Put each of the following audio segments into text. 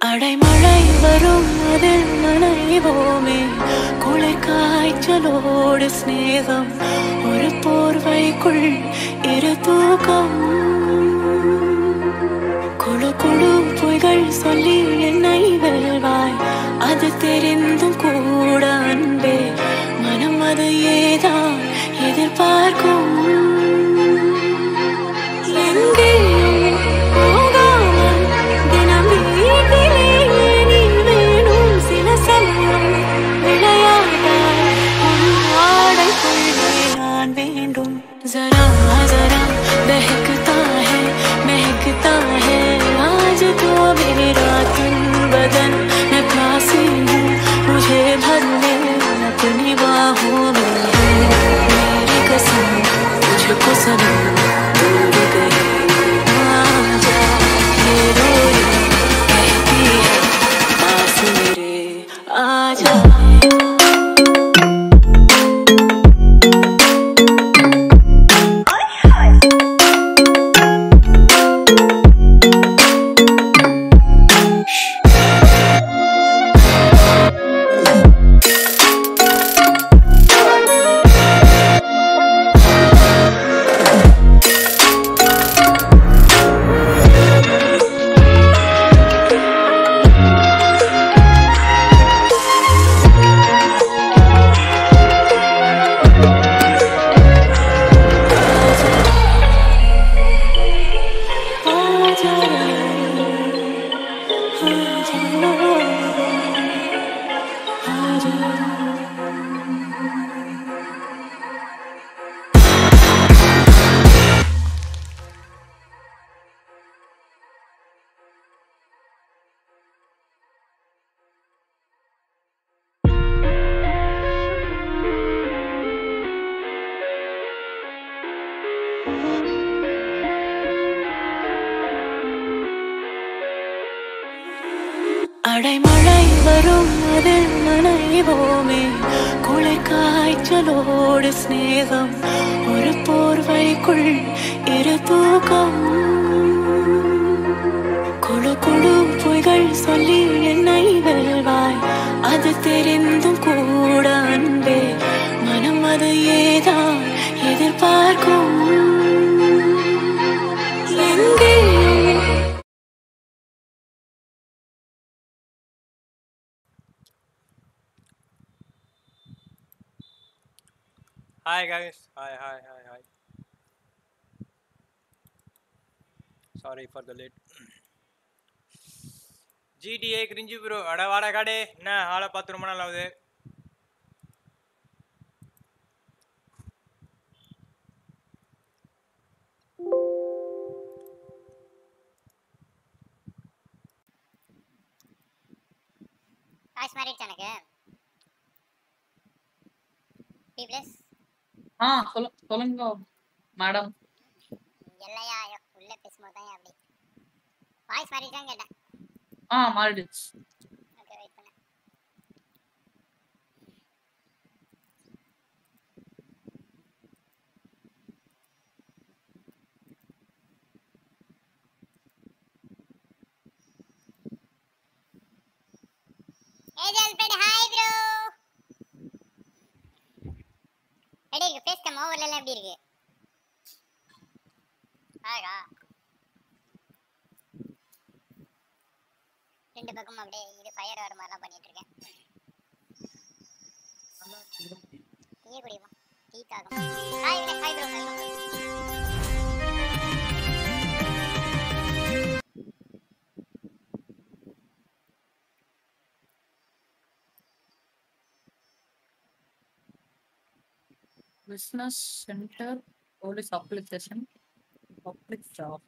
அடைமழை வரும் அதில் நனைவோமே குளிர் காய்ச்சலோடு சிநேகம் ஒரு போர்வைக்குள் இரு தூக்கம் குழு குழு பொய்கள் சொல்லி என்னை வெல்வாய் அது தெரிந்தும் கூட அன்பே மனம் அது ஏதான் எதிர்பார்க்கும் எங்கேயும் போகாமல் தினம் வீட்டிலே நீ வேணும் சில சமயம் விளையாட்டாய் உன் ஆடைக்குள்ளே நான் வேண்டும் जरा जरा बहकता है महकता है आज तो मेरा तन बदन मैं प्यासी हूँ मुझे भर ले अपनी बाहों में मेरी कसम तुझको सनम दूर कहीं ना जा ये रोए कहती है पास मेरे आ जा அடைமழை வரும் அதில் நனைவோமே குளிர் காய்ச்சலோடு சிநேகம் ஒரு போர்வைக்குள் இரு தூக்கம் குழு குழு பொய்கள் சொல்லி என்னை வெல்வாய் அது தெரிந்தும் கூட அன்பே மனம் அது ஏதான் எதிர்பார்க்கும் எங்கேயும் Hi guys. Hi, hi, hi, hi. Sorry for the late. GTA கிரிஞ்சி ப்ரோ அட வாடா காடே என்ன ஆளை பார்த்து ரொம்ப நாள் ஆகுது காசு மாறிடுச்சு எனக்கு பி ப்ளஸ் ஆ சொல்ல சொல்லுங்க மேடம் இல்லையா ஐயோ உள்ள பேசும்போது தான் அப்படி வாய்ஸ் மாறிடுச்சான்னு கேட்டேன் ஆ மாறிடுச்சு ஓகே வெயிட் பண்ணு ஏஜல் பெட் ஹாய் ப்ரோ எப்படி இருக்கு ஃபேஸ் கேம் ஓவர்ல எல்லாம் எப்படி இருக்கு அழகா ரெண்டு பக்கம் அப்படியே இது ஃபயர் வர மாதிரிலாம் பண்ணிட்டு இருக்கேன் டீயே குடிப்போம் டீ தாகம் hi Vinay hi bro hi business centre police application public job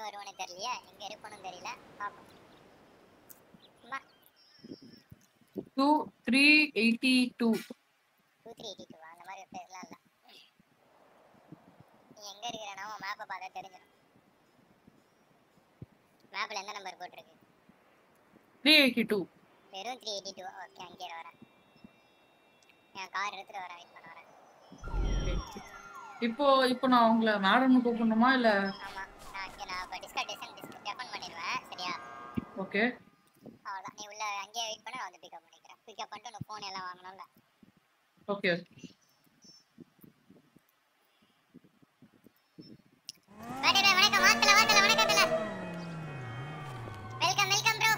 வருவானே தெரியலையே எங்க இருப்பானும் தெரியல பாப்போம் சும்மா two three eighty two two three eighty two அந்த மாதிரி பேர்லாம் இல்ல நீ எங்க இருக்கிறனா உன் மேப்பை பார்த்தா தெரிஞ்சிடும் மேப்ல எந்த நம்பர் போட்டிருக்கு த்ரீ எயிட்டி டூ வெறும் த்ரீ எயிட்டி டூ ஓகே அங்கே வரேன் என் கார் எடுத்துட்டு வரேன் வெயிட் பண்ண வரேன் இப்போ இப்போ நான் உங்களை மேடம்னு கூப்பிடணுமா இல்ல ஆமா நான் இங்க நான் இப்போ டிஸ்கட் டெசன் டெஃபன் பண்ணிடுவேன் சரியா ஓகே அவ்வளோதான் நீ உள்ள அங்கேயே வெயிட் பண்ண நான் வந்து பிக்கப் பண்ணிக்கிறேன் பிக்கப் பண்ணிட்டு உனக்கு ஃபோன் எல்லாம் வாங்கணும்ல ஓகே வாடா வணக்கம் வாத்தல வாத்தல வணக்கத்துல வெல்கம் வெல்கம் ப்ரோ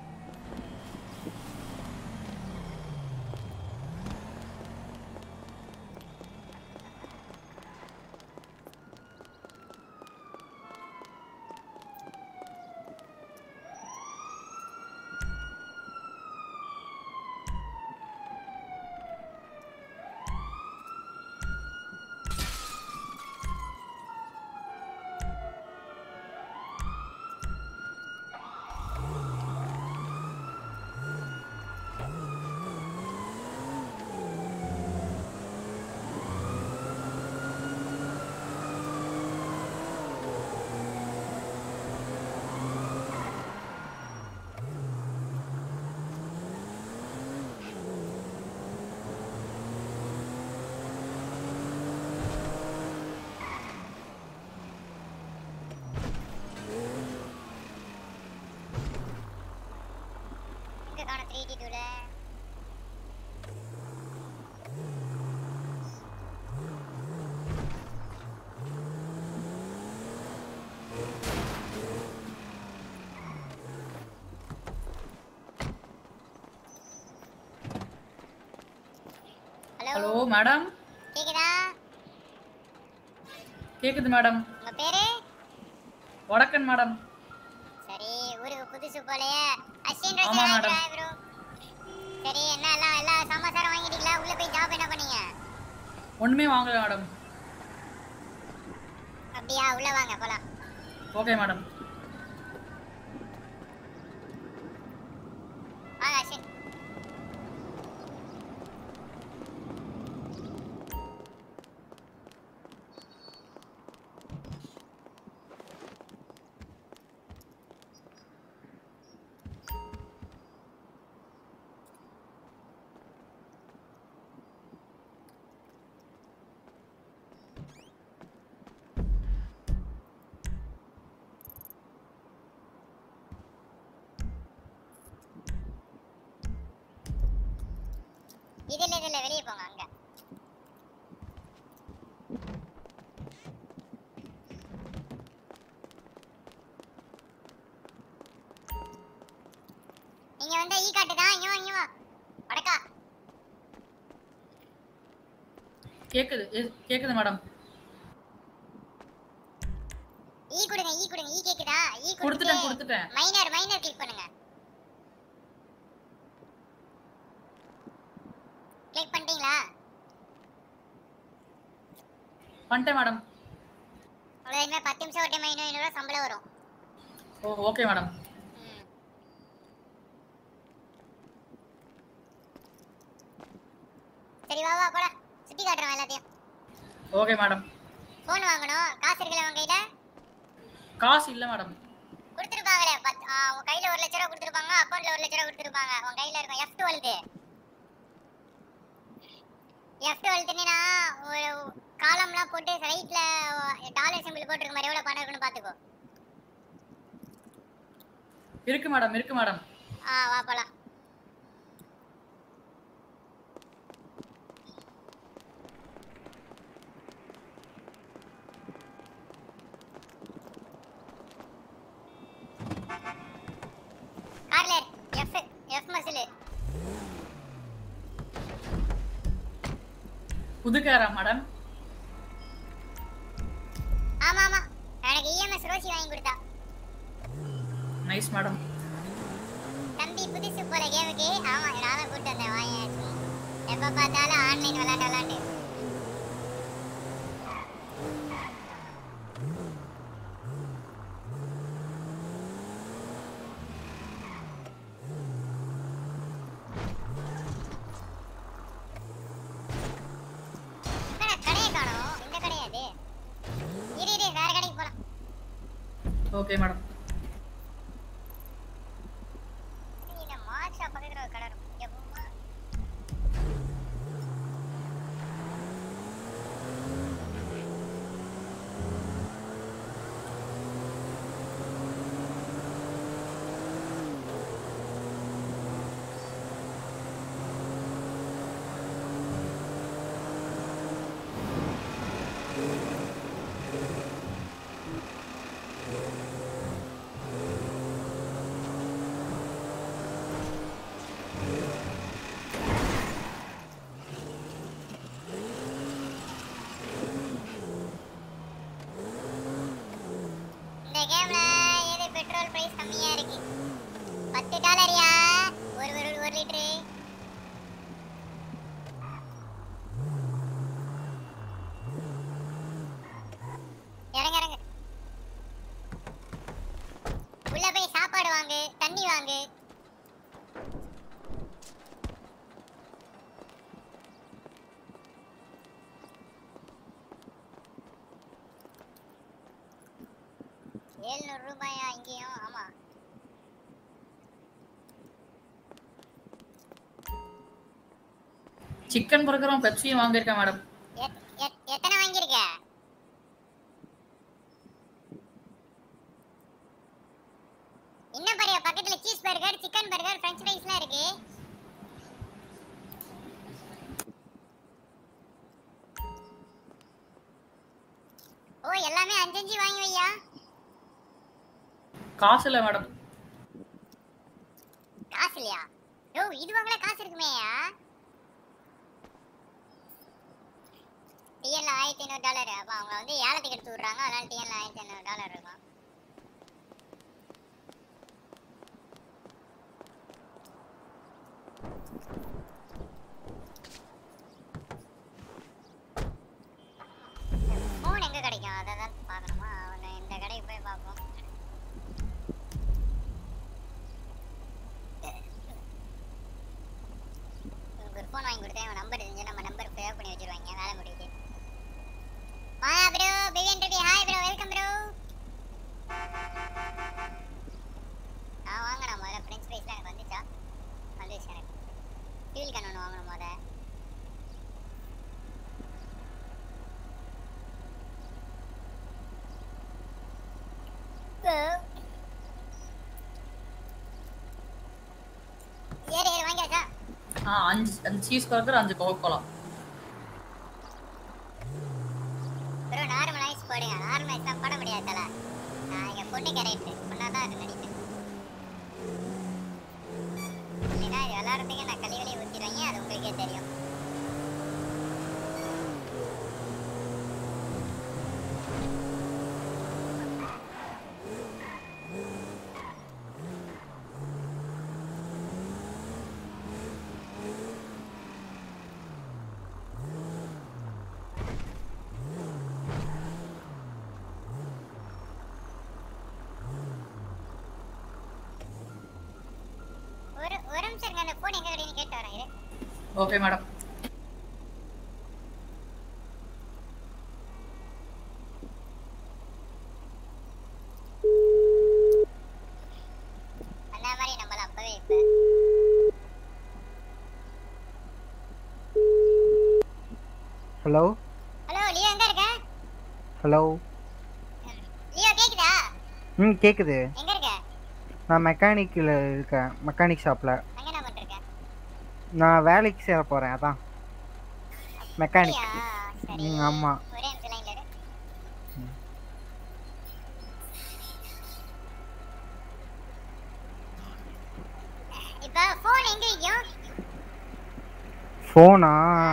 இங்க காண த்ரீ டி டூல ஹலோ ஹலோ மேடம் கேக்குதா கேக்குது மேடம் உங்க பேரு வடக்கன் மேடம் சரி ஊருக்கு புதுசு போலயே அசின் ஆமா, ரோஜா madam. ப்ரோ சரி என்ன எல்லாம் எல்லாம் சமாச்சாரம் வாங்கிட்டீங்களா உள்ள போய் ஜாப் என்ன பண்ணீங்க ஒண்ணுமே வாங்கல மேடம் அப்படியா உள்ள வாங்க போலாம் ஓகே மேடம் வாங்க அசின் இதுல இதுல வெளிய போங்க அங்க நீங்க வந்து ஈ காட்டு தான் இங்க வா இங்க வா வடக்கா கேக்குது எ- கேக்குது மேடம் ஈ கொடுங்க ஈ கொடுங்க ஈ கேக்குதா ஈ கொடுத்துட்டேன் கொடுத்து கொடுத்துட்டேன் மைனர் மைனர் கிளிக் பண்ணுங்க கிளிக் பண்ணிட்டீங்களா பண்ணிட்டேன் மேடம் உங்களுக்கு இனிமே பத்து நிமிஷம் ஒரு டைம் ஐநூறு ஐநூறுவா சம்பளம் வரும் ஓ ஓகே மேடம் ம். சரி வா வா போடா சுத்தி காட்டுறோம் எல்லாத்தையும் ஓகே மேடம் ஃபோன் வாங்கணும் காசு இருக்குல்ல உங்க கையில காசு இல்ல மேடம் கொடுத்துருப்பாங்களே பத் ஆ, உன் கையில ஒரு லட்ச ரூபா கொடுத்துருப்பாங்க அக்கௌண்ட்ல ஒரு லட்ச ரூபா கொடுத்துருப்பாங்க உன் கையில இருக்கும் எஃப் டுவெல்த்து எஃப் டுவெல்த்துனா ஒரு காலம்லாம் போட்டு ரைட்ல டாலர் சிம்பிள் போட்டிருக்க மாதிரி எவ்வளவு பணம் இருக்குன்னு பாத்துக்கோ இருக்கு மேடம் இருக்கு மேடம் ஆ வா போலாம் கார்ல எஃப் எஃப் மசில் புதுக்காரா மேடம் ஆமா ஆமா எனக்கு இஎம்எஸ் ரோசி வாங்கி கொடுத்தா நைஸ் மேடம் தம்பி புதுசு போல கேமுக்கு ஆமா நானும் கூட்டு வந்தேன் வாயாச்சு எப்ப பார்த்தாலும் ஆன்லைன் விளையாண்டு விளையாண்டு ஓகே மேடம் இந்த மார்க் ஷாப் பக்கத்துல ஒரு கடை இருக்கும் இங்க போமா இந்த கேம்ல எது பெட்ரோல் பிரைஸ் கம்மியா இருக்கு பத்து டாலரியா ஒரு ஒரு ஒரு லிட்டரு இறங்க இறங்க உள்ள போய் சாப்பாடு வாங்கு தண்ணி வாங்கு ஏழ்நூறு ரூபாயா இங்கேயும் ஆமா சிக்கன் பர்கரும் பெப்சியும் வாங்கியிருக்கேன் மேடம் எத்- எத்- எத்தனை வாங்கியிருக்க இன்னும் பாரு பக்கத்துல cheese burger chicken burger french ஃப்ரைஸ்லாம் இருக்கு ஓ எல்லாமே அஞ்சு அஞ்சு வாங்கி வையா காசு இல்லை மேடம் காசு இல்லையா ஓ இது வாங்கல காசு இருக்குமேயா டிஎன்ல ஆயிரத்தி ஐநூறு டாலர் அப்போ அவங்க வந்து ஏலத்துக்கு எடுத்து விடுறாங்க அதனால டிஎன்ல ஆயிரத்தி ஐநூறு டாலர் இருக்கும் ஃபோன் எங்க கிடைக்கும் அதை தான் பார்க்கணுமா அவனை இந்த கடைக்கு போய் பார்ப்போம் உங்களுக்கு ஒரு ஃபோன் வாங்கி கொடுத்தேன் அவன் நம்பர் இருந்துச்சு நம்ம நம்பர் சேவ் பண்ணி வச்சிருவாங்க வேலை முடியுது வாயா ப்ரோ பிவியன் Ravi hi bro welcome bro நான் வாங்கினேன் முதல்ல ஃப்ரெஞ்ச் ஃப்ரைஸ்லாம் எனக்கு வந்துச்சா வந்துச்சு எனக்கு ஃபியூல் கன் ஒன்று வாங்கணும் முத ஏறு ஏறு வாங்கியாச்சா ஆ அஞ்சு அஞ்சு சீஸ் பர்கர் அஞ்சு coca cola bro normal ice போடுங்க நார்மல் ஐஸ்லாம் போட முடியாது தல நான் இங்க பொண்ணு கேரக்டர் பொண்ணா தான் அது நடிப்பேன் இல்லைன்னா இது விளாட்றதுக்கு நான் கழி வழி ஊற்றிடுவாங்க அது உங்களுக்கே தெரியும் ஒரு ஒரு நிமிஷம் இருங்க அந்த ஃபோன் எங்க கிடைக்குன்னு கேட்டு வரேன் இரு ஓகே மேடம் அந்த மாதிரி நம்மள அப்பவே இப்ப ஹலோ ஹலோ லியோ எங்க இருக்க ஹலோ லியோ கேக்குதா ம் கேட்குது எங்க இருக்க நான் மெக்கானிக்கில் இருக்கேன் மெக்கானிக் ஷாப்பில் அங்க என்ன பண்றீங்க நான் வேலைக்கு சேர போகிறேன் அதான் மெக்கானிக் அப்படியா? சரி ம் ஆமாம் ஒரே நிமிஷம் லைன்ல இரு இப்ப ஃபோன் எங்க விக்கும் ஃபோனா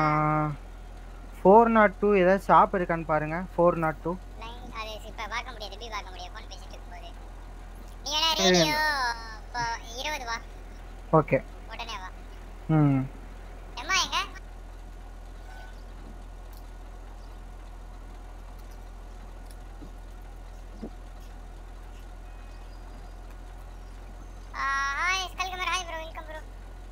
ஃபோர் நாட் டூ ஏதாவது ஷாப் இருக்கான்னு பாருங்கள் ஃபோர் நாட் டூ லைன் அது இப்ப பார்க்க முடியாது எப்படி பார்க்க முடியாது ஃபோன் பேசிட்டு இருக்கும்போது நீ வேணா சரி. ரேடியோ இப்போ இருபது வா ஓகே உடனே வா ம் எம்மா எங்க ஹாய் ஸ்கல்கமர் hi bro welcome bro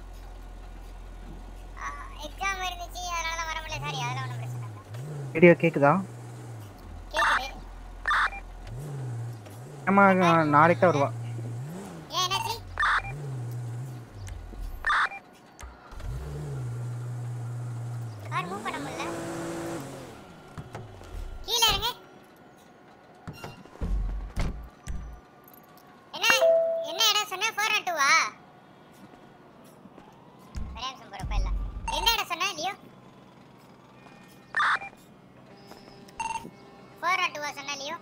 exam இருந்துச்சு அதனால தான் வர முடியல சாரி அதெல்லாம் ஒன்றும் பிரச்சனை இல்லை வீடியோ கேட்குதா கேக்குது அம்மா நாளைக்கு தான் வருவா ஏன் என்னாச்சு கார் மூவ் பண்ண முடியல கீழே இறங்க என்ன என்ன இடம் சொன்ன ஃபோர் நாட் டூவா ஒரே நிமிஷம் போறப்ப இல்ல என்ன இடம் சொன்ன லியோ ஃபோர் நாட் டூவா சொன்ன லியோ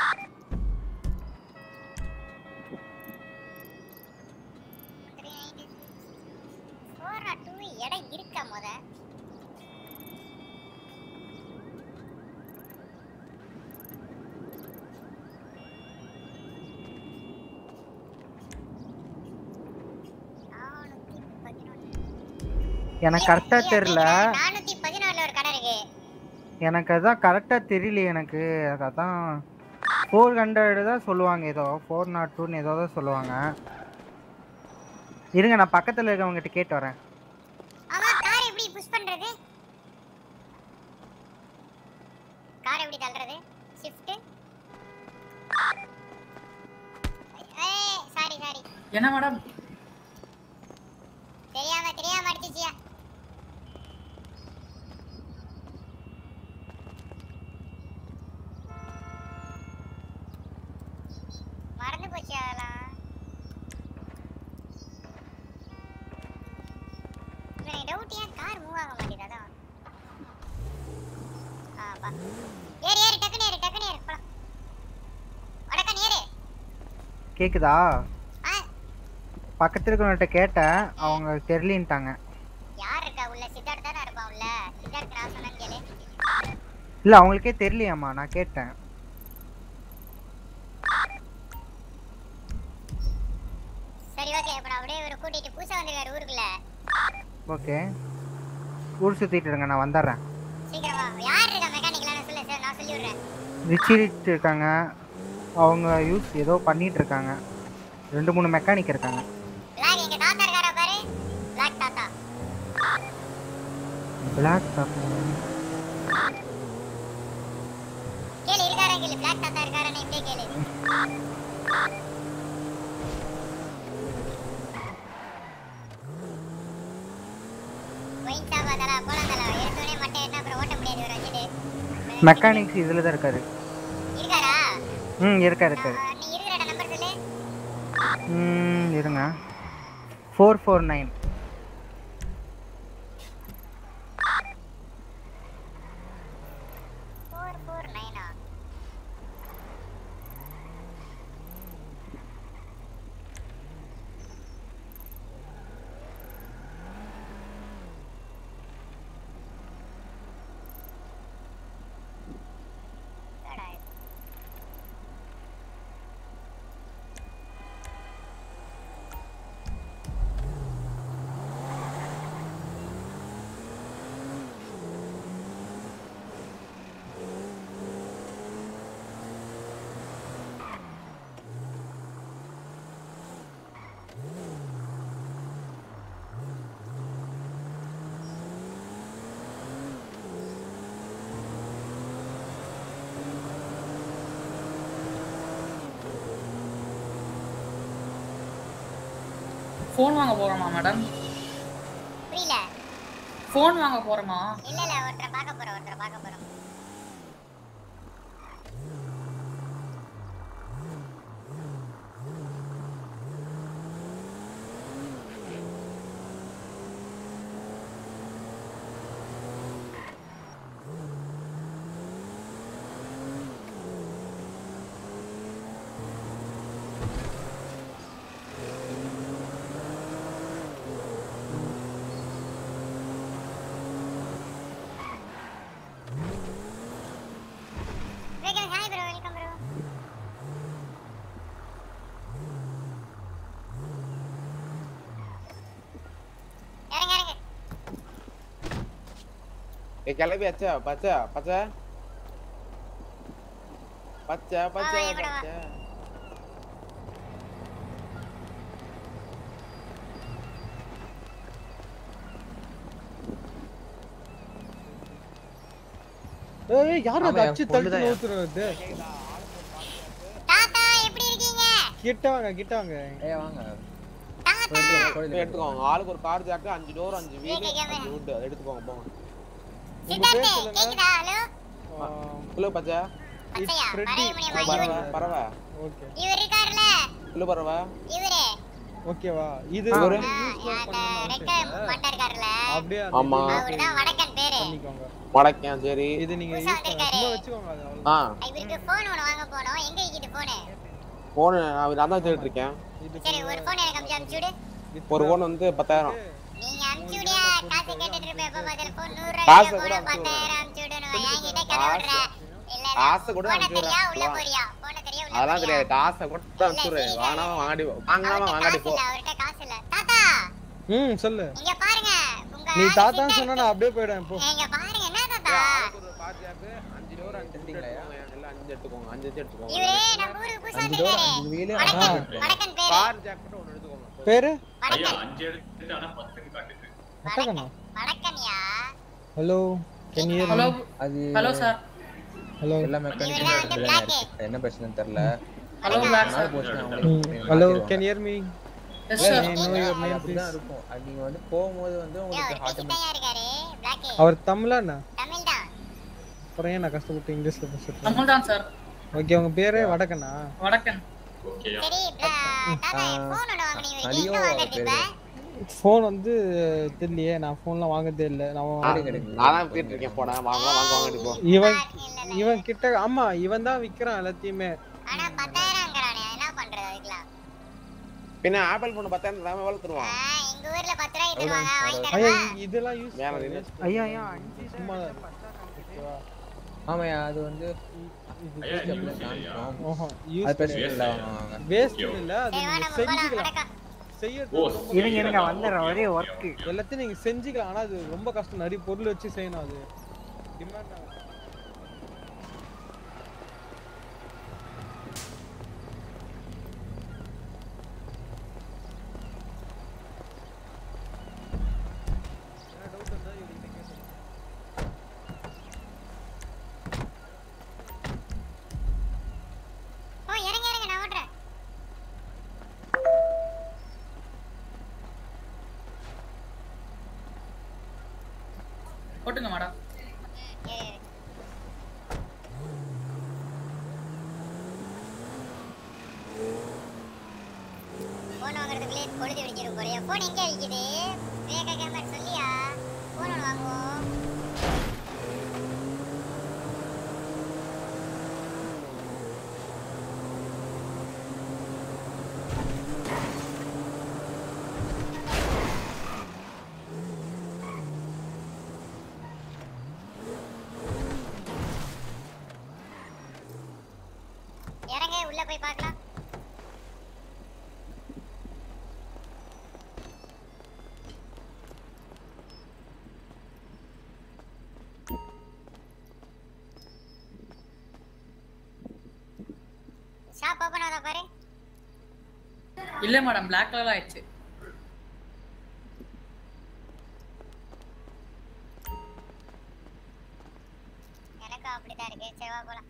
ஃபோர் நாட் டூ இடம் இருக்கா முத நானூத்தி பதினொன்னு. எனக்கு கரெக்டாக ஐயா, தெரில கேக்குதா? நானூத்தி பதினொன்னுல ஒரு கடை இருக்கு எனக்கு அதான் கரெக்டாக தெரியல எனக்கு அதான் ஃபோர் ஹண்ட்ரட் தான் சொல்லுவாங்க ஏதோ ஃபோர் நாட் டூன்னு ஏதோ தான் சொல்லுவாங்க இருங்க நான் பக்கத்தில் இருக்கவங்ககிட்ட கேட்டு வரேன் ஆமா கார் எப்படி புஷ் பண்றது கார் எப்படி தள்ளுறது ஷிஃப்ட் ஏய் சாரி சாரி என்ன மேடம் தெரியாம தெரியாம அடிச்சிச்சியா மறந்து போச்சு அதெல்லாம் எனக்கு டவுட் ஏன் கார் மூவ் ஆக மாட்டேங்குது அதான் ஆ பா ஏறு ஏறு டக்குனு ஏறு டக்குனு ஏறு போலாம் வடக்கன் ஏறு கேக்குதா ஆ பக்கத்தில் இருக்கவங்கள்ட்ட கேட்டேன் அவங்க தெரியலின்ட்டாங்க யார் இருக்கா உள்ள சித்தார்த் தானே இருப்பான் உள்ள சித்தார்த் நான் சொன்னேன்னு கேளு இல்லை அவங்களுக்கே தெரியலையாம்மா நான் கேட்டேன் சரி ஓகே இப்போ நான் அப்படியே ஒரு கூட்டிட்டு புதுசா வந்திருக்காரு ஊருக்குள்ள ஓகே ஊர் சுற்றிட்டு இருங்க நான் வந்துடுறேன் சீக்கிரமா யார் இருக்கா மெக்கானிக்ல சொல்லு சார் நான் சொல்லி விடுறேன் ரிச்சிரிட் இருக்காங்க அவங்க யூஸ் ஏதோ பண்ணிட்டு இருக்காங்க ரெண்டு மூணு மெக்கானிக் இருக்காங்க பிளாக் எங்க தாத்தா இருக்காரா பாரு பிளாக் தாத்தா பிளாக் கேளு இருக்காரா கேளு பிளாக் தாத்தா இருக்காரான்னு இப்படியே கேளு ஒயின் சாப்பா தலா போலாம் தலா எடுத்தோடனே மட்டை ஏறினா அப்புறம் ஓட்ட முடியாது இவரை வச்சுட்டு மெக்கானிக்ஸ் இதில் தான் இருக்காரு இருக்காரா ம் இருக்கா இருக்காரு ஆ, நீ இருக்கிற நம்பர் சொல்லு ம் இருங்க four four nine four four நைனா ஃபோன் வாங்க போறோமா மேடம் புரியல ஃபோன் வாங்க போறோமா இல்ல இல்ல ஒருத்தரை பார்க்க போறோம் ஒருத்தரை பார்க்க போறோம் welcome hi bro welcome bro இறங்க இறங்க ஏய் கிளம்பியாச்சா பச்சா பச்சா பச்சா பச்சா வா, என் கூட வா. பச்சா ஏய் யார் அது ஆமா, என் அச்சு பொண்ணுதான் தடுத்து என் ஊத்துறது தாத்தா எப்படி இருக்கீங்க கிட்ட வாங்க கிட்ட வாங்க ஏய் வாங்க போய் எடுத்துக்கோங்க ஆளுக்கு ஒரு கார் ஜாக்கு அஞ்சு டோர் அஞ்சு வீடு அஞ்சு wood அதை எடுத்துக்கோங்க போங்க உங்க பேர் சித்தார்த்து சொல்லுங்க கேக்குதா ஹலோ சொல்லு பச்சை பச்சையா Freddy. வரைய முடியுமா இவரு பறவை பறவை ஓகே இவர் இருக்காருல சொல்லு பறவை இவரு ஓகேவா இது இவரு? ஆ, அந்த ரெக்க மண்டை இருக்காருல அப்படியே ஆமா. அவர்தான் வடக்கன் பேரு பண்ணிக்கோங்க வடக்கேன் சரி இது நீங்க புதுசா யூஸ் பண்ண வந்திருக்காரு. சும்மா வச்சுக்கோங்க அது அவ்வளவு ஆ இவருக்கு போன் ஒண்ணு வாங்க போனோம் எங்க இருக்குது போனு போன் நான் நான் தான் தேடிட்டு இருக்கேன் இது சரி ஒரு போன் எனக்கு அமுச்சு அமுச்சு விடு ஒரு போன் வந்து பத்தாயிரம் நீங்க அமுச்சு விடியா காசு கேட்டுட்டு இருப்ப எப்ப பார்த்தாலும் போன் நூறு காசு ரூபாய் கூட போன அமுச்சு பத்தாயிரம் அமுச்சு விடணும் என்கிட்ட கதை விடுற இல்ல காசு கூட போன அமுச்சு தெரியா உள்ள விடுறேன். போறியா போன தெரியா உள்ள அதெல்லாம் போறியா தெரியாது காசை கூட அனுப்பிச்சுடுறேன் வாங்காம வாங்காடி வாங்காம அவர்கிட்ட வாங்காடி காசு போ இல்ல அவர்கிட்ட காசு இல்ல தாத்தா ம் சொல்லு இங்க பாருங்க உங்க நீ ஆளு தாத்தான்னு சித்தார்த்து. சொன்னா நான் அப்படியே போயிடுவேன் போ இங்க பாருங்க என்ன தாத்தா ஒரு கார் ஜாக்கு அஞ்சு டோர் அஞ்சு wood எடுத்துக்கோங்க எல்லாம் அஞ்சு எடுத்துக்கோங்க அஞ்சு அஞ்சு எடுத்துக்கோங்க இவரே நம்ம ஊருக்கு புதுசா அஞ்சு டோர் வந்திருக்காரு அஞ்சு வீலு வடக்கன் வடக்கன் பேரு கார் ஜாக் மட்டும் ஒன்று எடுத்துக்கோங்க பேரு வடக்கன் அட்டகண்ணா வடக்கன்யா ஹலோ கேன் யூ ஹலோ அது ஹலோ சார் ஹலோ எல்லா மெக்கானிக் இவர்தான் வந்து இருக்கு black. என்ன பிரச்சனைன்னு தெரியல ஹலோ பிளாக் நாள் சார் போச்சுன்னா அவங்களே ஹலோ மாத்திடுவாங்க. Can you me yes sir May I know your அது name, அப்படிதான் please? இருக்கும் அது நீங்க வந்து போகும்போது வந்து ஏய், உங்களுக்கு அவர் ஆட்டோமேட்டிக் கிட்டயா இருக்காரு பிளாக் அவர் தமிழா என்ன தமிழ் தான் அப்புறம் ஏன் நான் கஷ்டப்பட்டு இங்கிலீஷ்ல பேசுறேன் தமிழ் தான் சார் ஓகே உங்க பேரு வடக்கண்ணா வடக்கன் சரி bra- தாத்தா போன் ஒண்ணு வாங்குனீங்க இவருக்கு அலியோ எங்க வாங்குறது இப்ப ஃபோன் வந்து தெரியலையே நான் ஃபோன்லாம் வாங்கதே இல்லை நான் ஆடு கிடைக்கும் நான் தான் தேடிட்டு இருக்கேன் போடா வாங்க வாங்க வாங்கடி போ இவன் இல்ல இல்ல இவன் கிட்ட ஆமா இவன் தான் விக்கிறான் எல்லாத்தையுமே ஆனா பத்தாயிரம்ங்கிறானே என்ன பண்றது அதுக்கெல்லாம் பின்ன ஆப்பிள் போன் பத்தாயிரம் தராம எவ்வளவு தருவான் ஆ, எங்க ஊர்ல பத்து ரூபாய்க்கு தருவாங்க வாங்கி ஐயா தரவா இ- இதெல்லாம் யூஸ் மேல நின்னு. ஐயா ஐயா அஞ்சு சும்மா ஓகேவா ஆமாய்யா அது வந்து அப்படிதான் காமிக்கும். ஓஹோ அது யூஸ் பிரச்சனை இல்லை வாங்க வாங்க வேஸ்ட் இல்ல அது சரி வா நீங்க நம்ம போலாம் செஞ்சுக்கலாம் வடக்கா செய்யறது ரொம்ப இருங்க இருங்க வந்துடுறேன் ஒரே ஒர்க்கு எல்லாத்தையும் நீங்க செஞ்சுக்கலாம் ஆனா அது ரொம்ப கஷ்டம் நிறைய பொருள் வச்சு செய்யணும் அது டிமாண்ட் ஓ இறங்க இறங்க நான் ஓட்டுறேன் போட்டுங்க மேடம் ஏறு, ஏறு. போன் வாங்குறதுக்குள்ளே பொழுது வெடிச்சிடும் போறியா போன் எங்க விக்குது விவேகா கேமரா சொல்லியா போன் ஒன்று வாங்குவோம் இறங்க உள்ள போய் பார்க்கலாம் ஷாப் ஓபன் ஆகுதா பாரு இல்ல மேடம் பிளாக் கலர் ஆயிடுச்சு எனக்கும் அப்படிதான் இருக்கு சரி வா போலாம்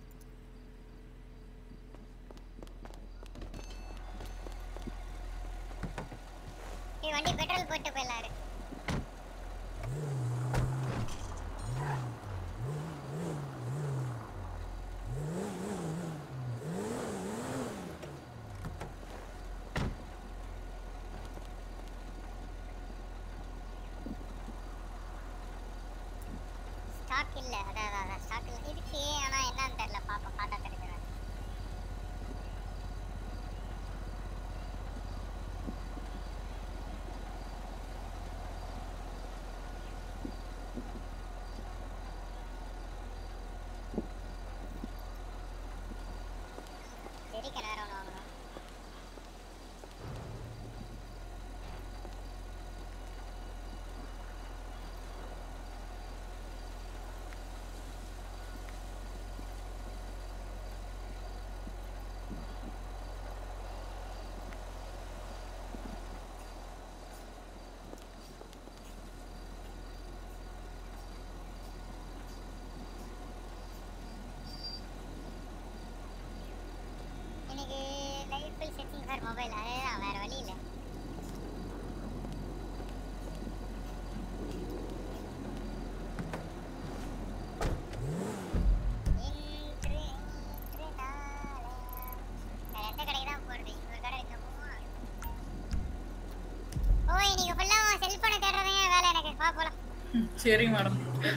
ஏய் வண்டி பெட்ரோல் போட்டு போயிடலாம் இரு. ஸ்டாக் இல்ல அதான் அதான், அதான் ஸ்டாக் இல்ல இருக்கு ஆனா என்னன்னு தெரியல பாப்போம் பார்த்தா தெரிஞ்சிடும் செடிக்கு நேரம் ஒன்று வாங்கணும் ப்ரிஃபர் மொபைல் அதுதான் வேற வழி இல்ல இன்று இன்று நாளை வேற எந்த கடைக்கு தான் போறது இன்னொரு கடை இருக்க போவோம் ஓ இன்னைக்கு ஃபுல்லா உன் செல்போனை தேடுறதுங்க வேலை எனக்கு வா போலாம் ம், சரிங்க மேடம்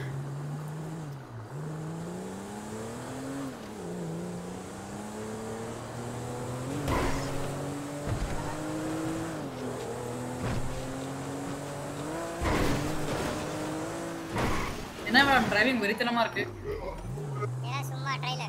என்ன மேடம் டிரைவிங் வெறித்தனமா இருக்கு ஏன்னா சும்மா ட்ரைலர்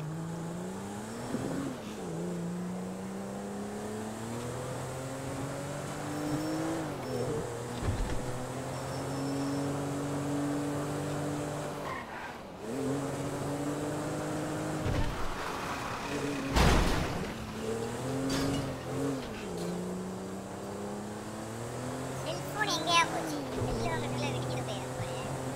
செல்போன் எங்கேயா போச்சு செல்லு வாங்கத்துல வெடிக்கிட்டு போயிடும் போல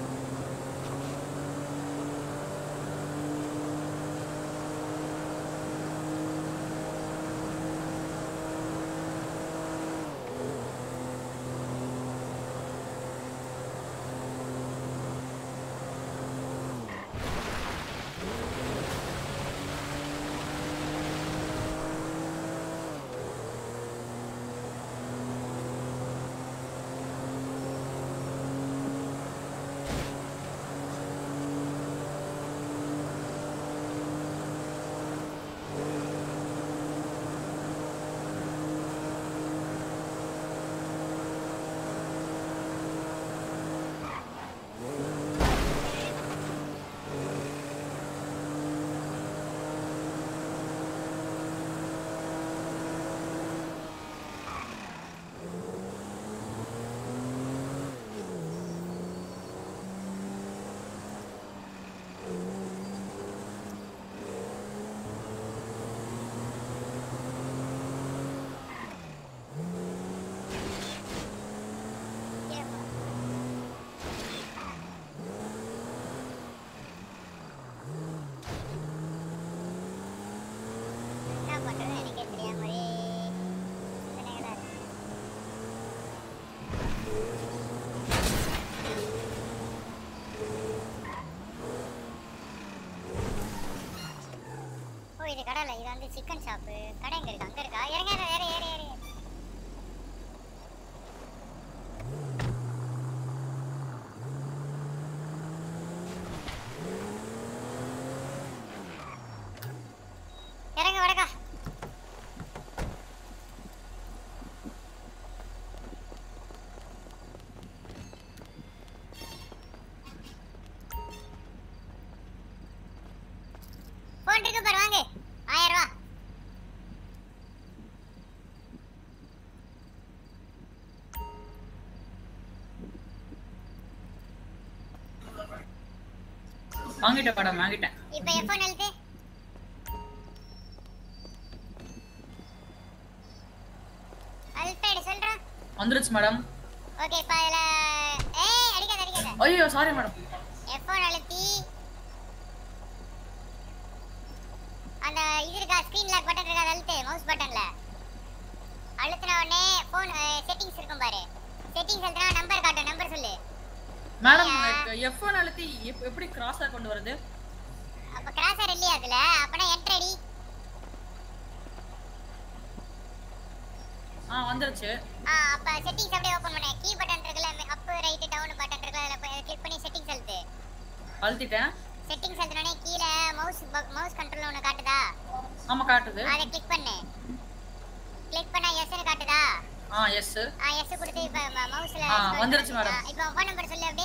கீழே போ. என்ன பண்றது எனக்கே தெரியாம ஒரே சிந்தனைகளா இருக்கு. ஓ இது கடை இல்ல இது வந்து சிக்கன் ஷாப்பு கடை எங்க இருக்கு அங்க இருக்கா இறங்க ஏறு ஏறு ஏறு ஏறு இறங்க வடக்கா போன் இருக்கு பாரு வாங்க ஆயிரம் ரூபா வாங்கிட்டேன் மேடம் வாங்கிட்டேன் இப்ப எப்போன் எழுத்து அல்பேடு சொல்றேன் வந்துருச்சு மேடம் ஓகே இப்ப அதுல ஏய் அடிக்காத அடிக்காத ஐயோ சாரி மேடம் எஃப்ஒன் அழுத்தி அந்த இது இருக்கா ஸ்கிரீன் லாக் பட்டன் இருக்கா அதை அழுத்து மவுஸ் பட்டன்ல அழுத்தின உடனே ஃபோன் செட்டிங்ஸ் இருக்கும் பாரு செட்டிங்ஸ் அழுத்தினா நம்பர் காட்டும் நம்பர் சொல்லு மேடம் எஃப் ஒன் அழுத்தி எப்- எப்படி கிராஸா கொண்டு வருது அப்ப கிராசர் இல்லையா அதுல அப்பனா என்டர் அடி ஆ வந்துருச்சு ஆ அப்ப செட்டிங்ஸ் அப்படியே ஓபன் பண்ணு கீ பட்டன் இருக்குல்ல அப் ரைட் டவுன் பட்டன் இருக்குல்ல அதுல கிளிக் பண்ணி செட்டிங்ஸ் அழுத்து அழுத்திட்டேன் செட்டிங்ஸ் அழுத்தினோடனே கீழ மவுஸ் மவுஸ் கண்ட்ரோல் ஒன்னு காட்டுதா ஆமா காட்டுது அதை கிளிக் பண்ணு கிளிக் பண்ணா எஸ்னு காட்டுதா ஆ எஸ் ஆ எஸ் கொடுத்து இப்ப மவுஸ்ல ஆ, வந்துருச்சு madam. இப்போ ஃபோன் நம்பர் சொல்லு அப்படியே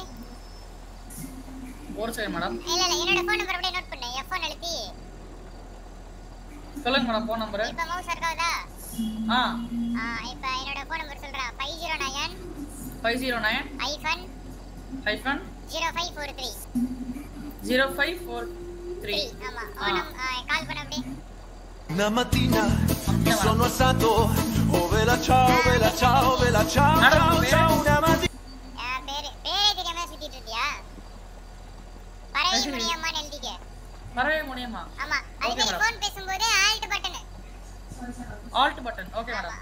ஒரு செகண்ட் மேடம் இல்ல இல்ல என்னோட ஃபோன் நம்பர் அப்படியே நோட் பண்ணு எஃப் அழுத்தி சொல்லுங்க மேடம் ஃபோன் நம்பரு இப்போ மவுஸ் இருக்காதா ஆ ஆ இப்போ என்னோட ஃபோன் நம்பர் சொல்றேன் five zero nine five zero nine hyphen hyphen zero five four three zero five four three three ஆமா ஆ. கால் பண்ண அப்படியே Una mattina mi sono alzato, oh vela ciao, vela ciao, vela ciao, Madam, ciao, where? ciao, una mattina. ஆ, பேரு பேரே தெரியாம சுத்திட்டு இருக்கியா பறவை சரி. முனியம்மான்னு எழுதிக்க வரவே முடியுமா ஆமா அதுக்கு Okay, நீ madam. ஃபோன் பேசும்போது alt button alt button okay madam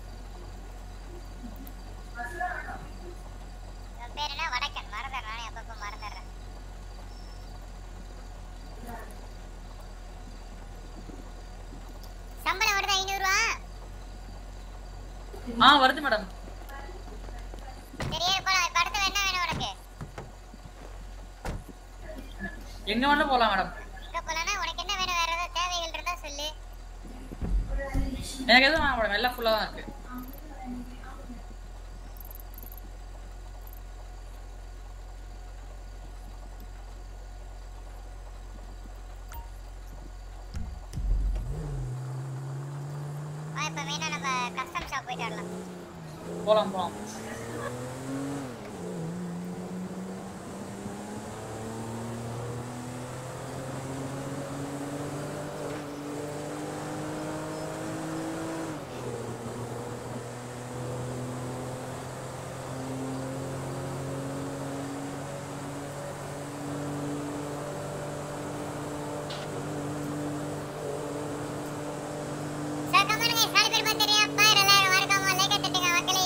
இவன் பேர் என்ன வடக்கன் மறந்துடுறேன் நானே அப்பப்போ மறந்துடுறேன் சம்பளம் வருதா ஐநூறுரூவா ஆ வருது மேடம் சரியே போலாம் இப்ப அடுத்து என்ன வேணும் உனக்கு எங்க வேணாலும் போலாம் மேடம் எங்க போலாம்னா உனக்கு என்ன வேணும் வேற ஏதாவது தேவைகள் இருந்தா சொல்லு எனக்கு எதுவும் வேணாம் மேடம் எல்லாம் ஃபுல்லா தான் இருக்கு வா இப்ப வேணா நம்ம கஸ்டம் ஷாப் போயிட்டு வரலாம் போலாம் போலாம் சார் கமானுங்க நாலு பேர் பார்த்துறியா பாரு எல்லாரும் மறக்காம லைக் தட்டுங்க மக்களே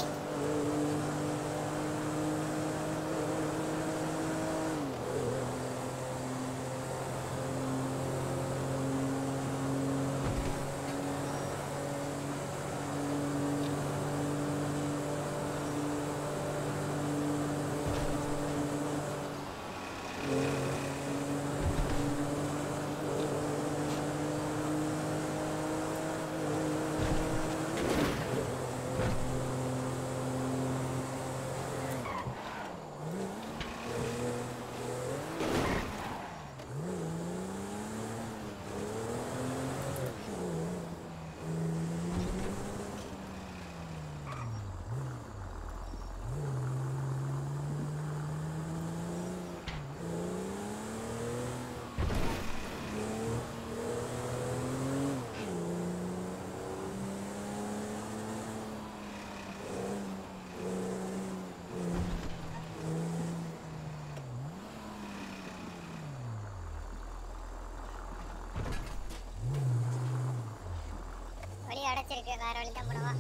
வழி அடைச்சிருக்கு வேற வழி தான் போனவா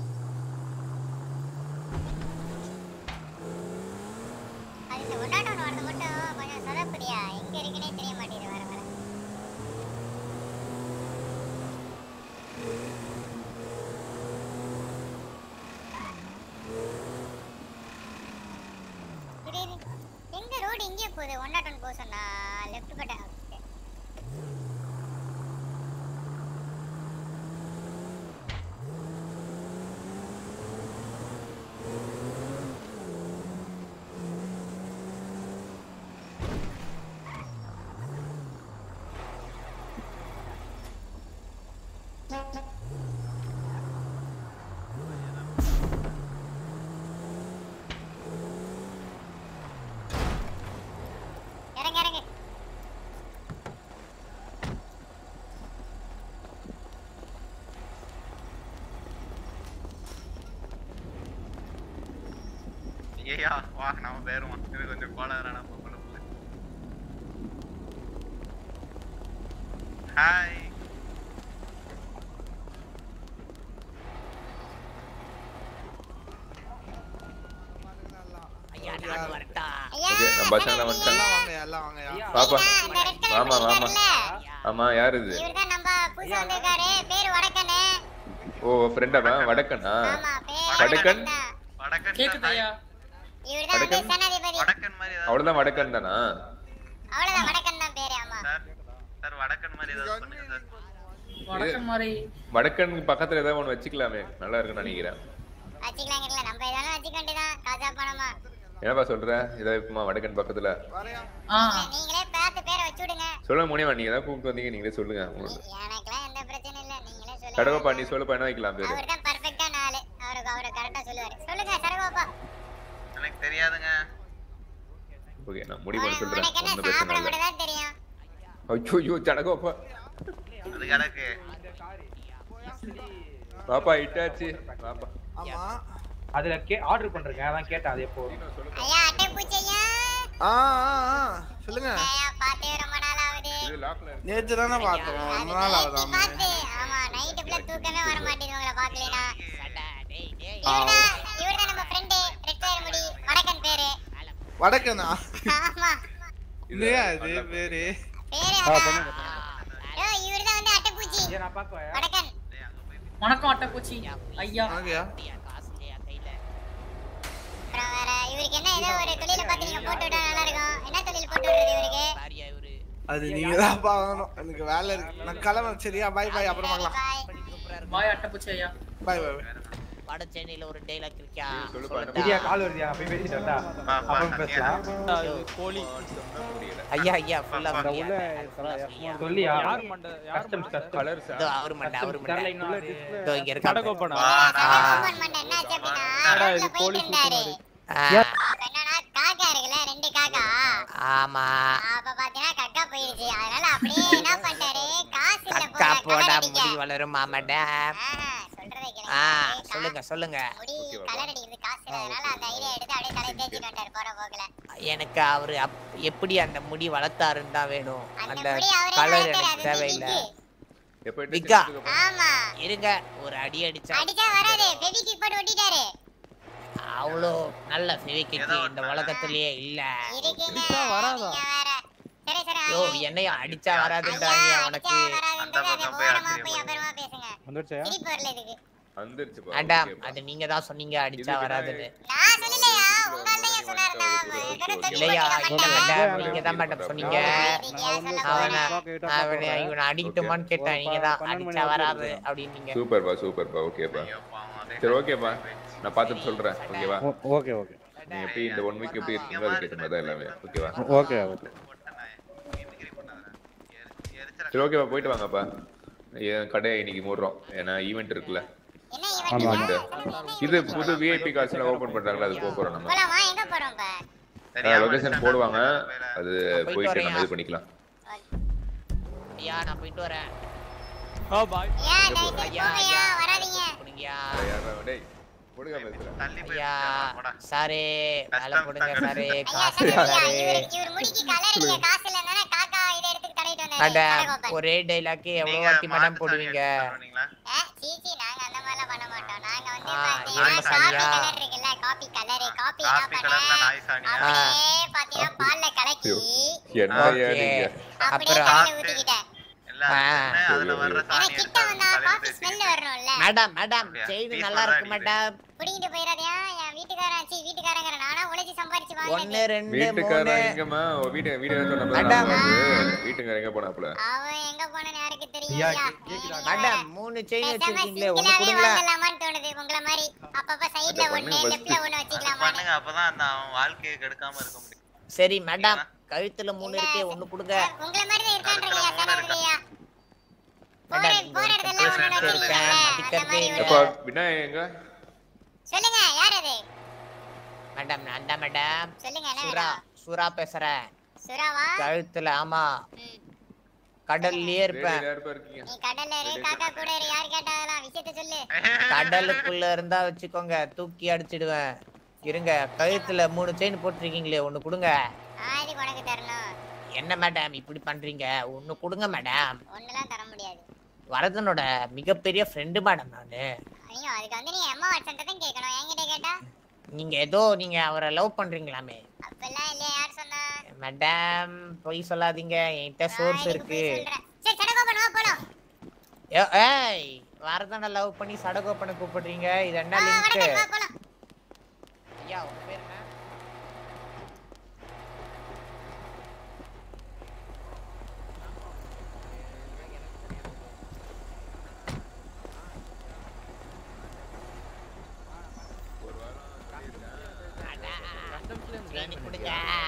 அது இந்த ஒன்னாட்டம் வரது மட்டும் கொஞ்சம் சொதப்புதியா எங்க இருக்குன்னே தெரிய மாட்டேங்குது வர வர இரு, இரு. எங்க ரோடு இங்கே போகுது ஒன் நாட் ஒன் போக சொன்னா லெஃப்ட் பட்டன் ஓகே இறங்க இறங்க ஐயா வா நாம பேருமா இது கொஞ்சம் கோளாறான பொம்பளை புள்ள ஹாய் ஐயா ஓகே நான் பஸ் ஸ்டாண்ட்ல வந்துட்டேன் எல்லாம் வாங்க எல்லாம் வாங்க பாப்பா இந்த ரெட் கலர் ஆமா ஆமா பண்ணிருக்காருல்ல ஆமா யார் இது இவர்தான் நம்ம புதுசா வந்திருக்காரு பேரு வடக்கண்ணு ஓ ஃப்ரெண்டாவா வடக்கனா ஆமா பேரு வடக்கன் தான் வடக்கன் கேக்குது ஐயா இவர்தான் வந்து வடக்கன்? சேனாதிபதி வடக்கன் மாதிரி ஏதாவது அவ்வளவுதான் வடக்கன் தானா அவ்வளவுதான் வடக்கன் தான் பேரு ஆமா சார் சார் வடக்கன் மாதிரி ஏதாவது பண்ணுங்க சார் வடக்கன் மாதிரி வடக்கன் பக்கத்துல ஏதாவது ஒண்ணு வச்சுக்கலாமே நல்லா இருக்குன்னு நினைக்கிறேன் வச்சுக்கலாங்கல்ல நம்ம எதாவது வச்சுக்க வேண்டியதான் காசா பணமா என்னப்பா சொல்ற ஏதாவது இருக்குமா வடக்கன் பக்கத்துல ஆ நீங்களே பார்த்து பேரை வச்சு விடுங்க சொல்ல முடியுமா நீங்க ஏதாவது கூப்பிட்டு வந்தீங்க நீங்களே சொல்லுங்க எனக்கெல்லாம் எந்த பிரச்சனையும் இல்ல நீங்களே சொல்லுங்க கடவுப்பா நீ சொல்லுப்பா என்ன வைக்கலாம் பேரு அவர் தான் பர்ஃபெக்டான ஆளு அவருக்கு அவரை கரெக்டா சொல்லுவாரு சொல்லுங்க சரகோப்பா எனக்கு தெரியாதுங்க ஓகே நான் முடிவு பண்ணி சொல்றேன் உனக்கு என்ன ஒன்றும் பிரச்சனை சாப்பிட இல்லை மட்டும் தான் தெரியும் ஐயோ ஐயோ ஜடகோப்பா அது கிடக்கு பாப்பா இட்டாச்சு பாப்பா ஆமா அதுல கே ஆர்டர் பண்றேங்க அதான் கேட்டேன் அது எப்போ ஐயா அட்டை பூச்சையா ஆ ஆ, ஆ சொல்லுங்க ஐயா பார்த்தே ரொம்ப நாள் ஆகுது இது லாக்ல இருக்கு நேத்து தானே பார்த்தோம் ரொம்ப நாள் நேத்து ஆகுதாமே பார்த்து ஆமா நைட்டு நைட்ல தூக்கமே வர மாட்டேங்குது உங்களை பாக்கலைனா இவர்தான் இவர்தான் நம்ம ஃப்ரெண்டு ரெட் கலர் முடி வடக்கன் பேரு வடக்கனா ஆமா இல்லையா இது பேரு பேரு அதான். யோ இவர்தான் வந்து அட்டைப்பூச்சி வடக்கன் வணக்கம் அட்டைப்பூச்சி ஐயா அப்புறம் வேற இவருக்கு என்ன ஏதோ ஒரு தொழில பார்த்து நீங்க போட்டு விட்டா நல்லா இருக்கும் என்ன தொழில் போட்டு விடுறது இவருக்கு அது நீங்க தான் பார்க்கணும் எனக்கு வேலை இருக்கு நான் கிளம்புறேன் சரியா பாய் பாய் அப்புறம் பார்க்கலாம் பாய் அட்டைப்பூச்சி ஐயா பாய் பாய் வட சென்னையில ஒரு டைலாக் இருக்கியா சரியா கால் வருதியா போய் பேசிட்டு வந்தா அப்புறம் பேசலாம் கோழி ஐயா ஐயா ஃபுல்லா சொல்லியா யார் மண்ட யார் கஸ்டம்ஸ் கஸ்டம் கலர்ஸ் இதோ அவர் மண்டை அவர் மண்டை தெரியல இன்னும் அது. இதோ இங்க இருக்காங்க கடகோப்பனா ஓபன் பண்ண என்னாச்சு அப்படின்னா என்னடா ரோட்ல இது கோழி போயிட்டு இருந்தாரு ஆ, அப்ப என்னன்னா காக்கா இருக்குல்ல ரெண்டு காக்கா ஆமா அப்ப பாத்தீங்கன்னா கக்கா போயிடுச்சு அதனால அப்படியே என்ன பண்ணிட்டாரு காசு இல்ல கக்கா போல போடா கலர் அடிக்க முடி வளரும் மாமாடா ஆஹா, சொல்றதை ஆ கேளுங்க சொல்லுங்க சொல்லுங்க முடி கலர் அடிக்கிறது காசு இல்லாதனால அந்த ஐடியா எடுத்து அப்படியே தலையை தேய்ச்சிட்டு வந்துட்டாரு போற போக்குல எனக்கு அவரு அப்- எப்படி அந்த முடி வளர்த்தாருன்னு தான் வேணும் அந்த அந்த முடி அவரே கலர் வளர்த்தாரு, எனக்கு அது தேவையில்லை விக்கு. எப்ப விக்கா ஆமா இருங்க ஒரு அடி அடிச்சா அடிச்சா வராது ஃபெவிக்விக் போட்டு ஒட்டிட்டாரு அவ்வளோ நல்ல ஃபெவிக்விக் இந்த உலகத்திலேயே இல்ல இருக்குங்க அடிச்சா வராதா? நீங்க வேற சரி சரி யோ என்னையும் அடிச்சா வராதுன்றாங்க உனக்கு வராதுன்றது அதை ஓரமா போய் அப்புறமா பேசுங்க வந்துருச்சா சிரிப்பு வரல இதுக்கு வந்துருச்சுப்பா மேடம் ஓகேப்பா. அது நீங்க தான் சொன்னீங்க அடிச்சா இதுக்கு வராதுன்னு நான் சொல்லலையா உங்க அண்ணன் சொன்னாரு நான் எதனா தொழில் இல்லையா பண்ணிட இல்ல மாட்டேன் மேடம் நீங்க தான் மேடம் சொன்னீங்க அவனை அவனை இவனை அடிக்கட்டுமான்னு கேட்டேன் நீங்க தான் அடிச்சா வராது அப்படின்னீங்க சூப்பர்ப்பா சூப்பர்ப்பா ஓகேப்பா சரி ஓகேப்பா நான் பார்த்துட்டு சொல்றேன் ஓகேவா ஓகே ஓகே நீங்க எப்படி இந்த ஒன் வீக் எப்படி இருக்கீங்களோ அதுக்கேற்ற மாதிரி தான் எல்லாமே ஓகேவா ஓகே ஓகே சரி ஓகேவா போயிட்டு வாங்கப்பா என் கடையை இன்னைக்கு மூடுறோம் ஏன்னா ஈவெண்ட் இருக்குல்ல என்ன ஆமா. ஈவெண்ட் இது புது விஐபி காசுல ஓபன் பண்றாங்களா அது போக போறோம் நம்ம போலாமா எங்க போறோம் இப்ப லொகேஷன் போடுவாங்க அது போயிட்டு போயிட்டு வரேன். நம்ம இது பண்ணிக்கலாம் ஐயா நான் போயிட்டு வரேன் ஆ பாய் ஏன் தயவு செய்து ஐயா, போங்கய்யா ஐயா. வராதீங்க போடுங்கய்யா யாரா டேய் போடுங்க பேசுறேன் ஐயா சாரே வேலை போடுங்க சாரே ஐயா காசு சரி ஐயா சாரே இவர் இவர் முடிக்கு கலர் அடிக்க காசு இல்லைன்னா காக்கா இதை எடுத்து தடவிட்டு வந்தாரு மேடம் கடகோப்பன். ஒரே டைலாக்கு எவ்வளவு வாட்டி மேடம் போடுவீங்க ஆ, சீ, சீ, நாங்க அந்த மாதிரிலாம் பண்ண மாட்டோம். நாங்க வந்து ஆ, பாத்தீங்கன்னா எருமை காபி சாணியா? கலர் இருக்குல்ல, காபி கலரு, காபி என்ன காபி கலர்ல பண்ணேன்? நாய் சாணியா அப்படியே பாத்தீங்கன்னா பால்ல கலக்கி, என்ன ஓகே நீங்க அப்படியே அப்புறம் தலையில ஊத்திக்கிட்டேன். இல்ல ஆ. அதுல வர்ற ஏன்னா சாணி கிட்ட வந்தா காபி smell வரணும்ல. மேடம் மேடம் செயின் Piece நல்லா நல்லா இருக்கு அடிக்குது. மேடம் புடிங்கிட்டு போயிடாதயா, என் வீட்டுக்காரன், சீ, வீட்டுக்காரங்கிற நானா உழைச்சு சம்பாரிச்சு ஒன்னு வாங்கினது. ரெண்டு மூணு வீட்டுக்காரன் எங்கம்மா உன் வீட்டு வீடு சொன்ன மேடம். வீட்டுக்காரன் எங்க போனாப்புல அவன் எங்க போனான்னு யாருக்கு தெரியும் ஐயா, ஐயா? கேக்குதா? நீங்க வேற. மேடம் மூணு செயின் பேசாம வச்சிருக்கீங்களே ஒண்ணு சிங்கிளாவே கொடுங்களா வாங்கலாமான்னு தோணுது உங்கள மாதிரி அப்பப்ப சைடுல அதை ஒண்ணு பண்ணுங்க லெஃப்ட்ல ஒண்ணு வச்சுக்கலாமான்னு பண்ணுங்க அப்பதான் அந்த அவன் வாழ்க்கையை கெடுக்காம இருக்க முடியும் சரி மேடம் கழுத்துல மூணு இருக்கே ஒண்ணு கொடுங்க உங்கள மாதிரி தான் இருக்கான்றீங்க சனவதியா போற மேடம் போற இங்க இடத்துல ஒண்ணு பேசிட்டு இருக்கேன் வச்சிருக்கீங்கல்ல அந்த மதிக்கிறதே மாதிரி இல்ல அப்பா விநாயக எங்க சொல்லுங்க யார் அது மேடம் நான் தான் மேடம் சொல்லுங்க என்ன சுரா வேணும் சுறா பேசுறேன் சுறாவா கழுத்துல ஆமா ம். கடல்லயே இருப்பேன் ரேடியோல யாருப்பா இருக்கீங்க நீ கடல்ல இரு காக்கா கூட இரு யார் கேட்டாலும் விஷயத்த சொல்லு கடலுக்குள்ள இருந்தா வச்சுக்கோங்க தூக்கி அடிச்சிடுவேன் இருங்க கழுத்துல மூணு செயின் போட்டிருக்கீங்களே ஒண்ணு கொடுங்க ஆ இதுக்கு உனக்கு தரணும் என்ன மேடம் இப்படி பண்றீங்க ஒண்ணு கொடுங்க மேடம் ஒண்ணுலாம் தர முடியாது வரதனோட மிகப்பெரிய ஃப்ரெண்டு மேடம் நானு ஐயோ அதுக்கு வந்து நீ அம்மா வாட்ஸ்அப் தான் கேட்கணும் என்கிட்ட கேட்டா நீங்க ஏதோ நீங்க அவரை லவ் பண்றீங்களாமே அப்பெல்லாம் இல்லையா யார் சொன்னா மேடம் பொய் சொல்லாதீங்க என்கிட்ட சோர்ஸ் நான் இருக்கு இதுக்கு போய் சொல்றேன் சரி சடகோபன் வா போலாம் ஏ- ஏய் வரதனை லவ் பண்ணி சடகோப்பனை கூப்பிடுறீங்க இது என்ன ஆ, லிங்க் வடக்கன் வா போலாம் ஐயா உங்க பேர் என்ன சீனி குடுங்க.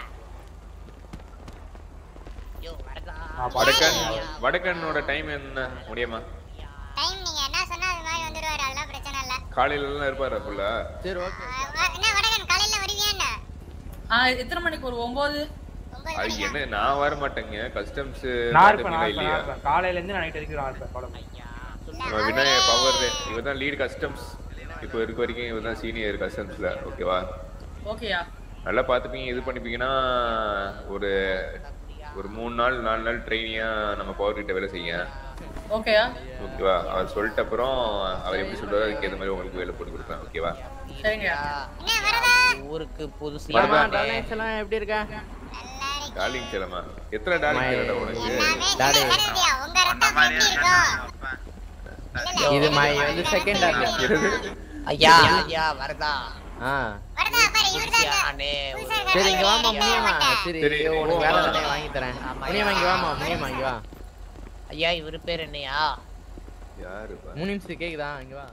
ஐயோ, வரதா. வடக்கன் வடக்கனோட டைம் என்ன முடியுமா டைம் நீங்க என்ன சொன்னா அது மாதிரி வந்துருவாரு அதெல்லாம் பிரச்சனை இல்ல காலையில எல்லாம் இருப்பாரா ஃபுல்லா சரி ஓகே ஆ, வா- என்ன வடகன் காலையில வருவியா என்ன ஆ எத்தனை மணிக்கு ஒரு ஒன்பது ஒன்பது அது மணியா என்ன நான் வர மாட்டேங்க கஸ்டம்ஸ் நான் இருப்பேன் நான் இருப்பேன், இல்லையா நான் இருப்பேன் காலையில இருந்து நைட் வரைக்கும் நான் இருப்பேன் படம் நம்ம விநாயக பவர் இவர் தான் லீட் கஸ்டம்ஸ் இப்போ இருக்க வரைக்கும் இவர் தான் சீனியர் கஸ்டம்ஸ்ல ஓகேவா ஓகேயா நல்லா பார்த்துப்பீங்க இது பண்ணிப்பீங்கன்னா ஒரு ஒரு மூணு நாள் நாலு நாள் ட்ரைனியா நம்ம பவர் கிட்ட வேலை செய்ய ஓகேயா ஓகேவா அவர் சொல்லிட்ட அப்புறம் அவர் எப்படி சொல்றாரு அதுக்கு ஏற்ற மாதிரி உங்களுக்கு வேலை போட்டு கொடுப்பேன் ஓகேவா சரிங்கய்யா ஊருக்கு புதுசு வரதா? டாலிங்ஸ் எல்லாம் எப்படி இருக்கா டார்லிங் செல்லமா எத்தனை டார்லிங் செல்லடா உனக்கு டாடி உங்க ரத்தம் எப்படி இருக்கும் இது மை வந்து செகண்ட் டார்லிங் ஐயா ஐயா வரதா ஆ புதுசியானே சரி இங்க வாமா முனியம்மா சரி சரி, உனக்கு ஓ, வேலை வா. தானே வாங்கி தரேன் முனியம்மா இங்க வாமா முனியம்மா இங்க வா ஐயா இவரு பேர் என்னையா யாருப்பா மூணு நிமிஷம் கேக்குதா இங்க வா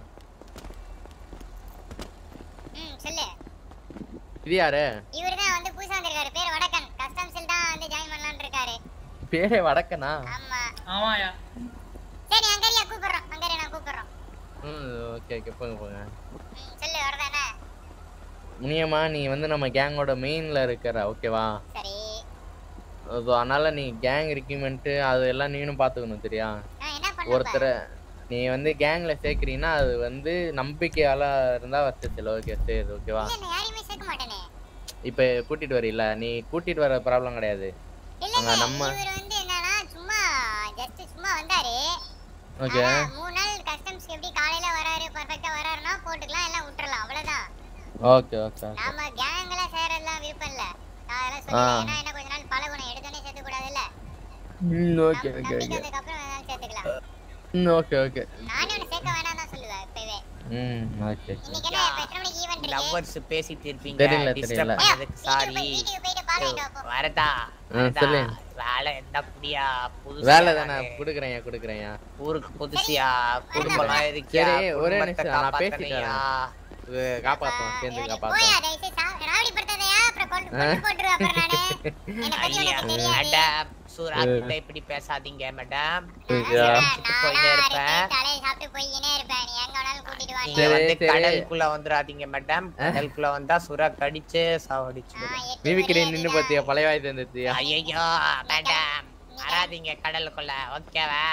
ம் சொல்லு இது யாரு இவரு தான் வந்து புதுசா வந்திருக்காரு பேர் வடக்கன் கஸ்டம்ஸில் தான் வந்து ஜாயின் பண்ணலாம்னு இருக்காரு பேரே வடக்கனா ஆமா ஆமாயா சரி அங்கரியா கூப்பிடுறோம் அங்கரியா நான் கூப்பிடுறோம் ம் ஓகே ஓகே போங்க போங்க ம் சொல்லு வரதானே முனியம்மா நீ வந்து நம்ம கேங்கோட மெயின்ல இருக்கிற ஓகேவா சரி அது அதனால நீ கேங் ரெக்யூமெண்ட் அது எல்லாம் நீனும் பாத்துக்கணும் சரியா நான் என்ன பண்ண ஒருத்தரை நீ வந்து கேங்ல சேர்க்கறீன்னா அது வந்து நம்பிக்கையால இருந்தா வச்சு ஓகே சரி ஓகேவா இல்ல நான் யாரையுமே சேர்க்க மாட்டேனே இப்ப கூட்டிட்டு வரீல நீ கூட்டிட்டு வர ப்ராப்ளம் கிடையாது இல்ல அங்க இல்ல நம்ம இவர் வந்து என்னன்னா சும்மா ஜஸ்ட் சும்மா வந்தாரு ஓகே ஆனா, மூணு நாள் கஸ்டம்ஸ்க்கு எப்படி காலையில வராரு பர்ஃபெக்ட்டா வராருன்னா போட்டுக்கலாம் எல்லாம் விட்டுறலாம் அவ்வளவுதான் ஓகே ஓகே நாம கேங்ல சேரலாம் விருப்பம் இல்ல நான் அதெல்லாம் ஆ. சொல்லுவேன் ஏன்னா என்ன கொஞ்ச நாள் பழகணும் எடுத்தோடனே சேர்த்து கூடாதுல்ல ம் ஓகே ஓகே நம்பிக்கை ஓகே வந்ததுக்கு அப்புறம் வேணாலும் சேர்த்துக்கலாம் ம் ஓகே ஓகே நானே உன்னை சேர்க்க வேணாம் தான் சொல்லுவேன் இப்பவே ம் ஓகே இன்னைக்கு என்ன இப்ப எத்தனை மணிக்கு ஈவென்ட் இருக்கு லவ்வர்ஸ் பேசிட்டு இருப்பீங்க தெரியல, டிஸ்டர்ப் தெரியல. பண்ணதுக்கு சாரி வீட்டுக்கு போயிட்டு பால் வாங்கிட்டு வா போ. வரதா ஆ, வரதா சொல்லு. வேலை என்ன அப்படியா புதுசா வேலை தானே நானு. குடுக்குறேன் குடுக்குறேன் ஊருக்கு புதுசியா குடும்பம்லாம் இருக்கியா சரி ஒரே குடும்பத்தை நிமிஷம் நான் பேசிட்டு காப்பாத்தனையா? வரேன் இது காப்பாத்துவோம் சேர்ந்து போயா காப்பாத்துவோம் தயவு செய்து சா- ராவடிப்படுத்தாதயா அப்புறம் கொண்டு கொண்டு போட்டுருவேன் அப்புறம் நானு என்னை பத்தி ஐயா, உனக்கு தெரியாது மேடம் சூரா கிட்ட இப்படி பேசாதீங்க மேடம் ஐயா. வச்சுட்டு போயிட்டே இருப்பேன் தலையை சாப்பிட்டு போயினே இருப்பேன் நீ எங்க வேணாலும் கூட்டிட்டு வா நீ. நீங்க வந்து சரி. கடலுக்குள்ள வந்துடாதீங்க மேடம் கடலுக்குள்ள வந்தா சுறா கடிச்சு சாவடிச்சு மிமிக்கிரி நின்னு பாத்தியா பழைய வாய் தந்துத்தியா ஐயோ மேடம் வராதீங்க கடலுக்குள்ள ஓகேவா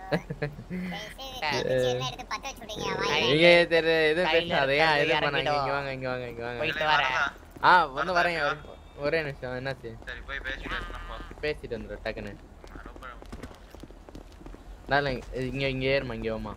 எல்லாம் எடுத்து பத்த வச்சு விடுங்க வாய் இங்க தெரியல எதுவும் கையில பேசாத ஏன் இருக்கிறது எதுவும் பண்ணாங்க இங்க இறங்கிடும். வாங்க இங்க வாங்க இங்க வாங்க போயிட்டு வரேன் ஆ வந்து வரேன் ஒரே- ஒரே நிமிஷம் என்னாச்சு சரி போய் பேசிட்டு வரணும்ப்பா. பேசிட்டு வந்துடும் டக்குன்னு நான் இங்க இங்க ஏறுமா இங்க வாமா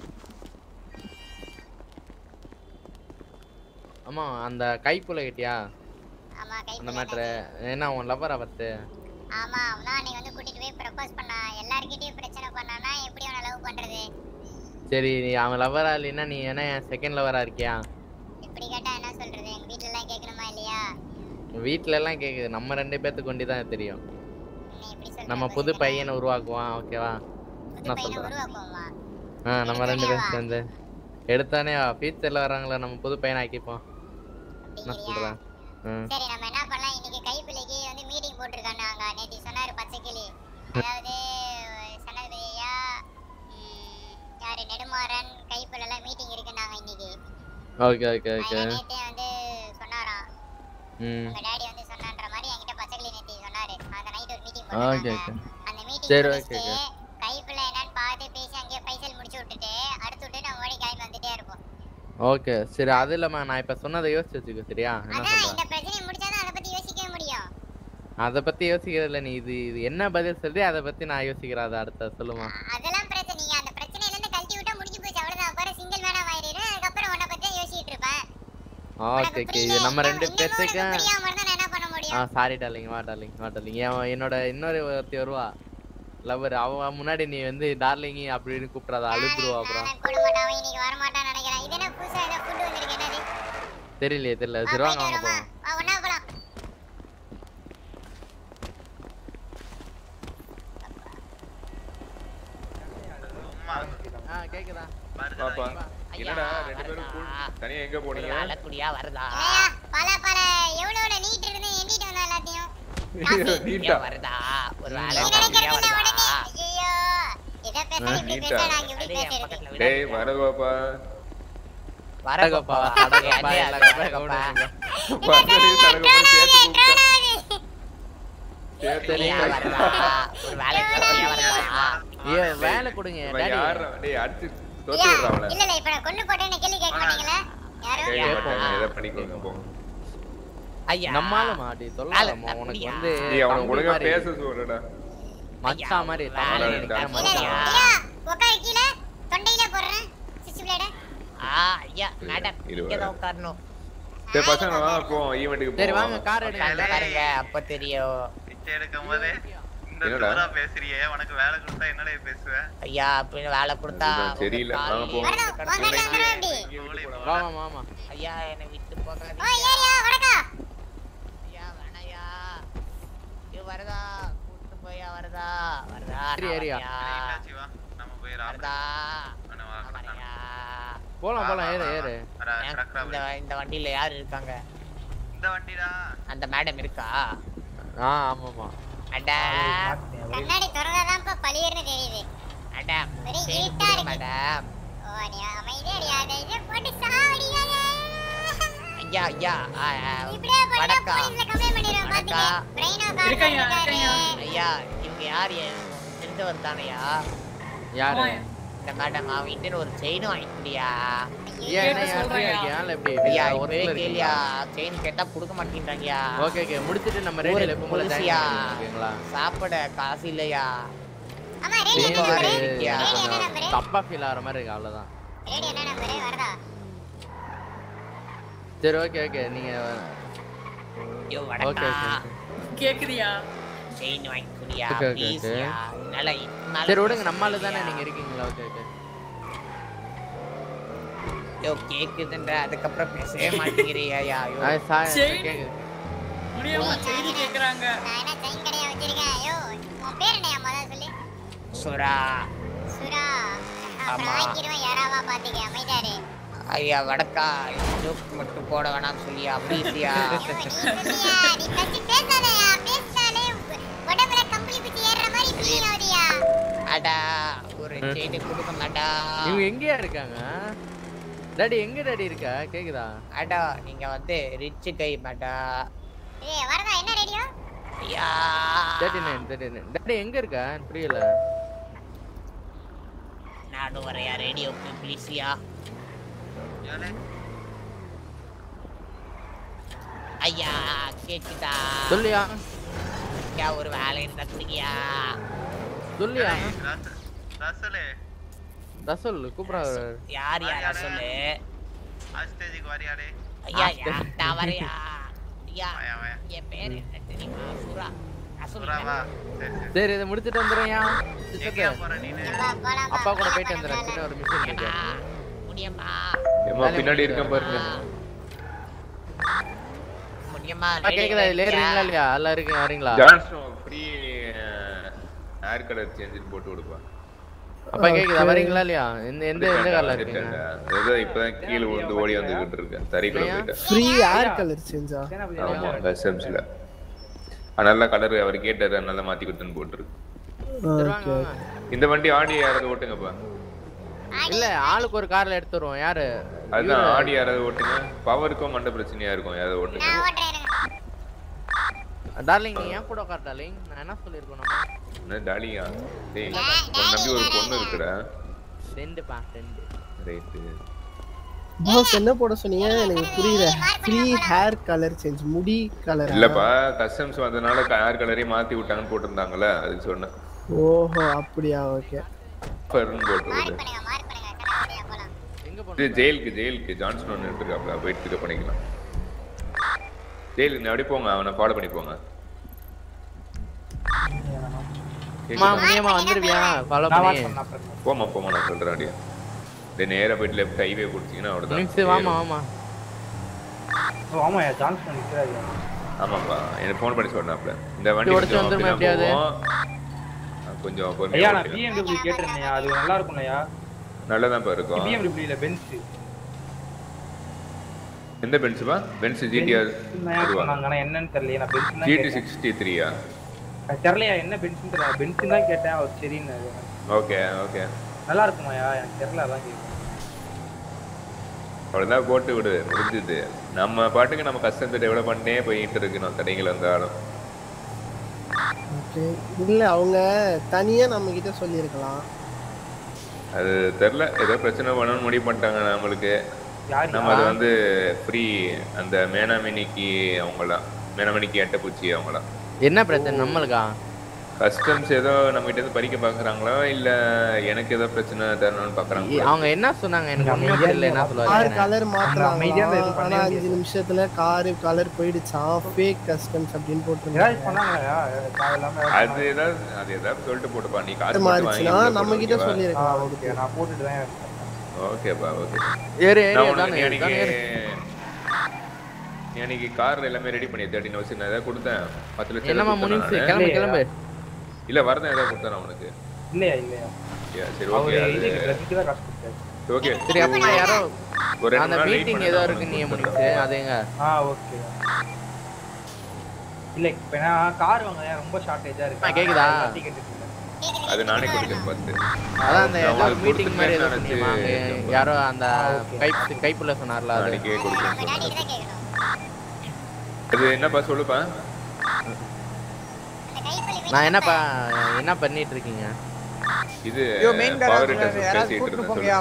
ஆமா அந்த கைப்புல கேட்டியா ஆமா கை அந்த மேட்ரு என்ன உன் லவ்வரா பத்து ஆமா அவனா நீ வந்து கூட்டிட்டு போய் ப்ரப்போஸ் பண்ணா எல்லார்கிட்டயும் பிரச்சனை பண்ணானா எப்படி அவனை லவ் பண்றது சரி நீ அவன் லவ்வரா இல்லைன்னா நீ என்ன என் செகண்ட் லவ்வரா இருக்கியா இப்படி கேட்டா என்ன சொல்றது எங்க வீட்ல எல்லாம் கேட்கணுமா இல்லையா வீட்ல எல்லாம் கேக்குது நம்ம ரெண்டு பேத்துக்கு கொண்டு தான் தெரியும் நீ இப்படி சொல்ற நம்ம புது பையனை உருவாக்குவான் ஓகேவா புது நான் பையனை சொல்றேன் உருவாக்குவோமா ஆ நம்ம ரெண்டு எடுத்தோனே பேரும் வா. சேர்ந்து எடுத்தானே ஃபியூச்சர்ல வராங்களே நம்ம புது பையனை ஆக்கிப்போம் என்ன அப்படிங்கிறியா? சொல்றேன் ம் சரி நம்ம என்ன பண்ணலாம் இன்னைக்கு கைப்பிள்ளைக்கு வந்து மீட்டிங் போட்டிருக்காங்க அங்க நேத்தி சொன்னாரு பச்சை கிளி அதாவது சனாதிபதி ஐயா ம், யாரு நெடுமாறன் கைப்பிள்ள எல்லாம் மீட்டிங் இருக்குன்னாங்க இன்னைக்கு ஓகே ஓகே ஓகே அதுல நேத்தே வந்து சொன்னாராம் ம் உங்க டாடி வந்து சொன்னான்ற மாதிரி என்கிட்ட பச்சை கிளி நேத்தி சொன்னாரு அந்த நைட் ஒரு மீட்டிங் ஓகே போட்டாங்க ஓகே அந்த மீட்டிங் சரி ஓகே முடிச்சுட்டு ஓகே கைப்பிள்ளை என்னன்னு பார்த்து பேசி அங்கேயே பைசல் முடிச்சு விட்டுட்டு அடுத்து விட்டு நம்ம மறுபடியும் கிளம்பி வந்துட்டே இருப்போம் ஓகே சரி அது இல்லாம நான் இப்ப சொன்னதை யோசிச்சு வச்சுக்கோ சரியா என்ன அதான் சொல்றேன் இந்த பிரச்சனையை முடிச்சாதான் அதை பத்தி யோசிக்கவே முடியும் அதை பத்தி யோசிக்கிறதில்ல நீ இது இது என்ன பதில் சொல்லி அதை பத்தி நான் யோசிக்கிறேன் அதை அடுத்த சொல்லுமா அதெல்லாம் பிரச்சனை நீங்க அந்த பிரச்சனையில இருந்து கழட்டி விட்டா முடிஞ்சு போச்சு அவ்வளவுதான் அப்புறம் சிங்கிள் மேடம் ஆயிடுறேன் அதுக்கப்புறம் உன்னை பத்தி தான் யோசிச்சுட்டு இருப்பேன் ஓகே ஓகே இது நம்ம ரெண்டு பேர்த்துக்கும் புரியாம இருந்தா நான் என்ன பண்ண முடியும் ஆ சாரி டார்லிங் வா டார்லிங் வா டார்லிங் என் என்னோட இன்னொரு ஒருத்தி வருவா லவர் அவ முன்னாடி நீ வந்து டார்லிங் அப்படின்னு கூப்பிடாத அழுதுருவா அப்புறம் கூட மாட்டான் அவன் இன்னைக்கு வர மாட்டான்னு நினைக்கிறேன் இது என்ன புதுசா ஏதோ ஃபுட் வந்திருக்கு என்னது தெரியலையே தெரியல வா, சரி வாங்க போயிட்டு வாங்க வருமா போவோம் வா ஒண்ணா போலாம் ஆ கேக்குதா பாப்பா என்னடா ரெண்டு பேரும் கூ- தனியா எங்க போனீங்க அழக்குடியா வருதா இல்லையா பல பல எவ்வளவு எவ்வளவு நீட் இருந்து எண்ணிட்டு வந்தா எல்லாத்தையும் நீட்டா வருதா ஒரு நீ வேலை நினைக்கிறது வருதா என்ன உடனே ஐயோ இத பேச இப்படி நீட்டா. பேச நாங்க இப்படி பேசுறது டேய் வர பாப்பா அடகப்பா அடகப்பா எல்லாம் கப்பா வரது தடகப்பா சேர்த்து கூப்பிட்டா சேர்த்து சரியா வருதா ஒரு வேலை சரியா வருதா ஏ வேலை கொடுங்க இவன் டாடி யார்றா? டேய் அடிச்சு தோத்து விடுறா அவளை இல்ல இல்ல இப்ப நான் கொண்டு போட்டேன்னு கேள்வி கேட்க மாட்டீங்களா யாரும் கேட்க மாட்டாங்க எதை பண்ணிக்கோங்க போங்க ஐயா நம்மாலுமா டி சொல்லலாமா உனக்கு அப்படியா? வந்து டேய் அவனை தம்பி ஒழுங்கா மாதிரி பேச சொல்லுடா மச்சான் மாதிரி வேலை தமிழ்ல இருக்கா நிக்கிற மச்சான்? மச்சான் உட்காரு கீழே தொண்டையில போடுறேன் சிக்ஸ் பிளேட ஆ ஐயா மேடம் இரு இங்கே தான் வரேன். உட்காரணும் சரி பசங்க வாங்க போவோம் ஈவெண்ட்டுக்கு சரி போவோம் வாங்க கார் எடுங்க பாருங்க அப்ப தெரியும் பிச்சை எடுக்கும் போது இந்த என்னடா? தூரா பேசுறியே உனக்கு வேலை கொடுத்தா என்னடா பேசுவ ஐயா அப்படின்னு வேலை கொடுத்தா இதுதான் சரியில்லை. வாங்க போவோம். வாமா மாமா ஐயா என்னை விட்டு ஓ போகாதீங்க ஏரியா வடக்கா ஐயா வேணாயா ஐயோ வரதா கூட்டு போயா வரதா வரதா சரி, நான் ஏரியா. வரேன்யா. வா நம்ம போய் வரதா வரதா போலாம் போலாம் ஏறு ஏறு இந்த இந்த வண்டியில யார் இருக்காங்க இந்த வண்டிடா அந்த மேடம் இருக்கா ஆ ஆமாமா மேடம் கண்ணாடி திறந்தாதான்ப்பா பளியர்னு தெரியுது மேடம் ஒரே செயின் இருட்டா கொடுங்க இருக்கு. மேடம் ஓ நீ அமைதியா அடியாத இதை போட்டு சாவடியாத ஐயா ஐயா ஆ, ஆ, இப்படியே போட்டா வணக்கா போலீஸ்ல கம்ப்ளைண்ட் பண்ணிடுவோம் வணக்கா பாத்துக்க பிரெயினோ காசு இருக்கையா, இருக்காரு இருக்கையா. ஐயா இவங்க யார் என் தெரிஞ்சவர் தானையா யாரு இந்த மேடம் அவன் கிட்ட ஒரு செயின் வாங்கிட்டியா ஏன் என்ன யார் ஃப்ரீயா இருக்கியா இல்ல எப்படி ஐயா ஒரு இப்பவே இடத்துல கேளியா இருக்கீங்களா செயின் கேட்டா கொடுக்க மாட்டேங்கிறாங்கயா ஓகே ஓகே முடிச்சிட்டு நம்ம ரேடியோல எப்போ போல புதுசியா ஓகேங்களா சாப்பிட காசு இல்லையா ஆமா ரேடியோ என்ன நம்பரு எனக்கு ரேடியோ என்ன கொஞ்சம் நம்பரு தப்பா ஃபீல் ஆகிற மாதிரி இருக்கு அவ்வளவுதான் ரேடியோ என்ன நம்பரு வரதா சரி ஓகே ஓகே நீங்க ஐயோ ஓகே வடக்கா ஓகே கேக்குறியா செயின் வாங்கிக்குடியா Okay, okay, okay. ப்ளீஸ்யா என்னால என்னால சரி விடுங்க நம்மால பேச தானே முடியலையா? நீங்க இருக்கீங்களா ஓகே ஓகே ஐயோ கேக்குதுன்ற அதுக்கப்புறம் பேசவே மாட்டேங்கிறியா ஐயோ ஆ சார் சரி. கேக்குது முடியாம செய்தி கேக்குறாங்க நான் என்ன செயின் கடையா வச்சிருக்கேன் ஐயோ உன் பேர் என்னையா முதல்ல சொல்லு சுரா சுரா அப்புறம் ஆமா. ஆக்கிடுவேன் யாராவா பாத்துக்க அமைதாரு ஐயா வடக்கா ஜோக் மட்டும் போட வேணாம்னு சொல்லியா ப்ளீஸ்யா நீ ஃபர்ஸ்ட் பேசாதயா பேசினாலே உடம்புல கம்பளி பிடிச்சி ஏறுற மாதிரி ஃபீலிங் ஆகுதியா அடா ஒரு செயின் கொடுக்க மாட்டா இவங்க எங்கேயா இருக்காங்க டாடி எங்க டாடி இருக்கா கேக்குதா அடா நீங்க வந்து ரிச் கை மாட்டா ஏய் வரதா என்ன ரேடியோ ஐயா thirty nine thirty nine daddy எங்க இருக்கா எனக்கு புரியல நானும் வரையா ரேடியோக்கு ப்ளீஸ்யா ஐயா கேக்குதா சொல்லியா ஐயா ஒரு வேலை இருந்தா சொல்லியா ரசலே ரசல் கூப்பிடாரு யார் யாரா சொல்லு ஆஸ்டேஜுக்கு வரியாடே ஐயா யார்டா வரையா ஐயா வாயா, வாயா. என் பேர் என்ன தெரியுமா சுரா சுறாவா சரி சரி சரி இதை முடிச்சிட்டு வந்துடுறியா எங்கேயா போற நீனு அப்பா கூட போயிட்டு வந்துடுறேன் சின்ன ஒரு மிஷின் இருக்கு முடியுமா ஏம்மா பின்னாடி இருக்கேன் பாருங்க முடியுமா ஆ, கேக்குதா இதுல ஏறுறீங்களா இல்லையா எல்லாம் இருக்கீங்க வரீங்களா ஜான்ஸ்டோ ஃப்ரீ ஹேர் கலர் சேஞ்சுன்னு போட்டு கொடுப்பா அப்பா கேக்குதா வரீங்களா இல்லையா எந்த எந்த எந்த கார்ல இருக்கீங்க ஏதோ இப்பதான் கீழே விழுந்து ஓடி வந்துகிட்டு இருக்கேன் தறிக்குள்ள போயிட்டேன் ஃப்ரீ ஏர் கலர் சேஞ்சா ஆமா கஸ்டம்ஸ்ல நல்ல கலர் அவர் கேட்டாரு அதனால மாத்தி கொடுத்துன்னு போட்டுருக்கு ஓகே இந்த வண்டி ஆடி யாராவது ஓட்டுங்கப்பா இல்ல ஆளுக்கு ஒரு கார்ல எடுத்து வருவோம் யாரு அதுதான் ஆடி யாராவது ஓட்டுங்க பவருக்கும் மண்ட பிரச்சனையா இருக்கும் யாராவது ஓட்டுங்க டார்லிங் நீ ஏன் கூட உட்கார் டார்லிங் நான் என்ன சொல்லிருக்கோம் நம்ம என்ன டாலியா டேய் உன்னை நம்பி ஒரு பொண்ணு இருக்குடா ரெண்டு பா ரெண்டு ரைட்டு பாஸ் என்ன போட சொன்னீங்க எனக்கு புரியல ஃப்ரீ ஹேர் கலர் சேஞ்ச் முடி கலர் இல்லப்பா கஸ்டம்ஸ் வந்தனால ஹேர் கலரே மாத்தி விட்டாங்கன்னு போட்டிருந்தாங்கல்ல அதுக்கு சொன்னேன் ஓஹோ அப்படியா ஓகே பர்ன்னு போட்டுருது எங்க இது ஜெயிலுக்கு ஜெயிலுக்கு ஜான்சன் ஒன்று இருக்காப்ல போயிட்டு பிக்கப் பண்ணிக்கலாம் ஜெயிலுக்கு நீ அப்படியே போங்க அவனை ஃபாலோ பண்ணி போங்க அம்மா முனியம்மா வந்துருவியா ஃபாலோ பண்ணி போமா போமா நான் சொல்றேன் அப்படியே டேய் நேரா போயிட்டு லெஃப்ட் ஹைவே பிடிச்சிங்கன்னா நிமிஷம் வாமா அவ்வளோதான் வாமா ஓ ஆமாயா ஜான்சன் நிற்கிறாரு ஆமாப்பா எனக்கு ஃபோன் பண்ணி சொன்னாப்ல இந்த வண்டி உடைச்சு கொஞ்சம் வந்துருமா அப்படிதான் எப்படியாவது? போகும். கொஞ்சம் ஐயா பொறுமையா நான் ஓட்டுங்க. பிஎம்டபிள்யூ கேட்டிருந்தேன் அது நல்லா இருக்கும்லையா நல்லதான்ப்பா இருக்கும் பிஎம்டபிள்யூ இல்ல பென்ஸ் எந்த பென்ஸுப்பா பென்ஸ் ஜிடிஆர் அதுவா சொன்னாங்க ஆனா என்னன்னு தெரியல நான் பென்ஸ் தான் ஜிடி கேட்டேன் சிக்ஸ்டி த்ரீயா அது தெரியலையா என்ன பென்ஸ் தெரியல பென்ஸ் தான் கேட்டேன் அவர் சரின்னு ஓகே ஓகே நல்லா இருக்குமாயா எனக்கு தெரியல அதான் கேட்குறேன் அவ்வளோதான் போட்டு விடு முடிஞ்சுது நம்ம பாட்டுக்கு நம்ம கஷ்டத்தை டெவலப் பண்ணே போயிட்டு இருக்கணும் தடைகள் வந்தாலும் ஓகே இல்ல அவங்க தனியா நம்ம கிட்ட சொல்லியிருக்கலாம் அது தெரில ஏதோ பிரச்சனை பண்ணணும்னு முடிவு பண்ணிட்டாங்க நம்மளுக்கு யார் நம்ம அது வந்து ஃப்ரீ அந்த மேனாமினிக்கு அவங்களாம் மேனாமினிக்கு எட்டப்பூச்சி அவங்களாம் என்ன பிரச்சனை நம்மளுக்கா கஸ்டம்ஸ் ஏதோ நம்ம கிட்ட இருந்து பறிக்க பாக்குறாங்களா இல்ல எனக்கு ஏதோ பிரச்சனை தரணும்னு பாக்குறாங்களா அவங்க என்ன சொன்னாங்க எனக்கு ஒண்ணுமே தெரியல என்ன கார் சொல்லுவாங்க கலர் அமைதியா இருந்தா எதுவும் மாத்தலாம் பண்ணவே ஆனா அஞ்சு நிமிஷத்துல கார் கலர் போயிடுச்சான் ஃபேக் கஸ்டம்ஸ் அப்படின்னு ஏதாவது போட்டுருந்தாங்க பண்ணாங்களா தேவையில்லாம அது ஏதாவது அது ஏதாவது சொல்லிட்டு போட்டுப்பா நீ காசு அது போட்டு மாறிச்சுன்னா வாங்கி நம்ம கிட்ட ஆ சொல்லியிருக்கலாம் ஓகே நான் போட்டுட்டு தான் இருக்கேன். ஓகேப்பா ஓகே ஏறு, ஏறு, நான் உனக்கு தானே, நீ அன்னைக்கு தானே நீ அன்னைக்கு கார் எல்லாமே ரெடி பண்ணி தேர்ட்டின் வச்சு நான் ஏதாவது கொடுத்தேன் பத்து லட்சம் என்னம்மா ஏதாவது முனிசு கொடுத்தேன் கிளம்பு நானு. கிளம்பு இல்ல வரதான் ஏதாவது கொடுத்தேன் நான் உனக்கு இல்லையா இல்லையா Yeah, சரி அவரு ஓகே அது இதுக்கு பிரசிக்கு தான் காசு கொடுத்தாரு ஓகே சரி அப்பா யாரோ ஒரு ரெண்டு அந்த நாள் wait மீட்டிங் பண்ணு, ஏதோ நான் இருக்கு நீ வந்து முனிசு அது எங்க ஆ ஓகே இல்ல இப்ப நான் கார் வாங்க ரொம்ப ஷார்ட்டேஜா இருக்கு ஆ, கேக்குதா? டிக்கெட் அது நானே கொடுக்குறேன் பார்த்து அதான் அந்த நான் ஏதோ உங்களுக்கு மீட்டிங் மாதிரி ஏதோ கொடுத்துருக்கேன்னு சொன்னீங்க நினைச்சு யாரோ அந்த கை கைப்புள்ள சொன்னார்ல அது நாளைக்கே கொடுக்குறேன் சொன்னேன். அது என்னப்பா சொல்லுப்பா நான் என்னப்பா என்ன பண்ணிட்டு இருக்கீங்க இது ஐயோ, main பவர் garage ல யாராவது பேசிட்டு கூட்டிட்டு இருந்தேன் போங்கயா.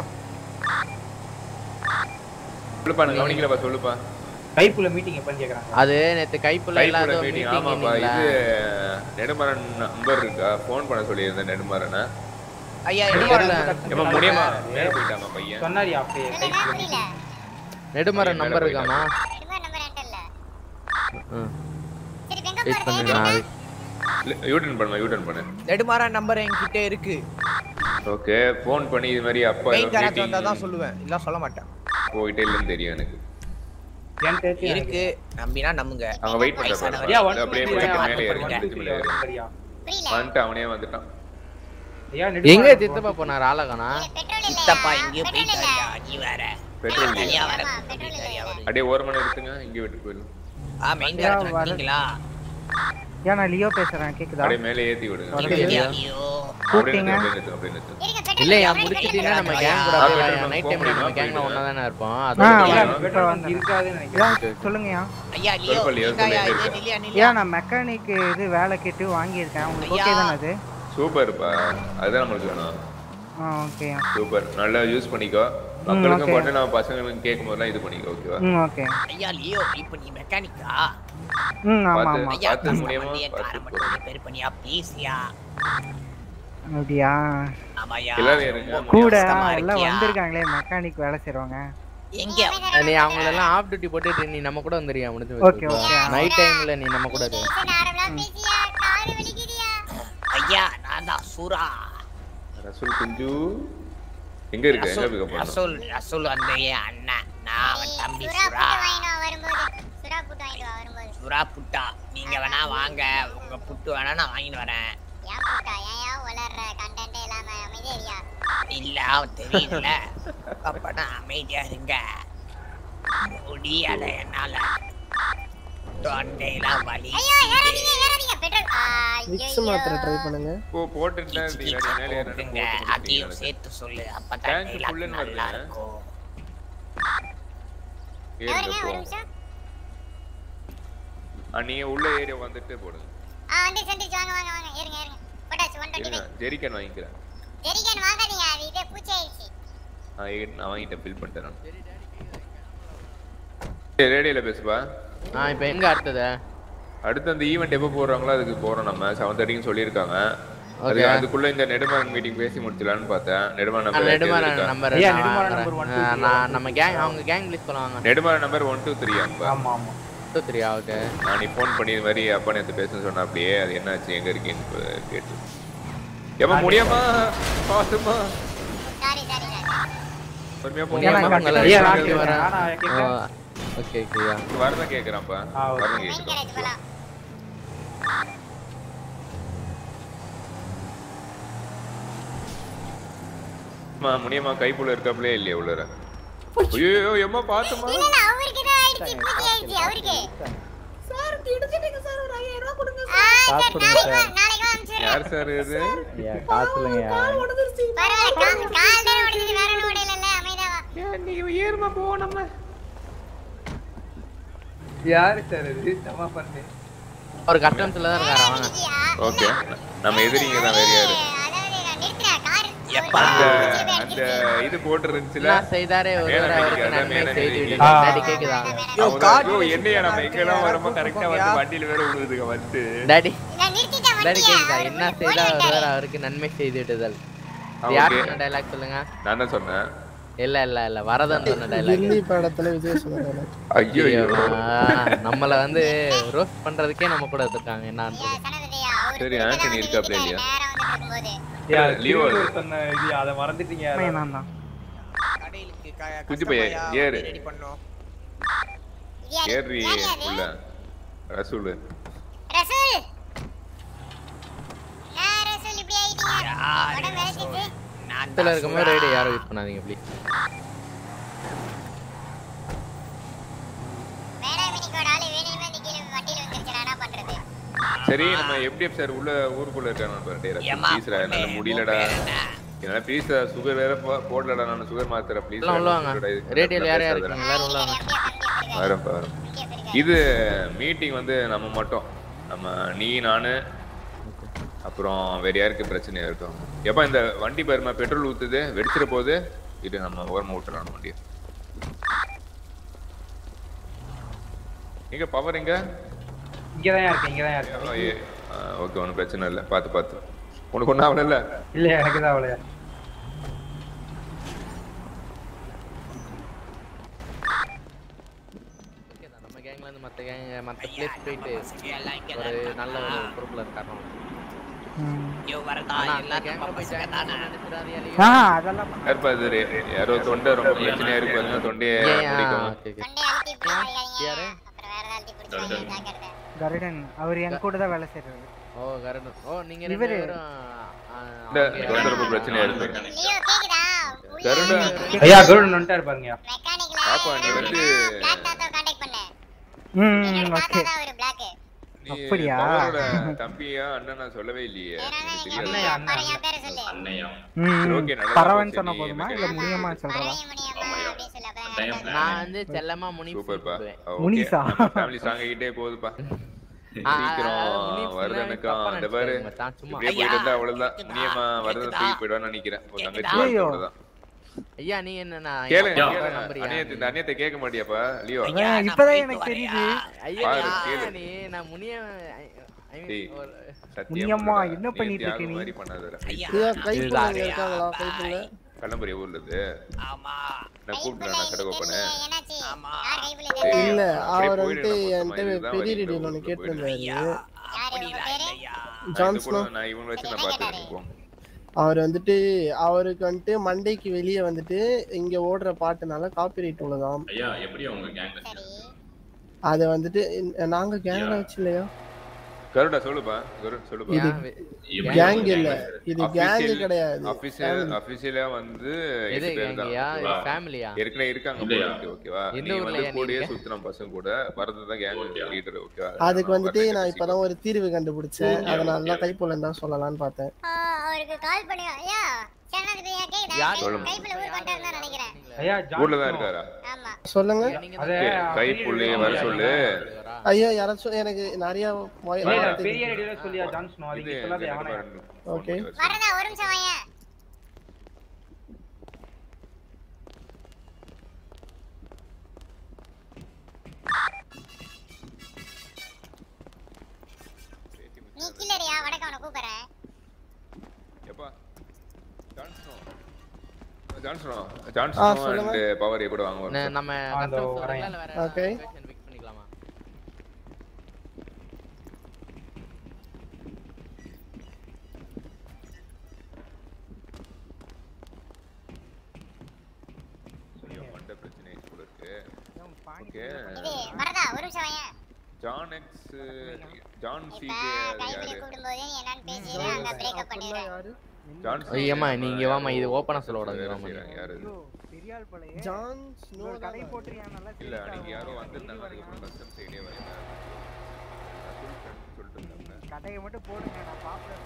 சொல்லு. சொல்லுப்பா நான் கவனிக்கலப்பா சொல்லுப்பா கைப்புல மீட்டிங் எப்பன்னு கேக்குறாங்க அது நேத்து கைப்புள்ள இல்லாத கைப்புல மீட்டிங் மீட்டிங் ஆமாப்பா இது நெடுமரன் நம்பர் இருக்கா ஃபோன் பண்ண சொல்லியிருந்தேன் நெடுமரனை ஐயா ஏம்மா முடியுமா மேல போயிட்டாமா பையன் சொன்னாரியா அப்படியே கைப்புல நெடுமரம் நம்பர் இருக்காமா வெயிட் பண்ணுங்க நான் யூட்டன் பண்ணுமா யூட்டன் பண்ணு நெடுமாறா நம்பர் என்கிட்ட இருக்கு ஓகே ஃபோன் பண்ணி இது மாதிரி அப்பா மெயின் கராஜ் மீட்டிங் வந்தா தான் சொல்லுவேன் இல்ல சொல்ல மாட்டேன் போயிட்டே இல்லைன்னு தெரியும் எனக்கு இருக்கு நம்பினா நம்புங்க அவங்க வெயிட் வயசானவர். பண்றப்ப அப்படியே போயிட்டு மேலே ஏறி வந்துட்டேன். பிரிட்ஜ் மேலே ஏறி வந்துட்டு அவனே வந்துட்டான் எங்க சித்தப்பா போனார் ஆளகானா சித்தப்பா எங்கேயோ போயிட்டாரியா நீ வேற பெட்ரோல் தனியா வர போயிட்டாரியா அவரு அப்படியே ஓரமான எடுத்துங்க இங்கே விட்டு போயிடும் ஆ மெயின் கராஜ் வந்தீங்களா ஏன் நான் லியோ பேசுறேன் கேக்குதா அப்படியே மேலே ஏத்தி விடுங்க வரது அப்படியே இல்லையா? நிறுத்து, கூப்பிட்டீங்க? அப்படியே நிறுத்து, அப்படியே நிறுத்து. இல்லையா முடிச்சிட்டீங்கன்னா நம்ம கேங் கூட ஆ, அப்படியே பெட்ரோல் நைட் பங்க் டைம்ல நம்ம போக கேங்ல முடியுமா? ஒண்ணா தானே இருப்போம் ஆ, அது இப்ப வந்தேன். ஏன் சொல்லுங்கய்யா ஐயா லியோ சொல்லுப்பா, லியோ, நீங்க சொல்லு, இது இருக்கு. நில்லியா நில்லியா ஏன் நான் மெக்கானிக் இது வேலை கேட்டு வாங்கியிருக்கேன் உங்களுக்கு ஓகே ஐயா. தானே அது சூப்பர்ப்பா அதுதான் நம்மளுக்கு வேணும் ஆ ஓகேயா சூப்பர் நல்லா யூஸ் பண்ணிக்கோ மக்களுக்கும் போட்டு நம்ம பசங்களுக்கு கேட்கும் போதெல்லாம் இது பண்ணிக்கோ ஓகேவா ம் ஓகே ஐயா லியோ இப்போ நீ மெக்கானிக்கா ம் ஆமா பார்த்து ஆமா ஐயா பார்த்து முடியுமா வண்டியை காரை மட்டும் ரிப்பேர் பண்ணியா ப்ளீஸ்யா அப்படியா ஆமாய்யா எல்லாரும் இருங்க கூட கஷ்டமா எல்லாம் இருக்கியா? வந்திருக்காங்களே மெக்கானிக் வேலை செய்றவங்க எங்க நீ அவங்கள எல்லாம் ஆஃப் டியூட்டி போட்டுட்டு நீ நம்ம கூட வந்துறியா முடிஞ்சு Okay, okay. நைட் டைம்ல நீ நம்ம கூட இரு ஐயா நான் தான் சூரா ரசூல் குஞ்சு எங்க இருக்கு எங்க ரசூல் பிக்கப் பண்ணணும் ரசூல் ரசூல் வந்து என் அண்ணன் நான் அவன் தம்பி சுரா சுரா புட்டா நீங்க வேணா வாங்க உங்க புட்டு வேணா நான் வாங்கிட்டு வரேன் இல்ல அவன் தெரியல அப்பனா அமைதியா இருங்க முடியல என்னால தொண்டையெல்லாம் வலி மிக்ஸ் மாத்திர ட்ரை பண்ணுங்க போ போட்டுட்டு தான் இருந்தீங்க மேலே போட்டுங்க அதையும் சேர்த்து சொல்லு அப்பதான் Tank dialogue full ன்னு நல்லா வருது. இருக்கும் ஏறுங்க போ ஆ, நீங்க உள்ள ஏரியா வந்துட்டு போடுங்க இருங்க ஜெரிக்கன் வாங்கிக்கிறேன் ஆ ஏ- நான் வாங்கிட்டேன் பில் பண்ணிட்டேன் நான் ரேடியோல பேசுப்பா ஆ இப்போ எங்க அடுத்தது அடுத்து அந்த ஈவெண்ட் எப்போ போடுறாங்களோ அதுக்கு போறோம் நம்ம செவன் தேர்ட்டின்னு சொல்லியிருக்காங்க Okay. அதுக்கு அதுக்குள்ள இந்த நெடுமாறன் மீட்டிங் பேசி முடிச்சலான்னு பார்த்தேன் நெடுமாறன் நம்பர் நெடுமாறன் நம்பர் நான் நம்ம கேங் அவங்க கேங் லிஸ்ட் பண்ணுவாங்க Nedumaran number one two three அப்பா ஆமா ஆமா டூ த்ரீ ஓகே நான் நீ ஃபோன் பண்ணி இது மாதிரி அப்பா நேற்று பேசணும்னு சொன்ன அப்படியே அது என்னாச்சு எங்க இருக்கேன்னு ப- கேட்டு ஏமா முடியாமா பாத்துமா பொறுமையா போங்க ஏன்னா அம்மா. உங்களை ஐயா, ராக்கி ராக்கி வரேன். வரேன். ஓ, ஓகே ஓகேயா வரதான் கேக்குறான்ப்பா வரதான் கேக்குறான் அம்மா முடியுமா கைப்புள்ள இருக்காப்லே இல்லையா உள்ளர ஐயோ எம்மா பாத்துமா யார் சார் இது காசு இல்லைங்கய்யா ஏறுமா போ நம்ம யாரு சார் இது நம்ம பண்ணு ஒரு கஸ்டம்ஸ்ல தான் இருக்காரு வாங்க ஓகே நம்ம எதிரிங்க தான் வேற யாரு அந்த அந்த இது போட்டு இருந்துச்சுல நான் செய்தாரே ஒருவர் அவருக்கு நன்மை செய்து விடுங்க. ஆ. டாடி கேக்குதா? அவங்க- ஐயோ, என்னையா நம்ம எங்கெல்லாம் வரமோ கரெக்டா வந்து வண்டியில வேற விழுதுங்க வந்து டாடி சரி கேக்குதா என்ன செய்தால் ஒருவர் அவருக்கு நன்மை செய்து விடுதல் ஆ, யார் okay. சொன்ன டைலாக் சொல்லுங்க நான் தான் சொன்னேன் இல்ல இல்ல இல்ல வரதன் சொன்ன டைலாக் கில்லி படத்துல விஜய் சொன்னாரு ஐயோ ஐயோ. நம்மள வந்து ரோஸ்ட் பண்றதுக்கே நம்ம கூட இருக்காங்க என்னன்னு சரி ஆண்டனி இருக்காப்ல இல்லையா யா, லியோ திருவள்ளுவர் சொன்ன இது அதை மறந்துட்டீங்க நான் தான் குஞ்சு பையன் ஏறு ரெடி பண்ணோம் ஏறி உள்ள ரசூல் ரசூல் ஆ ரசூல் இப்படி ஆயிட்டீங்க உடம்பு விளைச்சிட்டு இதுல இருக்கும்போது ரேடியோ யாரும் யூஸ் பண்ணாதீங்க ப்ளீஸ் மேடம் இன்னைக்கு ஒரு ஆளு வேணுமே இந்த கீழே வண்டியில வந்துருச்சு நான் என்ன பண்றது சரி நம்ம எப்படிஎஃப் சார் உள்ள ஊருக்குள்ள இருக்கானு டேய் ரசூல் ஏம்மா, ப்ளீஸ்ரா என்னால முடியலடா என்னால ப்ளீஸ் சுகர் வேற போ- போடலடா நான் சுகர் மாத்திர ப்ளீஸ் எல்லாம் உள்ள வாங்க ரேடியோல யார் யார் இருக்காங்க எல்லாரும் உள்ள வாங்க வரேன் வரேன் இது மீட்டிங் வந்து நம்ம மட்டும் நம்ம நீ நானு அப்புறம் வேற யாருக்கு பிரச்சனையா இருக்கும் எப்ப இந்த வண்டி பாருமா பெட்ரோல் ஊத்துது வெடிச்சிட போகுது இது நம்ம ஓரமா விட்டுறோம் வண்டியை எங்க பவர் எங்க இங்கதான் இருக்கேன் இங்கதான் இருக்கேன் ஓகே ஒன்றும் பிரச்சனை இல்லை பார்த்து பார்த்து உனக்கு ஒன்றும் ஆகல இல்ல எனக்கு தான் அவ்வளவு நம்ம கேங்ல இருந்து மத்த கேங் மத்த பிளேஸ் போயிட்டு ஒரு நல்ல ஒரு பொறுப்புல இருக்காங்க யோ வரதா ஆனா அந்த எல்லாரும் கேங்ல போய் join பண்ண நினைச்சிடாதீங்க இல்லையா? ஆ அதெல்லாம் பண்ண- யாருப்பா இது யாரோ தொண்டை ரொம்ப பிரச்சனையா இருக்கு பாருங்க தொண்டையை ஏன், ஏன், முடிக்கும் okay, okay. யாரு அப்புறம் வேற ஏதாவது அழுத்தி பிடிச்சி ஜாக்கிரதை கருடன் அவர் என் கூட தான் வேலை செய்றாரு ஓ கருடன் ஓ நீங்க ரெண்டு இவரு பேரும் ஆ, இல்ல அவங்க- தொண்டை ரொம்ப பிரச்சனையா இருக்கு லியோ கேக்குதா கருடா ஐயா கருடன் வந்துட்டாரு பாருங்க பாப்பா நீ வந்து பிளாக் தாத்தா கான்டாக்ட் பண்ணு ம் ஓகே தாத்தா ஒரு பிளாக் நீ அப்படியா? பவரோட தம்பியா அண்ணன் நான் சொல்லவே இல்லையே எனக்கு தெரியாது. அண்ணையா அண்ணா என் பேரை சொல்லு ம் சரி, ம். okay, நல்லா பறவைன்னு போச்சு, சொன்னா நீ போதுமா எனக்கு இல்ல முனியமா சொல்றதா அப்படின்னு சொல்லு அப்புறம் நான் வந்து செல்லமா முனி சூப்பர்ப்பா கூப்பிடுவேன். முனிசா? ஃபேமிலி சாங் கிட்டே போகுதுப்பா ஆ, ஆ, சீக்கிரம் முனிஸ் வருதனுக்கும் தப்பா அந்த பாரு நினைச்சுக்காதீங்க மச்சான், சும்மா. இப்படியே போயிட்டு இருந்தா அவ்வளவுதான் முனியம்மா வரத தூக்கி போயிடுவான்னு நினைக்கிறேன் ஒரு தங்கச்சி ஐயோ. அவ்வளவுதான் ஐயா நீ என்ன கேளு ஐயா, கேளு. நம்புறியா? அநியத்தை இந்த அநியத்தை கேட்க மாட்டியாப்பா லியோ ஆ, இப்பதான் எனக்கு தெரியுது ஐயா பாரு, யா, கேளு. நீ நான் முனிய I mean, டேய், ஒரு- சத்தியம் முனியம்மா, பண்ணுடா. என்ன நீ பண்ணிட்டு தியாகம் இருக்க நீ? மாதிரி பண்ணாதடா. ஐயா கைப்புள்ள அங்க இருக்காங்களா கைப்புள்ள கண்ணபுரி ஊர்ல இருந்து நான் கூப்பிட்டேன் நான் கடை ஓப்பனேன் என்னாச்சு யார் கைப்புள்ள இல்ல அப்படியே அவர் போயிடு, வந்துட்டு நம்ம என்கிட்ட இதுதான் பெரிய வழி, ரீடியல் உள்ள ஒன்று போயிடு. கேட்டிருந்தாரு யாரு உங்க பேரு ஜான்ஸ்னோ நான் இவன் வச்சு நான் பாத்துக்கிறேன் போ. அவர் வந்துட்டு அவருக்கு வந்துட்டு மண்டைக்கு வெளியே வந்துட்டு இங்க ஓடுற பாட்டுனால காப்பிரைட் உள்ளதாம் ஐயா எப்படி அவங்க கேங்ல அது வந்துட்டு இந்த- நாங்க கேங்ல வச்சு இல்லையா கருடா சொல்லுப்பா கருட சொல்லுப்பா இது எப்படி கேங் அவங்க இல்ல gang இது கேங் Official- கிடையாது official- family. official ஆ வந்து எது எட்டு பேர் தான், கேங்கயா ஓகேவா? ஃபேமிலியா ஏற்கனவே இருக்காங்க இல்லையா? போல இருக்கு, ஓகேவா எந்த நீ ஊர்ல வந்து ஐயா நீ கூடயே இருக்க? சுத்தின பசங்க கூட வரது தான் கேங் லீடர் ஓகேவா அதுக்கு நான் வந்துட்டு வரேன் நான் கடைசி இப்பதான் ஒரு தீர்வு கண்டுபிடிச்சேன் அதனால தான் கைப்புலன்னு தான் சொல்லலாம்னு பார்த்தேன் ஆ, அவருக்கு கால் பண்ணி ஐயா சேனாதிபதி ஐயா கேக்குதா யார்? சொல்லுங்க. கைப்புள்ள ஊர் கொண்டாருன்னு தான் நினைக்கிறேன் ஐயா ஊர்ல தான் ஜான்சன் இருக்காரா ஆமா சொல்லுங்க அது கை புள்ளி வர சொல்லு ஐயா யாராச்சும் எனக்கு நிறைய வாய்- இல்ல, வார்த்தை பெரிய ரேடியோல சொல்லியா ஜான்சன் அது இது இங்க சொல்லாத எனக்கு அவனே வரணும். ஓகே. phone பண்ணி வர சொல்லு. வரதா ஒரு நிமிஷம் வாயேன் நீ கில்லறியா வடக்க அவனை கூப்பிடுறேன் எப்பா ஜான்சனோ ஜான்சனோ ஜான்சனோ சொல்லுங்க. அண்ட் பவர் கூட வாங்க ந- நம்ம ஆ, இதோ customs வரேன். வரல, இல்ல வேற Okay. location fix பண்ணிக்கலாமா மண்ட பிரச்சனை போல இருக்கு ஓகே இது வரதா ஒரு நிமிஷம் வாயேன் ஜான் எக்ஸ் ஜான் இப்ப சிஜே கைப்புள்ள யாரு கூப்பிடும்போது நீ என்னன்னு பேசி அங்க பிரேக்கப் பண்ணிடுறேன் யாரு ஜான் ஐயம்மா நீங்க வாமா இது ஓப்பனா சொல்ல வேலை விடாதீங்க வாமா. செய்றாங்க யாரு இது? பெரிய ஆள் போலயே ஜான் ஸ்னோ ஒரு கடை போட்டுறியா நல்லா இல்ல அன்னைக்கு யாரோ வந்திருந்தாங்க அதுக்கப்புறம் கஸ்டம் சைடே வரல நான் சொல்லிட்டேன் சொல்லிட்டு இருந்தாங்க கடையை மட்டும் போடுங்க நான் பாப்புலர்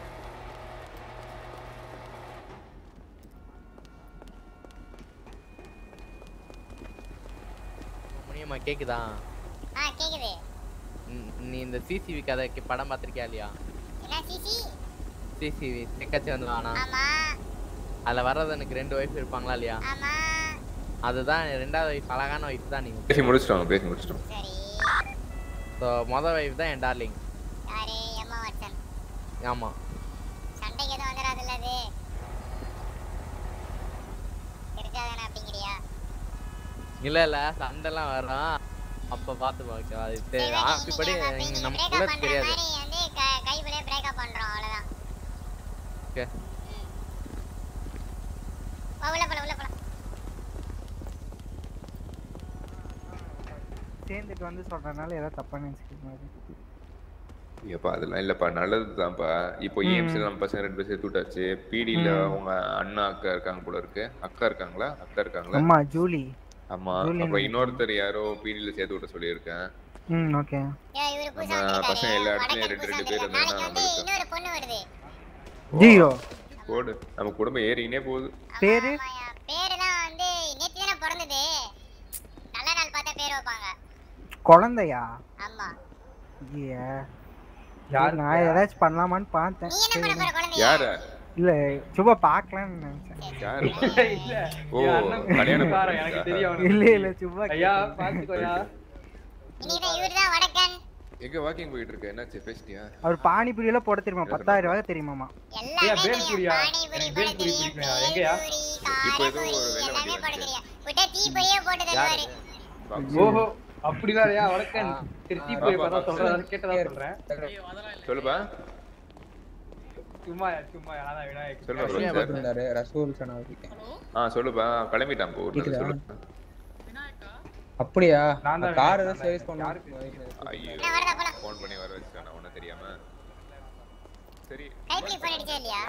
முனியம்மா கேக்குதா ஆ கேக்குது ம், நீ இந்த சிசிவி கதைக்கு படம் பார்த்திருக்கியா இல்லையா என்ன சிசி சிசிவி திக்கச்சி வந்து வானா ஆமா அதுல வர்றது எனக்கு ரெண்டு ஒய்ஃப் இருப்பாங்களா இல்லையா ஆமா அதுதான் ரெண்டாவது ஒய்ஃப் அழகான ஒய்ஃப் தான் நீ பேசி முடிச்சிட்டோம் பேசி முடிச்சிட்டோம் சரி ஸோ மொதல் ஒய்ஃப் தான் என் டார்லிங் யாரு எம்மா வாட்சன் ஆமா சண்டைக்கு எதுவும் வந்துடாதுல்ல அது தெரிஞ்சாதானே அப்படிங்கிறியா இல்ல இல்ல சண்டைலாம் வரும் அப்ப பாத்துப்போம் ஓகேவா அது தெ- ஆப்பிப்படி இங்க நமக்குள்ள பிரேக்கப் பண்ற தெரியாது மாதிரி வந்து க- கைக்குள்ளே பிரேக்கப் பண்றோம் அவ்வளவுதான் ஓகே வா, உள்ள போலாம் உள்ள போலாம் சேர்ந்துட்டு வந்து சொல்றதுனால ஏதாவது தப்பா நினைச்சுக்கிற மாதிரி ஏப்பா அதெல்லாம் இல்லப்பா நல்லதுதான்ப்பா இப்போ ம். EMC நம்ம பசங்க ரெண்டு பேர் சேர்த்து விட்டாச்சு பிடில ம். உங்க அண்ணா அக்கா இருக்காங்க போல இருக்கு அக்கா இருக்காங்களா அக்கா இருக்காங்களா அம்மா ஜூலி ஆமா ஜூலின்னு அப்புறம் இன்னொருத்தர் யாரோ பிடில சேர்த்து விட சொல்லியிருக்கேன் ம் ஓகே நம்ம பசங்க எல்லா இடத்துலயும் ரெண்டு ரெண்டு பேர் இருந்தா நம்மளுக்கு இன்னொரு பொண்ணு வருது ஜியோ போடு நம்ம குடும்பம் ஏறினே போகுது பேரு பேருலாம் வந்து நேத்து தானே பிறந்தது நல்ல நாள் பார்த்தா பேர் வைப்பாங்க குழந்தையா ஆமா ஐயே யாரு? நான் ஏதாச்சும் பண்ணலாமான்னு பார்த்தேன் யார இல்ல சும்மா பார்க்கலாம்னு நினைச்சேன் யாரு இல்ல ஓ என் அண்ணன் கல்யாணம் பாரு, எனக்கு தெரியும் அவனுக்கு. இல்ல இல்ல சும்மா ஐயா கேட்டேன். பாத்துக்கோயா இன்னைக்கு இவர்தான் வடக்கன் எங்க வாக்கிங் போயிட்டு இருக்க என்னாச்சு பேசிட்டியா அவர் பானிபூரி எல்லாம் போட தெரியுமா பத்தாயிரம் ரூபாய் தெரியுமாமா ஐயா பேல்பூரியா எனக்கு பேல்பூரி பிடிக்குமையா எங்கயா இப்போ ஏதோ ஒரு வெள்ள வண்டி வந்துச்சு. விட்டா தீ பொரியே போட்டு தருவாரு ஓஹோ அப்படிதான்யா வடக்கன் திருச்சி போய் ஆமா, பார்த்தா ஆமா. சொல்றேன் கேட்டதா சொல்றேன் சொல்லுப்பா சும்மா சும்மா அதான் விநாயக் சொல்லுப்பா ரஷ்யா சார் பார்த்துருந்தாரு ரசூல் சனாவுக்கு ஆ சொல்லுப்பா கிளம்பிட்டான் போ கேக்குதா? சொல்லு அப்படியா நான் தான் கார் விநாயக், ஏதாவது சர்வீஸ் நான் பண்ணுவோம் ஐயோ ஃபோன் பண்ணி வர வச்சுட்டான் ஒன்றும் தெரியாம சரி கைப்பிடி போன் அடிச்சா இல்லையா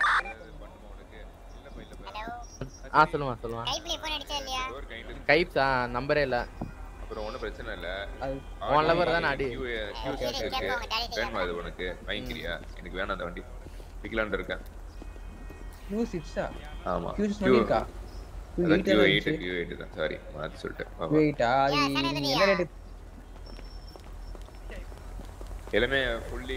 ஆ சொல்லுமா சொல்லுமா கைப்பிடி போன் அடிச்சா இல்லையா கைப்ஸ் ஆ நம்பரே இல்ல அப்புறம் ஒன்றும் பிரச்சனை இல்ல உன் lover தானே அடி. Q- Q six இருக்கு வேணுமா இது உனக்கு வாங்கிக்கிறியா எனக்கு வேணாம் அந்த வண்டி விக்கலான்னு இருக்கேன் கியூ சிக்ஸா ஆமா கியூ சிக்ஸ் இருக்கா அதான் Q8 Q8 இருந்துச்சு. Q8 தான் சாரி மாத்தி சொல்லிட்டேன் ஆமா. வெயிட்டா அது என்ன ரேட்டு எல்லாமே ஃபுல்லி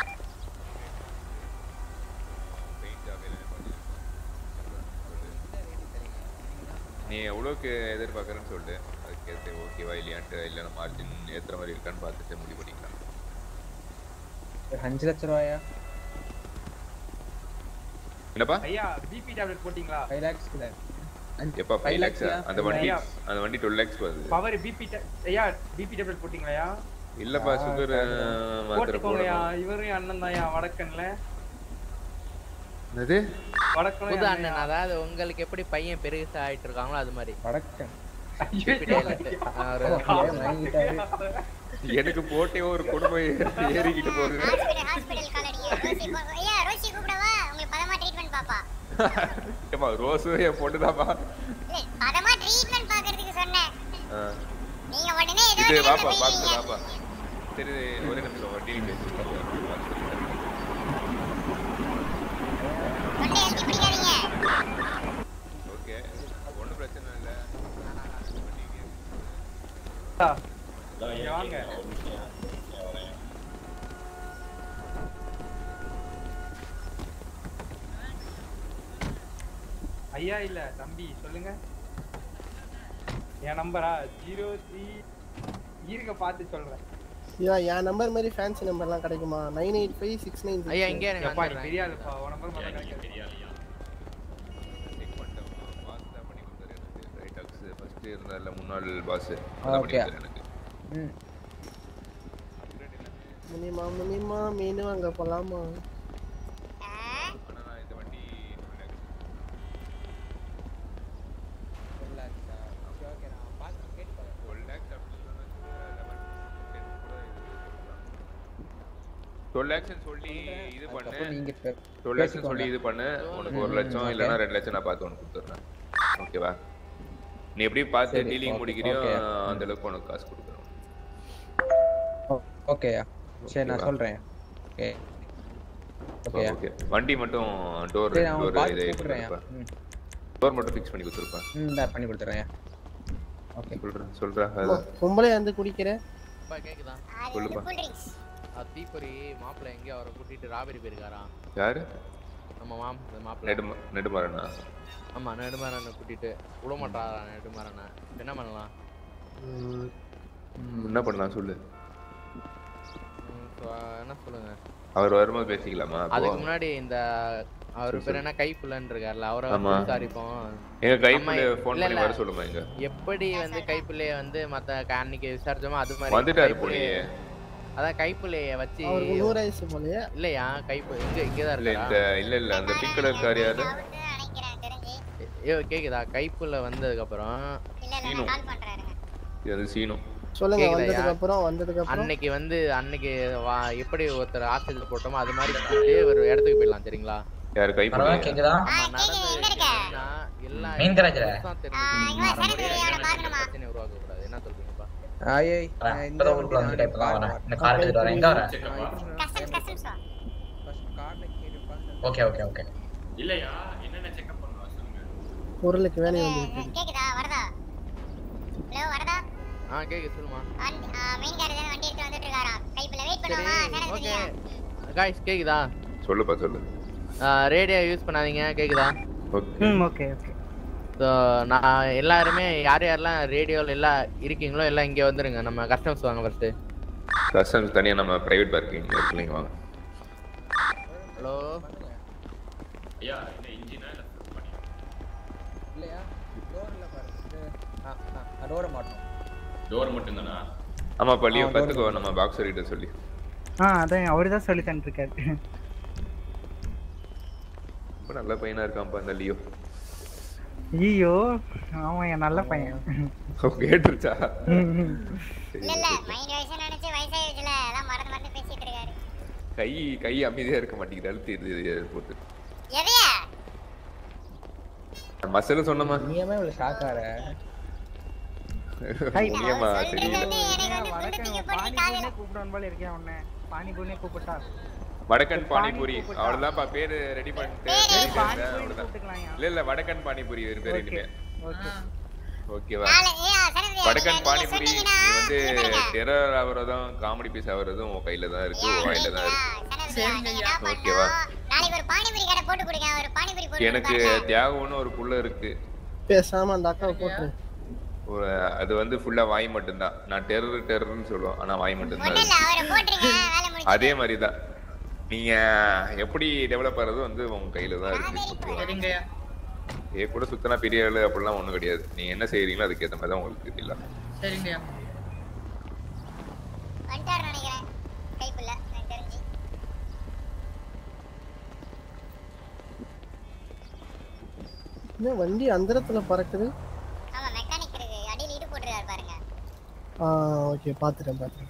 நீ எவ்வளோக்கு எதிர்பார்க்குறேன்னு சொல்லு அதுக்கேற்ற ஓகேவா இல்லையான்ட்டு இல்லை மார்ஜின் ஏற்றுற மாதிரி இருக்கான்னு பார்த்துட்டு முடிவு பண்ணிக்கலாம் அஞ்சு லட்ச ரூபாயா என்னப்பா ஐயா பிபி டேப்லெட் போட்டீங்களா ஃபைவ் லேக்ஸ் கூட எப்பா ஃபைவ் லேக்ஸ் அந்த வண்டி ஐயா. அந்த வண்டி டுவெல் லேக்ஸ் வருது பவர் பிபி ஐயா பிபி டேப்லெட் போட்டீங்களா இல்லப்பா சுகர் மாத்திரை போட்டுக்கோங்கயா போடணும் இவரும் என் அண்ணன் தான் வடக்கன்ல என்னது வடக்கன் புது அண்ணன் அதாவது உங்களுக்கு எப்படி பையன் பெருசா ஆயிட்டு இருக்காங்களோ அது மாதிரி வடக்கன் எனக்கு போட்டே ஒரு குடும்பம் ஏறி- ஏறிக்கிட்டு போகுது ஹாஸ்பிடல் ஹாஸ்பிடல் கால் அடிங்க ரோசி போ- ஐயா ரோசி கூப்பிடவா உங்களுக்கு பதமா ட்ரீட்மெண்ட் பாப்பா ஏப்பா ரோஸு என் பொண்ணுதாப்பா இல்ல பதமா ட்ரீட்மெண்ட் பாக்குறதுக்கு சொன்னேன் ஆ. நீங்க உடனே ஏதோ இது ஒரு வாப்பா இடத்துல பாத்து போயிட்டீங்க. வாப்பா சரி ஒரே நிமிஷம் வண்டி தொண்டை அழுத்தி பிடிக்காதீங்க ஓகே ஒன்றும் பிரச்சனை இல்லை இங்க வாங்க ஐயா இல்ல தம்பி சொல்லுங்க என் நம்பரா ஜீரோ த்ரீ இருங்க பார்த்து சொல்றேன் ஐயா என் நம்பர் மாதிரி ஃபேன்சி நம்பர்லாம் கிடைக்குமா nine eight five six nine ஐயா, இங்கே இருங்க, எப்பா நீ வந்துடுறேன். பெரிய ஆளுப்பா உன் நம்பர் மட்டும் கிடைக்காது ஃபர்ஸ்ட் இருந்தால முன்னாள் பாஸ் Okay. எனக்கு ம் முனிமா முனிமா மீன் வாங்க போலாமா ஆனா நான் இந்த வண்டி டுவெல் லேக்ஸ் சொல்லி இது பண்ணு அதுக்கப்புறம் நீங்க பே- டுவெல் லேக்ஸ் பேசிக்கோங்க. சொல்லி இது பண்ணு உனக்கு ஒரு ம், லட்சம் okay. இல்லைன்னா ரெண்டு லட்சம் நான் பார்த்து உனக்கு கொடுத்துட்றேன் ஓகேவா நீ எப்படி பார்த்து சரி, டீலிங் okay, முடிக்கிறியோ okay. அந்த அளவுக்கு உனக்கு காசு கொடுக்குறோம் ஓகேயா சரி நான் ஓகேவா? சொல்றேன் ஓகே ஓகேயா ஓகே வண்டி மட்டும் டோர் சரி நான் டோர் பார்த்து இதை கூப்பிடுறேன் கொடுப்பேன் டோர் மட்டும் ஃபிக்ஸ் பண்ணி கொடுத்துருப்பேன் ம் நான் பண்ணி கொடுத்துறேன் ஓகே சொல்றேன் சொல்றேன் ஆமா, அதான் பொம்பளை வந்து குடிக்கிற அப்பா கேக்குதா சொல்லுப்பா அது தீப்பொறி மாப்பிள்ளை எங்கேயோ அவரை கூட்டிட்டு ராபரி போயிருக்காராம் யாரு நம்ம மாம் மாப்பிள்ளை நெடும நெடுமாறனா ஆமா நெடுமாறனை கூட்டிட்டு விட மாட்டாரா நெடுமாறனை என்ன பண்ணலாம் என்ன பண்ணலாம் சொல்லு ம், so, என்ன சொல்லுங்க அவர் வரும்போது பேசிக்கலாமா அப்போ? அதுக்கு முன்னாடி இந்த அவர் சரி, பேர் சரி. என்ன கைப்புலன்னு இருக்கார்ல அவரை ஆமா. வந்து விசாரிப்போம் எங்க நம்ம- கைப்புள்ள phone இல்ல, பண்ணி இல்ல. வர சொல்லுமா இங்க? எப்படி வந்து கைப்புள்ளைய வந்து மத்த க- அன்னைக்கு விசாரிச்சோமோ அது மாதிரி வந்துட்டாரு கைப்புள்ளைய- போலயே. அதான் கைப்புள்ளைய வச்சு அவருக்கு நூறு வயசு போலயே இல்லையா கைப்பு இங்க இங்கதான் இல்ல இந்த இருக்கா இல்ல இல்ல அந்த பிங்க் கலர் கார் யாரு ஐயோ கேக்குதா கைப்புள்ள வந்ததுக்கு அப்புறம் சீனு இது வந்து சீனு சொல்லுங்க கேக்குதாயா? வந்ததுக்கு அப்புறம் வந்ததுக்கு அப்புறம் அன்னைக்கு வந்து அன்னைக்கு வா- எப்படி ஒருத்தர் ஆசிரியர் போட்டோமோ அது மாதிரி கூப்பிட்டு ஒரு இடத்துக்கு போயிடலாம் சரிங்களா யாரு கைப்புள்ள பரவாயில்ல, கேக்குதா? ஆமா, நடந்தது என்னன்னா, எல்லா மீன் கராஜ்ல? புதுசா தெரிஞ்சுக்கணும். பிரச்சனை உருவாக்க கூடாது என்ன சொல்றீங்கப்பா ஆயே வரேன். இப்பதான் ஊருக்குள்ள வந்துட்டேன், இப்பதான் வரேன். இந்த கார் எடுத்துட்டு வரேன். எங்க வரேன்? ஓகே ஓகே ஓகே இல்லையா என்னென்ன செக்அப் பண்ணுவா சொல்லுங்க பொருளுக்கு வேலை வந்துருக்கு கேக்குதா வரதா ஹலோ வரதா ஆ கேக்கு சொல்லுமா மெயின் கார் தான் வண்டி எடுத்து வந்துட்டு இருக்காராம் கைப்புல வெயிட் பண்ணுவோமா ஓகே காய்ஸ் கேக்குதா சொல்லுப்பா சொல்லு ரேடியோ யூஸ் பண்ணாதீங்க கேக்குதா ம் ஓகே ஓகே ஸோ நான் எல்லாருமே யார் யாரெல்லாம் ரேடியோவில் எல்லாம் இருக்கீங்களோ எல்லாம் இங்கே வந்துருங்க நம்ம கஸ்டமர்ஸ் வாங்க ஃபர்ஸ்ட்டு கஸ்டம்ஸ் தனியா நம்ம பிரைவேட் பார்க்கிங் இருக்குல்லைங்க வாங்க ஹலோ ஐயா இந்த இன்ஜினா இல்ல இல்லையா டோர்ல பாருங்க டோரை மாட்டோம் டோர் மட்டும் தானா ஆமா பள்ளியோ ஆ, கத்துக்கோ நம்ம பாக்ஸர் கிட்ட சொல்லி ஆ அதான் அவரு தான் சொல்லி தந்துருக்காரு ரொம்ப நல்ல பையனா இருக்கான்ப்பா அந்த லியோ ஐயோ அவன் என் நல்ல பையன் கேட்டுருச்சா ம், ம். இல்ல இல்ல மைண்ட் வயசு நினைச்சு வயசாயிடுச்சுல எல்லாம் மறந்து மறந்து பேசிட்டு இருக்காரு கை கை அமைதியா இருக்க மாட்டேங்குது அழுத்து இது இது போட்டு எதையா மசல சொன்னமா நீயமே இவ்வளவு ஷாக் ஆற முனியம்மா சரி வடக்கன் பானிபூரினே கூப்பிடுவான் போல இருக்கேன் உன்னை பானிபூரினே கூப்பிட்டா வடக்கன் பானிபூரி அவ்வளவுதான்ப்பா பேரு ரெடி பண்ணிட்டு சொல்லிட்டு இருந்தேன், அவ்வளவுதான். கூப்பிட்டுக்கலாம் இல்ல இல்ல வடக்கன் பானிபூரி இவரு பேர் இனிமே ஓகே ஓகேவா நாளை ஏயா சரவணி வடக்கன் பானிபூரி நீ வந்து டெரர் ஆகுறதும் காமெடி பீஸ் ஆகுறதும் உன் கையில தான் இருக்கு உன் வாயில தான் இருக்கு ஓகேவா நாளைக்கு ஒரு பானிபூரி கடை போட்டு கொடுங்க ஒரு பானிபூரி போட்டு எனக்கு தியாகம்னு ஒரு புள்ள இருக்கு பேசாம அந்த அக்காவை போட்டுரு ஒரு அது வந்து ஃபுல்லா வாய் மட்டும்தான் நான் டெரர் டெரர்னு சொல்லுவோம் ஆனா வாய் மட்டும்தான் இல்ல இருக்கு. அவரை போட்டுருங்க வேலை முடிஞ்சு அதே மாதிரி தான் நீங்க எப்படி டெவலப் ஆறது வந்து உங்க கையில தான் இருக்கு சரிங்கய்யா ஏ கூட சுத்தனா பெரிய ஆளு அப்படிலாம் ஒண்ணும் கிடையாது நீங்க என்ன செய்றீங்களோ அதுக்கேத்த மாதிரி தான் உங்களுக்கு தெரியல சரிங்கய்யா வந்துட்டாரு நினைக்கிறேன் கைப்புள்ள எனக்கு தெரிஞ்சு என்ன வண்டி அந்தரத்துல பறக்குது ஆமா மெக்கானிக் இருக்கு அடியில் இடு போட்டுருக்காரு பாருங்க ஆ ஓகே பாத்துட்டேன் பாத்துட்டேன்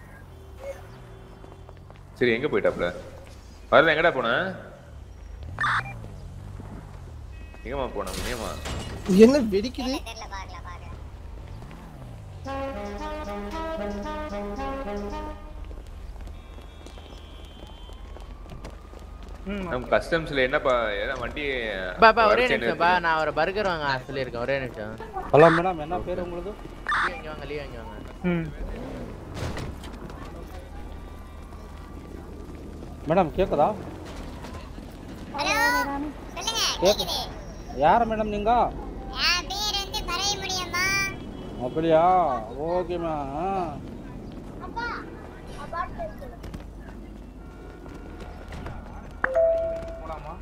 சரி எங்க போயிட்டாப்ல வரல எங்கடா போன எங்கம்மா போன முனியம்மா என்ன வெடிக்குது தெரியல பார்க்கலாம் பார்க்கலாம் நம்ம கஸ்டம்ஸ்ல என்னப்பா ஏதா வண்டி பா பா ஒரே வரிசை நிமிஷம் பா நான் ஒரு பர்கர் வாங்க சொல்லியிருக்கேன் ஒரே நிமிஷம் ஹலோ மேடம் என்ன பேர் உங்களுக்கு லீவ் இங்க வாங்க லீவ் இங்க வாங்க ம் மேடம் கேக்குதா ஹலோ சொல்லுங்க கேக்கு யார் மேடம் நீங்க என் பேர் வந்து பறை முடியுமா அப்படியா ஓகேம்மா அப்பா அப்பா போலாமா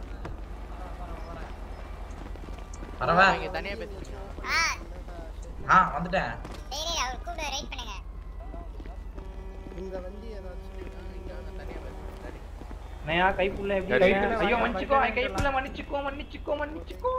பரவாயில்ல இங்க தனியா பேசுறீங்க ஆ ஆ வந்துட்டேன் டேய் டேய் அவர் கூட ரைட் பண்ணுங்க இந்த வண்டி ஏதாச்சும் நயா கைப்புள்ள எப்படி சரி. இருக்கீங்க? ஐயோ மன்னிச்சுக்கோ ஐ கைப்புள்ள மன்னிச்சுக்கோ மன்னிச்சுக்கோ மன்னிச்சுக்கோ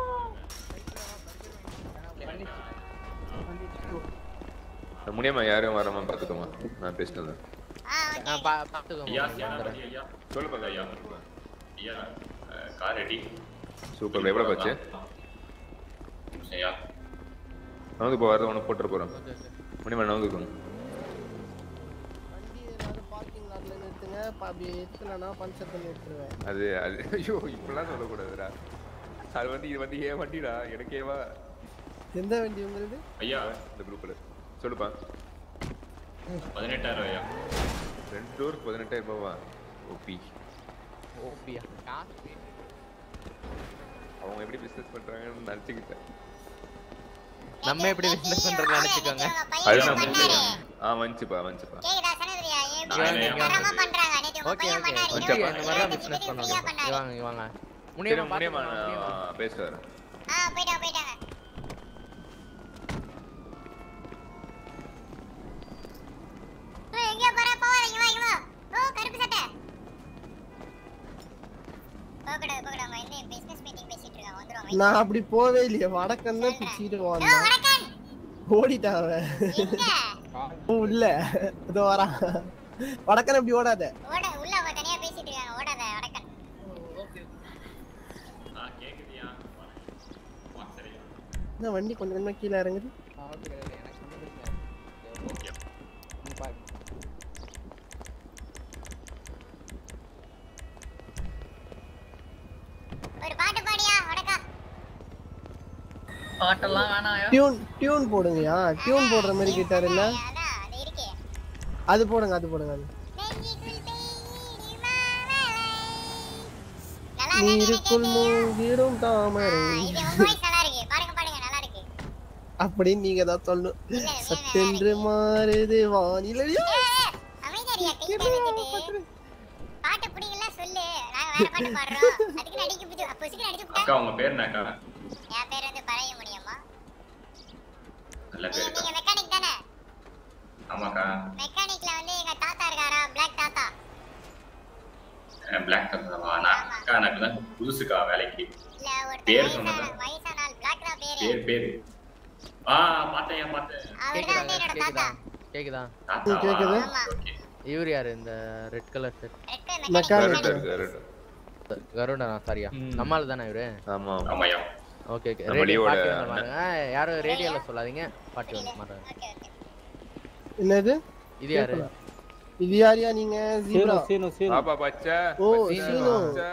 முனியம்மா யாரும் வராம பாத்துக்கோமா நான் பேசிட்டு வந்தேன் ஆ பா பாத்துக்கோங்க ஐயா நான் சேனா வந்துடுறேன். வண்டி ஐயா சொல்லுப்பா ஐயா ஐயா கார் ரெடி சூப்பர் எவ்வளவு போச்சு ஐயா நவந்து இப்போ வரது ஒன்று போட்டுற போறேன் முனியம்மா நவந்துக்கணும் வண்டி ஏதாவது பார்க்கிங் லாட்ல நிறுத்துங்க ப- அப்படி எடுத்துனா பஞ்சர் பண்ணி எடுத்துருவேன் அது அது ஐயோ இப்படிலாம் சொல்லக்கூடாதுடா அது வந்து இது வந்து ஏன் வண்டிடா எனக்கேவா எந்த வண்டி உங்களுது ஐயா இந்த குரூப்ல சொல்லுப்பா பதினெட்டாயிரம் ஐயா ரெண்டு டோர் பதினெட்டாயிரம் ரூபாவா ஓபி ஓபியா காசு அவங்க எப்படி பிசினஸ் பண்றாங்கன்னு நினச்சிக்கிட்டேன் நம்ம எப்படி பிசினஸ் பண்றோம்னு நினைச்சுக்கோங்க அதுதான் ஆ வந்துச்சுப்பா வந்துச்சுப்பா கேக்குதா சனதிரியா இங்க வாங்க, இங்க வாங்க. தரமா பண்றாங்க நேத்து ஓகே ஓகே ஓகே. இந்த மாதிரி தான் பிசினஸ் பண்ணுவாங்க இவாங்க இவாங்க சரி, முனியமா முடியுமா முடியுமா நான் பேசிட்டு வரேன் ஆ போயிட்டாங்க போயிட்டாங்க ஏய், எங்கேயோ போற போவாத இங்க வா இங்க வா ஓ கருப்பு சட்டை போகக்கூடாது போகக்கூடாது அவங்க வந்து பிசினஸ் மீட்டிங் பேசிட்டு இருக்காங்க வந்துருவாங்க நான் அப்படி போவே இல்லையே வடக்கன் தான் பிச்சுக்கிட்டு வந்தான் ஓடிட்டான் அவன் ஓ, இல்ல இதோ வரான் வடக்கன் அப்படி ஓடாத ஓட உள்ள அவங்க தனியா பேசிட்டு இருக்காங்க ஓடாத அடக்கன் இந்த வண்டி கொஞ்சம் கொஞ்சமா கீழே இறங்குது ஒரு பாட்டு பாடியா அடக்கா பாட்டெல்லாம் வேணாம் டியூன் டியூன் போடுங்கயா டியூன் போடுற மாதிரி கிட்டார் இல்ல அது இருக்கே அது போடுங்க அது போடுங்க அது நீருக்குள் மூழ்கிடும் தாமரை இது உங்க வாய்ஸ் நல்லா இருக்கு பாருங்க பாருங்க நல்லா இருக்கு அப்படின்னு நீங்க தான் சொல்லணும் சட்டென்று மாறுது வானிலையோ அமைதியா கை வச்சுட்டு பாட்டு பிடிக்கல சொல்லு நாங்க வேற பாட்டு பாடுறோம் அதுக்கு நடிக்க புது அப்போ சீக்கிரம் நடிச்சு விட்டா அக்கா உங்க பேர் என்ன அக்கா என் பேர் வந்து பழைய முடியுமா நல்ல பேர் நீங்க மெக்கானிக் தானே ஆமாக்கா மெக்கானிக்ல வந்து எங்க தாத்தா இருக்காரா பிளாக் தாத்தா பிளாக் கலர்வா நான் அக்கா நான் இப்பதான் புதுசுக்கா வேலைக்கு இல்ல ஒரு பேர் சொன்னதா வயசான ஆள் பிளாக் தான் பேரு பேர் பேரு ஆ பார்த்தேன் பார்த்தேன் அவர்தான் வந்து என்னோட தாத்தா கேக்குதா தாத்தாவா? கேக்குது. ஓகே இவர் யாரு இந்த ரெட் கலர் ஷர்ட் மெக்கானிக் கருடனா சாரியா நம்மால தானே இவரு ஆமா ஆமாயா ஓகே ஓகே நம்ம ரேடியோ லீவோட பாட்டு வந்து பாருங்க யாரும் ரேடியோல சொல்லாதீங்க பாட்டு வந்து மாட்டாங்க என்னது இது யாரு இது யாரியா நீங்க ஜீப்ரா சீனு சீனு பாப்பா பச்சை ஓ பச்சை, சீனு பச்சை.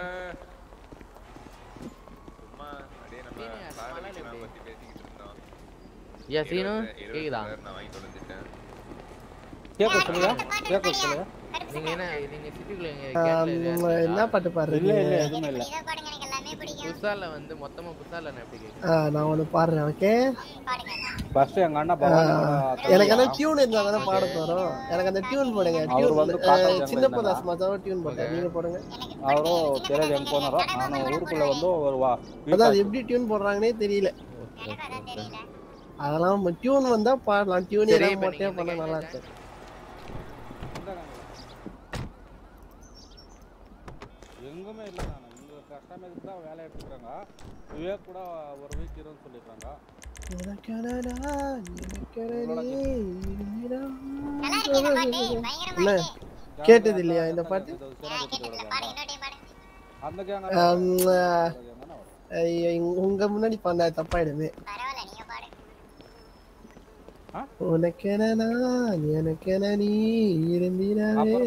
சும்மா அப்படியே நம்ம காரை விக்கலாம் பத்தி பேசிக்கிட்டு இருந்தோம். ஐயா சீனு இருபது- இருபது கேக்குதா colour நான் வாங்கி தொலைஞ்சிட்டேன். கேட்க சொல்லுங்க கேட்க சொல்லுங்க நீங்க என்ன நீங்க சிட்டிக்குள்ள எங்க ஆம், கேட்ல என்ன பாட்டு இல்ல பாடுறீங்க இல்ல எதுவுமே இல்ல இதை பாடுங்க எனக்கு எல்லாமே பிடிக்கும் புதுசால வந்து மொத்தமா புதுசால நான் எப்படி கேக்குறேன் ஆ, நான் ஒண்ணு பாடுறேன் ஓகே பாடுங்க ஃபர்ஸ்ட் எங்க அண்ணா பவானி கூட எனக்கு அந்த டியூன் இருந்தா தானே பாட போறோம் எனக்கு அந்த டியூன் போடுங்க அவர் டியூன் வந்து காக்கா சின்ன ஜாங்கில பதாஸ் மச்சாவும் டியூன் போட்டேன் நீங்க போடுங்க அவரும் தெரியாது எங்க போனாரோ நான் ஊருக்குள்ள வந்து ஒரு வா அதான் அது எப்படி டியூன் போடுறாங்கன்னே தெரியல எனக்கு அதான் தெரியல அதெல்லாம் டியூன் வந்தா பாடலாம் டியூன் சரி, ஏதாவது இப்ப போட்டே நீங்க பண்ண என்ன நல்லா கேட்டீங்க? இருக்கு எங்குமே இல்ல நான் இங்க கஸ்டமருக்கு தான் வேலை எடுத்துக்கிறாங்க விவேக் கூட ஒரு வீக் இருன்னு சொல்லிருக்காங்க எனக்கெனடா, எனக்கெனடே, நல்லா இருக்கு இந்த பாட்டு பயங்கரமா என்ன இருக்கு கேட்டது இல்லையா இந்த பாட்டு கேட்டதில்ல பாடுங்க இன்னொரு டைம் பாடுங்க அந்த கேங்க ஆம், ஐயோ, இங்க- உங்க முன்னாடி பண்ண தப்பாயிடுமே பரவாயில்ல நீங்க பாடுங்க உனக்கென நான் எனக்கென நீ இருந்திடவே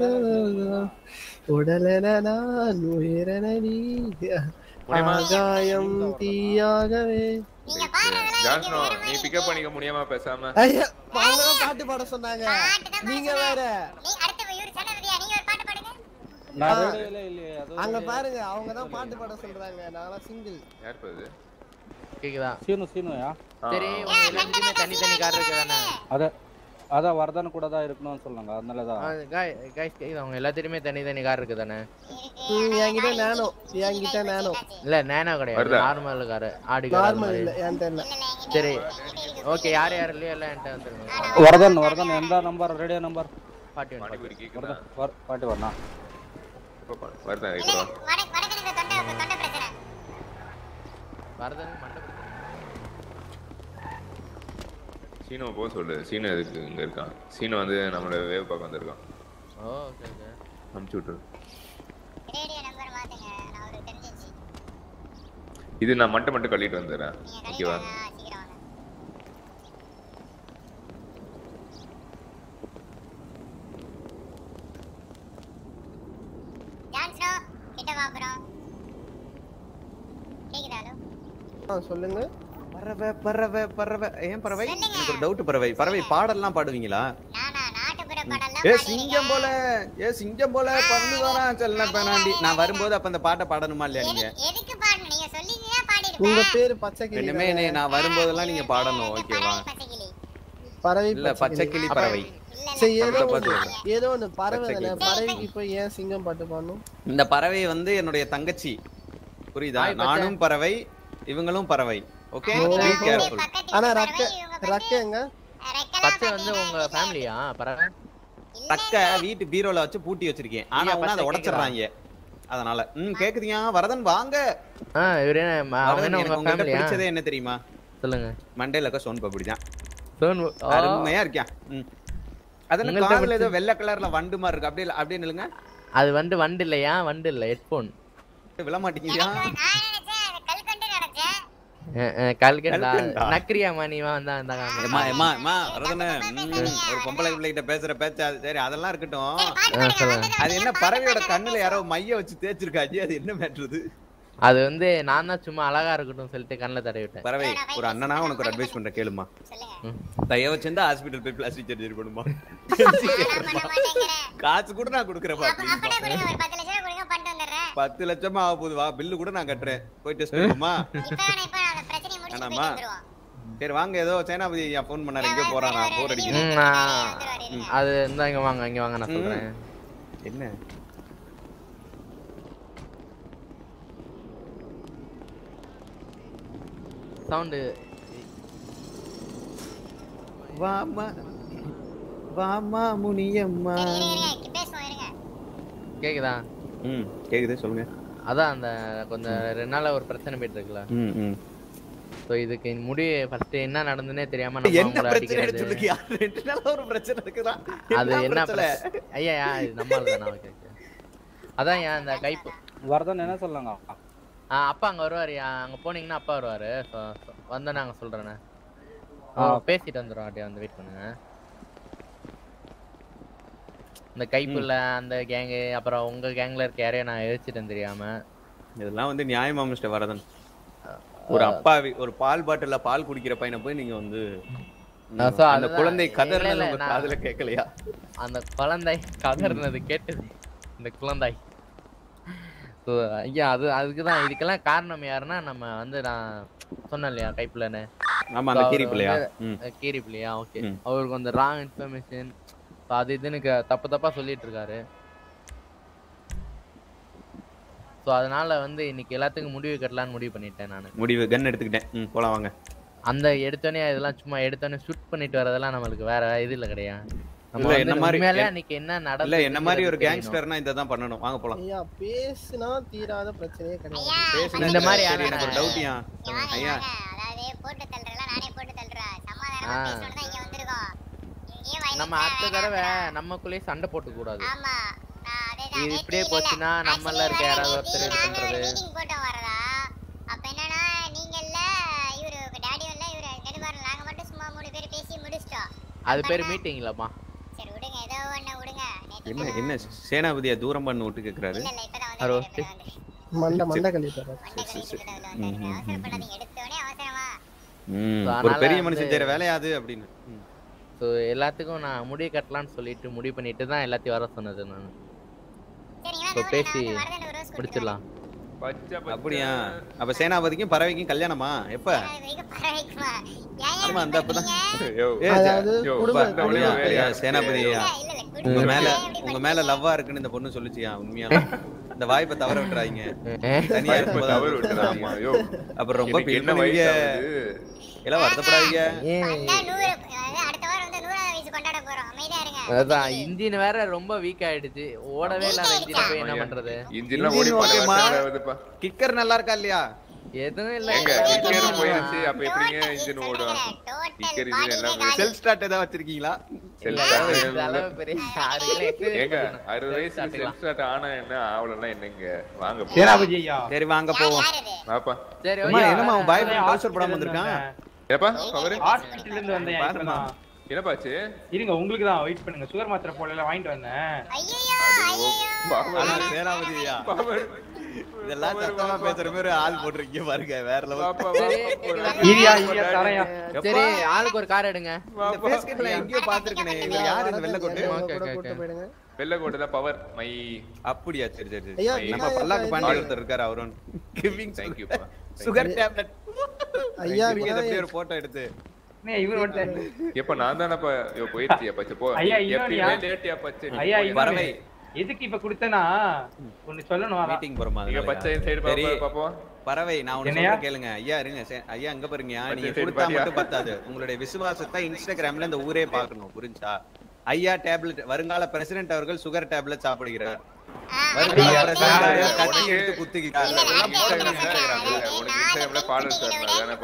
உடலென நான் உயிரென நீ முடியுமா? ஆகாயம் தீயாகவே நீங்க பாடுறதெல்லாம் ஜான்சனோ நீ பிக்கப் பண்ணிக்க முடியாம பேசாம ஐயா அவங்க தான் பாட்டு பாட சொன்னாங்க நீங்க வேற நீ அடுத்த இவரு சனபதியா நீங்க ஒரு பாட்டு பாடுங்க நான் ரேடியோல இல்லையே அது அங்க பாருங்க அவங்க தான் பாட்டு பாட சொல்றாங்க நான்லாம் சிங்கிள் யார் இப்ப இது கேக்குதா சீனு சீனுயா சரி உங்க எல்லாத்துக்குமே தனி தனி கார் இருக்கு தானே அத அதான் வர்தன் கூட தான் இருக்கணும்னு சொன்னாங்க அதனால தான் கைஸ் கேக்குதா அவங்க எல்லாத்துக்குமே தனி தனி கார் இருக்கு தானே ம், என்கிட்ட நானோ என்கிட்ட நானோ இல்ல நேனோ கிடையாது வருதா? Normal car Audi car normal இல்ல என்கிட்ட இல்ல சரி ஓகே யார் யார் இல்லையோ எல்லாம் என்கிட்ட வந்துருங்க வர்தன் வர்தன் எந்த நம்பர் ரேடியோ நம்பர் பாட்டி ஒன் பானிபூரி கேக்குதா வர் பாட்டு வரனா இப்ப பா- வருதா இப்போ வடக்கு வடக்கு இந்த தொண்டை தொண்டை பிரச்சனை வரதன் மண்டபம் சீனோ போக சொல்லு சீனோ எதுக்கு இங்க இருக்கான் சீனோ வந்து நம்மளோட வேவ் பார்க்க வந்திருக்கான் ஓ ஓகே ஓகே அனுப்பிச்சு விட்டுரு ரேடியோ நம்பர் மாத்துங்க நான் ஒரு தெரிஞ்சிச்சு இது நான் மட்டும் மட்டும் கழிட்டு வந்துடுறேன் நீங்க ஓகேவா கழிங்க சீக்கிரம் வாங்க ஜான்ஸ்னோ கிட்ட வா அப்புறம் கேக்குதா ஹலோ ஆ, சொல்லுங்க பறவை பறவை பறவை ஏன் பறவை எனக்கு ஒரு டவுட் பறவை பறவை பாடல்லாம் பாடுவீங்களா நானா நாட்டுப்புற பாடல்லாம் ஏ சிங்கம் போல ஏ சிங்கம் போல பறந்து வரான் செல்ல பேனாண்டி நான் வரும்போது அப்ப அந்த பாட்டை பாடணுமா இல்லையா நீங்க எதுக்கு பாடணும் நீங்க சொல்லிங்கன்னா பாடிருப்பேன் உங்க பேரு பச்சை கிளி இனிமே என்னை நான் வரும்போதெல்லாம் நீங்க பாடணும் ஓகேவா பச்சைக்கிளி பறவை இல்ல பச்சை கிளி பறவை இல்ல சரி ஏதோ பக்கத்துல ஒண்ணு பார்த்து ஏதோ ஒண்ணு பறவை பச்சை தானே கிளி. பறவைக்கு போய் ஏன் சிங்கம் பாட்டு பாடணும் இந்த பறவை வந்து என்னுடைய தங்கச்சி புரியுதா ஹாய், பச்சை. நானும் பறவை இவங்களும் பறவை ஓகே ஓ. பி கேர்ஃபுல் ஆனா ரக்க ரக்க எங்க பச்சை வந்து உங்க ஃபேமிலியா பரவாயில்ல தக்க வீட்டு பீரோல வச்சு பூட்டி வச்சிருக்கேன் ஆனா ஐயா, உடனே அதை பச்சை உடைச்சிடுறாங்க அதனால ம் கேக்குதியா வரதன் வாங்க ஆ இவரு என்ன ம- அவங்க வரதன் என்ன எனக்கு உங்க உங்ககிட்ட ஃபேமிலியா பிடிச்சதே என்ன தெரியுமா சொல்லுங்க மண்டையில இருக்க சோன் பப்படி தான் சோன் ஆ. அருமையா இருக்கியா ம் அதென்ன உங்கள்ட்ட காதுல ஏதோ பிடிச்ச- வெள்ளை கலர்ல வண்டு மாதிரி இருக்கு அப்படியே அப்படியே நில்லுங்க அது வந்து வண்டு இல்லையா வண்டு இல்ல ஹெட்போன் விழ மாட்டேங்கிறியா கல்கண்டா கல்கண்டா. நக்கிரியாமா நீ வா வந்தா வந்தா ஏமா ஏமா ஏமா வரதனே ம், ஒரு பொம்பளை பிள்ளைகிட்ட பேசுற பேச்சு அது சரி அதெல்லாம் இருக்கட்டும் ஆ, சொல்லுங்க அது என்ன பறவையோட கண்ணுல யாரோ மைய வச்சு தேய்ச்சிருக்காச்சு அது என்ன மேட்ருது அது வந்து நான் தான் சும்மா அழகா இருக்கட்டும் சொல்லிட்டு கண்ணில் தடவி விட்டேன் பறவை ஒரு அண்ணனா உனக்கு ஒரு அட்வைஸ் பண்ற கேளுமா ம். தயவு வச்சிருந்தா ஹாஸ்பிட்டல் போய் பிளாஸ்டிக் சர்ஜரி பண்ணுமா காசு கூட நான் கொடுக்குறேப்பா பத்து லட்சமா ஆக போகுது வா பில்லு கூட நான் கட்டுறேன் போய் டெஸ்ட் பண்ணுமா வேணாமா சரி வாங்க ஏதோ சேனாபதி ஐயா ஃபோன் பண்ணாரு எங்கேயோ போறான் நான் போர் ம், அடிக்கிறேன் நான் அது இந்த இங்க வாங்க இங்க வாங்க நான் சொல்றேன் என்ன சவுண்டு வாமா வாமா முனியம்மா கேக்குதா ம் கேக்குது சொல்லுங்க அதான் அந்த கொஞ்சம் ரெண்டு நாளா ஒரு பிரச்சனை போயிட்டு இருக்குல்ல ம் ம் ஸோ இதுக்கு முடிவு ஃபர்ஸ்ட் என்ன நடந்துன்னே தெரியாம நம்ம என்ன அவங்கள பிரச்சனை அடிக்கிறது சொல்லுங்க ரெண்டு நாளா ஒரு பிரச்சனை இருக்குதா அது என்ன பிரச்சனை பிரச்சனை ஐயா யா, இது நம்மால் தானே ஓகே ஓகே அதான் ஏன் அந்த கைப்பு வரதன் என்ன சொல்லாங்க ஆ அப்பா அங்க வருவாரு அங்க போனீங்கன்னா அப்பா வருவாரு ஸோ வந்தா நாங்க சொல்றேண்ணே ஆ. பேசிட்டு வந்துடும் அப்படியே வந்து வெயிட் பண்ணுங்க இந்த கைப்புல அந்த கேங்கு அப்புறம் உங்க கேங்ல இருக்க யாரையும் நான் எரிச்சிட்டேன் தெரியாம இதெல்லாம் வந்து நியாயமா மிஸ்டர் வரதன் ஒரு அப்பா வி- ஒரு பால் பாட்டில்ல பால் குடிக்கிற பையனை போய் நீங்க வந்து ஆ, so அந்த அதுதான். குழந்தை இல்ல, கதறினது இல்ல, உங்க நான் காதுல கேட்கலையா அந்த குழந்தை கதறினது கேட்டது இந்த குழந்தை ஸோ ஐயா அது அதுக்கு தான் இதுக்கெல்லாம் காரணம் யாருன்னா நம்ம வந்து நான் சொன்னேன் இல்லையா கைப்புலன்னு ஆமா, அந்த So, அவர் கீரி பிள்ளையா? வந்து- ம். அஹ் கீரி பிள்ளையா ஓகே ம். அவருக்கு வந்து ராங் இன்ஃபர்மேஷன் அது இதுன்னு க- தப்பு தப்பா சொல்லிட்டு இருக்காரு ஸோ அதனால வந்து இன்னைக்கு எல்லாத்துக்கும் முடிவு கட்டலான்னு முடிவு பண்ணிட்டேன் நான் முடிவு கன் எடுத்துக்கிட்டேன் ம் போலாம் வாங்க அந்த எடுத்தோடனே இதெல்லாம் சும்மா எடுத்தோடனே ஷூட் பண்ணிட்டு வரதெல்லாம் நம்மளுக்கு வேற இது இல்ல கிடையாது நம்ம இல்ல வந்து என்ன மாதிரி உண்மையாலே என்- அன்னைக்கு என்ன இல்ல நடந்தது என்ன மாதிரி ஒரு கேங்ஸ்டர்னா இதை தான் பண்ணணும் வாங்க போலாம் ஐயா பேசுனா தீராத பிரச்சனையே கிடையாது பேசுனா இந்த மாதிரி சரி, யாரும் எனக்கு ஒரு டவுட்டியா ஐயா ஆ. நம்ம அடுத்த தடவை நமக்குள்ளேயே சண்டை போட்டு கூடாது இது இப்படியே போச்சுன்னா நம்மள இருக்க யாராவது ஒருத்தர் இது பண்றது மீட்டிங் போட்டோம் வரதா அப்ப என்னன்னா நீங்க இல்ல இவரு டாடி இல்ல இவரு நெடுமாறன் நாங்க மட்டும் சும்மா மூணு பேர் பேசி முடிச்சிட்டோம் அது பேர் மீட்டிங் இல்லப்பா சரி விடுங்க ஏதோ ஒண்ணு விடுங்க என்ன என்ன சேனாபதியா தூரம் பண்ணு விட்டு கேக்குறாரு ஹலோ மண்டை மண்டை கழிப்பாரு எடுத்தோடனே அவசரமா ம் So, ஒரு அதனால பெரிய வந்து- மனுஷன் செய்யற வேலையாது அப்படின்னு ம். ஸோ எல்லாத்துக்கும் நான் முடிவு கட்டலாம்னு சொல்லிட்டு முடிவு பண்ணிட்டு தான் எல்லாத்தையும் வர சொன்னது நான் ஸோ பேசி முடிச்சிடலாம் அப்படியா அப்ப சேனாபதிக்கும் பறவைக்கும் கல்யாணமா எப்ப ஆமா அந்த அப்பதான் ஏ, அதாவது யோ, குடும்ப- பா- அப்படியா? ஐயா, சேனாபதியா உங்க மேல உங்க மேல லவ்வா இருக்குன்னு இந்த பொண்ணு சொல்லுச்சியா உண்மையா இந்த வாய்ப்பை தவற விட்டுறாதீங்க தனியா வாய்ப்பை இருக்கும்போது தவற அது விட்டுறாதீங்க. ஐயோ. அப்புறம் ரொம்ப எனக்கு feel என்ன பண்ணுவீங்க வயசாகுது? எல்லாம் வருத்தப்படாதீங்க நூறு அதாவது அடுத்த வாரம் வந்து நூறாவது வயசு கொண்டாட போறோம் அமைதியா இருங்க அதான் இன்ஜின் வேற ரொம்ப வீக் ஆயிடுச்சு ஓடவே இல்லாத இன்ஜின் போய் என்ன பண்றது இன்ஜின்லாம் ஓடி போன ஓகேம்மா. வருஷம் ஆகுதுப்பா. கிக்கர் நல்லா இருக்கா இல்லையா எதுவும் இல்ல ஏங்க, கிக்கர் போயிருச்சு, அப்ப எப்படிங்க இன்ஜின் ஓடும்? கிக்கர் இன்ஜின் எல்லாம் போயிருச்சு. செல்ஃப் ஸ்டார்ட் ஏதாவது வச்சிருக்கீங்களா Self இல்ல, start இந்த இல்ல. அளவு பெரிய ஆறு கிலோ experience ஏங்க, இருக்கணும். அறுபது வயசுல Self self start ஆனா என்ன, ஆவலன்னா என்னங்க? வாங்க போலாம். சேனாபதி ஐயா சரி வாங்க போவோம் வாப்பா. சரி அம்மா, ஓகே என்னம்மா உன் பாய் டவுசர் போடாம வந்திருக்கான் ஏப்பா, பவரு? ஹாஸ்பிட்டல்ல இருந்து வந்தேன் பாரும்மா. என்னப்பாச்சு? இருங்க உங்களுக்கு தான் வெயிட் பண்ணுங்க சுகர் மாத்திரை போடல வாங்கிட்டு வந்தேன் ஆனா சேனாபதியா இதெல்லாம் சத்தமா பேசுற மாதிரி ஆள் போட்டிருக்கீங்க பாருங்க வேற லெவல் இரியா இரியா தரையா சரி ஆளுக்கு ஒரு கார் எடுங்க இந்த ஃபேஸ் கட்ல எங்கேயோ பாத்துருக்கனே இவர் யார் இந்த வெள்ளை கோட்டு ஓகே கூட ஓகே கூட்டு போயிடுங்க வெள்ளக்கோட்டை தான் பவர் மை அப்படியா சரி சரி ஐயா, சரி நம்ம விநாயகா, பல்லாக்கு இது- பாண்டி ஒருத்தர் இருக்காரு அவரும் கிவிங் தேங்க்யூப்பா சுகர் டேப்லெட் ஐயா, அப்படியே விநாயகர். ஒரு போட்டோ எடுத்து என்ன இவர் மட்டும் எப்ப நான் தானப்பா ஐயோ போயிடுச்சு பச்சை போ ஐயா இன்னொன்னுயா எப்பயுமே லேட்டியா பச்சை நீ ஐயா போய். இன்னொன்னு எதுக்கு இப்ப கொடுத்தனா ஒன்னு சொல்லணும் அதான். மீட்டிங் போறோமா நீங்க பச்சை சைடு சரி பாப்போம் பாப்போம் பறவை நான் ஒண்ணு என்னையா? சொல்றேன் கேளுங்க ஐயா இருங்க சே- ஐயா அங்க பாருங்க பச்சை நீங்க சைடு கொடுத்தா பாரியா? மட்டும் பத்தாது உங்களுடைய விசுவாசத்தை இன்ஸ்டாகிராம்ல இந்த ஊரே பார்க்கணும் புரிஞ்சா ஐயா டேப்லெட் வருங்கால பிரசிடென்ட் அவர்கள் சுகர் டேப்லெட் சாப்பிடுகிறார் வருங்கால பிரசிடென்ட் அவர்கள் கத்தி எடுத்து குத்துகிறார் இதெல்லாம் போடணும். உனக்கு இன்ஸ்டாகிராம்ல ஃபாலோவர்ஸ் வரணும் அதானே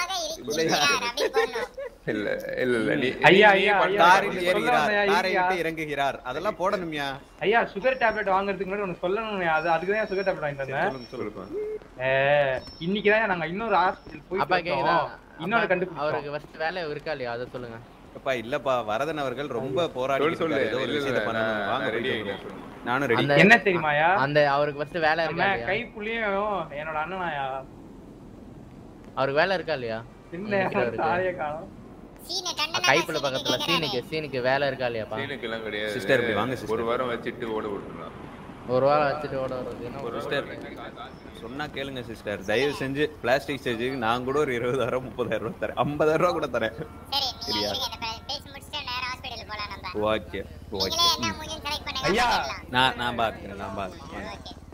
பண்ற இல்ல இல்ல இல்ல நீ ஐயா, நீ ஐயா, பண்ண- ஐயா, காரில் சொல்ல ஏறுகிறார் வந்தேயா, காரை இருக்கியா? விட்டு இறங்குகிறார் அதெல்லாம் போடணும்யா ஐயா சுகர் டேப்லெட் வாங்குறதுக்கு முன்னாடி ஒன்னு சொல்லணும் அது அதுக்கு தான் சுகர் டேப்லெட் வாங்கிட்டு வந்தேன் சொல்லுங்க சொல்லுப்பா ஏ, இன்னைக்கு தான் நாங்க இன்னொரு ஹாஸ்பிடல் அப்பா போய் கேக்குதா இன்னொரு அப்பா, கண்டுபிடிச்சோம் அவருக்கு ஃபர்ஸ்ட் வேலை இருக்கா இல்லையா அதை சொல்லுங்க அப்பா இல்லப்பா வரதன் அவர்கள் ரொம்ப போராடி சொல்லு, சொல்லு. ஏதோ ஒரு இல்ல, விஷயத்தை இல்ல, பண்ணணும் நான் வாங்க ready போயிட்டு ஆயிட்டேன். வருவோம். நானும் ரெடி அந்த- என்ன தெரியுமாயா அந்த அவருக்கு ஃபர்ஸ்ட் வேலை நம்ம இருக்கா இல்லையா கைப்புள்ளியும் என்னோட அண்ணனாயா அவருக்கு வேலை இருக்கா இல்லையா இல்ல நினைக்கிறவருக்கு. தாலிய காணோம் கைப்புள்ள பக்கத்துல சீனுக்கு சீனுக்கு வேலை இருக்கா இல்லையாப்பா சீனுக்கு எல்லாம் கிடையாது Sister, இப்படி வாங்க, sister. ஒரு வாரம் வச்சுட்டு ஓட விட்டுறலாம் ஒரு வாரம் வச்சுட்டு ஓட வர்றது என்ன ஒரு சிஸ்டர் சொன்னா கேளுங்க சிஸ்டர் தயவு செஞ்சு பிளாஸ்டிக் ஸ்டேஜுக்கு நான் கூட ஒரு இருபதாயிரம் முப்பதாயிரம் ரூபாய் தரேன் ஐம்பதாயிரம் ரூபாய் கூட தரேன் சரியா பேசி முடிச்சுட்டு நேரா ஹாஸ்பிடல் போலாம் நம்ம ஓகே ஓகே நீங்களே என்ன மூஞ்சின்னு செலக்ட் பண்ணுங்க ஐயா நான் நான் பாத்துக்கிறேன் நான் பாத்துக்கிறேன்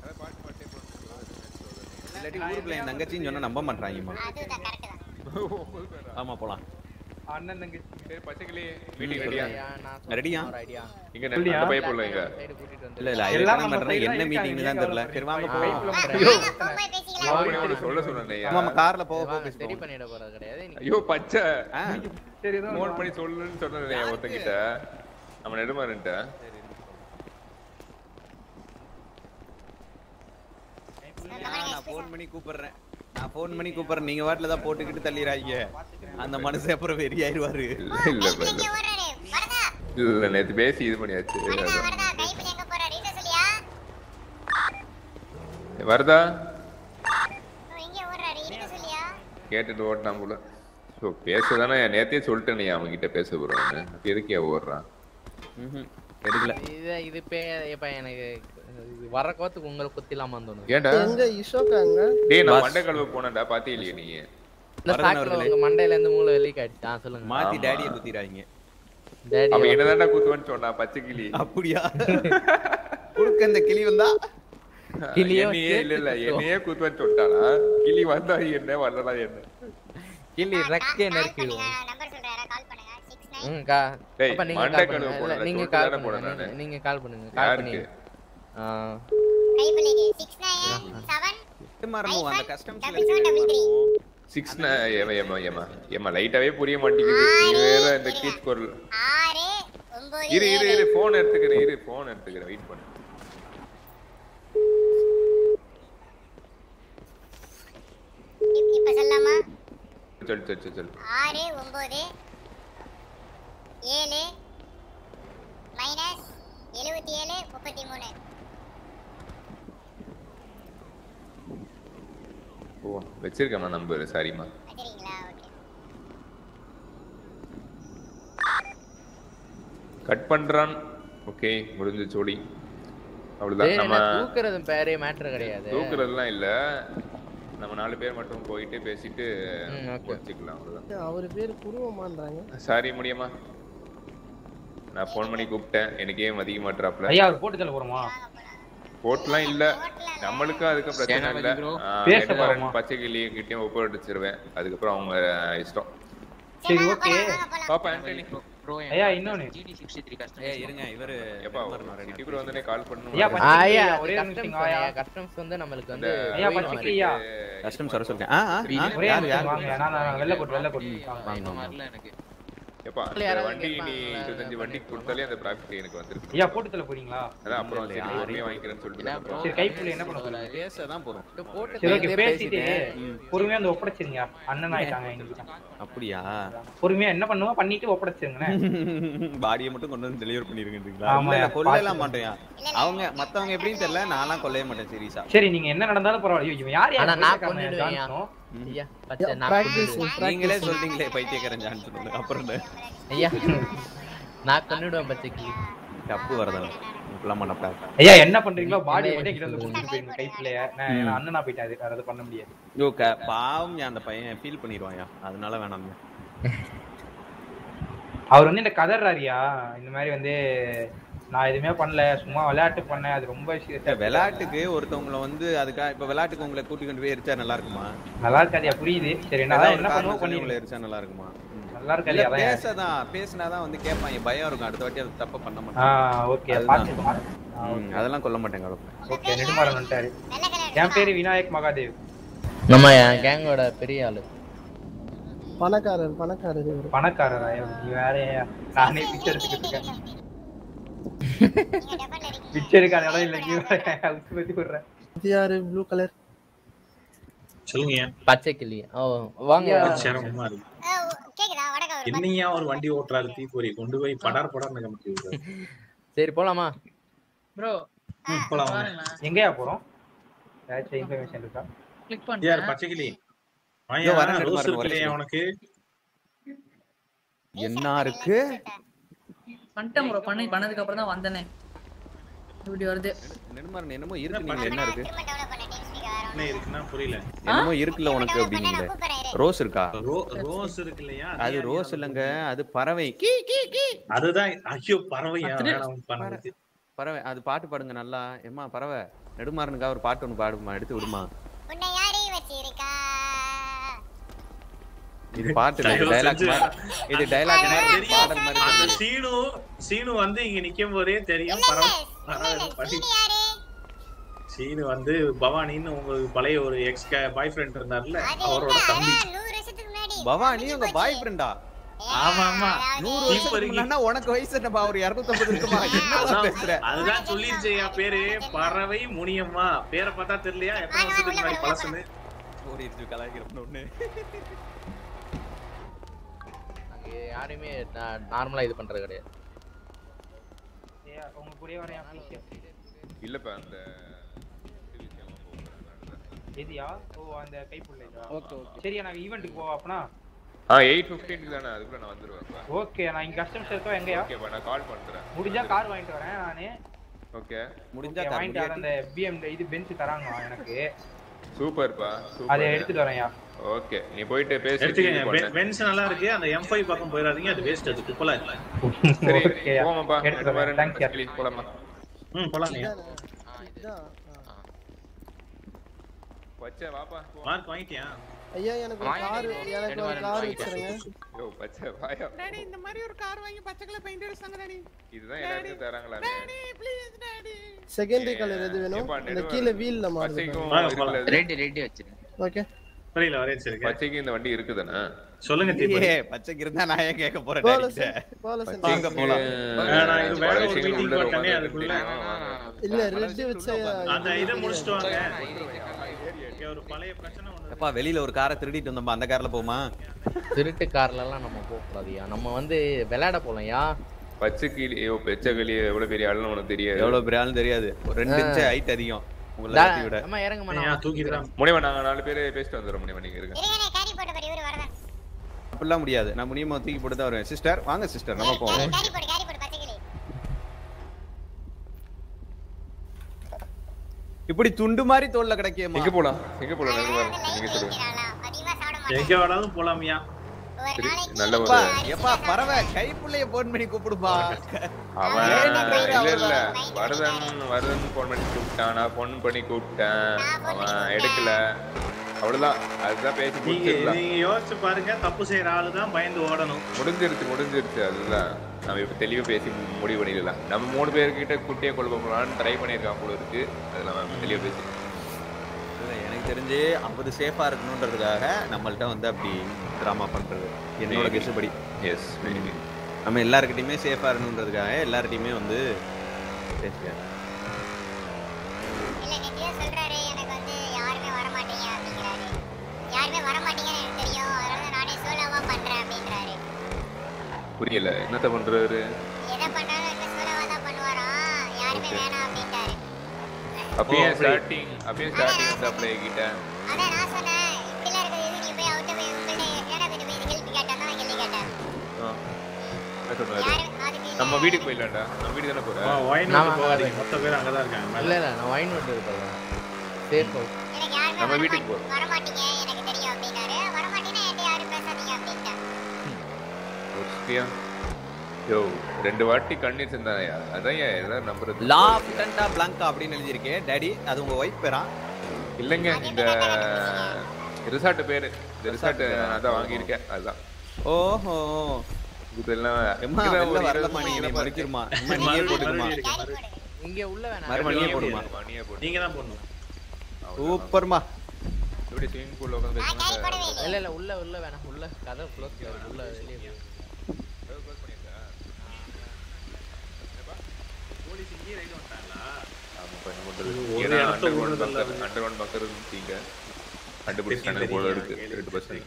இல்லாட்டி ஊருக்குள்ள என் தங்கச்சின்னு சொன்னா நம்ப மாட்டாங்கம்மா அதுதான் கரெக்ட் தான் ஆமா போலாம் அண்ணன் தங்கச்சி சரி பச்சைக்கிளி மீட்டிங் ரெடியா ரெடியா ஐடியா இங்க நம்ம பைப் உள்ள இங்க இல்ல இல்ல எல்லாம் ஐடியா நம்ம பண்றேன் side என்ன தான் மீட்டிங் தான் தெரியல சரி வாங்க போவோம் ஐயோ சொல்ல சொன்னேன் ஆமா கார்ல போக போக சரி பேசுவோம் பண்ணிட போறது கிடையாது நீ- ஐயோ பச்சை ஆ, சரி ஏதோ ஃபோன் பண்ணி சொல்லுன்னு சொன்னேன் ஒருத்தங்கிட்ட நம்ம நெடுமாறன்ட்ட நான் ஃபோன் பண்ணி கூப்பிடுறேன் நான் ஃபோன் பண்ணி கூப்பிடுறேன் நீங்க வாட்டில தான் போட்டுக்கிட்டு தள்ளிடுறாங்க அந்த மனுஷன் அப்புறம் வெறி ஆயிருவாரு இல்ல இல்ல இல்ல இல்ல நேத்து பேசி இது பண்ணியாச்சு வருதா கேட்டுட்டு ஓட்டினா போல ஸோ பேசதானே நேத்தே சொல்லிட்டேனே அவன்கிட்ட பேச போறான்னு எதுக்கே ஓடுறான் ம்ஹும். எடுக்கல இது இது பே இப்ப எனக்கு இது வர கோத்துக்கு உங்களை குத்திலாமா தோணுது ஏன்டா எங்க இஷோக்காங்க டேய் நான் Boss. மண்டை கழுவ போனேன்டா பாத்தே இல்லையே நீ இந்த வரதன் சாக்குல அவர்களே. உங்க மண்டையில இருந்து மூளை வெளியே ஆயிடுச்சு ஆ சொல்லுங்க மாத்தி ஆமா. டேடியை குத்திடுறாங்க டேடி அவன் என்னதான்டா குத்துவான்னு சொன்னா பச்சை கிளி அப்படியா குடுக்க இந்த கிளி வந்தா கிளியோ என்னையே இல்ல இல்ல சேர்த்து என்னையே குத்துவான்னு சொல்லிட்டானா கிளி வந்தா என்ன வரலாம் என்ன கிளி ரெக்கே நறுக்கிடுவோம் நம்பர் சொல்றேன் கால் பண்ணுங்க சிக்ஸ் நைன் ம் கா டேய், அப்ப நீங்க மண்டை கால் கழுவ பண்ணுங்க போனேன், இல்ல, நீங்க சொல்லிட்டு கால் தானே பண்ணுங்க போனேன் நீங்க- நானு. நீங்க கால் பண்ணுங்க கால் பண்ணி யாருக்கு ஆ கைப்பிள்ளைக்கு சிக்ஸ் நைன் செவன் மறணும் அந்த கஸ்டம்ஸ்ல double seven double three six ஏமா ஏமா ஏமா ஏமா லைட்டாவே புரிய மாட்டேங்குது நீ வேற இந்த கீச் குரல் ஆறு ஒன்பது இரு இரு இரு போன் எடுத்துக்கிறேன் இரு போன் எடுத்துக்கிறேன் வெயிட் பண்ணு இப்- இப்ப சொல்லலாமா சொல்லு சொல்லு சொல்லு, சொல்லு ஆறு ஒன்பது ஏழு மைனஸ் எழுபத்தி ஏழு முப்பத்தி மூணு ஓ வச்சிருக்கேம்மா நம்பர் சாரிம்மா வச்சுறீங்களா ஓகே கட் பண்றான் ஓகே முடிஞ்ச சோடி டேய், அவ்வளவுதான் நம்ம நான் தூக்குறது பேரே மேட்டர் கிடையாது தூக்குறதுலாம் இல்ல நம்ம நாலு பேர் மட்டும் போயிட்டு பேசிட்டு ம், okay. முடிச்சுக்கலாம் அவ்வளவுதான் அவரு பேரு குருவமான்றாங்க சாரி முடியுமா நான் ஃபோன் பண்ணி கூப்பிட்டேன் எனக்கே மதிக்க மாட்டாப்ல ஐயா அவர் போட்டு தள்ள போறோமா போட்லாம் இல்ல நம்மளுக்கும் அதுக்கும் பிரச்சனை இல்ல சேனாபதி bro. ஆ, பேசலாமா? நெடுமாறன் பச்சை கிளி கிட்டயும் ஒப்படைச்சிருவேன் அதுக்கப்புறம் அவங்க இஷ்டம் சரி ஓகே பாப்பா ஆண்டனி ஐயா இன்னொன்னு ஏய் இருங்க இவரு எப்பா சிட்டி ப்ரோ வந்தனே கால் பண்ணணும் ஐயா, ஆ, பச்சை கிளி, ஐயா ஒரே ஒரே நிமிஷம் கஸ்டம்ஸ் ஐயா. கஸ்டம்ஸ் வந்து நம்மளுக்கு வந்து ஐயா பச்சை கிளி ஐயா கஸ்டம்ஸ் வர சொல்லுங்க ஆ ஆ, ஆ ஒரே யார் நிமிஷம் யார் வாங்க நான் நான் வெள்ளை கோட் வெள்ளை கோட் வாங்க வாங்க எப்பா இல்ல, இந்த யாராவது வண்டி நீ கேட்பாங்களா? இருபத்தஞ்சு வண்டி கொடுத்தாலே அந்த ப்ராஃபிட் எனக்கு வந்துருக்கு ஐயா போட்டு தள்ள போறீங்களா அதான் அப்புறம் இல்ல, சரி யாரையும் பொறுமையா வாங்கிக்கிறேன்னு சொல்லிட்டு சரி கைப்புள்ள என்ன பண்ண சொல்லுங்க பேச தான் போறோம் போட்டு சரி ஓகே தள்ளி பேசிட்டு பேசிட்டு பொறுமையா வந்து ஒப்படைச்சிருங்க அண்ணன் ஆயிட்டாங்க எங்கிட்ட அப்படியா பொறுமையா என்ன பண்ணுவோம் பண்ணிட்டு ஒப்படைச்சிருங்க பாடியை மட்டும் கொண்டு வந்து டெலிவர் பண்ணிருங்கன்றீங்களா ஆமா, இல்ல இல்ல பாத்து. கொல்லலாம் மாட்டேன் அவங்க மத்தவங்க எப்படின்னு தெரியல நான்லாம் கொல்லவே மாட்டேன் சீரியஸா சரி நீங்க என்ன நடந்தாலும் பரவாயில்ல ஐயோ, இவன் யார் ஆனா யார் நான் கொண்டிடுவேன் கொன்னுடுவேன் ஐயா பச்சை நான் practice. கொன்னுடுவேன். நீங்களே சொல்றீங்களே பைத்தியக்காரன் ஜான் சொன்னது அப்புறம் என்ன? ஐயா நான் கொன்னுடுவேன் பச்சை கிளி தப்பு வரதான் இப்பெல்லாம் பண்ணப்பா ஐயா என்ன பண்றீங்களோ பாடி மட்டும் கிட்ட வந்து கொடுத்துட்டு போயிருங்க கைப்புள்ளைய நான் நான் அண்ணனா போயிட்டாரு வேற எதுவும் பண்ண முடியாது ஐயோ க பாவம் அந்த பையன் ஃபீல் பண்ணிடுவாயா அதனால வேணாம் அவர் வந்து இந்த கதறாரியா இந்த மாதிரி வந்து நான் எதுவுமே பண்ணல சும்மா விளையாட்டு பண்ணேன் அது ரொம்ப இல்ல, விளையாட்டுக்கு ஒருத்தவங்கள வந்து அதுக்கா இப்ப விளையாட்டுக்கு உங்களை கூட்டி கொண்டு போய் எரிச்சா நல்லா இருக்குமா நல்லா இருக்காதியா புரியுது சரி நான் ஏதாவது ஒரு என்ன காரணம் பண்ணுவோம் சொல்லி பண்ணி உங்களை எரிச்சா நல்லா இருக்குமா நல்லா இருக்காது இல்ல அதான் பேசதான் பேசினாதான் வந்து கேட்பாங்க பயம் இருக்கும் அடுத்த வாட்டி அது தப்ப பண்ண ஆ மாட்டாங்க ஓகே அதுதான். பார்த்து ம், அதெல்லாம் கொல்ல மாட்டேங்க கவலைப்பட. ஓகே நெடுமாறன் வந்துட்டாரு என் பேரு விநாயக் மகாதேவ் நம்ம என் கேங்கோட பெரிய ஆளு பணக்காரர் பணக்காரர் இவரு பணக்காரரா நீ வேற நானே பிச்சை எடுத்துக்கிட்டு இருக்கேன் பிச்சை எடுக்காத இடம் இல்ல நீ வேற அவுத்து பத்தி விடுறேன் இது யாரு ப்ளூ கலர் சொல்லுங்க பச்சை கிளி ஓ வாங்க சிரமமா இருக்கு என்னையா ஒரு வண்டி ஓட்டுறாரு தீப்பொறி கொண்டு போய் படார் படார் கமிட்டி சரி போலாமா ப்ரோ ம், போலாம் வாங்க. பாருங்களேன் எங்கயா போறோம் ஏதாச்சும் இன்ஃபர்மேஷன் இருக்கா கிளிக் யார் பண்ணேன் பச்சைக்கிளி இதோ வரேன், ரோஸ் நெடுமாறன் இருக்கு இல்லையா வரேன். உனக்கு என்ன இருக்கு பண்ணிட்டேன் ப்ரோ பண்ணி பண்ணதுக்கு அப்புறம் தான் வந்தனே இப்படி வருது நெடுமாறன் என்னமோ இருக்கு நீங்க என்ன இருக்கு என்ன இருக்குன்னா புரியல என்னமோ இருக்குல்ல உனக்கு அப்படின்னீங்களே ரோஸ் இருக்கா ரோ- ரோஸ் இருக்கு இல்லையா அது ரோஸ் இல்லங்க அது பறவை அதுதான் ஐயோ பறவையா அத்தனை- வேணாம் பண்ணது பறவை அது பாட்டு பாடுங்க நல்லா ஏம்மா பறவை நெடுமாறனுக்கா ஒரு பாட்டு ஒன்று பாடுமா எடுத்து விடுமா உன்னை யாரே வச்சிருக்கா இது பாட்டு இல்ல தயவு டைலாக் செஞ்சு- இது டைலாக் தெரியும். பாடல் மாதிரி அந்த தெரியுது. சீனு சீனு வந்து இங்க நிக்கும் போதே தெரியும் பறவை பறவை படி சீனு வந்து பவானின்னு உங்க பழைய ஒரு எக்ஸ் பாய் ஃப்ரெண்ட் இருந்தார்ல அவரோட தம்பி பவானி உங்க பாய் ஃப்ரெண்டா ஆமா ஆமா நூறு வருஷத்துக்கு முன்னாடினா உனக்கு வயசு என்னப்பா ஒரு இருநூத்தம்பது இருக்குமா என்ன அதான் பேசுற அதுதான் சொல்லிருச்சேயா பேரு பறவை முனியம்மா பேரை பார்த்தா தெரியலையா எத்தனை வருஷத்துக்கு முன்னாடி பழசுன்னு ஓடிடுச்சு கலாய்க்கிறப்ப ஒண்ணு அங்க யாரையுமே நார்மலா இது பண்றது கிடையாது ஏய், உங்க கூடயே வரேன் please. இல்லப்பா அந்த எதியா ஓ அந்த கைப்புள்ள ஓகே ஓகே சரியா நாங்க ஈவென்ட்டுக்கு போவோம் அப்பனா ஆ எயிட் ஃபிஃப்டீனுக்கு தானே அதுக்குள்ள நான் வந்துருவேன்ப்பா ஓகே நான் இங்க கஸ்டமர்ஸ் இருக்கோம் எங்கயா ஓகேப்பா நான் கால் பண்றேன் முடிஞ்சா கார் வாங்கிட்டு வரேன் நானு ஓகே முடிஞ்சா Okay, தர வாங்கிட்டு வரேன் அந்த முடியாது. பிஎம் இது பென்ஸ் தராங்க எனக்கு சூப்பர்ப்பா அதை சூப்பர் எடுத்துட்டு வரேன்யா ஓகே நீ போயிட்டு பேசி எடுத்துக்கங்க பெ- பென்ஸ் நல்லா இருக்கு அந்த எம் ஃபைவ் பக்கம் போயிடாதீங்க அது வேஸ்ட் அது குப்பலா இல்ல சரி Okay, போமாப்பா எடுத்துட்டு இந்த மாதிரி வரேன். Thanks, ப்ளீஸ் போலாமா ம் போலாம் நீ இதான், ஆ. பச்சை வாப்பா போ. மார்க் வாங்கிட்டியா ஐயா எனக்கு ஒரு கார் எனக்கு ஒரு கார் வச்சிருங்க யோ பச்சை வாயா டாடி இந்த மாதிரி ஒரு கார் வாங்கி பச்சை கலர் பெயிண்ட் அடிச்சாங்க டாடி இதுதான் எல்லாருக்கும் தராங்களா daddy please daddy secondary colour எது வேணும் ஏப்பா, இந்த நெடுவா- கீழே வீல்ல மாறுது பச்சைக்கும் வாங்க, இருக்குல்ல போலாம். இது? ரெடி ரெடி வச்சிருங்க ஓகே புரியல வரேன் சரி பச்சைக்கு இந்த வண்டி இருக்குதானே சொல்லுங்க தீபக் ஏய், பச்சைக்கு இருந்தா நான் ஏன் கேட்க போறேன் போல டாடி சார் போல சார் வாங்க போலாம் வேணாம், இது வேற பல ஒரு விஷயங்கள் meeting உள்ள போட்டோன்னே உட்கார்ந்து அதுக்குள்ள. எடுத்துட்டு இல்ல ரெட் வச்சா அந்த இதை முடிச்சிட்டு வாங்க இங்க ஒரு பழைய பிரச்சனை ஒண்ணு எப்பா வெளியில ஒரு காரை திருடிட்டு வந்தோம்பா அந்த கார்ல போமா திருட்டு கார்ல எல்லாம் நம்ம போக கூடாதுயா நம்ம வந்து விளையாட போலாம்யா பச்சை கிளி ஐயோ பச்சை கிளி எவ்வளவு பெரிய ஆளுன்னு உனக்கு தெரியாது எவ்வளவு பெரிய ஆளுன்னு தெரியாது ஒரு ரெண்டு ஆ. இன்ச் ஹைட் அதிகம் உங்களை எல்லாத்தையும் விட அம்மா இறங்குமா ஏன் நான் தூக்கிடுறான் முனிவா நாங்க நாலு பேர் பேசிட்டு வந்துடுறோம் முனிவா நீங்க இருங்க இருங்கண்ணே கேரி போட்டு போய் இவரு வரதான் அப்படிலாம் முடியாது நான் முனியமா தூக்கி போட்டு தான் வருவேன் சிஸ்டர் வாங்க சிஸ்டர் நம்ம போவோம் கேரி போடு கேரி போடு பச்சை கிளி இப்படி துண்டு மாதிரி தோல்ல கிடைக்கேமா எங்க போலாம் எங்க போலாம் நீங்க பாருங்க. நீங்க சொல்லுங்க அதிகமா சாப்பிட மாட்டேன் எங்க வேணாலும் போலாமியா ஒரு சரி, நாளைக்கு நல்ல எப்பா ஒரு எப்பா பறவை கைப்புள்ளைய போன் பண்ணி கூப்பிடுப்பா அவன் ஏன் நீ போயிரு இல்ல இல்ல அவ்வளவுதான். வரதன் வரதன் போன் பண்ணி கூப்பிட்டான் நான் போன் பண்ணி கூப்பிட்டேன் அவன் எடுக்கல அவ்வளவுதான் அதுதான் பேசி நீங்க முடிச்சிடலாம் நீங்க யோசிச்சு பாருங்க தப்பு செய்யற ஆளு தான் பயந்து ஓடணும் முடிஞ்சிருச்சு முடிஞ்சிருச்சு அதுதான் நம்ம இப்ப தெளிவா பேசி முடிவு பண்ணிடலாம் நம்ம மூணு பேர்கிட்ட குட்டியை கொழுப்ப போலான்னு ட்ரை பண்ணியிருக்கான் போல இருக்கு அது நம்ம தெளிவா பேசி இல்ல, எனக்கு தெரிஞ்சு ஐம்பது சேஃபா இருக்கணுன்றதுக்காக நம்மள்ட்ட வந்து அப்படி டிராமா பண்றது என்னோட Maybe. கெஸ்ட் படி எஸ் நம்ம எல்லாருக்கிட்டையுமே சேஃபா இருக்கணுன்றதுக்காக எல்லார்கிட்டயுமே வந்து பேசுறேன் இல்ல நெத்தியா சொல்றாரு எனக்கு வந்து யாருமே வர மாட்டீங்க அப்படிங்கிறாரு யாருமே வர மாட்டீங்கன்னு எனக்கு தெரியும் அதனால தான் நானே சோலோவா பண்றேன் அப்படின்றாரு புரியல என்னத்த பண்றாரு எதை பண்ணாலும் இப்ப சோலோவா தான் பண்ணுவாராம் யாருமே Okay. வேணாம் அப்படின்ட்டாரு அப்பயே ஓ, அப்படி. ஸ்டார்டிங் அப்பயே ஸ்டார்டிங் வந்து அப்ளை கிட்ட அதான் நான் சொன்னேன் இப்படிலாம் இருக்கிறது எது நீ போய் அவுட்ட போய் உங்கள்ட்ட ஏன்னா போய் போய் கேள்வி கேட்டா தான் கேள்வி கேட்டேன் ஆ. என்ன சொன்னாரு யாரு அதுக்கு நம்ம வீட்டுக்கு போயிடலாம்டா நம்ம வீட்டுக்கு தானே போற ஒயின் நான் போகாதீங்க மொத்த பேர் அங்கதான் இருக்காங்க இல்ல இல்ல நான் வைன் வந்து இருக்கேன் சேஃப் ஹவுஸ் எனக்கு யாருமே நம்ம வர வீட்டுக்கு மாட்டீங்க வர மாட்டீங்க எனக்கு தெரியும் அப்படின்னாரு வர மாட்டீங்கன்னா என்கிட்ட யாரும் பேசாதீங்க அப்படின்ட்டேன் ஒரு சுத்தியா யோ ரெண்டு வாட்டி கண்ணீர் சிந்தாயா அதான் ஏன் ஏதாவது நம்புறது லா பிட்டன்டா பிளாங்கா அப்படின்னு எழுதியிருக்கே டாடி அது உங்க ஒய்ஃப் பேரா இல்லைங்க இந்த ரிசார்ட் பேரு இந்த ரிசார்ட் நான் தான் வாங்கியிருக்கேன் அதுதான் ஓஹோ இதெல்லாம் எம்மா இங்கதான் வெளில ஒரு வரலம்மா இருபது நீ மணி மடிச்சிருமா அம்மா நீயே போட்டுக்குமா இங்க உள்ள வேணாம் மறுபடியும் நீயே போடுமா நீயே போடு நீங்க தான் போடணும் சூப்பர்மா எப்படி ஸ்விமிங் பூல்ல உட்காந்து பேசணும் இல்ல இல்ல உள்ள உள்ள வேணாம் உள்ள கதை க்ளோஸ் உள்ள வெளியே போலீஸ் இங்கே ரைட் வந்துட்டாங்களா ஆமா கொஞ்சம் பண்றது ஒரு ஏன்னா இடத்த அண்டர் ஒன் விடுறதல்ல பக்கர் அண்டர் ஒன் பக்கர் இருந்துட்டீங்க கண்டுபிடிச்சாங்க போல இருக்கு ரெண்டு பர்சன்ட்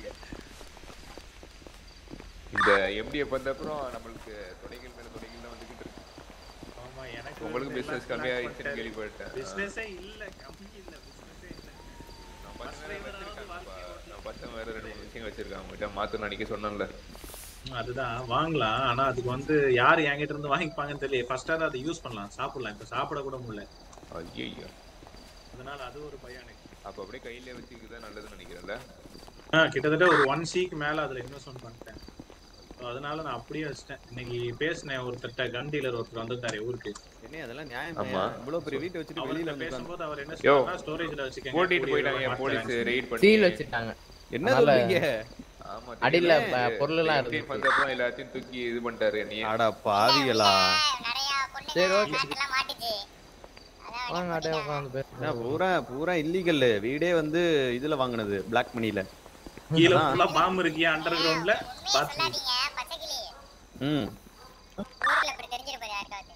இந்த எம்டிஎஃப் வந்த அப்புறம் நம்மளுக்கு தொடைகள் மேல தொடைகள் தான் வந்துகிட்டு இருக்கு ஆமா எனக்கு உங்களுக்கு பிசினஸ் கம்மியா ஆயிடுச்சுன்னு கேள்விப்பட்டேன் பிசினஸே இல்ல கம்மி இல்ல பிசினஸே இல்ல நான் பசங்க வேற வச்சிருக்காங்கப்பா. நான் பசங்க வேற ரெண்டு மூணு விஷயம் வச்சிருக்காங்க உங்ககிட்ட மாத்தணும் அன்னைக்கு சொன்னேன்ல அதுதான் வாங்கலாம் ஆனா அதுக்கு வந்து யார் என்கிட்ட இருந்து வாங்கிப்பாங்கன்னு தெரியல ஃபர்ஸ்டா அதை யூஸ் பண்ணலாம் சாப்பிடலாம் இப்ப சாப்பிட கூட முடியல ஐயோ அதனால அது ஒரு பயம் எனக்கு அப்ப அப்படியே கையில வச்சுக்கிட்டா நல்லதுன்னு நினைக்கிறேன்ல ஆ, கிட்டத்தட்ட ஒரு ஒன் சீக் மேல அதுல இன்வெஸ்ட்மெண்ட் பண்ணிட்டேன் So, அதனால நான் அப்படியே வச்சிட்டேன் இன்னைக்கு பேசினேன் ஒருத்தர்ட்ட கன் டீலர் ஒருத்தர் வந்திருந்தாரு ஊருக்கு என்ன அதெல்லாம் நியாயம் ஆமா. இவ்வளவு பெரிய வீட்டை வச்சுட்டு அவர்கிட்ட வெளியில வந்து பேசும்போது அவர் என்ன யோ சொன்னார்னா ஸ்டோரேஜ்ல வச்சுக்கங்க கூட்டிட்டு கூடிய போயிட்டாங்க விரைவில் போலீஸ் மாத்துறேன். ரெய்ட் பண்ணி சீல் வச்சிட்டாங்க என்ன அதனால சொல்றீங்க ஆமா அடியில தெரியல. ப- பொருள் எல்லாம் MDF இருந்துச்சு. வந்த அப்புறம் எல்லாத்தையும் தூக்கி இது பண்ணிட்டாரு நீ அட பாவிகளா சரி ஓகே எல்லாம் மாட்டுச்சு வாங்க அப்படியே உட்காந்து பேச என்ன பூரா பூரா இல்லீகல் வீடே வந்து இதுல வாங்குனது பிளாக் மணில கீழ அதான். ஃபுல்லா பாம்பு இருக்கியா அண்டர் கிரவுண்ட்ல பாத்து சொல்லாதீங்க பச்சைக்கிளி ம் ஊர்ல இப்படி தெரிஞ்சிருப்பாரு யாருக்காவது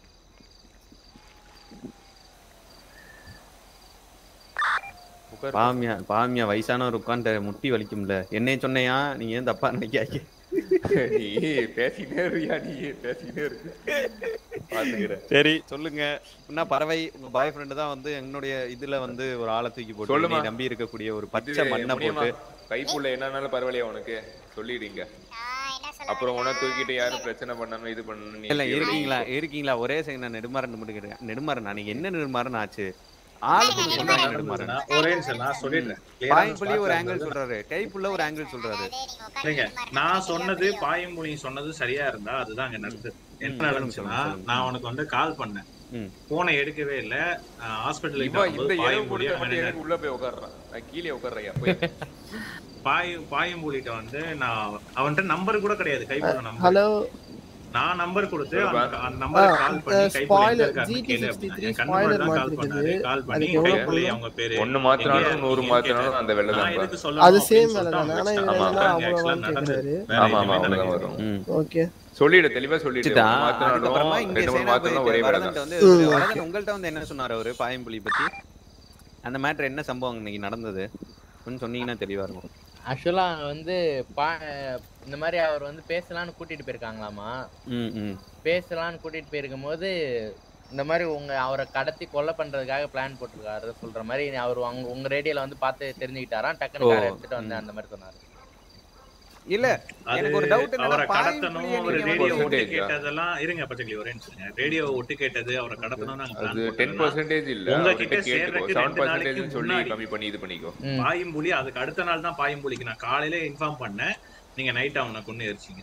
பாமியா பாமியா வயசானவர் உட்காந்து முட்டி வலிக்கும்ல என்னைய சொன்னையா நீங்க ஏன் தப்பா நினைக்காங்க நீ பேசிக்கிட்டே இருக்கியா நீ பேசிக்கிட்டே இருக்கு பாத்துக்கிறேன் சரி சொல்லுங்க என்ன பறவை உங்க பாய் ஃப்ரெண்டு தான் வந்து என்னுடைய இதுல வந்து ஒரு ஆளை தூக்கி போட்டு சொல்லுமா. என்னை நம்பி இருக்கக்கூடிய ஒரு பச்சை இது மண்ணை முடியுமா? போட்டு கைப்புள்ள என்னன்னாலும் பரவாயில்லையா உனக்கு சொல்லிடுங்க அப்புறம் உன தூக்கிட்டு யாரும் பிரச்சனை பண்ணாம இது பண்ணணும் இல்ல இருக்கீங்களா இருக்கீங்களா ஒரே செகண்ட் நான் நெடுமாறன் மட்டும் கேட்டேன் நெடுமாறன் நீங்க என்ன நெடுமாறன் ஆச்சு ஆளுக்கு சொல்றாங்க நெடுமாறன் நான் ஒரே நிமிஷம் நான் சொல்லிடுறேன் Clear ஆ பாயிண்ட் ஒரு start ஆங்கிள் ஆகுது. சொல்றாரு கைப்புள்ள ஒரு ஆங்கிள் சொல்றாரு இல்லைங்க நான் சொன்னது பாயமொழி சொன்னது சரியா இருந்தா அதுதான் அங்க நடந்தது என்ன நடந்துச்சுன்னா நான் உனக்கு வந்து கால் பண்ணேன் போனை எடுக்கவே இல்ல ஹாஸ்பிட்டலுக்கு இவன் இந்த இரவு பாயம்புலி கொடுத்த மட்டும் எனக்கு உள்ள போய் உட்கார்றான் நான் கீழே உட்கார்றையா போய் பாய் பாயம்புலிட்ட வந்து நான் அவன்கிட்ட நம்பர் கூட கிடையாது கைப்பட நம்பர் ஹலோ நான் நம்பர் கொடுத்து சொல்லுப்பா. அந்த- அந்த நம்பருக்கு கால் பண்ணி கைப்பட எங்க ஸ்பாயிலர் இருக்காருன்னு ஜிடி கேளு சிக்ஸ்டி அப்படின்னா. த்ரீ என் கண்ணு ஸ்பாயிலர் தான் கால் பண்ணாரு மாத்திருக்குது கால் பண்ணி அதுக்கு எவ்வளவு கைப்புலி பண்ணலாம் அவங்க பேரு ஒண்ணு மாத்தினாலும் எங்க நூறு இருக்கீங்கன்னு மாத்தினாலும் கேட்டாரு. அந்த வெள்ளை நான் தான் எதுக்கு பா. சொல்லணும் அது அப்படின்னு சேம் வேலை சொல்லிட்டு தானே ஆனா அவன் இதுல வச்சிட்டான். என்ன அங்க actual ஆ அவ்வளவு நடந்தது. கேக்குறாரு வேற ஆமா ஆமா எதுவுமே அவ்வளவுதான் நடக்கல. வரும் ஓகே சொல்லிடு தெளிவா சொல்லிடு வச்சுட்டா ஒண்ணு மாத்தினாலும் அதுக்கப்புறமா இங்க ரெண்டு மூணு மாத்தினாலும் சேனாபதி ஒரே வேலை வரதன்ட்ட தான் வந்து ம், வரதன் உங்கள்ட்ட வந்து என்ன சொன்னாரு அவரு பாயம்புலி பத்தி அந்த மேட்டர் என்ன சம்பவம் இன்னைக்கு நடந்தது கொஞ்சம் சொன்னீங்கன்னா தெளிவா இருக்கும் ஆக்சுவலா வந்து பா இந்த மாதிரி அவர் வந்து பேசலாம்னு கூட்டிட்டு போயிருக்காங்களாமா ம் ம் பேசலாம்னு கூட்டிட்டு போயிருக்கும் போது இந்த மாதிரி உங்க அவரை கடத்தி கொலை பண்றதுக்காக பிளான் போட்டிருக்காரு சொல்ற மாதிரி அவர் அங்க உங்க ரேடியோல வந்து பார்த்து தெரிஞ்சுக்கிட்டாராம் டக்குனு ஓ, காரை எடுத்துட்டு வந்து அந்த மாதிரி சொன்னாரு இல்ல அது எனக்கு ஒரு டவுட் அவரை என்னன்னா கடத்தணும் பாயம்புலியை அவர் நீங்க ரேடியோ வந்து ஒட்டு percentage ஆ? கேட்டதெல்லாம் இருங்க பச்சைக்கிளி ஒரே நிமிஷம் ரேடியோ ஒட்டு கேட்டது அவரை கடத்தணும் நாங்க அது பிளான் டென் பர்சன்டேஜ் இல்ல உங்ககிட்ட அவர்கிட்ட கேட்டுக்கோ சேர்றதுக்கு செவன் ரெண்டு நாளைக்கு பர்சன்டேஜ் சொல்லி முன்னாடி கம்மி பண்ணி இது பண்ணிக்கோ ம். பாயம்புலி அதுக்கு அடுத்த நாள் தான் பாயம்புலிக்கு நான் காலையில இன்ஃபார்ம் பண்ணேன் நீங்க நைட் அவனை கொண்டு எரிச்சிங்க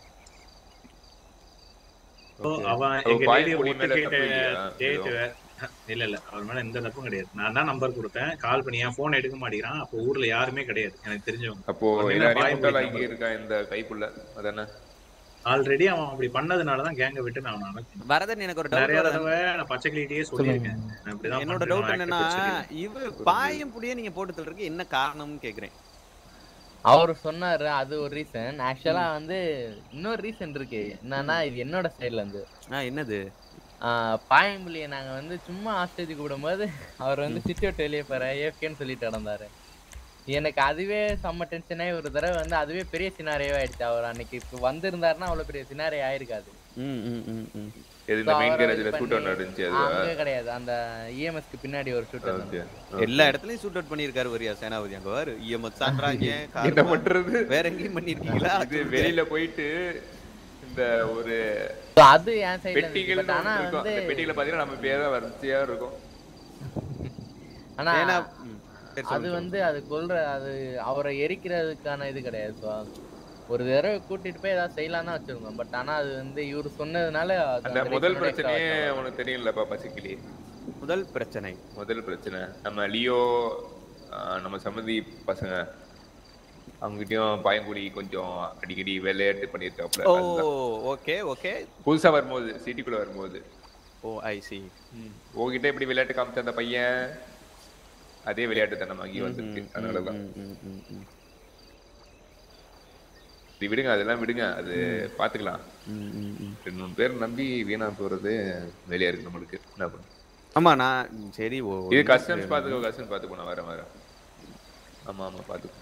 So, Okay. அவன் அப்ப எங்க ரேடியோ பாயம்புலி ஒட்டு மேல கேட்ட தப்பு இல்லையா? டேட் இல்ல இல்ல அவர் மேல எந்த தப்பும் கிடையாது நான் தான் நம்பர் கொடுத்தேன் கால் பண்ணி என் போன் எடுக்க மாட்டேங்கிறான் அப்போ ஊர்ல யாருமே கிடையாது எனக்கு தெரிஞ்சவங்க அப்போ உடனே எல்லாரையும் பாயம்புலி முட்டாளாக்கி number. இருக்கான் இந்த கைப்புள்ள அதானே ஆல்ரெடி அவன் அப்படி பண்ணதுனால தான் கேங்க விட்டு நான் அவனை அனுப்பினேன். வரதன் எனக்கு ஒரு நிறைய டவுட் தடவை நான் பச்சைக்கிளிட்டே சொல்லியிருக்கேன் நான் இப்படிதான் என்னோட பண்றேன், டவுட் நான் என்னன்னா actor சொல்லியிருக்கேன். இவரு பாயம் புடியே நீங்க போட்டு தள்ளுறதுக்கு என்ன காரணம்னு கேக்குறேன் அவர் சொன்னாரு அது ஒரு ரீசன் ஆக்சுவலா வந்து இன்னொரு ரீசன் இருக்கு என்னன்னா இது என்னோட சைடுல இருந்து ஆ என்னது பாயம்புலியை நாங்க வந்து சும்மா ஆஸ்டேஜ் கூடும்போது அவர் வந்து சிட்டி விட்டு வெளியே போற ஏஃப்கேன்னு சொல்லிட்டு நடந்தாரு எனக்கு அதுவே செம்ம டென்ஷனாகி ஒரு தடவை வந்து அதுவே பெரிய சினாரியோ ஆயிடுச்சு அவர் அன்னைக்கு இப்போ வந்திருந்தாருன்னா அவ்வளவு பெரிய சினாரியோ ஆயிருக்காது ம் ம் ம் ம் எது இந்த So மெயின் அவரை இது கேரேஜ்ல ஷூட் பண்ணி- ஒன்று இருந்துச்சு அங்கே அதுவா கிடையாது அந்த இஎம்எஸ்க்கு பின்னாடி ஒரு ஷூட் ஓகே எல்லா இடத்துலயும் ஷூட் அவுட் பண்ணிருக்காரு வரியா சேனாபதி அங்க வாரு இஎம்எஸ் சான்றாங்க என்ன பண்றது வேற எங்கேயும் பண்ணிருக்கீங்களா இது வெளியில போயிட்டு இந்த ஒரு So அது என் சைடுல பெட்டிகள் பட் ஆனா இருக்கும் வந்து அந்த பெட்டிகளை பாத்தீங்கன்னா நம்ம பேரா வரிசையா இருக்கும் ஆனா ஏன்னா ம், சரி, அது சொல்லுங்க, வந்து அது கொல்ற அது அவரை எரிக்கிறதுக்கான இது கிடையாது ஸோ ஒரு தடவை கூட்டிட்டு போய் ஏதாவது செய்யலாம் தான் வச்சிருந்தோம் பட் ஆனா அது வந்து இவரு சொன்னதுனால அது அந்த அந்த முதல் reason ஓட பிரச்சனையே extra ஆச்சு. உனக்கு தெரியும்லப்பா பச்சைக்கிளி முதல் பிரச்சனை முதல் பிரச்சனை நம்ம லியோ ஆஹ், நம்ம சம்மதி பசங்க அவங்ககிட்டயும் பாயங்குடி கொஞ்சம் அடிக்கடி விளையாட்டு பண்ணியிருக்காப்ல ஓ அதுதான். ஓகே ஓகே புதுசா வரும்போது சிட்டிக்குள்ள வரும்போது ஓ ஐ சி உங்ககிட்ட இப்படி விளையாட்டு காமிச்ச அந்த பையன் அதே விளையாட்டு தனமாகி வந்துருக்கு அதனாலதான் இது விடுங்க அதெல்லாம் விடுங்க அது பாத்துக்கலாம் ரெண்டு மூணு பேர் நம்பி வீணா போறது வெளியா இருக்கு நம்மளுக்கு என்ன பண்ண ஆமா நான் சரி ஓ இது கஸ்டம்ஸ் பாத்துக்கோ கஸ்டம்ஸ் பாத்துக்கோ நான் வரேன் வரேன் ஆமா ஆமா பாத்துக்கோ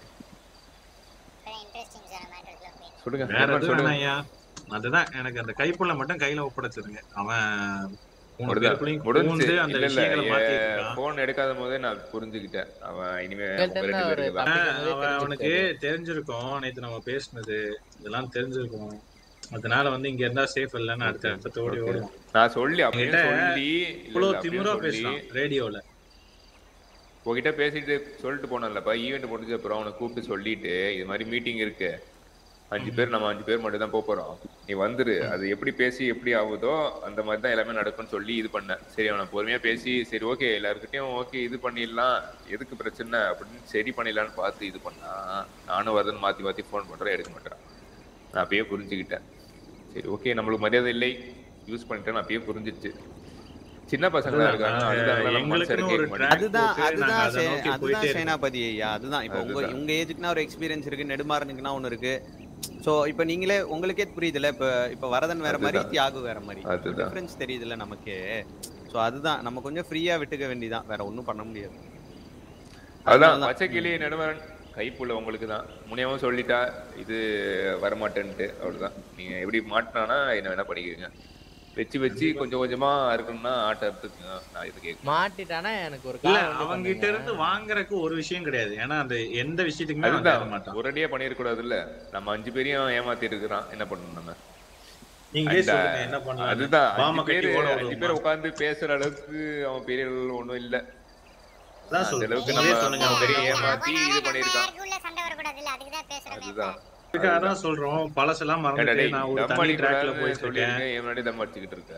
சொல்லுங்க வேற என்ன எதுவும் சொல்லுங்க வேணாம் ஐயா அதுதான் எனக்கு அந்த கைப்புள்ள மட்டும் கையில ஒப்படைச்சிருங்க அவன் மூணு முடிஞ்சா- பேருக்குள்ளயும் முடிஞ்சு பூந்து அந்த இல்ல இல்ல விஷயங்களை மாத்திட்டு இருக்கான். போன் எடுக்காத போதே நான் புரிஞ்சுக்கிட்டேன் அவன் இனிமே உங்கள்ட்ட உங்க ரெண்டு இருந்து பேருக்கு தான் அவன் அவன் அவனுக்கு தெரிஞ்சிருக்கும் நேத்து நம்ம பேசுனது இதெல்லாம் தெரிஞ்சிருக்கும் அதனால வந்து இங்க இருந்தா சேஃப் இல்லைன்னு அடுத்த அடுத்த ஓடி Okay. ஓடுவான் நான் சொல்லி அப்படியே என்கிட்ட சொல்லி இல்ல, இவ்வளவு இல்ல, அப்படியே திமிரா சொல்லி பேசுறான் ரேடியோல உங்ககிட்ட பேசிட்டு சொல்லிட்டு போனேன்லப்பா ஈவெண்ட் முடிஞ்ச அப்புறம் அவனை கூப்பிட்டு சொல்லிட்டு இது மாதிரி மீட்டிங் இருக்கு அஞ்சு பேர் நம்ம அஞ்சு பேர் மட்டும் தான் போக போறோம் நீ வந்துரு அது எப்படி பேசி எப்படி ஆகுதோ அந்த மாதிரி தான் எல்லாமே நடக்கும்னு சொல்லி இது பண்ணேன் சரி அவனை பொறுமையா பேசி சரி ஓகே எல்லாருக்கிட்டையும் ஓகே இது பண்ணிடலாம் எதுக்கு பிரச்சனை அப்படின்னு சரி பண்ணிடலான்னு பார்த்து இது பண்ணா நானும் வரதுன்னு மாத்தி மாத்தி ஃபோன் பண்றேன் எடுக்க மாட்டேன் நான் அப்பயே புரிஞ்சுக்கிட்டேன் சரி ஓகே நம்மளுக்கு மரியாதை இல்லை யூஸ் பண்ணிட்டேன் அப்பயே புரிஞ்சிச்சு சின்ன பசங்களா இருக்காங்க அதுதான் நம்ம மனசு கேட்க மாட்டேங்குது. அதுதான் அதுதான் அதை சே- நோக்கி அதுதான் போயிட்டே இருக்கோம். சேனாபதி ஐயா அதுதான் இப்போ உங்க அதுதான். உங்க ஏஜுக்குனா ஒரு எக்ஸ்பீரியன்ஸ் இருக்கு நெடுமாறனுக்குனா ஒன்று இருக்கு சோ இப்போ நீங்களே உங்களுக்கே புரியுதுல இப்போ இப்போ வரதன் வேற மாதிரி அதுதான். தியாகு வேற மாதிரி அதுதான். டிஃபரன்ஸ் தெரியுதுல்ல நமக்கு சோ அதுதான் நம்ம கொஞ்சம் ஃப்ரீயா விட்டுக்க வேண்டியதான் வேற ஒண்ணும் பண்ண முடியாது அதான் பச்சை கிளி நடுவரன் கைப்புள்ள உங்களுக்கு தான் முனியாவும் சொல்லிட்டா இது வரமாட்டேன்ட்டு அவ்வளவுதான் நீங்க எப்படி மாட்டினானா என்ன வேணா பண்ணிக்கிறீங்க வச்சு வச்சு கொஞ்சம் கொஞ்சமா இருக்கணும்னா ஆட்ட அறுத்துக்குங்க நான் இது கேட்க மாட்டிட்டானா எனக்கு ஒரு இல்ல கால் வந்து அவங்க கிட்ட பண்ணுங்க. இருந்து வாங்குறதுக்கு ஒரு விஷயம் கிடையாது ஏன்னா அந்த எந்த விஷயத்துக்குமே அவன் தேட அதுதான் மாட்டான் ஒரேடியா பண்ணிருக்க இல்ல நம்ம அஞ்சு பேரையும் ஏமாத்தி இருக்கிறான் என்ன பண்ணணும் நம்ம நீங்களே அந்த- சொல்லுங்க என்ன பண்ணலாம் அதுதான் பாம அஞ்சு கட்டி பேர் ஓட அஞ்சு விடுவோமா? பேர் உட்கார்ந்து பேசுற அளவுக்கு அவன் பெரிய ஒண்ணும் இல்ல அதான் அந்த சொல்றேன். அளவுக்கு நீங்களே நம்ம சொல்லுங்க அவன் பெரிய பெரிய ஏமாத்தி இது பண்ணிருக்கான் உள்ள சண்டை வரக்கூடாதுல்ல அதுக்கு தான் பேசுறோமே அதுதான் அதுக்காக தான் சொல்றோம் பழசெல்லாம் ஏன்டா மறந்துட்டு டேய், நான் ஒரு தம் தனி ட்ராக்ல அடிக்கூடாதுன்னு போயிட்டு இருக்கேன் சொல்லிருங்க, என் முன்னாடி தம் அடிச்சுக்கிட்டு இருக்க.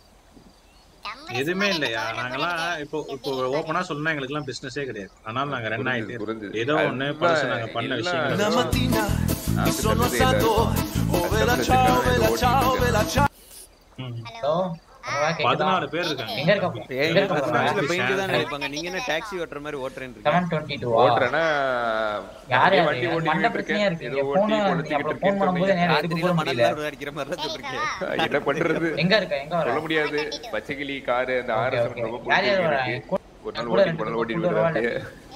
எதுவுமே இல்லையா நாங்கெல்லாம் இப்போ இப்போ ஓப்பனா சொன்னா எங்களுக்கு எல்லாம் பிசினஸே கிடையாது ஆனால் நாங்க ரன் ஆயிட்டு புரிஞ்சுது. ஏதோ ஒண்ணு அதுதான் பழசு நாங்க பண்ண எல்லாம் விஷயங்கள் La mattina mi sono Aspetta, alzato, oh bella ciao, bella ciao, bella ciao. Hello பதினாலு பேர் இருக்காங்க எங்க இருக்க எங்க இருக்க போறாங்க பெயிண்ட் தான் நினைப்பாங்க நீங்க என்ன டாக்ஸி ஓட்டுற மாதிரி ஓட்டுறேன்னு செவன் இருக்கீங்க டுவெண்ட்டி டூ ஓட்டுறேன்னா, யார் அப்படியே யார் வண்டி மண்ட ஓட்டிக்கிட்டு பிரச்சனையா இருக்கேன். இருக்கு ஏதோ போன ஓட்டி கொளுத்திக்கிட்டு அப்புறம் போன் பண்ணும்போது இருக்கேன். நேரம் எடுக்க கூட முடியல மணல்ல அடிக்கிற மாதிரி தான் சொல்றீங்க என்ன பண்றது எங்க இருக்க எங்க வர சொல்ல முடியாது பச்சைக்கிளி காரு அந்த Okay, ஆர்எஸ் okay. ரொம்ப யார் யார் வரா? பிடிச்சிருக்கு ஒரு நாள் கூட ஓட்டி ரெண்டு ஒரு நாள் பேர் ஓட்டிட்டு கூட வருவாங்க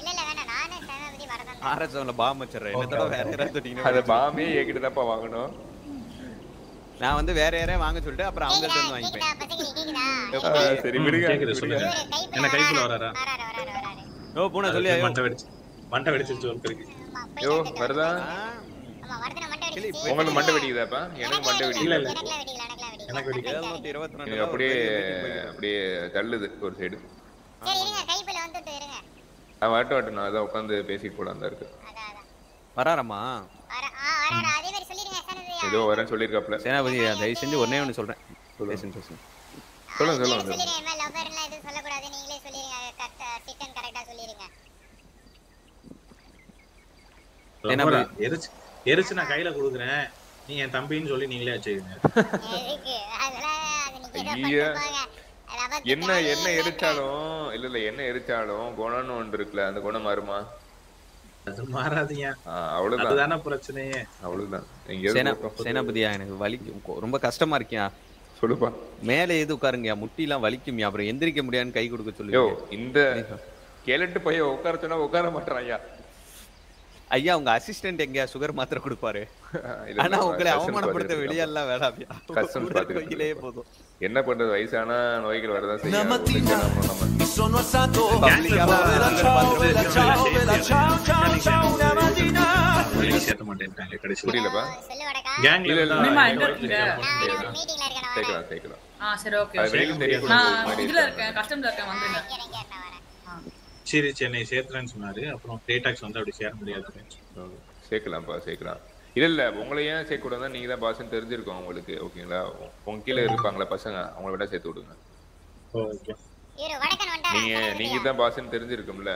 ஆர்எஸ்எம்ல பாம் வச்சிடுறேன் என்ன தடவை வேற யாராவது சொன்னீங்கன்னா அந்த பாமே என்கிட்ட தான்ப்பா வாங்கணும் நான் வந்து வேற யாரையும் வாங்க சொல்லிட்டு அப்புறம் அவங்க சேர்ந்து வாங்கிப்பேன் ஆ, சரி ம், விடுங்க கேக்குது விடுங்க. சொல்லுங்க என்ன கைக்குள்ள வராரா ஓ பூனை சொல்லி அதுக்கு மண்டை வெடிச்சு மண்டை வெடிச்சிருச்சு ஒருத்தருக்கு யோ வருதா உங்களுக்கு மண்டை வெடிக்குதாப்பா எனக்கு மண்டை இல்ல வெடிக்கல இல்ல எனக்கு வெடிக்கல எழுநூத்தி இருபத்தி ரெண்டு எனக்கு அப்படியே அப்படியே தள்ளுது ஒரு சைடு சரி இருங்க கைப்புல வந்துட்டு இருங்க நான் வாட்டு வாட்டு நான் அதான் உட்காந்து பேசிட்டு போலாம் தான் இருக்கு வராரம்மா வர ஆ வர அதே மாதிரி சொல்லிருங்க சனது ஏதோ வரேன்னு சொல்லியிருக்காப்ல சேனாபதி தயவு செஞ்சு ஒன்னே ஒன்று சொல்றேன் பேசுங்க பேசுங்க சொல்லுங்க சொல்லுங்க சொல்லுங்க சொல்லிருங்க இனிமே லவ்வர்லாம் எதுவும் சொல்லக்கூடாது நீங்களே சொல்லிருங்க கரெக்டா சிட் அண்ட் கரெக்டா சொல்லிருங்க ரொம்ப எரிச்சு எரிச்சு நான் கையில கொடுக்குறேன் நீ என் தம்பின்னு சொல்லி நீங்களே வச்சுக்கோங்க எதுக்கு அதெல்லாம் அது நீங்க தான் ஐயா பண்ணுவாங்க லவர் என்ன என்ன எரிச்சாலும் இல்ல இல்ல என்ன எரிச்சாலும் குணம்னு ஒன்று இருக்குல்ல அந்த குணம் மாறுமா அது மாறாதீங்க ஆ, அவ்வளவுதான் அதுதானே பிரச்சனையே அவ்வளவுதான் சேனா எங்கேயாவது போட்டோம். சேனாபதியா எனக்கு வலிக்கும் கொ- ரொம்ப கஷ்டமா இருக்கியா சொல்லுப்பா மேலே எது உட்காருங்கயா முட்டிலாம் வலிக்கும்யா அப்புறம் எந்திரிக்க முடியாதுன்னு கை கொடுக்க யோ சொல்லி இந்த கேலட்டு பையன் உட்கார சொன்னா உட்கார மாட்டான் ஐயா ஐயா உங்க அசிஸ்டன்ட் எங்கயா சுகர் மாத்திரை கொடுப்பாரு இல்ல, ஆனா இல்ல, உங்களை customs அவமானப்படுத்த பார்த்துட்டு வெளியெல்லாம் வேணாம்யா Customs கூட பார்த்துட்டு கோயிலே போதும் என்ன பண்றது வயசான நோய்கள் வரதான் La செய்யும் mattina நம்ம நம்ம mi sono alzato, oh Pubblica bella sugar ciao, மாத்திரை bella ciao, bella ciao, ciao, ciao, una mattina. வெளியே சேர்த்த மாட்டேன்ட்டாங்க கடைசியில் புரியலப்பா சொல்லு வடக்கா கேங்ல இல்ல இல்ல அனிமா, இல்ல, எங்க இல்ல, இருக்கீங்க? இல்ல, நான் ஒரு மீட்டிங்ல இருக்கேன் நான் வரேன் சேர்க்கலாம் சேர்க்கலாம் ஆ சரி ஓகே அது வெளியில தெரியக்கூடாது நான் மாதிரி இதுல இருக்காங்க. இருக்கேன் கஸ்டம்ல இருக்கேன் வந்துருங்க இங்க இங்க நான் வரேன் சரி சென்னை சேர்த்துறேன்னு சொன்னாரு அப்புறம் டேடாக்ஸ் வந்து அப்படி சேர முடியாது சேர்க்கலாம்ப்பா சேர்க்கலாம் இல்ல இல்ல உங்களை ஏன் சேர்க்க கூடாது நீங்க தான் பாஸ்ன்னு தெரிஞ்சிருக்கோம் உங்களுக்கு ஓகேங்களா உங்க கீழே இருப்பாங்களா பசங்க அவங்கள விட சேர்த்து விடுங்க ஓகே இவரு வடக்கன் வந்துட்டாரா நீங்க நீங்க தான் பாஸ்ன்னு தெரிஞ்சிருக்கும்ல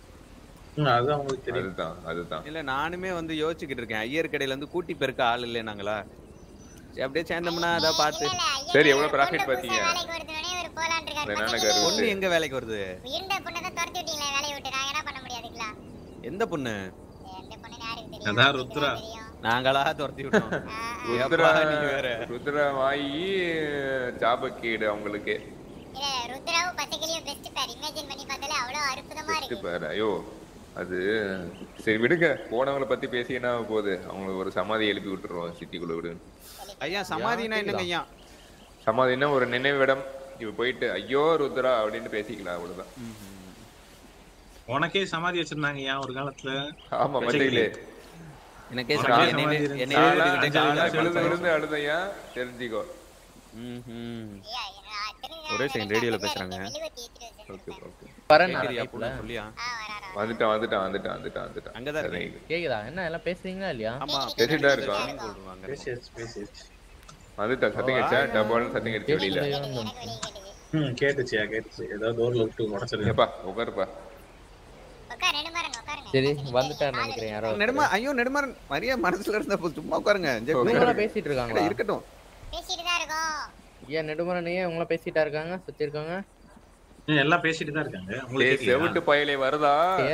அது அவங்களுக்கு தெரியும் அதுதான் அதுதான் இல்ல நானுமே வந்து யோசிச்சுக்கிட்டு இருக்கேன் ஐயர் கடையில இருந்து கூட்டி பெருக்க ஆள் இல்லை நாங்களா சரி, அப்படியே சேர்ந்தோம்னா அதை பார்த்து சரி எவ்வளவு ப்ராஃபிட் பாத்தீங்க வேலைக்கு ஒருத்தனே இவர் போலான்னு இருக்காரு என்னென்ன பச்சைக்கிளி. கரு பொண்ணு எங்க வேலைக்கு வருது இருந்த பொண்ணை தான் துரத்தி விட்டீங்களே வேலையை விட்டு நான் என்ன பண்ண முடியாதுங்களா எந்த பொண்ணு எந்த பொண்ணு யாருக்கு தெரியும் அதான் ருத்ரா நாங்களா துரத்தி விட்டோம் ருத்ரா ஏப்பா நீ வேற ருத்ரா வாயி ஜாபக்கேடு அவங்களுக்கு இல்ல ருத்ராவும் பச்சைக்கிளியும் பெஸ்ட் பேர் இமேஜின் பண்ணி பார்த்தாலே அவ்வளவு அற்புதமா விட்டு இருக்கு பாரு ஐயோ அது சரி விடுங்க போனவங்கள பத்தி பேசி என்ன ஆக போகுது அவங்களுக்கு ஒரு சமாதி எழுப்பி விட்டுருவோம் சிட்டிக்குள்ள விடு ஐயா சமாதினா என்னங்க ஐயா சமாதினா ஒரு நினைவிடம் இப்ப போயிட்டு ஐயோ ருத்ரா அப்படின்னு பேசிக்கலாம் அவ்வளவுதான் உனக்கே சமாதி வச்சிருந்தாங்க ஏன் ஒரு காலத்துல ஆமா மட்டையிலே எனக்கே உனக்கே சமாதி சமாதி என்னை- இருந்துச்சு. என்னை நானா- எழுதிக்கிட்டே நானா காலையில விழுந்து காலையில விழுந்து அழுதையா தெரிஞ்சுக்கோ ம்ஹும். ஒரே செகண்ட் ரேடியோல பேசுறாங்க ஓகே ஓகே வரேன் நான் கேக்குறியா லைஃப்ல. பொண்ணு சொல்லியா வந்துட்டான் வந்துட்டான் வந்துட்டான் வந்துட்டான் வந்துட்டான் அங்கதான் சரி. இருக்கேன். கேக்குதா என்ன எல்லாம் பேசுறீங்களா இல்லையா ஆமா பேசிட்டு தான் இருக்கோம். swimming pool வாங்க. பேசியாச்சு பேசியாச்சு வந்துட்டான் சத்தம் கேச்சா டபால்னு சத்தம் கேட்டு வெளியில ம் கேட்டுச்சியா கேட்டுச்சு ஏதோ டோர்ல விட்டு உடச்சிருக்கேன் ஏப்பா உட்காருப்பா உட்கார் நெடுமாறன் உட்காருங்க சரி வந்துட்டான்னு நினைக்கிறேன் யாரோ நெடுமா ஐயோ நெடுமாறன் மரியா மனசுல இருந்த போது சும்மா உட்காருங்க ஜெ- இவங்களா பேசிட்டு இருக்காங்களா இருக்கட்டும் பேசிட்டு தான் இருக்கோம் ஏன் நெடுமரன் ஏன் உங்கள பேசிட்டா இருக்காங்க சுத்தி இருக்காங்க ம், எல்லாம் பேசிட்டு தான் இருக்காங்க உங்களுக்கு டேய், கேக்கலையா? செவிட்டு பயலே வருதா ஏ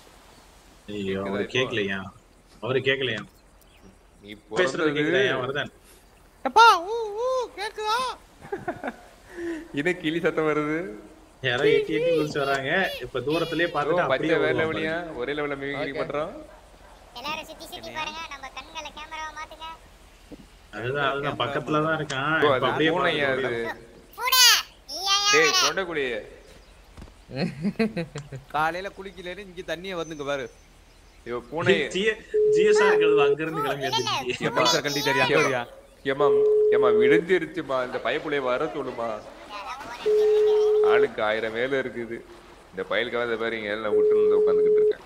ஐயோ அவரு கேக்கலையா அவரு கேக்கலையா நீ பேசுறது கேக்குதா பிறந்தது ஏன் வருதான் எப்பா ஊ ஊ கேக்குதா இது கிளி சத்தம் வருது யாரோ எட்டி எட்டி குதிச்சு வராங்க இப்ப தூரத்திலேயே ஓ, பார்த்துட்டு பச்சை அப்படியே வேற வருவாங்க. லெவலியா ஒரே லெவல்ல மிமிக்ரி Okay. பண்றோம் எல்லாரும் சுத்தி சுத்தி பாருங்க நம்ம கண்களை கேமராவை மாத்துங்க அதுதான் அதுதான் பக்கத்துல தான் இருக்கான் ஓ, இப்ப அது அப்படியே பூனையா அது பார்த்துட்டு பூனை நீயா டேய் தொண்டைக்குழி காலையில குளிக்கலன்னு இங்க தண்ணிய வந்துங்க பாரு ஐயோ பூனை ஜிஎஸ்ஆர் இருக்கிறது அங்க இருந்து கிளம்பி வந்துருச்சு ஏம்மா, சார் கழட்டிட்டாரு அங்க வரியா ஏம்மா ஏம்மா விடிஞ்சிருச்சுமா இந்த பயப்புலைய வர சொல்லுமா ஆளுக்கு ஆயிரம் வேலை இருக்குது இந்த பயலுக்காக இதை பாரு இங்க எல்லாம் விட்டு வந்து உட்காந்துக்கிட்டு இருக்கேன்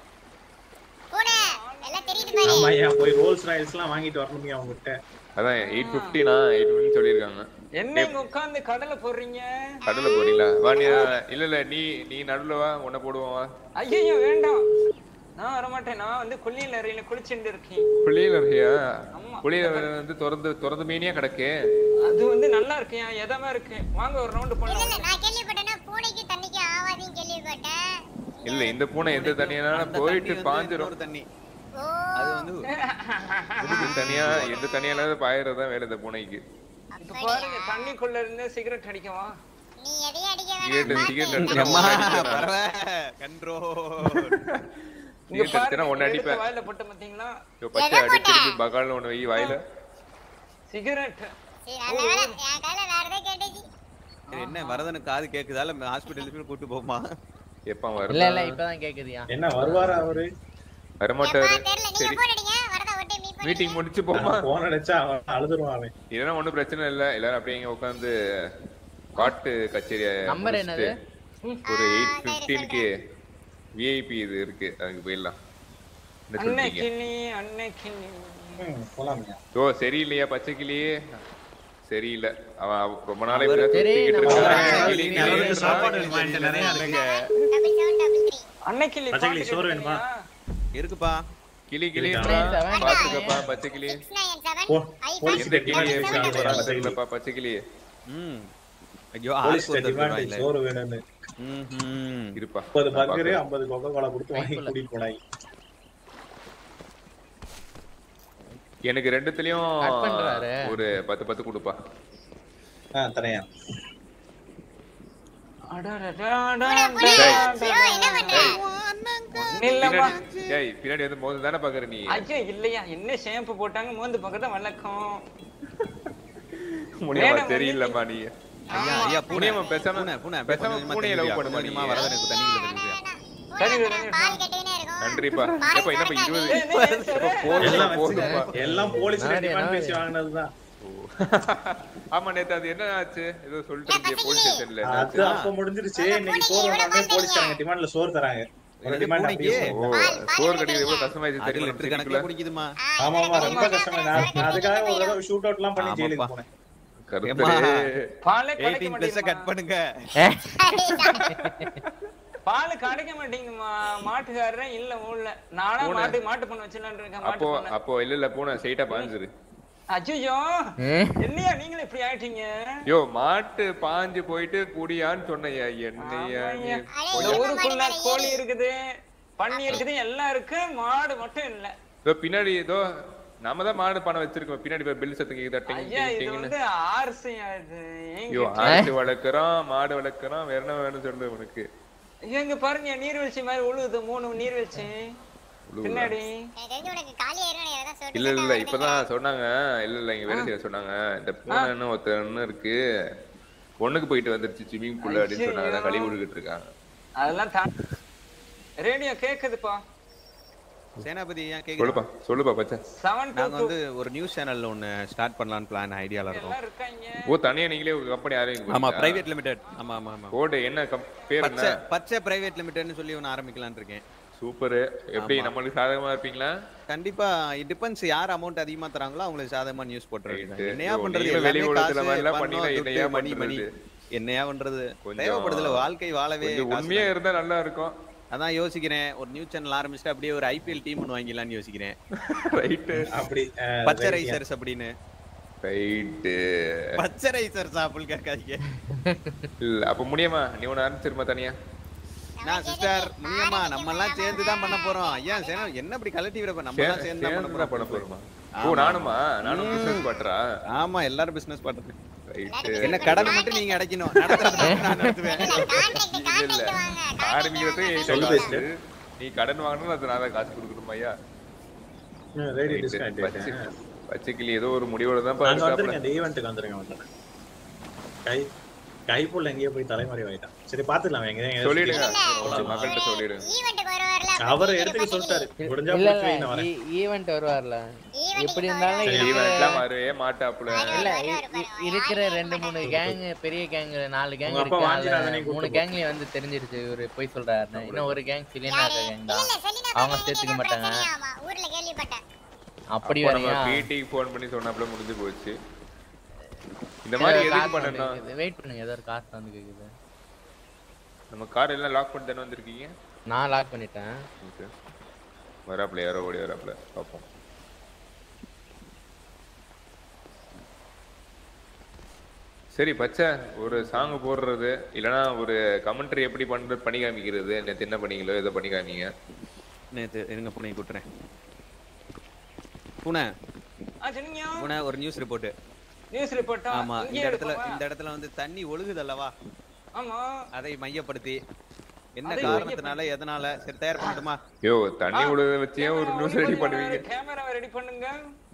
பூனை எல்லாம் தெரியுது பாரு ஆமா ஏன் போய் ரோல்ஸ் ராயல்ஸ் எல்லாம் வாங்கிட்டு வரணுங்க அவங்க கிட்ட அதான் எயிட் ஃபிஃப்டினா எயிட் ஃபிஃப்டின்னு சொல்லியிருக்காங்க என்ன இங்க உட்கார்ந்து கடலை போடுறீங்க கடல்ல போறீங்களா வா நீ இல்ல இல்ல நீ நீ நடுவுல வா உன்னை போடுவோம் வா ஐயோ வேண்டாம் நான் வரமாட்டேன் நான் வந்து கொல்லியில் அறையில குளிச்சுட்டு இருக்கேன் புளியல இருக்கியா புளியல வந்து திறந்து திறந்து மீனியா கிடக்கு அது வந்து நல்லா இருக்கு ஏன் எதமா இருக்கு வாங்க ஒரு ரவுண்டு இல்ல போலாம் இல்ல நான் கேள்விப்பட்டேன்னா பூனைக்கு தண்ணிக்கு ஆவாதின்னு கேள்விப்பட்டேன் இல்ல இந்த பூனை எந்த தண்ணியானாலும் போயிட்டு பாஞ்சிரும் ஒரு தண்ணி ஓ அது வந்து இது தனியா எந்த தனியால பாயறதுதான் வேலை இந்த பூனைக்கு இப்ப பாருங்க தண்ணிக்குள்ள இருந்து சிகரெட் அடிக்கவா நீ எதையும் அடிக்க சிகரெட் சிகரெட் அம்மா அடிச்சா பரவ கண்ட்ரோல் இங்க சிகரெட் அடிச்சா பாருங்க ஒன்னு எடுத்து அடிப்பேன் வாயில போட்டு பாத்தீங்களா ஐயோ, பச்சை அடி திருப்பி பகால்னு ஒண்ணு வை வாயில சிகரெட் சரி நல்ல வேலை என் கையில வேற ஏதோ கேட்டுச்சு என்ன வரதனுக்கு காது கேக்குதா இல்ல ஹாஸ்பிடலுக்கு கூட்டு போமா எப்ப இல்ல இல்ல வரும் இப்பதான் கேக்குதியா என்ன வருவாரா அவரு வரமாட்டாரு தெரியல நீங்க சரி போன் அடிங்க வரதா ஒட்டே மீட் பண்ணி மீட்டிங் முடிச்சு போமா போன் அடிச்சா அவன் அழுதுருவான் அவன் இதெல்லாம் ஒண்ணும் பிரச்சனை இல்ல எல்லாரும் அப்படியே இங்க உட்காந்து பாட்டு கச்சேரி நம்பர் என்னது? ஒரு எயிட் பிப்டீனுக்கு விஐபி இது இருக்கு அதுக்கு போயிடலாம் என்ன சொல்றீங்க அன்னைக்கிளி அன்னைக்கிளி போலாமியா ஓ சரியில்லையா பச்சை கிளி சரியில்லை அவன் அவ- ரொம்ப நாளை அவரு- இப்படிதான் சரி, சுத்திக்கிட்டு நம்ம இருக்கான். வேற கிளி, கிளி, நிறைய கிளி, சாப்பாடு கிளி, வாங்கிட்டு கிளி, நிறைய கிளி. டபுள் செவன் டபுள் த்ரீ அன்னைக்கிளி பச்சைக்கிளி பாட்டு சோறு வேணுமா? கேட்டிருக்கியா? இருக்குப்பா கிளி கிளி இருக்கா? பாத்துக்கப்பா பச்சை கிளி சிக்ஸ் நைன் செவன் போ ஐ போலீஸ் இந்த டிமாண்ட் கிளி பேசுறாங்க எப்படி பாரு, பாத்துக்கப்பா பச்சை கிளி ம் ஐயோ போலீஸ் ஆளுக்கு ஒருத்தர் டிமாண்ட் வருவாங்கல்ல. சோறு வேணும்னு ம்ஹும். இருப்பா முப்பது நான் பர்கரு பாக்குறேன். ஐம்பது கொக்கோ கோலா கொடுத்து வாங்கி கூட்டிட்டு போனாங்க எனக்கு ரெண்டுத்துலயும் Cut பண்றாரு. ஒரு பத்து பத்து கொடுப்பா ஆ தரையா இல்லம்மா பின்னாடி ஏய், பின்னாடி வந்து மோது தானே பாக்குற நீ ஐயோ இல்லையா என்ன ஷாம்பு போட்டாங்க மோந்து பக்கத்துல வழக்கம் முடியாம வேணாம், தெரியலம்மா நீ ஐயா ஐயா பூனை புனியம்மா பேசாம பூனை பூனை பேசாம பூனையை லவ் பண்ணுமா நீ கொஞ்சமா வரதனுக்கு தண்ணிக்குள்ள தள்ளிடுறியா சரி விடுங்க பால் கட்டினே இருக்கும் நன்றிப்பா ஏப்பா என்னப்பா இருபது ஏய், ஏய், ஏய், சரி. ஏப்பா, போதும், எல்லாம் போதும்ப்பா. வச்சுக்க. எல்லாம் போலீஸ்ல நானே, டிமாண்ட் நானே. பேசி வாங்கினதுதான் ஆமா நேத்து அது என்ன ஆச்சு ஏதோ சொல்லிட்டு இருந்தியே போலீஸ் ஸ்டேஷன்ல அது அப்ப முடிஞ்சிருச்சு இன்னைக்கு சோறு வாங்க போலீஸ்காரங்க டிமாண்ட்ல சோறு தராங்க ஒரு demand அப்படியே ஓ சோறு கட்டிக்கிறது எவ்வளவு கஷ்டமாயிடுச்சு அது தெரியுமா லிட்டர் கணக்குல சிட்டிக்குள்ள? குடிக்குதுமா ஆமா ஆமா ரொம்ப கஷ்டமா நான் நான் அதுக்காக ஒரு தடவை ஷூட் அவுட் எல்லாம் பண்ணி ஜெயிலுக்கு போனேன் கருத்தரே பாலே கிடைக்க 18 பிளஸ் மாட்டேங்குதுமா. கட் பண்ணுங்க பால் கிடைக்க மாட்டேங்குதுமா மாட்டுக்காரரே இல்ல ஊர்ல நானா பூனை. மாட்டு மாட்டு பண்ண வச்சிடலான்னு இருக்கேன் மாட்டு அப்போ பண்ண அப்போ இல்ல இல்ல பூனை ஸ்ட்ரைட்டா பாஞ்சிரு அஜிஜோ என்னையா நீங்களும் இப்படி ஆயிட்டீங்க யோ மாட்டு பாஞ்சு போயிட்டு குடியான்னு சொன்னையா என்னையா நீ இந்த ஊருக்குள்ள கோழி இருக்குது பன்னி இருக்குது எல்லாம் இருக்கு மாடு மட்டும் இல்ல இதோ பின்னாடி ஏதோ நாம தான் மாடு பணம் வச்சிருக்கோம் பின்னாடி போய் பில் சத்தம் கேக்குதா டிங் ஐயா டிங் இது டிங்னு வந்து ஆர்சியா இது ஐயோ ஏங்க ஆடு வளர்க்குறோம் மாடு வளர்க்குறோம் வேற என்ன வேணும் சொல்லு உனக்கு எங்க பாருங்க நீர்வீழ்ச்சி மாதிரி உழுவுது மூணு நீர்வீழ்ச்சி உழுவுதா? பின்னாடி எனக்கு தெரிஞ்சு உனக்கு காலியாயிரும் நீ அதான் சொல்லிட்டு இல்ல இல்ல இப்பதான் சொன்னாங்க இல்ல இல்ல இங்க வேலை செய்ய சொன்னாங்க இந்த பூனைன்னு ஒருத்தன்னு இருக்கு பொண்ணுக்கு போயிட்டு வந்துருச்சு ஸ்விம்மிங் பூல் அப்படின்னு சொன்னாங்க அதான் கழுவி விழுகிட்டு இருக்காங்க அதெல்லாம் தா ரேடியோ கேக்குதுப்பா சேனாபதி ஏன் சொல்லுப்பா கேக்குது சொல்லுப்பா பச்சை செவன் நாங்க வந்து ஒரு நியூஸ் சேனல்ல ஒன்னு ஸ்டார்ட் பண்ணலாம்னு பிளான் ஐடியால இருக்கோம் ஓ தனியா நீங்களே ஒரு கம்பெனி ஆரம்பிங்க ஆமா பிரைவேட் லிமிடெட் ஆமா ஆமா ஆமா கோடு என்ன கம்- பேர் பச்சை என்ன பச்சை பிரைவேட் லிமிடெட்னு சொல்லி ஒன்னு ஆரம்பிக்கலாம்னு இருக்கேன் சூப்பர் எப்படி ஆமா. நம்மளுக்கு சாதகமா இருப்பீங்களா கண்டிப்பா இட் டிபெண்ட்ஸ் யார் அமௌண்ட் அதிகமா தராங்களோ அவங்களுக்கு சாதகமா நியூஸ் போட்டுறது Right. என்னையா ஓ, பண்றது நீங்களும் வெளி எல்லாமே உலகத்துல காசு, மாதிரிலாம் பணம், பண்ணீங்கன்னா துட்டு, என்னையா மணி மணி பண்றது? என்னையா பண்றது கொஞ்சம் தேவைப்படுதுல வாழ்க்கை வாழவே கொஞ்சம் காசு உண்மையா தான். இருந்தா நல்லா இருக்கும் அதான் யோசிக்கிறேன் ஒரு நியூஸ் சேனல் ஆரம்பிச்சுட்டு அப்படியே ஒரு ஐபிஎல் டீம் ஒன்று வாங்கிடலாம்னு யோசிக்கிறேன் ரைட்டு அப்படி பச்சை ரைசர்ஸ் அப்படின்னு ரைட்டு பச்சை ரைசர்ஸ் ஆப்பிள் கேட்காதீங்க இல்ல அப்ப முடியுமா நீ ஒண்ணு ஆரம்பிச்சிருமா தனியா நான் சிஸ்டர் முனியம்மா நம்ம எல்லாம் சேர்ந்து தான் பண்ண போறோம் ஐயா சேனா என்ன இப்படி கலட்டி விட நம்ம எல்லாம் சேர்ந்து தான் பண்ண சேர்ந்து தான் பண்ண போறோம் போறோமா ஓ நானுமா நானும் பிசினஸ் பண்றா ஆமா எல்லாரும் பிசினஸ் பண்றது ரைட்டு என்ன கடன் மட்டும் நீங்க அடைக்கணும் நடத்துறது மட்டும் நான் நடத்துவேன் இல்ல இல்ல ஆரம்பிக்கிறது என் சொல்லு காசு. பேசு. நீ கடன் வாங்கணும் அது நான் தான் காசு கொடுக்கணும் ஐயா ரேடியோ Right. டிஸ்கனெக்ட் பச்சை பச்சைக்கிளி ஏதோ ஒரு முடிவோட தான் நாங்க பாருங்க வந்துருங்க இந்த ஈவெண்ட்டுக்கு வந்துருங்க வந்துருங்க கை கைப்புள்ள எங்கேயோ போய் தலைமறை ஆயிட்டான் சரி பாத்துக்கலாம் எங்க எங்க சொல்லிடுங்க மக்கள்கிட்ட சொல்லிடுங்க ஈவெண்ட்டுக்கு வருவார்ல அவர் எடுத்துக்க சொல்லிட்டாரு முடிஞ்சா இல்ல போச்சு நான் வரேன் ஈவெண்ட் வருவார்ல எப்படி இருந்தாலும் சரி, இருக்கிற- ஈவெண்ட்லாம் வரவே மாட்டாப்புல இல்ல இ- இ- இருக்கிற ரெண்டு மூணு கேங் பெரிய கேங் நாலு கேங் உங்க அப்பா இருக்கு வாஞ்சிநாதனை அதுல கூப்பிட்டு மூணு போ. கேங்லயும் வந்து தெரிஞ்சிருச்சு இவரு போய் சொல்றாருன்னு இன்னும் ஒரு கேங் சிலினா கேங் தான் அவங்க சேர்த்துக்க மாட்டாங்க ஆமா ஊர்ல கேள்விப்பட்டேன் அப்படி அப்போ நம்ம வரையா பிடிக்கு ஃபோன் பண்ணி சொன்னாப்புல முடிஞ்சு போச்சு இந்த மாதிரி எதுக்கு பண்ணணும் வெயிட் பண்ணுங்க ஏதோ ஒரு காசு வந்து கேக்குது நம்ம கார் எல்லாம் லாக் பண்ணி தானே வந்திருக்கீங்க நான் லாக் பண்ணிட்டேன் ஓகே வராப்புல யாரோ ஓடி வராப்புல பார்ப்போம் சரி பச்சை ஒரு சாங் போடுறது இல்லனா ஒரு கமெண்ட்ரி எப்படி பண்றது பண்ணி காமிக்கிறது நேத்து என்ன பண்ணீங்களோ இதை பண்ணி காமிங்க நேத்து இருங்க பூனை கூட்டுறேன் பூனை ஆ சொன்னீங்க பூனை ஒரு நியூஸ் ரிப்போர்ட் நியூஸ் ரிப்போர்ட்டா ஆமா இங்கே இந்த இடத்துல எடுக்கவா? இந்த இடத்துல வந்து தண்ணி ஒழுகுது அல்லவா ஆமா அதை மையப்படுத்தி என்ன அதை காரணத்தினால எதனால சரி தயார் பண்ணட்டுமா யோ தண்ணி விழுத வச்சே ஒரு நியூஸ் ரெடி பண்ணுவீங்க கேமராவை ரெடி பண்ணுங்க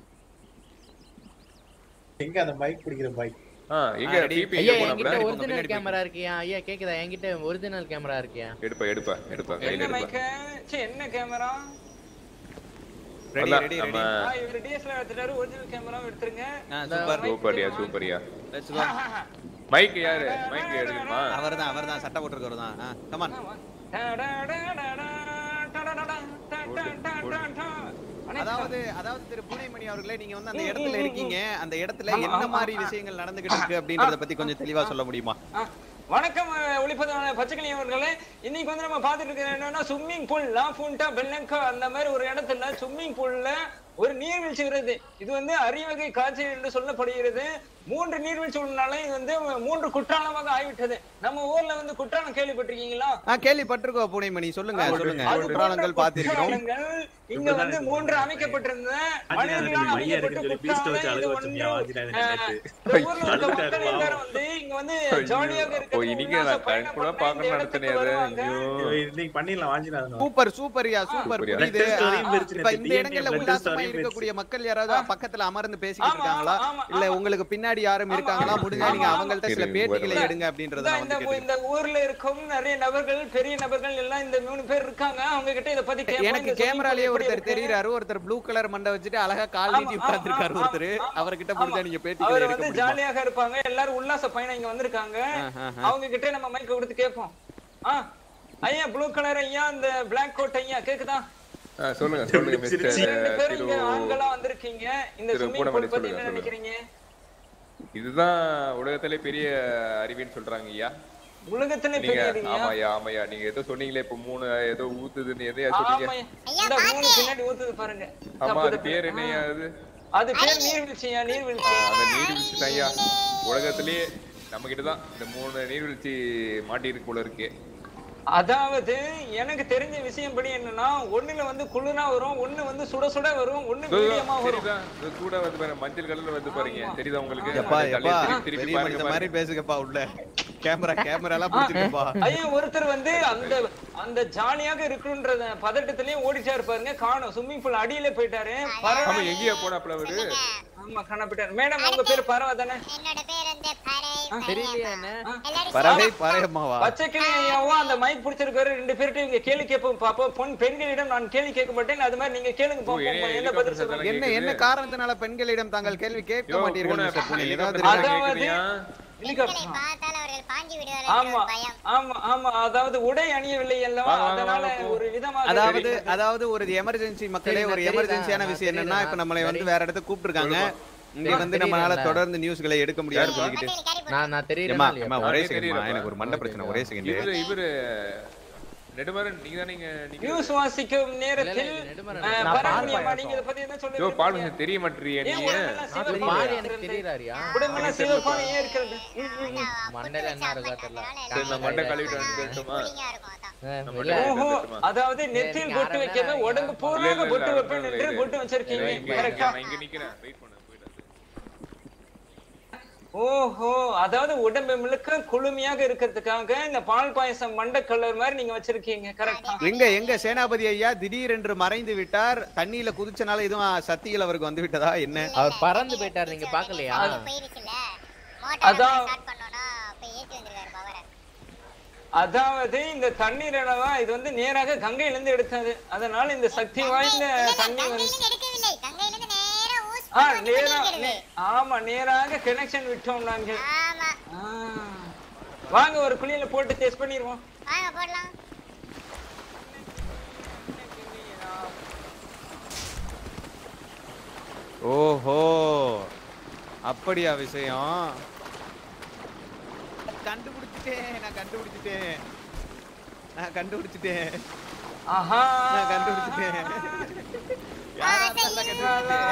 எங்க அந்த பைக் பிடிக்கிற பைக் ஆ எங்க ready. டிபி ஐயா எங்க என்கிட்ட போனாப்ல ஒரிஜினல் கேமரா இருக்கியா ஐயா கேக்குதா என்கிட்ட ஒரிஜினல் கேமரா இருக்கியா எடுப்பா எடுப்பா எடுப்பா கையில என்ன எடுப்பா மைக்க சே என்ன கேமரா ரெடி அதான், ரெடி நம்ம ரெடி ஆ இவர் டிஎஸ்எல்ஆர் எடுத்துட்டாரு ஒரிஜினல் கேமராவும் எடுத்துருங்க சூப்பர் சூப்பரியா சூப்பரியா லெட்ஸ் கோ மைக் யாரு மைக் எடுக்கணுமா அவர்தான் அவர்தான் சட்டை போட்டுருக்கவர் தான் கமான் அதாவது அதாவது திரு பூனைமணி அவர்களே நீங்க வந்து அந்த இடத்துல இருக்கீங்க அந்த இடத்துல ஆமா, என்ன ஆமா, மாதிரி விஷயங்கள் நடந்துகிட்டு இருக்கு அப்படின்றத பத்தி கொஞ்சம் தெளிவா சொல்ல முடியுமா வணக்கம் அஹ், ஒளிப்பதிவாளர் பச்சைக்கிளி அவர்களே இன்னைக்கு வந்து நம்ம பார்த்துட்டு இருக்கிறது என்னன்னா ஸ்விம்மிங் பூல் லாஃபூண்டா பெல்லங்கா அந்த மாதிரி ஒரு இடத்துல ஸ்விம்மிங் பூல்ல ஒரு நீர்வீழ்ச்சி வருது இது வந்து அரியவகை காய்ச்சல் என்று சொல்லப்படுகிறது மூன்று நீர்வீழ்ச்சி உள்ளனால இது வந்து மூன்று குற்றாலமாக ஆகிவிட்டது நம்ம ஊர்ல வந்து குற்றாலம் கேள்விப்பட்டிருக்கீங்களா ஆ கேள்விப்பட்டிருக்கோம் பூனைமணி சொல்லுங்க சொல்லுங்க அது குற்றாலங்கள் போன்ற பார்த்திருக்கிறோம் குற்றாலங்கள் இங்க வந்து மூன்று அமைக்கப்பட்டிருந்த மனிதர்களால் மைய அமைக்கப்பட்ட இருக்குன்னு சொல்லி பீஸ்ட் வச்சு குற்றாலம் அழுக இது வச்சு ஒன்று வாங்கிட்டாரு இந்த ஊர்ல இருக்க நேத்து மக்கள் எல்லாரும் வந்து இங்க வந்து ஜாலியாக ஓ இன்னைக்கு நான் கண் கூட பார்க்க நடத்தினே அது ஐயோ இன்னைக்கு பண்ணிடலாம் வாஞ்சிநாதன் சூப்பர் சூப்பரியா சூப்பர் சூப்பர்யா. புரியுது Blood test வரையும் போயிருச்சு இப்ப நேத்து. இந்த DNA இடங்கள்ல blood test உல்லாசமா வரையும் இருக்கக்கூடிய மக்கள் யாராவது பக்கத்துல அமர்ந்து பேசிக்கிட்டு ஆமா, இருக்காங்களா ஆமா, இல்ல ஆமா. உங்களுக்கு பின்னாடி யாரும் இருக்காங்களா முடிஞ்சா நீங்க ஆமா, அவங்கள்ட்ட சில இரு, பேட்டிகளை வரேன். எடுங்க அப்படின்றத இந்த நான் இந்த வந்து கேட்டேன் இந்த ஊர்ல இருக்கும் நிறைய நபர்கள் பெரிய நபர்கள் எல்லாம் இந்த மூணு பேர் இருக்காங்க அவங்க கிட்ட இத பத்தி கேட்போம். எனக்கு இந்த swimming கேமராலயே pool எப்படி ஒருத்தர் இருக்கு? தெரியுறாரு ஒருத்தர் ப்ளூ கலர் மண்டை வச்சுட்டு அழகா கால் நீட்டி ஆமா, உட்கார்ந்திருக்காரு ஆமா, ஒருத்தர் ஆமா, அவர்கிட்ட ஆமா. முடிஞ்சா நீங்க பேட்டிகளை அவர் எடுக்க வந்து முடியுமா ஜாலியாக இருப்பாங்க எல்லாரும் உல்லாச பயணம் இங்க வந்திருக்காங்க ஆஹ், ஆஹ், ஆஹ். அவங்க கிட்ட நம்ம மைக்க கொடுத்து கேட்போம் ஆ ஐயா ப்ளூ கலர் ஐயா இந்த பிளாக் கோட் ஐயா கேக்குதா ஆ, சொல்லுங்க சொல்லுங்க மிஸ்டர் ரெண்டு பேரும் திரு இங்க ஆண்களா வந்திருக்கீங்க இந்த திரு ஸ்விம்மிங் பூனமல்லி பூல் பத்தி சொல்லுங்க, என்ன சொல்லுங்க. நினைக்கிறீங்க இதுதான் உலகத்திலே பெரிய அறிவின்னு சொல்றாங்க ஐயா உலகத்திலே நீங்க பெரிய அறிவியா? ஆமாய்யா ஆமாய்யா நீங்க ஏதோ சொன்னீங்களே இப்ப மூணு ஏதோ ஊத்துதுன்னு எதையா சொன்னீங்க ஆமா இந்த மூணு பின்னாடி ஊத்துது பாருங்க ஆமா தப்பு அது தப்பு. பேர் என்னையா அது அது பேர் நீர்வீழ்ச்சியா நீர்வீழ்ச்சி அந்த நீர்வீழ்ச்சி தான் ஐயா உலகத்திலேயே நம்ம கிட்ட தான் இந்த மூணு நீர்வீழ்ச்சி மாட்டியிருக்கு போல இருக்கு அதாவது எனக்கு தெரிஞ்ச விஷயம் படி என்னன்னா ஒண்ணுல வந்து குளிரா வரும் ஒண்ணு வந்து சுட சுட வரும் ஒண்ணு இதோ, மீடியமா வரும் தெரியுதா இது கூட வந்து பாருங்க மஞ்சள் கலர்ல வந்து பாருங்க தெரியுதா உங்களுக்கு எப்பா அப்படியே எப்பா தலையை திருப்பி பெரிய பாருங்க மனுஷன் மாதிரி பாருங்க. பேசுங்கப்பா உள்ள கேமரா கேமரா எல்லாம் பிடிச்சிருக்குப்பா ஐயா ஒருத்தர் வந்து அந்த அந்த ஜாலியாக இருக்குன்ற பதட்டத்திலயும் ஓடிட்டா பாருங்க காணும் ஸ்விம்மிங் பூல் அடியில போயிட்டாரு ஆமா பரவாயில்ல எங்கேயா போனாப்ல அவரு ஆமா காண போயிட்டாரு மேடம் உங்க பேர் பரவா தானே என்னோட பேர் வந்து பறை தெரியலையா என்ன எல்லாரும் பறவை பறையம்மாவா பச்சை கிளி ஐயாவும் அந்த மைக் பிடிச்சிருக்காரு ரெண்டு பேர்கிட்ட இங்க கேள்வி கேட்போம் பாப்போம் பொன் பெண்களிடம் நான் கேள்வி கேட்க மாட்டேன் அது மாதிரி நீங்க கேளுங்க பாப்போம் என்ன பதில் சொல்லுங்க என்ன என்ன காரணத்தினால பெண்களிடம் தாங்கள் கேள்வி கேட்க யோ, மாட்டீர்கள் பூனை, மிஸ்டர் பூனை ஹெலிகாப்டர் ஏதாவது அதாவது கேக்குறியா? ஹெலிகாப்டர் பார்த்தால் அவர்கள் பாஞ்சு ஆமா விடுவார்கள் பயம் ஆமா ஆமா அதாவது உடை அணியவில்லை அல்லவா வாங்க, வாங்க, அதனால வாங்க, போ. ஒரு விதமாக அதாவது அதாவது ஒரு எமர்ஜென்சி மக்களே சரி, ஒரு நான் எமர்ஜென்சியான தெரியுதா, விஷயம் நான் என்னன்னா இப்ப தெரியுதா, நம்மளை வந்து சரி. வேற இடத்துக்கு கூப்பிட்டுருக்காங்க இங்க சரி, வந்து நான் நம்மளால தெரியல. தொடர்ந்து நியூஸ்களை எடுக்க முடியாது சொல்லிக்கிட்டு நான் நான் ஏம்மா, தெரியறேனா ஏம்மா, இல்லையா ஒரே அவரே செகண்ட்மா தெரியலப்பா. எனக்கு ஒரு மண்டை பிரச்சனை ஒரே செகண்ட் இவரு இவரு நெடுமாறன் நீங்க தான் நீங்க நீங்க நியூஸ் வாசிக்கும் நேரத்தில் இல்ல, இல்ல, நெடுமரம் அஹ், நான் பரமணியம்மா, பால் நீங்க இதை பத்தி என்ன சொல்ல யோ பால் விரும்புறீங்க? கொஞ்சம் தெரிய மாட்டேறிய நீ ஏன் உடம்பெல்லாம் அது சிவப்பாக பாரு இருக்கிறது? எனக்கு தெரியறாரியா உடம்பெல்லாம் சிவப்பாக ஏன் இருக்கிறது ம், ம், ம். மண்டையில என்ன இருக்கா தெரியல சரி நான் மண்டை கழுவிட்டு வந்து பேசுமா கூலிங்கா இருக்கும் அதான் அஹ், நம்ம இல்ல, கழுவிட்டு ஓஹோ வந்துட்டுமா? அதாவது நெத்தியில் நீங்க பொட்டு அரை வைக்கிறது நேரம் உடம்பு இல்ல, பூராக இல்ல, பொட்டு இல்ல, வைப்பேன் இல்ல, என்று இல்ல. பொட்டு வச்சிருக்கீங்க இங்க, இங்க, கரெக்டா நான் இங்க நிக்கிறேன் வெயிட் பண்ணு போயிட்டு வந்து. ஓஹோ அதாவது உடம்பு முழுக்க குளுமையாக இருக்கிறதுக்காக இந்த பால் பாயசம் மண்டை கலர் மாதிரி நீங்க வச்சிருக்கீங்க கரெக்டா எங்க எங்க சேனாபதி ஐயா திடீரென்று மறைந்து விட்டார் தண்ணியில குதிச்சனால எதுவும் சக்திகள் அவருக்கு வந்து விட்டதா என்ன அவர் பறந்து போயிட்டாரு நீங்க பாக்கலையா அது போயிருச்சுல மோட்டார் அதான். ஸ்டார்ட் பண்ணோம்னா போய் ஏத்தி வந்திருக்காரு பவரை அதாவது இந்த தண்ணீர் அளவா இது வந்து நேராக கங்கையில இருந்து எடுத்தது அதனால இந்த சக்தி வாய்ந்த தண்ணி வந்து கங்கையிலிருந்து எடுக்கவில்லை கங்கையிலிருந்து நேரா ஊஸ் ஆ போட்டு நேரா கொண்டிருக்கிறது. நே- ஆமா நேராக கனெக்ஷன் விட்டோம் நாங்கள் ஆமா ஆ. வாங்க ஒரு குழியில போட்டு டெஸ்ட் பண்ணிடுவோம் வாங்க போடலாம் ஓஹோ அப்படியா விஷயம் கண்டுபிடிச்சிட்டேன் நான் கண்டுபிடிச்சிட்டேன் நான் கண்டுபிடிச்சிட்டேன் ஆஹா நான் கண்டுபிடிச்சிட்டேன் யாரா இருந்தாலும்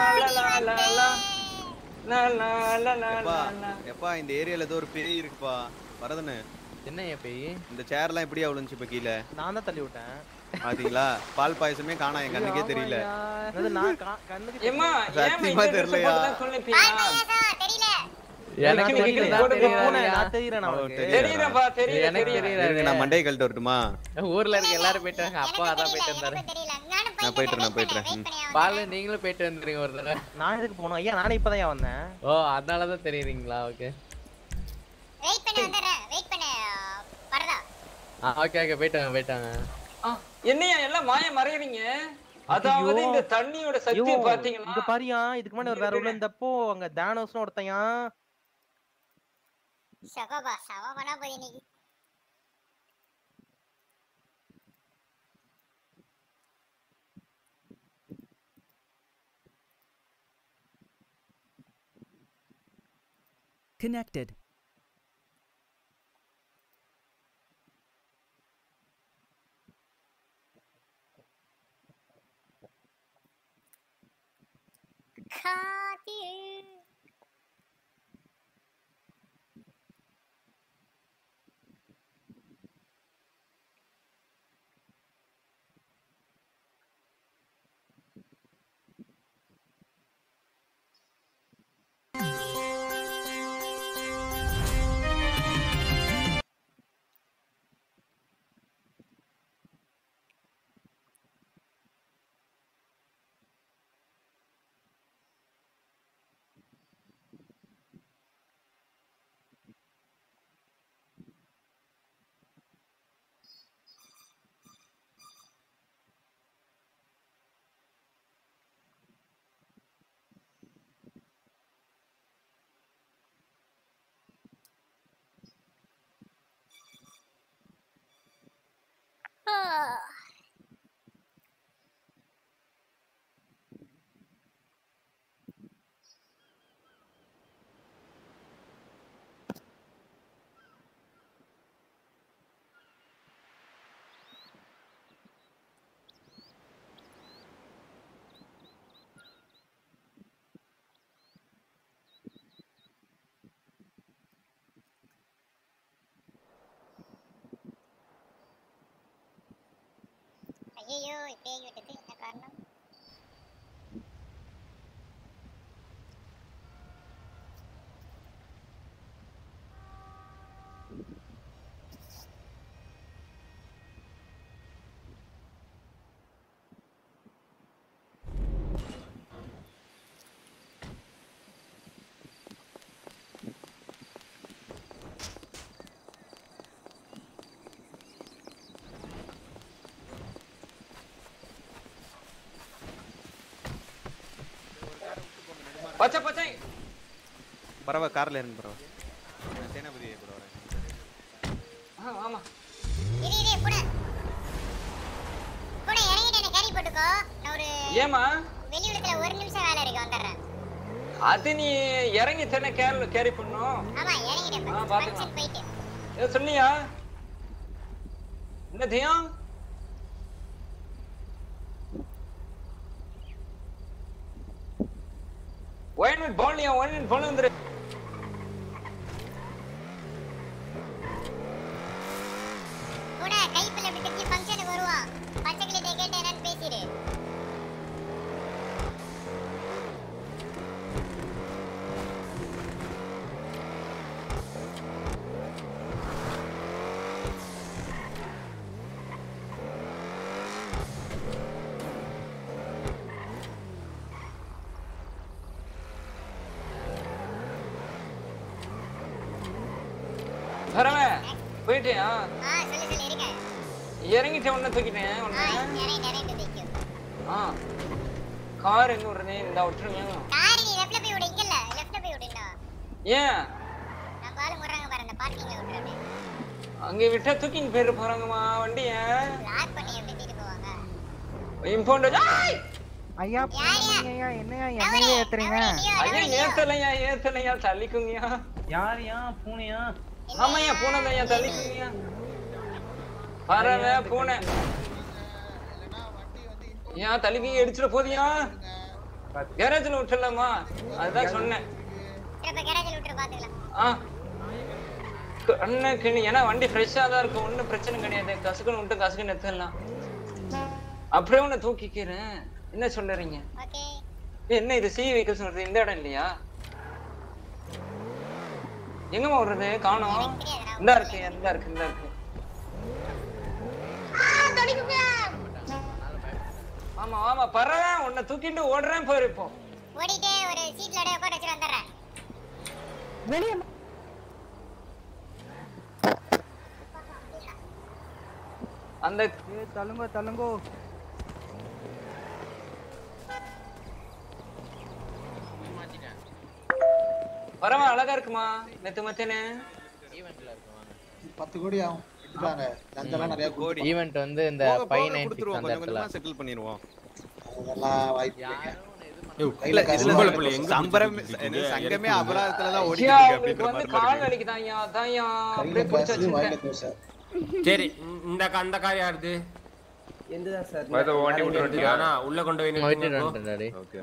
கண்டுபிடிச்சிட்டேன். எப்பா, எப்பா இந்த ஏரியால ஏதோ ஒரு பேய் இருக்குப்பா வரதனு என்ன பேய் இந்த சேர்லாம் எப்படி விழுந்துச்சு இப்ப கீழே நான் தான் தள்ளி விட்டேன் பாத்தீங்களா பால் பாயசமே காணோம் என் கண்ணுக்கே தெரியல அது நான் கா- கண்ணுக்கு ஏம்மா சத்தியமா ஏமா தெரியலையா? சொல்லிப்பியா தெரியல எனக்கு எனக்கு தெரியல, போடு, தெரியல, பூனை, தெரியல. நான் தெரியறேன் ஓ, அவனுக்கு தெரியல. தெரியலப்பா தெரியல எனக்கு தெரியல தெரியல. இருங்க, நான் மண்டையை கழட்டு வரட்டுமா ஊர்ல இருக்க எல்லாரும் போயிட்டாங்க அப்பா அதான் போயிட்டு வந்தாரு எனக்கு தெரியல நானும் நான் போயிட்டு நான் போயிட்டுறேன் ம். பாலு நீங்களும் போயிட்டு வந்துருங்க ஒரு தடவை நான் எதுக்கு போனோம் ஐயா நானே இப்பதான் ஏன் வந்தேன் ஓ அதனாலதான் தெரியுறீங்களா ஓகே வெயிட் பண்ணி வந்துடுறேன் வெயிட் பண்ணு வரதா ஓகே ஓகே போயிட்டாங்க போயிட்டாங்க ஆ, என்னையா எல்லாம் மாய மறையறீங்க அதாவது இந்த தண்ணியோட ஐயோ, சக்தியை பாத்தீங்கன்னா இங்க பாரியா இதுக்கு முன்னாடி ஒரு வேற உள்ள இருந்தப்போ அங்க தானோஸ்னு ஒருத்தையா சகோபா சவமனா போய் இன்னைக்கு Connected. காதில் ஐயோ இப்படி ஆகிவிட்டது என்ன காரணம் பச்சை பச்சை பரவ கார்ல இறங்கு பரவ சேனாபதி கூட வரேன் ஆ, ஆமா இரு இரு புட புட இறங்கிட்டு என்ன கேரி போட்டுக்கோ நான் ஒரு ஏமா வெளியூடத்துல ஒரு நிமிஷம் வேலை இருக்கு வந்துடுறேன் அது நீ இறங்கி தானே கேரி கேரி பண்ணும் ஆமா இறங்கிட்டேன் ஆ, பாத்துக்கலாம். ஃபங்க்ஷன் போயிட்டு ஏதோ சொன்னியா என்ன தியம் ஒயின் மினிட் போன்லியா ஒன் மினிட் போன் வந்துரு கூட கைப்பில் அப்படி திருப்பி ஃபங்க்ஷனுக்கு வருவான் பச்சைக்கிளிட்ட கேட்டு என்னன்னு பேசிடு வரவன் போயிட்டியா ஆ சொல்லு சொல்லு இருங்க இறங்கிட்ட உடனே தூக்கிட்டேன் ஆ உடனே இறங்கிட்டு இறங்கிட்டு நிக்கும் ஆ கார் எங்க விடுறதே இந்த விட்டுருங்க கார் நீ லெஃப்ட்ல போய் விடு இங்க இல்ல லெஃப்ட்ல போய் விடு இன்னும் ஏன் நான் பாரு முறாங்க பாரு அந்த பார்க்கிங்ல விட்டுறேன் அங்க விட்டா தூக்கின்னு போயிட்டு போறாங்கம்மா வண்டிய லாக் பண்ணி எப்படி தூக்கிட்டு போவாங்க இம்பவுண்ட் ஐயா ஐயா என்னையா என்னையே ஏத்துறீங்க ஐயா ஏத்தலையா ஏத்தலையா தள்ளிக்குங்கயா யாரையா பூனையா ஆமாய்யா பூனை தான்யா தள்ளிக்குங்கயா பறவை பூனை ஏன் தள்ளிக்குங்க எடுத்துட்டு போதியா கேரேஜ்ல விட்டுலாமா அதுதான் சொன்னேன் சரி இப்ப கேரேஜ்ல விட்டுரு பாத்துக்கலாம் ஆ அண்ணன் கிணி ஏன்னா வண்டி ஃப்ரெஷ்ஷா தான் இருக்கும் ஒன்றும் பிரச்சனை கிடையாது கசுக்குன்னு விட்டு கசுக்குன்னு எடுத்துடலாம் அப்படியே உன்னை தூக்கிக்கிறேன் என்ன சொல்லுறீங்க ஓகே ஏய், என்ன இது சி வெஹிக்கிள்ஸ் வருது இந்த இடம் இல்லையா எங்கம்மா வருது காணோம் இந்த இருக்கு இந்த இருக்கு இந்த இருக்கு ஆமா ஆமா பறவை உன்னை தூக்கிட்டு ஓடுறேன் போயிரு இப்போ ஓடிட்டே ஒரு சீட்ல அப்படியே உட்கார வச்சு வந்துடுறேன் வெளியே அந்த தள்ளுங்க தள்ளுங்கோ பறவை அழகா இருக்குமா மெத்து மெத்துன்னு பத்து கோடி ஆகும் எடுத்துட்டாங்க லஞ்சம்லாம் நிறைய கோடி ஈவெண்ட் வந்து இந்த போக போக ஃபைவ் நைன் கொடுத்துருவோம் அந்த கொஞ்சம் இடத்துல கொஞ்சமா செட்டில் பண்ணிடுவோம் அதெல்லாம் வாய்ப்பு இல்ல இதுல உங்களை சொல்லு, சம்பரம் என்ன, சங்கமே அபராதத்துல தான் ஓடிட்டு ஐயா, இருக்கு உங்களுக்கு அப்படின்ற வந்து மாதிரி கால் இருக்கு. வலிக்குதாய்யா அதான்யா அப்படியே கையில பிடிச்சு காசு வாயில வச்சிருக்கேன் தோசை சரி இந்த க- அந்த கார் யாருது எந்ததா சார் மொத வண்டி விட்டு வந்துட்டியா? ஆனா உள்ள கொண்டு போய் விட்டுட்டு நிறுத்துங்க இப்போ. வந்துட்டேன் டாடி. ஓகே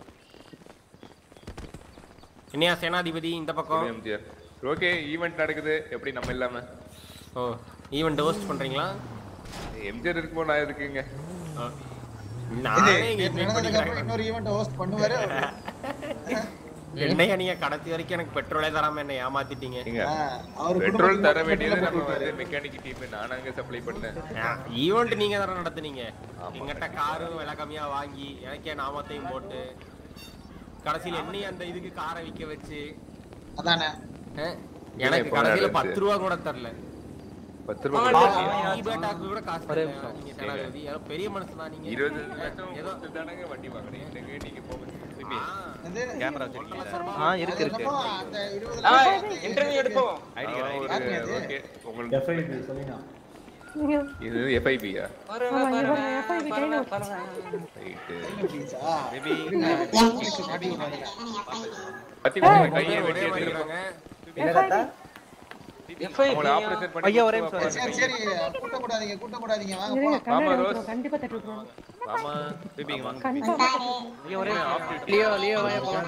என்னையா சேனாதிபதி இந்த பக்கம் எம்ஜிஆர் ஓகே ஈவெண்ட் நடக்குது எப்படி நம்ம இல்லாம ஓ ஈவெண்ட் ஹோஸ்ட் பண்றீங்களா எம்ஜிஆர் இருக்கும்போது நான் இருக்குங்க நானே இது இங்க நேத்து invite நடந்ததுக்கு அப்புறம் பண்ணிக்கிறேன். இன்னொரு ஈவெண்ட் ஹோஸ்ட் பண்ணுவாரு என்னையா நீங்க கடைசி வரைக்கும் எனக்கு பெட்ரோலே தராம என்ன ஏமாத்திட்டீங்க அவரு பெட்ரோல் தர குடும்பத்துக்கு வேண்டியது பெட்ரோல் நம்ம போட்டுருக்காரு. வந்து மெக்கானிக் டீம் நான் அங்க சப்ளை பண்ணேன் ஈவெண்ட் நீங்க தானே நடத்துனீங்க எங்கிட்ட காரும் விலை கம்மியா வாங்கி எனக்கே நாமத்தையும் போட்டு கடைசியில என்னையும் அந்த இதுக்கு காரை விக்க வச்சு அதானே அஹ், எனக்கு இப்போ கடைசியில நடந்துச்சு. பத்து ரூபா கூட தரல பத்து ரூபா ஆ, கொடுத்தியா? ஈபேட்டாக்கு கூட காசு ஒரே தரல. நிமிஷம். நீங்க சேனாதிபதி யாரோ பெரிய மனுஷன் தான் நீங்க இருபது லட்சம் கொடுத்து தானங்க வண்டி வாங்குறீங்க எனக்கு நீங்க போங்க சிபி கேமரா வச்சிருக்கீங்களா ஆ இருக்கு இருக்கு என்னமோ அந்த இருபது ஆ, லட்சம் இன்டர்வியூ எடுப்போம் ஐடி யாருங்க கார்டு அது? ஓகே உங்களுக்கு FIB சொல்லுங்க. இது எஃப்ஐபியா பறவை பறவை பறவை பறவை ரைட்டு ப்ளீஸா Maybe. இருங்க, Netflix மாட்டி விடுறாங்க. பத்தி கொடுங்க கையை ஒரே வெட்டி மாதிரி எடுத்துருங்க இருக்காங்க. அவங்கள ஆபரேஷன் பண்ணி ஐயா ஒரே கொடுத்து சரி சரி கூட்ட கூடாதீங்க கூட்ட கூடாதீங்க வாங்க இருங்க, போலாம் ஆமா ரோஸ் கண்டிப்பா தட்டி விட்டுருவாங்க ஆமா பேபி வாங்க கண்டிப்பா ஐயா ஒரே ஆஃப் லியோ லியோ வாங்க போலாம்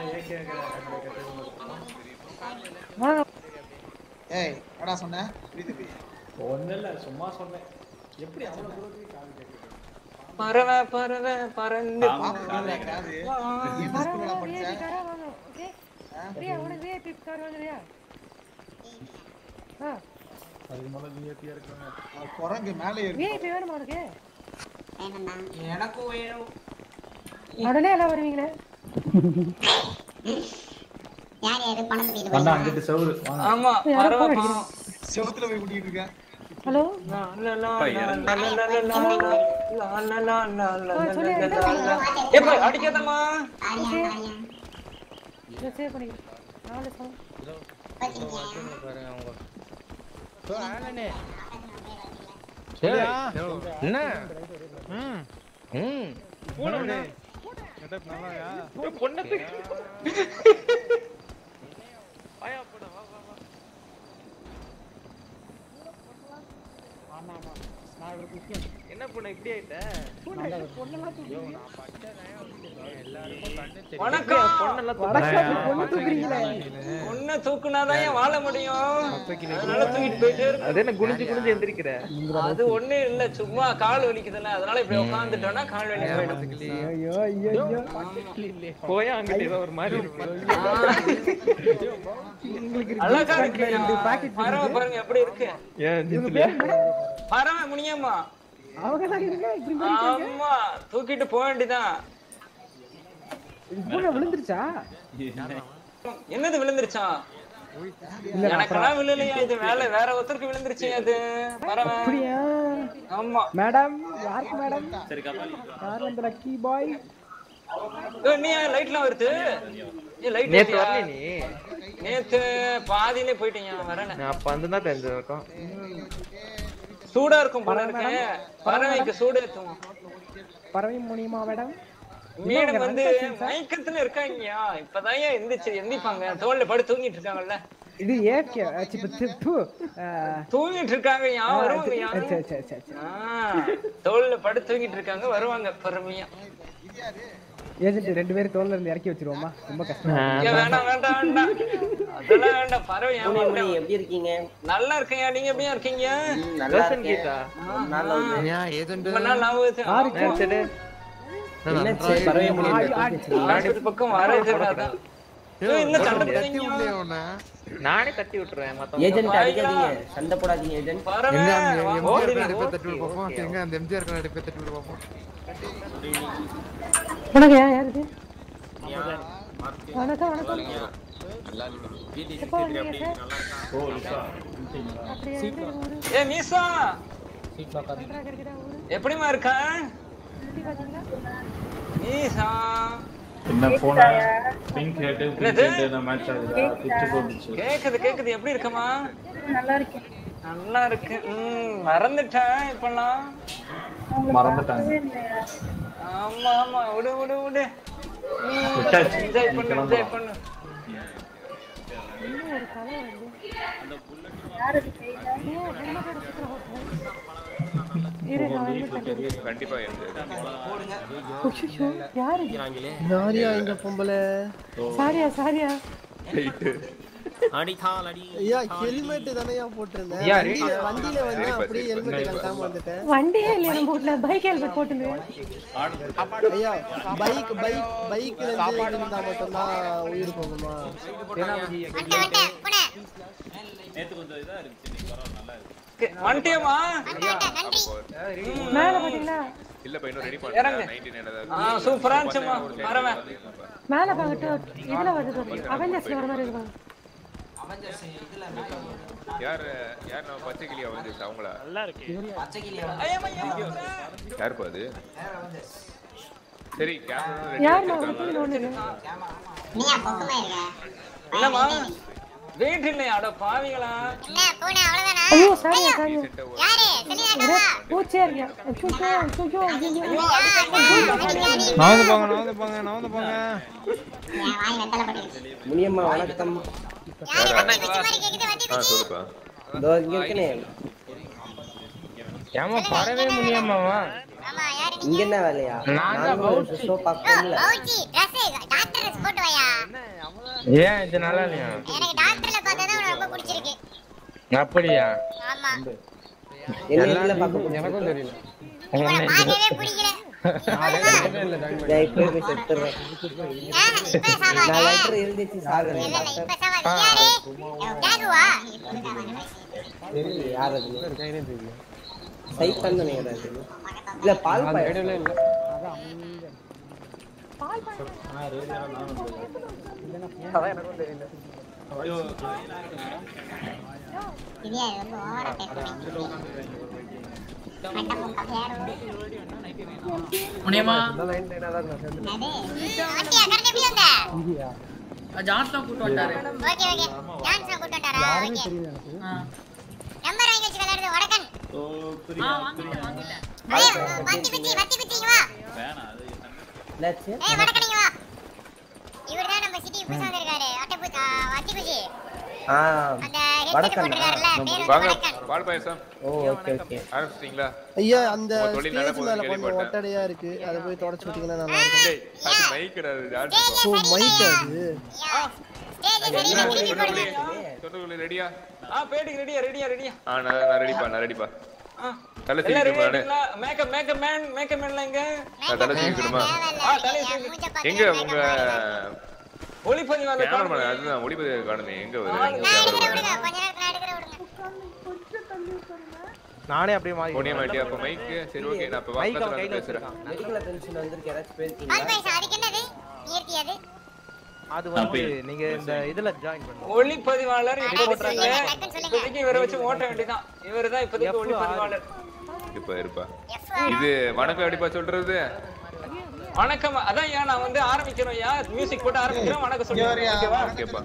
ஏய் என்னடா சொன்ன புரியுது ஒன்றும் இல்லை சும்மா சொன்னேன் எப்படி அவ்வளோ தூரத்துக்கு கால் கேட்குது பறவை பறவை பறந்து குரங்கு மேலே ஏறி எனக்கும் வேணும் உடனே எல்லாம் வருவீங்களே யார் யாரு பணம் கட்டிட்டு வந்தா போயிருக்காங்க? அங்கிட்டு சவுரு வாங்க. ஆமா யாரோ பறவை phone பாவம். செவுத்துல போய் குட்டிட்டு இருக்கேன் ஹலோ லா, லா, லா, லா, லா, லா, லா, லா, லா, லா, லா, லா, லா, லா, சொல்லு, லா, என்ன லா, லா. ஏப்பா, அடிக்காதம்மா இதை சேவ் பண்ணிக்கிறேன் நாலு சவுண்ட் என்ன ம் ம் பூனை செட்டப் நல்லாயா என்ன பொண்ணு இப்படி ஆயிட்ட வணக்கம் பொண்ணெல்லாம் பொண்ணை தூக்குனாதான் ஏன் வாழ முடியும் அதனால தூக்கிட்டு போயிட்டே இருக்கு அது என்ன குனிஞ்சு குனிஞ்சு எந்திரிக்கிற அது ஒண்ணு இல்ல சும்மா கால் வலிக்குதுல்ல அதனால இப்படி உட்காந்துட்டோம்னா கால் வலி போயிடும் ஐயோ ஐயோ ஐயோ போய் அங்கிட்ட ஏதோ ஒரு மாதிரி இருக்கு அழகா இருக்கு பறவை பாருங்க எப்படி இருக்கு ஏன் ஜித்துலையா பறவை முனியம்மா அவங்க தான் இருக்க இப்படி ஆமா தூக்கிட்டு போக வேண்டியதான் பூனை விழுந்துருச்சா என்னது விழுந்துருச்சா இல்ல, எனக்கெல்லாம் விழுலையா இது வேலை வேற ஒருத்தருக்கு விழுந்துருச்சு அது பறவை அப்படியா ஆமா மேடம் யாருக்கு மேடம் யார் அந்த லக்கி பாய் ஏய், நீ லைட்லாம் வருது ஏ லைட் நேத்து வரல நீ நேத்து பாதியிலே போயிட்டீங்க வரல நான் அப்ப வந்து தான் தெரிஞ்சிருக்கோம் சூடா இருக்கும் போல இருக்கு பறவைக்கு சூடு ஏத்துவோம் பறவை முடியுமா மேடம் மேடம் வந்து மயக்கத்துல இருக்காங்கயா இப்பதான் ஏன் எந்திரிச்சு எந்திப்பாங்க தோல்ல படுத்து தூங்கிட்டு இருக்காங்கல்ல இது ஏகே சிப்பு சிப்பு தூங்கிட்டு இருக்காங்க யா வருவாங்க யா சரி சரி சரி சரி ஆ, தோல்ல படுத்து தூங்கிட்டு இருக்காங்க வருவாங்க பொறுமையா ஏஜென்ட் ரெண்டு பேரும் தோல்ல இருந்து இறக்கி வச்சிருவோமா ரொம்ப கஷ்டம் ஏன் வேண்டாம் வேண்டாம் வேண்டாம் அதெல்லாம் வேண்டாம் பறவை ஏமாத்த எப்படி இருக்கீங்க நல்லா இருக்கேன் நீங்க எப்படியா இருக்கீங்க நல்லா ரோஷன் இருக்கேன். கீதா நல்லா இருக்கேன். ரொம்ப நாள் ஞாபகம் வச்சு. யாருக்கு? என்னாச்சு? பறவை முடியும் ஆஸ்பத்திரி பக்கம் வரது அதான் ஏய், இன்னும் சண்டை போடுறீங்க நானே தட்டி விட்டுறேன் மத்தவங்க ஏஜென்ட் அடிக்காதீங்க சண்டை போடாதீங்க ஏஜென்ட் பறவை ஓடி நீ ஓடி. வணக்கம் யார் யார் இது வணக்கம் வணக்கம் எப்போ வந்தீங்க சார் அப்படியா எந்த ஊரு ஏ மீசா நன்றாக இருக்குதா ஊரு எப்படிமா இருக்க சுத்தி பாத்தீங்களா மீசா என்ன போன பிங்க் ஹெட் பிங்க் என்னது? ஹெட் மேட்ச் ஆகுதா பிச்சு போட்டுச்சு கேக்குது கேக்குது எப்படி இருக்கமா நல்லா இருக்கேன் நல்லா இருக்கு ம் மறந்துட்டேன் இப்பெல்லாம் மறந்துட்டாங்க ஆமா ஆமா விடு விடு விடு விட்டாச்சு. என்ஜாய் பண்ணு என்ஜாய் பண்ணு இன்னும் ஒரு கலை வருது யார் அது ஏன் பொண்ணு கூட சுத்துற hotel? இரு நான் வந்து கண்டிப்பா இருக்கு அச்சச்சோ, யார் இது யாரியா இந்த பொம்பளை சாரியா சாரியா அடிக்கால் அடி ஐயா ஹெல்மெட் தானேயா போட்டிருந்தேன் ஐயா, வண்டியில ready. வண்டியில வந்து Ready அப்படியே பாத்து. ஹெல்மெட் கழட்டாம வந்துட்டேன் வண்டியே இல்லையா நம்ம வீட்ல பைக் ஹெல்மெட் போட்டுங்க ஐயா பைக் பைக் பைக்ல இருந்து இருந்தா மட்டும்தான் உயிர் போகுமா நேத்து கொஞ்சம் இதா இருந்துச்சு நீ பரவாயில்ல நல்லா இருக்கு வந்துட்டியம்மா மேல பாத்தீங்களா இல்ல பா இன்னும் ரெடி இறங்கு. பண்ணேன் ஆ சூப்பரா இருந்துச்சுமா பறவை மேல பாக்கட்டு இதுல வருது பாருங்க அவெஞ்சர்ஸ்ல வர மாதிரி இருக்கும் யார் யார் நம்ம பச்சை கிளியா வந்து அவங்களா நல்லா இருக்கு யாருப்பா அது சரி கேமரா யார் நான் ஒண்ணு நீயா பொக்கமா இருக்க என்னம்மா வீட்டு இல்லையா அட பாவிங்களா என்ன பூனை அவ்வளவுதானா ஐயோ சாரியா சாரியா யாரு சொல்லிடாதா பூச்சியா இருக்கியா அச்சோ அச்சோ ஐயோ நவந்து போங்க நவந்து போங்க நவந்து போங்க முனியம்மா வணக்கம் ஆ சொல்லுப்பா இதோ இங்க இருக்கனே ஏமா பறவே முடியாமாவா இங்க என்ன வேலையா நான் தான் நானும் ஷோ பார்க்கணும்ல பவுச்சி Dress டாக்டர் ட்ரெஸ் போட்டு வாயா ஏன் இது நல்லா இல்லையா எனக்கு டாக்டர்ல பார்த்தா தான் உனக்கு ரொம்ப பிடிச்சிருக்கு அப்படியா ஆமா என்ன இதுல பார்க்க எனக்கும் தெரியல உன்னை பார்க்கவே பிடிக்கல டேய், இப்பவே போய் செத்துடுறேன். நான் letter எழுதிச்சு சாகுறேன். தெரியல, யார் அது? சைத்தான் நினைக்கிறேன் அது. இல்ல பால் பாயாசம். இல்லையா இது வந்து ஓவரா பேசுறீங்க முனியமா வண்டியா கரெக்ட் எப்படி வந்த ஜான்சன் கூட்டு வந்துட்டாரு ஓகே ஓகே டான்ஸ் கூட்டு வந்தாரா ஓகே நம்பர் வாங்கி வச்சு விளையாடுறது வடக்கன் அதே வத்தி குச்சி வத்தி குச்சி வா என்னாச்சு? ஏய் வடக்கன் வா இவர்தான் நம்ம சிட்டி புதுசா வந்திருக்காரு அட்டை வத்தி குச்சி ஆ, அந்த வடக்கன். போட்டிருக்காருல்ல பேர் வாங்க வடக்கன் பால் பாயசம் ஓ ஓகே ஓகே ஆரம்பிச்சிட்டீங்களா ஐயா அந்த உங்க தொழில் நல்லா ஸ்டேஜ் மேல போகுதுன்னு கொஞ்சம் கேள்விப்பட்டேன். ஒட்டடையா இருக்கு அதை போய் தொடச்சு விட்டீங்கன்னா நல்லா இருக்கும் டேய், அது மைக் கிடையாது டான்ஸ் ஓ மைக் அது தொண்டகுலி ரெடியா ஆ பேட்டிக்கு ரெடியா ரெடியா ரெடியா ஆ நான் நான் ரெடிப்பா நான் ரெடிப்பா தலை எல்லாம் சீக்கிரம் ரெடி நானு ஆயிட்டீங்களா மேக்கப் மேக்கப் மேன் மேக்கப் மேன்ல எங்க நான் தலை சீக்கிரமா ஆ தலையை தூக்கி எங்க உங்க ஒளிப்பதிவாளர் கேமராமேன் அதுதான் ஒளிபதிவு காணுமே எங்க வருது நானே அப்படியே மாறி போனியா மாட்டியா அப்ப மைக் சரி ஓகே நான் இப்ப மைக் பக்கத்துல அவன் வந்து கையில பேசுறேன் மெடிக்கல் அட்டென்ஷன் வந்திருக்கு யாராச்சும் பால் போயிருக்கீங்களா பாயசம் அதுக்கு என்னது நீர்த்தி அது அது வந்து நீங்க இந்த இதுல ஜாயின் பண்ணுங்க ஒளிப்பதிவாளர் இப்ப Record போட்டாங்க இப்போதைக்கு இவரை வச்சு ஓட்ட வேண்டியதான் இவர்தான் இப்போதைக்கு ஒளிப்பதிவாளர் இருப்பா இருப்பா இது வணக்கம் எப்படிப்பா சொல்றது வணக்கம் அதான் ஏன் நான் வந்து ஆரம்பிக்கிறோம் யா மியூசிக் போட்டு ஆரம்பிக்கிறோம் வணக்கம் சொல்லுங்க ஓகேவா ஓகேப்பா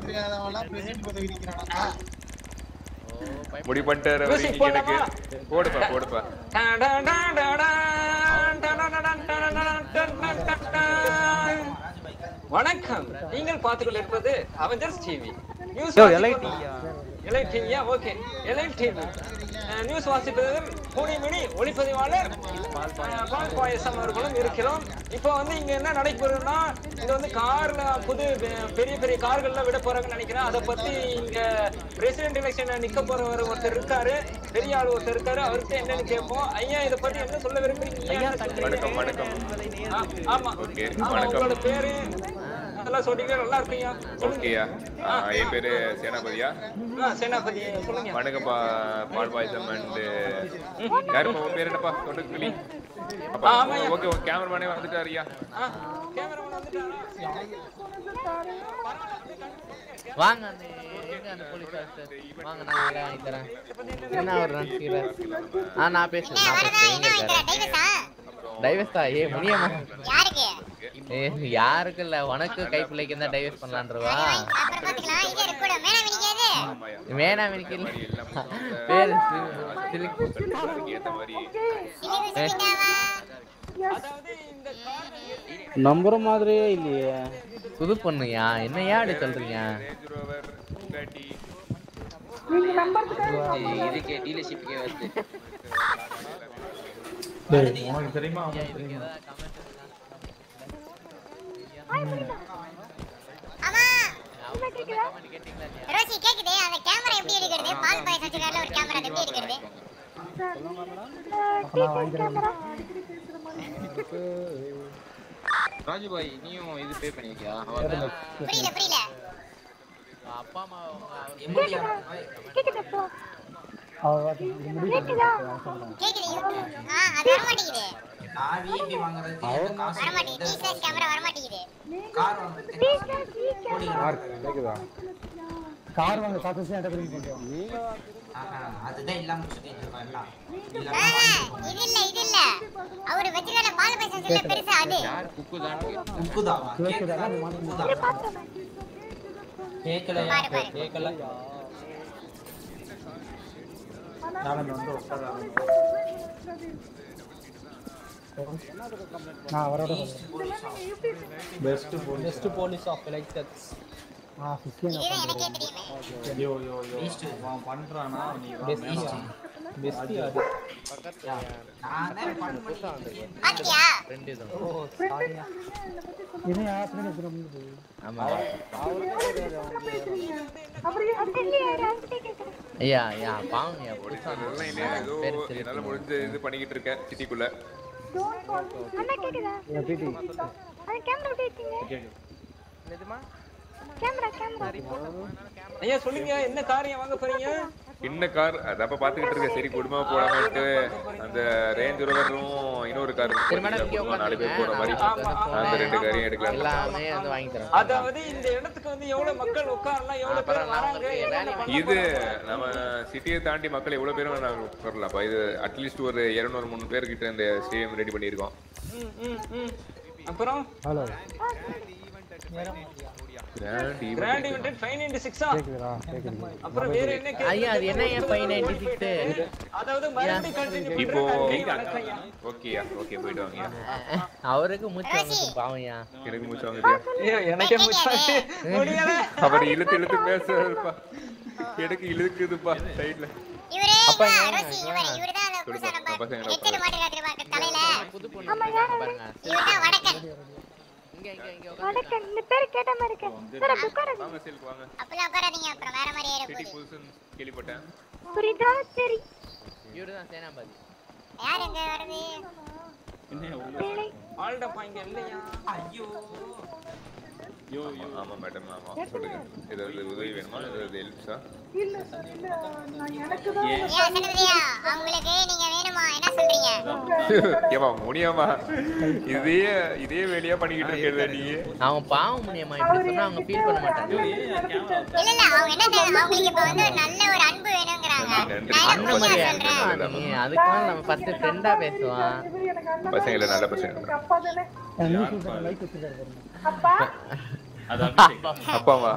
முடி பண்ணிட்டாரு அவர் Music இன்னைக்கு எனக்கு போடுப்பா போடுப்பா வணக்கம் நீங்கள் பார்த்துக் கொண்டிருப்பது Avengers TV news yo, LIT யா? எலை டிவியா ஓகே எலை டிவி நியூஸ் வாசிப்பது பூனிமணி ஒளிப்பதிவாளர் அஹ், பால் பாயசம் அவர்களும் இருக்கிறோம் இப்போ வந்து இங்க என்ன நடைபெறும்னா இது வந்து கார்ல புது பெ- பெரிய பெரிய கார்கள்லாம் விட போறாங்கன்னு நினைக்கிறேன் அதை பத்தி இங்க பிரசிடென்ட் எலெக்ஷன் நிக்க போறவர் ஒருத்தர் இருக்காரு பெரிய ஆள் ஒருத்தர் இருக்காரு அவர்கிட்ட என்னன்னு கேட்போம் ஐயா இதை பத்தி என்ன சொல்ல விரும்புறீங்க ஐயா வணக்கம் வணக்கம் ஆமா ஓகே ஆமா, வணக்கம் உங்களோட பேரு அதெல்லாம் சொன்னீங்க நல்லா இருக்கீங்க ஓகேயா ஆ, என் பேரு சேனாபதியா ஆ, சேனாபதி சொல்லுங்க வணக்கம்ப்பா பால் பாயசம் அண்ட் யாருப்பா உன் பேர் என்னப்பா தொண்டுக்கிளி ஆ, ஆமாய்யா. ஓகே உங்க கேமராமேனே வந்துட்டாருயா வாங்க அந்த எங்க அந்த போலீஸ் ஆஃபீஸர் வாங்க நான் வேலை வாங்கி தரேன் என்ன அவர் நினைச்சுக்கிறார் ஆ நான் பேசுறேன் நான் பேசுறேன் எங்க இருக்காரு டைவர்ஸா ஏ முடியுமா யாருக்கு ஏ யாருக்கு இல்ல உனக்கு கை பிள்ளைக்கு தான் டைவர்ஸ் பண்ணலான்றவா அப்புறம் பாத்துக்கலாம் இது இருக்கு கூட மேடம் இன்னைக்கு வேணாம் எனக்கு இல்ல பேரு சிலி- சிலி- ஏத்த மாதிரி ஏ, நம்புற மாதிரியே இல்லையே புது பொண்ணுயா என்னையா அப்படி சொல்றீங்க நீங்க நம்புறதுக்காக இதுக்கே டீலர்ஷிப்புக்கே வந்து உனக்கு தெரியுமா அவனுக்கு தெரியுமா ரோசி கேக்குது அந்த கேமரா எப்படி எடுக்கிறது பால் பாயசம் வச்சிருக்காருல ஒரு கேமரா அது எப்படி எடுக்கிறது ராஜுபாய் நீயும் இது பே பண்ணிருக்கியா புரியல புரியல அப்பா அம்மா கேக்குது ஆ அது வர மாட்டேங்குது வர மாட்டேங்குது டி சைஸ் கேமரா வர மாட்டேங்குது கேக்குதா கார் வாங்க காசு என்கிட்ட திரும்பி பண்ணுறோம் அதுதான் இல்லாம சுத்திட்டு இருக்கோம் எல்லாம் ஆ, இது இல்ல இது இல்ல அவரு வச்சிருக்காரு பால் பாயசம் வச்சிருக்காரு பெருசா அது உப்புதாவா கேக்குதா அது மாத்தி கேட்கலையா பாரு, பாரு. கேட்கல நான் வந்து உட்கார நான் வரோட best police best police of elections ஆ ஃபிஃப்டீன் யோ யோ யோ அவன் பண்றானா நீ வா Best மேல East. வா. பெஸ்ட் அது. பாத்தியா ரெண்டு இது ஓ சாரியா இது யார் பின்னாடி இருக்கிற முடியுது ஆமா அப்புறம் அது இல்லையா யார்கிட்ட கேக்குறேன் ஐயா ஐயா பாவம் ஐயா புதுசா அதெல்லாம் இல்லை, ஏதோ பேர் என்னால சொல்லி முடிஞ்ச இது பண்ணிக்கிட்டு இருக்கேன் சிட்டிக்குள்ள அண்ணா கேக்குதா பிடி அண்ணா கேமரா எப்படி இருக்கீங்க நிஜமா கேமரா கேமரா ஐயா சொல்லுங்க என்ன காரியம் வாங்க போறீங்க என்ன கார் அதப்ப பாத்துக்கிட்டு இருக்க சரி குடும்பமா போலாமட்டு அந்த ரேஞ்ச் ரோவரும் இன்னொரு கார் நாலு பேர் போற மாதிரி அந்த ரெண்டு காரையும் எடுக்கலாம் எல்லாமே வந்து வாங்கி தரேன் அதாவது இந்த இடத்துக்கு வந்து எவ்வளவு மக்கள் உட்காரலாம் எவ்வளவு பேர் வராங்க என்னென்ன பண்ண இது நம்ம சிட்டியை தாண்டி மக்கள் எவ்வளவு பேரும் நாங்க உட்காரலாம்ப்பா இது அட்லீஸ்ட் ஒரு இருநூறு மூணு பேர் கிட்ட இந்த ஸ்டேடியம் ரெடி பண்ணியிருக்கோம் ம், ம், ம். அப்புறம் hello grand grand event five ninety சிக்ஸா கேக்குதுடா கேக்குது அப்புறம் வேற என்ன கேக்குது? ஐயா அது என்ன ஏன் ஃபைவ் நைன்டி சிக்ஸ் அதாவது மறுபடியும் கண்டினியூ இப்போ பண்றாங்க ஓகேயா ஓகே போயிட்டு வாங்க அவருக்கு மூச்சு வாங்குது பாவம்யா எனக்கு மூச்சு வாங்குறியா ஐயோ, எனக்கே மூச்சு முடியல அவர் இழுத்து இழுத்து பேசுறாருப்பா எனக்கு இழுக்குதுப்பா சைடுல இவரே அப்பா இவரே, ஏன் ரோசி இவரே இவர்தான் அந்த சொல்லுப்பா புதுசா நம்ம பசங்க ஹெட்செட் மாட்டிருக்கா தெரியுமா தலையில புது பொண்ணு வந்திருக்காங்க பாருங்க இவர்தான் வடக்கன் இங்க இங்க இங்க வணக்கம் இந்த பேர் கேட்ட மாதிரி இருக்கு சார் அப்படி உட்காருங்க வாங்க சில்க் வாங்க அப்பெல்லாம் உட்காராதீங்க அப்புறம் வேற மாதிரி ஏற சிட்டி போகுது புதுசுன்னு கேள்விப்பட்டேன் புரியுதா சரி இவருதான் சேனாபதி யார் எங்க வருது ஆல்ட பாயிண்ட் இல்லையா ஐயோ யோ யோ ஆமா மேடம் ஆமா சொல்லுங்க ஏதாவது உதவி வேணுமா ஏதாவது ஹெல்ப்ஸா இல்ல சார் இல்ல நான் எனக்கு தான் ஏன் சனதியா அவங்களுக்கு நீங்க வேணுமா என்ன சொல்றீங்க ஏமா முடியாமா இதே இதே வேலையா பண்ணிக்கிட்டு இருக்கல நீ அவன் பாவம் முடியுமா இப்படி சொன்னா அவங்க ஃபீல் பண்ண மாட்டாங்க இல்ல இல்ல அவங்க என்ன சொல்றாங்க, அவங்களுக்கு இப்ப வந்து ஒரு நல்ல ஒரு அன்பு வேணுங்கிறாங்க நன்றி அண்ணன் மாதிரி அண்ணன் நீ அதுக்கு மேல நம்ம ஃபர்ஸ்ட் ஃப்ரெண்டா பேசுவான் பசங்க இல்ல நல்ல பசங்க அப்பா தானே நியூஸ் பேப்பர் லைக் வச்சிருக்காரு பாருங்க அப்பா அப்பாவா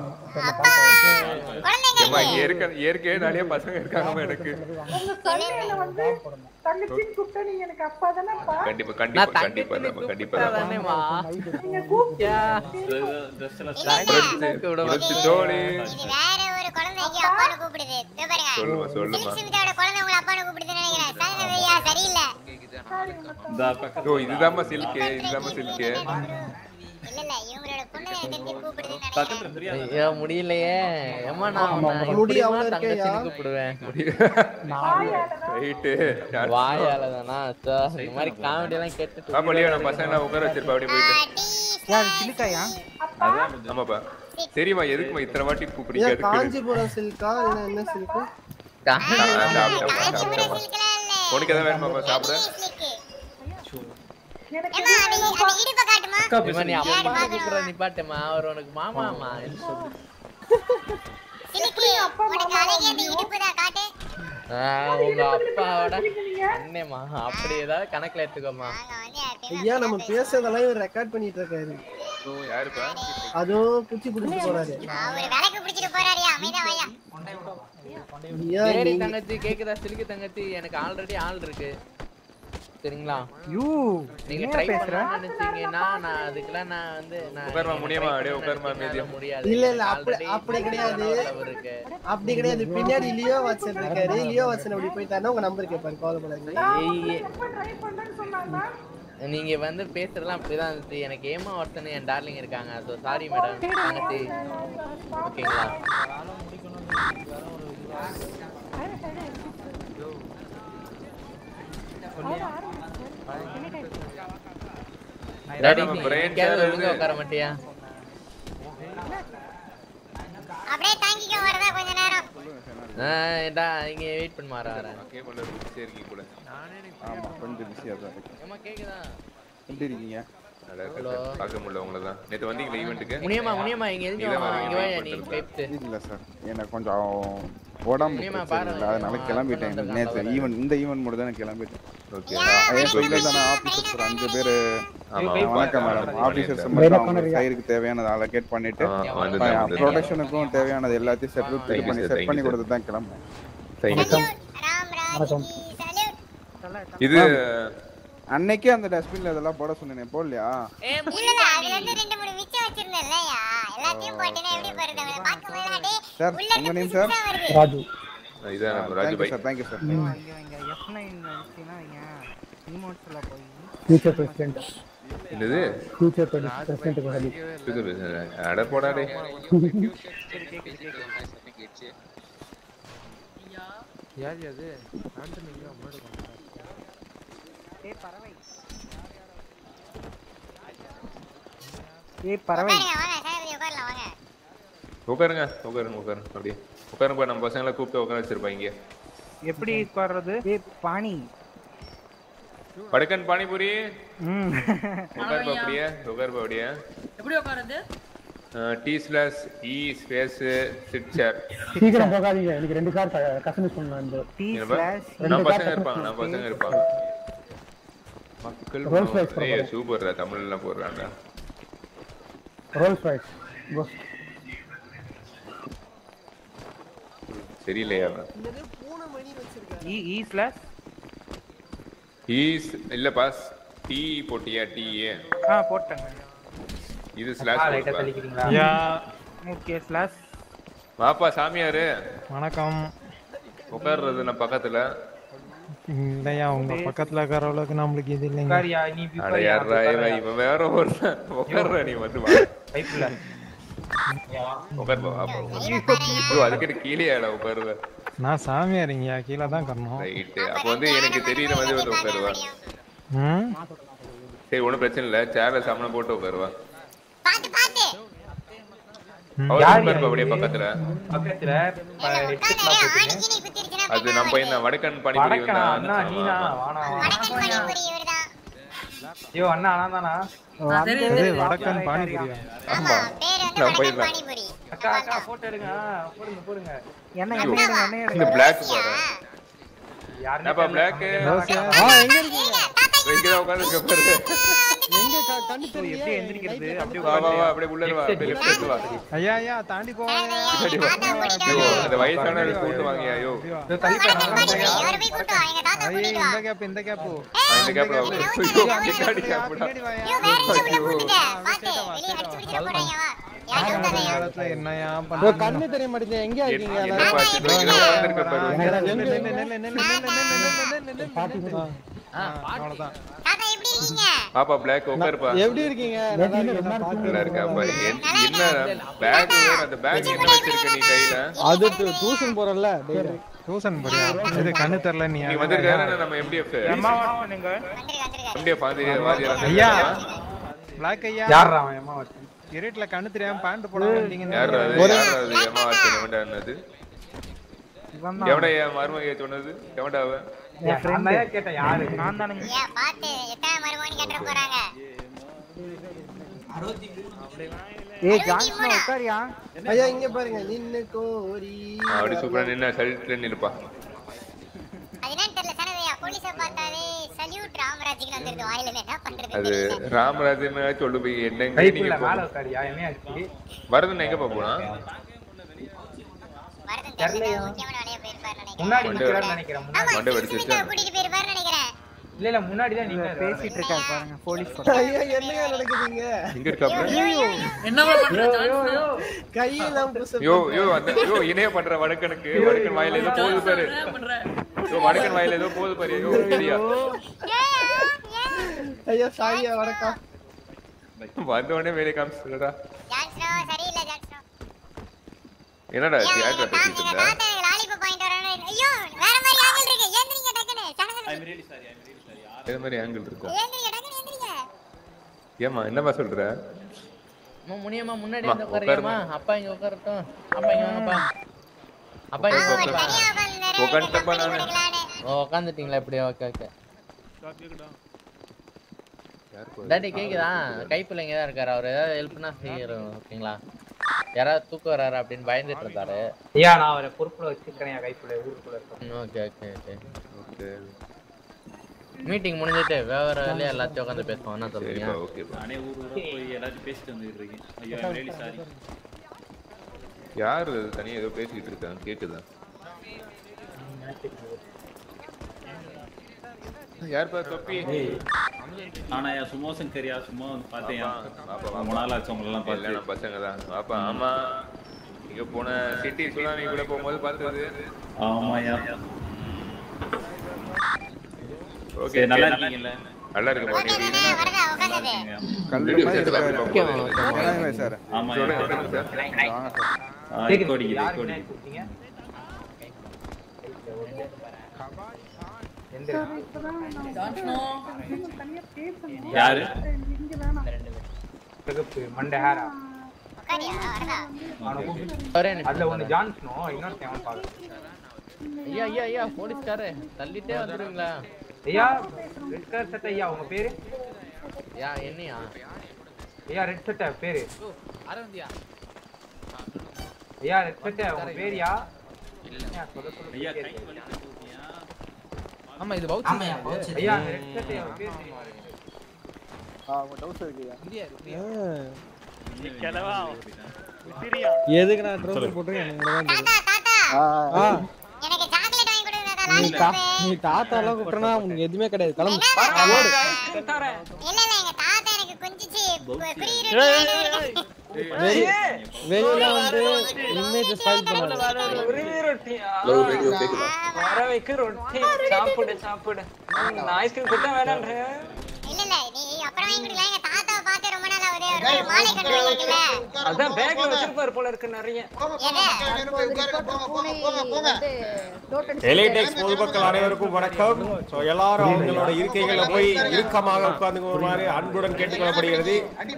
ஏமா இயற்கை இயற்கையே நிறைய பசங்க இருக்காங்கம்மா எனக்கு உங்க சண்டையில வந்து தங்கச்சின்னு கூப்பிட்டா நீங்க எனக்கு அப்பா தானே அப்பா கண்டிப்பா கண்டிப்பா கண்டிப்பா நம்ம கண்டிப்பா தானேமா நீங்க கூப்பிட்டு புரட்சி தோழி இது வேற ஒரு குழந்தை எங்கேயோ அப்பான்னு கூப்பிடுது இதோ பாருங்க சொல்லுமா சொல்லுமா சில்க் ஸ்மிதாவோட குழந்தை உங்களை அப்பான்னு கூப்பிடுதுன்னு நினைக்கிறேன் சனதியா சரியில்லை ஓ இதுதாம்மா சில்க்கு இதுதாம்மா சில்க்கு இல்ல இல்ல இவங்களோட பொண்ணு எனக்கு தெரிஞ்சு கூப்பிடுதுன்னு நினைக்கிறேன் ஐயோ முடியலையே ஏமா நான் உன்னை முடி எப்படிம்மா அவ்வளவு இருக்கேயா? தங்கச்சின்னு கூப்பிடுவேன் ரைட்டு வாயால தானா சோ இந்த மாதிரி காமெடி எல்லாம் கேட்டு பாப்பா நம்ம பசங்க உட்கார வச்சிருப்பா அப்படியே போயிட்டு யார் சிலிக்காயா ஆமாப்பா சரிம்மா எதுக்குமா இத்தனை வாட்டி கூப்பிடுறீங்க ஏன் அதுக்கு காஞ்சிபுரம் சில்கா இல்ல என்ன சில்க்கு உனக்கு எதாவது வேணுமாப்பா சாப்பிட ஏமா அந்த அந்த இடுப்பை காட்டுமா இவன் நீ அப்பா கூப்பிடுற நிப்பாட்டுமா அவர் உனக்கு மாமாமா சிலுக்கு உனக்கு அழகே அந்த இடுப்பு தான் காட்டு ஆஹ், உங்க அப்பாவோட அண்ணேமா அப்படி ஏதாவது கணக்குல எடுத்துக்கோமா ஐயா நம்ம பேசுறதெல்லாம் இவர் ரெக்கார்ட் பண்ணிட்டு இருக்காரு ஓ யாருப்பா அதுவும் குச்சி பிடிச்சிட்டு போறாரு ஒரு விளக்கு பிடிச்சிட்டு போறாரியா அமைதா வாயா ஐயா சரி நீங்க- தங்கச்சி கேக்குதா சிலுக்கு தங்கச்சி எனக்கு ஆல்ரெடி ஆள் இருக்கு சரிங்களா யூ நீங்க என்ன ட்ரை பேசுற பண்ணணும்னு நினைச்சீங்கன்னா நான் அதுக்கெல்லாம் நான் வந்து நான் உட்காருமா, நீங்க முடியுமா? try அப்படியே பண்ணணும்னு உட்காருமா, நினைச்சீங்கன்னா அமைதியா. முடியாது இல்ல இல்ல அப்படி Already அப்படி கிடையாது அவ்வளவு இருக்கு அப்படி கிடையாது பின்னாடி லியோ வாட்சன் இருக்காரு லியோ வாட்சன் அப்படி போயிட்டாருன்னா உங்க நம்பர் கேட்பாரு கவலைப்படாதீங்க ஏய், ட்ரை பண்றேன்னு சொன்னாங்க நீங்க வந்து பேசுறதெல்லாம் அப்படிதான் இருந்துச்சு எனக்கு ஏமா ஒருத்தன் என் டார்லிங் இருக்காங்க ஸோ சாரி மேடம் தங்கச்சி ஓகேங்களா டாடி நம்ம நீ brain எங்கேயாவது cell ஒழுங்கா வந்து- உட்கார மாட்டியா அப்படியே தாங்கிக்க வரதா கொஞ்ச நேரம் ஏடா இங்க வெயிட் பண்ண மாறா வரேன் கேபிள்ல பிஸியா இருக்கீங்க கூட ஆமா கொஞ்சம் பிஸியா தான் இருக்கு ஏமா கேக்குதா எப்படி இருக்கீங்க நல்லா இருக்கு சார். பார்க்க முடியல உங்களை தான் நேத்து வந்தீங்களா ஈவெண்ட்டுக்கு முனியம்மா முனியம்மா இங்க எதுக்கு நீதான் வா, வரீங்க, இங்க wait வா நீ பண்ணிட்டு இருந்தேன். பேப்ட் இல்ல சார் எனக்கு கொஞ்சம் உடம்பு முனியம்மா பிரச்சனை பாரு, இல்லை அதனால அவன் கிளம்பிட்டேன் husband நேற்று வந்திருக்கான் ஈவென்ட் இந்த ஈவென்ட் மட்டும் தான் கிளம்பிட்டேன் ஓகே என் தானே ஆஃபீஸர்ஸ் ஒரு அஞ்சு பேர் ஆமா, வணக்கம் ஆமா. மேடம் ஆஃபீஸர்ஸ் பண்ணிட்டேன். மட்டும் அவங்க சைடுக்கு தேவையானதை அலோகேட் பண்ணிட்டு ஆ, வந்துட்டேன், வந்துட்டேன். ப்ரொடக்ஷனுக்கும் தேவையானது எல்லாத்தையும் செட் Thank you, பண்ணி sir, செட் thank பண்ணி you, sir. கொடுத்து தான் கிளம்புறேன் Thank you. வணக்கம் இது அன்னைக்கே அந்த டஸ்ட்பின்ல இதெல்லாம் போட சொன்னேன் போடலையா இல்ல இல்ல அதுல இருந்து ரெண்டு மூணு மிச்சம் வச்சிருந்தேன்லயா எல்லாத்தையும் போட்டேன்னா எப்படி போறது அவனை பார்க்கும் போது அப்படியே சார் உள்ள உங்க இருந்து நேம் சார் புதுசா வருது ராஜு இதான் நம்ம Raju bhai sir thank you sir இங்க இங்க எஃப் நைன் அடிச்சுன்னா ஏன் இமோட்ஸ்ல போய் ஃபியூச்சர் பிரசிடென்ட் என்னது ஃபியூச்சர் பிரசிடென்ட் ஹலி இது பேசுறேன். அட போடாடே யார் அது ஆண்டனி முன்னாடி ஏய் பறவை ஏய் பறவை உட்காருங்க உட்காருங்க உட்காருங்க அப்படியே உட்காருங்க நம்ம பசங்களை கூப்பிட்டு உட்கார வச்சிருப்பாங்க எப்படி உட்கார்றது ஏய் பாணி வடக்கன் பானிபூரி ம் உட்காருப்பா அப்படியே உட்காருப்பா அப்படியே எப்படி உட்காருது D slash E space sit chair சீக்கிரம் போகாதீங்க எனக்கு ரெண்டு கார் கஸ்டமைஸ் பண்ணலாம் இந்த நம்ம பசங்க இருப்பாங்க நம்ம பசங்க இருப்பாங்க மக்கள் Rolls Royce போட ஏய் சூப்பர்ரா தமிழ்ல போடுறாங்க ரோல்ஸ் ராய்ஸ் கோஸ் சரியில்லையா அவன் இ இ ஸ்லாஷ் ஈஸ் இல்ல பாஸ் டி போட்டியா டி ஆ போட்டேங்க இது ஆ, light ஆ ஸ்லாஷ் தள்ளிக்கிறீங்களா? யா ஓகே ஸ்லாஷ் வாப்பா சாமியாரு வணக்கம் உட்கார்றது நான் பக்கத்துல இல்லையா உங்க பக்கத்துல இருக்கிற அளவுக்கு நம்மளுக்கு இது இல்லைங்க உட்காரியா, நீ இப்படி அட உட்காரியா, யாரா அப்படி இவன் இவன் வேற ஒரு உட்கார்ற நீ வந்து வா பைப்ல உட்கார் பா வாப்பா ப்ரோ அதுக்கிட்ட கீழே ஆடா உட்காருவ நான் சாமியாரிங்கயா கீழே தான் கரணும் ரைட்டு அப்போ வந்து எனக்கு தெரியுற மாதிரி வந்து உட்காருவா ம் சரி ஒன்றும் பிரச்சனை இல்லை சேர்ல சாமனை போட்டு உட்காருவா ம். அவர் யார் உட்காருப்பா யார் அப்படியே இது? பக்கத்துல பக்கத்துல ப- headsetலாம் போட்டுட்டு. அது நம்ம பையன் தான் வடக்கன் பானிபுரி வடக்கனா வந்தான் அண்ணா நீனா வானா ஐயோ அண்ணா அண்ணா தானா இது வடக்கன் பானிபூரியா ஆமா நம்ம பையன் தான் அக்கா அக்கா போட்டோ எடுங்க ஆ, போடுங்க போடுங்க என்ன ஐயோ, என்ன எடுங்க, என்ன இந்த எடுங்க. பிளாக் பாரு யாருன்னு என்னப்பா தெரியல. பிளாக் தோசையா? ஆ, எங்க இருக்கீங்க? இங்கதான் உட்கார்ந்துருக்க பாரு எங்க க- கண்ணு தெரியலையே? எப்படி எந்திரிக்கிறது அப்படியே வா வா வா அப்படியே உள்ள வா அப்படியே லெஃப்ட் எடுத்து வா ஐயா ஐயா தாண்டி போவாங்க பின்னாடி வா. ஐயோ அந்த வயசான கூட்டு வாங்க ஐயோ இதோ தள்ளி போயிடலாம். ஐயே இந்த கேப் இந்த கேப் ஆ, இந்த கேப்ல வா. ஐயோ பின்னாடி கேப்டா காலத்துல என்னையா பண்றீங்க கண்ணு தெரிய மாட்டேங்குது எங்க இருக்கீங்க என்ன பாத்து இங்க உட்கார்ந்திருக்க பாரு நெல்லு, நெல்லு, நெல்லு, நெல்லு, நெல்லு, நெல்லு, நெல்லு, நெல்லு. ஆ, அவ்வளவுதான் பாப்பா பிளாக் உட்காருப்பா எப்படி இருக்கீங்க நல்லா இருக்கா பாரு என்- என்ன பேக் வேற அந்த பேக் என்ன வச்சிருக்க நீ கையில அது டியூஷன் போறல டியூஷன் போறியா இது கண்ணு தெரியல நீ நீ வந்திருக்காரு நம்ம எம்டிஎஃப் அம்மா வாட்ச் பண்ணுங்க எம்டிஎஃப் வாதியார் வாதியார் ஐயா வந்திருக்காரா? பிளாக் ஐயா யார்ரா அவன் அம்மா வச்சு இருட்டுல கண்ணு தெரியாம பேண்ட் போடாம வந்தீங்க யார் அது யார் அது எம்மா வாட்சி எவன்டானது இவன் எவடா என் மருமக சொன்னது எவன்டா அவன் என் friend. நான் தான் கேட்டேன் யாரு நான் தானுங்க ஏய் ஜான்சன் உட்காரியா ஐயா இங்க பாருங்க நின்னு கோரி அப்படி சூப்பரா நின்னு சைட்ல நின்னுப்பா அது ராமராஜன் சொல்லு போய் என்னங்க கைப்புள்ள நீங்க மேல போ- உட்காரியா என்ன ஆச்சு வரதன் எங்க போனா தெரியலையா முன்னாடி மண்டை நிக்கிறான்னு நினைக்கிறேன் முன்னாடி மண்டை வெடிச்சிருச்சா இல்ல இல்ல முன்னாடி தான் நீங்க பேசிட்டு இருக்காரு பாருங்க போலீஸ் ஐயா என்னங்க நடக்குதுங்க எங்க இருக்காப்ல என்ன பண்ற ஜான்சன் கையெல்லாம் புச யோ யோ அந்த யோ இணைய பண்ற வடக்கனுக்கு வடக்கன் வாயில ஏதோ போகுது பாரு யோ வடக்கன் வாயில ஏதோ போகுது பாரு யோ சரியா ஐயா சாரியா வணக்கம் வந்த உடனே வேலை காமிச்சுடா என்னடா தியேட்டர் பேசிட்டு இருந்த I'm really sorry I'm really sorry இது மாதிரி ஆங்கிள் இருக்கும் ஏமா என்னமா சொல்ற அம்மா, முனியம்மா முன்னாடி அம்மா, வந்து உட்காருங்கம்மா அப்பா இங்க உட்காரட்டும் அப்பா இங்க வாங்கப்பா அப்பா இங்க உட்காருப்பா உட்காந்துட்டப்பா நானு ஓ உட்காந்துட்டீங்களா இப்படி ஓகே ஓகே யார் போகுது? டாடி கேக்குதா கைப்பிள்ளைங்க தான் இருக்காரு அவர் ஏதாவது ஹெல்ப்னா செய்யறோம் ஓகேங்களா யாராவது தூக்கம் வராரு அப்படின்னு பயந்துட்டு இருந்தாரு ஐயா நான் அவரை பொறுப்புல வச்சிருக்கிறேன் கைப்புள்ள ஊருக்குள்ள இருக்கேன் okay okay okay okay meeting முடிஞ்சிட்டு வேற வேலையா எல்லாத்தையும் உட்காந்து பேசுவோம் என்ன சொல்றீங்க சரிப்பா ஓகேப்பா நானே ஊர் ஊரா போய் எல்லாத்தையும் பேசிட்டு வந்துட்டு இருக்கேன் ஐயோ ஐம் ரியலி சாரி யார் அது தனியா ஏதோ பேசிக்கிட்டு இருக்காங்க கேக்குதா யார் பா தொப்பி ஆனா என் சும்மா சங்கரியா சும்மா வந்து பார்த்தேன் பாப்பா ரொம்ப நாள் ஆச்சு உங்களை எல்லாம் பார்த்து எல்லாம் பசங்க தான் பாப்பா ஆமா நீங்க போன சிட்டி சுனாமி கூட போகும்போது பார்த்தது ஆமாயா ஓகே சரி, நல்லா இருக்கீங்கல்ல நல்லா இருக்கு பாப்பா கல்லு சேர்த்து பாப்பா. ஆமா சொல்லுங்க, சொல்லுங்க சார். ஆ, echo அடிக்குது, echo அடிக்குது. யாரு சிகப்பு மண்டை ஹேரா உட்காரியா வரதா அவனை கூப்பிட்டு ஒரே நிமிஷம் அதுல ஒண்ணு ஜான்ஸ்னோ இன்னொருத்தன் அவன் பாரு ஐயா ஐயா ஐயா போலீஸ்காரே தள்ளிட்டே வந்துருவீங்களா ஐயா ரெட் கலர் சட்டை ஐயா உங்க பேரு யா என்னையா ஐயா ரெட் சட்டை பேரு அரவிந்தியா ஐயா ரெட் சட்டை உங்க பேரியா ஐயா, சொல்ல சொல்ல ஐயா கை கேக்குது. வலி தூக்கியா ஆமா இது ஆமாய்யா, வவுச்சர் voucher. ஐயா ரெட் சட்டை அவன் பேர் தெரியுமா எதுக்கு நான் ட்ரௌசர் போட்டு எனக்கு தான் தெரியும் தாத்தா தாத்தா ஆ எனக்கு சாக்லேட் வாங்கி கொடுங்க தாத்தா நீ லாலிபாப் தா நீ தாத்தா எல்லாம் கூப்பிட்டனா உனக்கு எதுவுமே கிடையாது கிளம்பு ஓடு இல்ல இல்ல எங்க தாத்தா எனக்கு கொஞ்சிச்சு குறியிரு வெளிய வெளியில வந்து இமேஜ் ஸ்டைல் பண்ணாத ஒரே ரொட்டியா வரவைக்கு ரொட்டி சாப்பிடு சாப்பிடு நான் ஐஸ்கிரீம் கொடுத்தா வேணான்ற இல்ல இல்ல நீ அப்புறம் வாங்கி கொடுக்கலாம் எங்க தாத்தாவை பார்த்து ரொம்ப நாள் ஆகுது ஒரு மாலை கட்டு வாங்கிக்கல அதான் பேக்ல வச்சிருப்பாரு போல இருக்கு நிறைய எலைடெக்ஸ் பொதுமக்கள் அனைவருக்கும் வணக்கம் ஸோ எல்லாரும் அவங்களோட இருக்கைகளை போய் இறுக்கமாக உட்கார்ந்துக்குமாறு அன்புடன் கேட்டுக்கொள்ளப்படுகிறது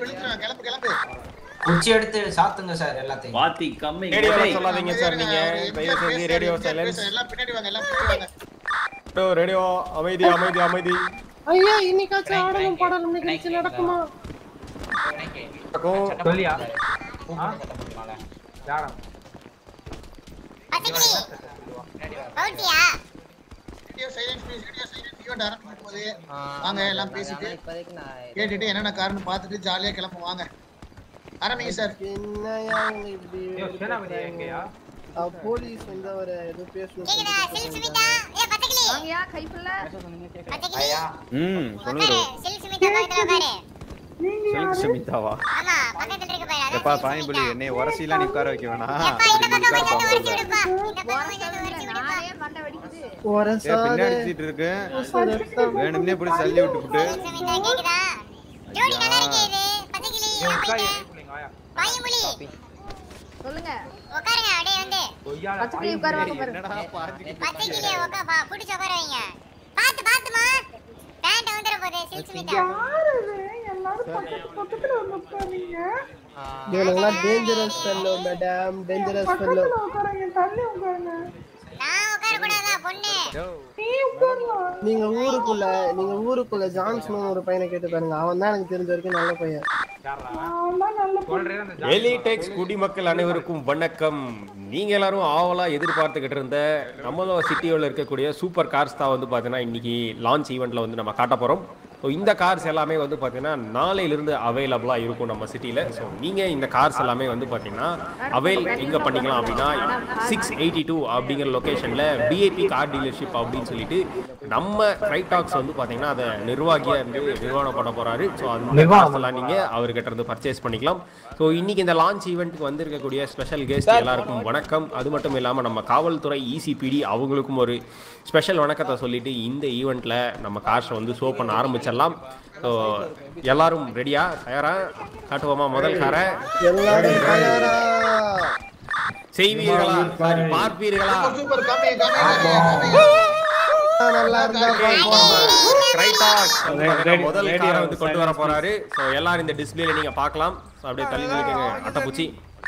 குச்சி எடுத்து சாத்துங்க சார் எல்லாத்தையும் வாத்தி கம்மி ரேடியோ சொல்லாதீங்க சார் நீங்க தயவு செஞ்சு ரேடியோ சைலன்ஸ் ரேடியோ அமைதி அமைதி அமைதி ஐயா இன்னைக்காச்சும் ஆடலும் பாடலும் நிகழ்ச்சி நடக்குமா இருக்கும். சொல்லியா ஆ? யாரா பச்சைக்கிளி பவுட்டியா வாங்க எல்லாம் பேசிட்டு கேட்டுட்டு என்னென்ன காரணம் பார்த்துட்டு ஜாலியா கிளம்பும் வாங்க ஆரம்பிங்க சார் என்னையா அவங்க இப்படி ஐயோ, சேனாபதி எங்கயா அவ போலீஸ் வந்து அவரை ஏதோ பேசணும் கேக்குதா சில் சுமிதா ஏ பச்சைக்கிளி வாங்கயா கைப்புள்ள பச்சைக்கிளி ம் உட்காரு சொல்லுங்க சில் சுமிதா பக்கத்துல உட்காரு சில்க் சுமிதாவா ஆமா பக்கத்துல இருக்கு பாரு அதான் எப்பா சில் பாயம்புலி சுமிதா. என்னை உரசிலாம் நீ உட்கார வைக்க வேணாம் எப்பா இந்த இப்படி பக்கம் உட்கார கொஞ்சம் உரைச்சு பாப்போம் விடுப்பா இந்த பக்கம் கொஞ்சம் உரைச்சு விடுப்பா நானே மண்டை வெடிக்குது ஏ பின்னாடி அடிச்சிட்டு இருக்கு வேணும்னே இப்படி தள்ளி விட்டுப்புட்டு சில் சுமிதா கேக்குதா ஜோடி நல்லா இருக்கே இது பச்சைக்கிளி ஏய், ஏன் உட்காரு, போயிட்ட? பிள்ளைங்க, வாயா. பாயமுலி சொல்லுங்க உட்காருங்க அப்படியே வந்து கொய்யால பச்சைக்கிளி உட்காருவாங்க பாரு என்னடா பாஞ்சு பச்சைக்கிளிய உட்கா பா புடிச்சு உட்கார வைங்க பாத்து பாத்துமா பேண்ட் வந்துற போதே சில் சுமிதா இவனுங்களாம் dangerous fellow madam dangerous fellow நான் உட்கார கூடாதா பொண்ணு நீங்க ஊருக்குள்ள நீங்க ஊருக்குள்ள ஜான்சன் ஒரு பையனை கேட்டு பாருங்க அவன் தான் எனக்கு தெரிஞ்ச வரைக்கும் நல்ல பையன் சொல்றேன் அந்த எலிடெக்ஸ் குடிமக்கள் அனைவருக்கும் வணக்கம் நீங்க எல்லாரும் ஆவலா எதிர்பார்த்துக்கிட்டு இருந்த நம்மளோட சிட்டியோட இருக்கக்கூடிய சூப்பர் கார்ஸ் தான் வந்து பார்த்தீங்கன்னா இன்னைக்கு லான்ச் ஈவெண்ட்ல வந்து நம்ம காட்ட போறோம் ஸோ இந்த கார்ஸ் எல்லாமே வந்து பார்த்தீங்கன்னா நாளையிலிருந்து அவைலபிளாக இருக்கும் நம்ம சிட்டியில் ஸோ நீங்கள் இந்த கார்ஸ் எல்லாமே வந்து பார்த்தீங்கன்னா அவைல் எங்கே பண்ணிக்கலாம் அப்படின்னா சிக்ஸ் எயிட்டி டூ அப்படிங்கிற லொக்கேஷனில் பிஏபி கார் டீலர்ஷிப் அப்படின்னு சொல்லிட்டு நம்ம ட்ரைடாக்ஸ் வந்து பார்த்தீங்கன்னா அதை நிர்வாகியை வந்து நிர்வாணம் பண்ண போகிறாரு ஸோ அந்த கார்ஸ் எல்லாம் நீங்கள் அவர்கிட்ட இருந்து பர்ச்சேஸ் பண்ணிக்கலாம் ஸோ இன்னைக்கு இந்த லான்ச் ஈவெண்ட்டுக்கு வந்திருக்கக்கூடிய ஸ்பெஷல் கெஸ்ட் எல்லாருக்கும் வணக்கம் அது மட்டும் இல்லாமல் நம்ம காவல்துறை இசிபிடி அவங்களுக்கும் ஒரு ஸ்பெஷல் வணக்கத்தை சொல்லிட்டு இந்த ஈவெண்ட்டில் நம்ம கார்ஸை வந்து ஷோ பண்ண ஆரம்பிச்சிடலாம் ஸோ எல்லாரும் ரெடியா தயாரா காட்டுவோமா முதல் காரை எல்லாரும் தயாரா செய்வீர்களா சாரி பார்ப்பீர்களா சூப்பர் காமி காமி நல்லா இருந்தா பார்ப்போம் கிரைடாக்ஸ் வந்து Ready, பாத்தீங்கன்னா முதல் ready, காரை வந்து கொண்டு வர silence, போறாரு ஸோ எல்லாரும் இந்த டிஸ்பிளேல நீங்க பார்க்கலாம் ஸோ அப்படியே தள்ளி நிற்குங்க அட்டைப்பூச்சி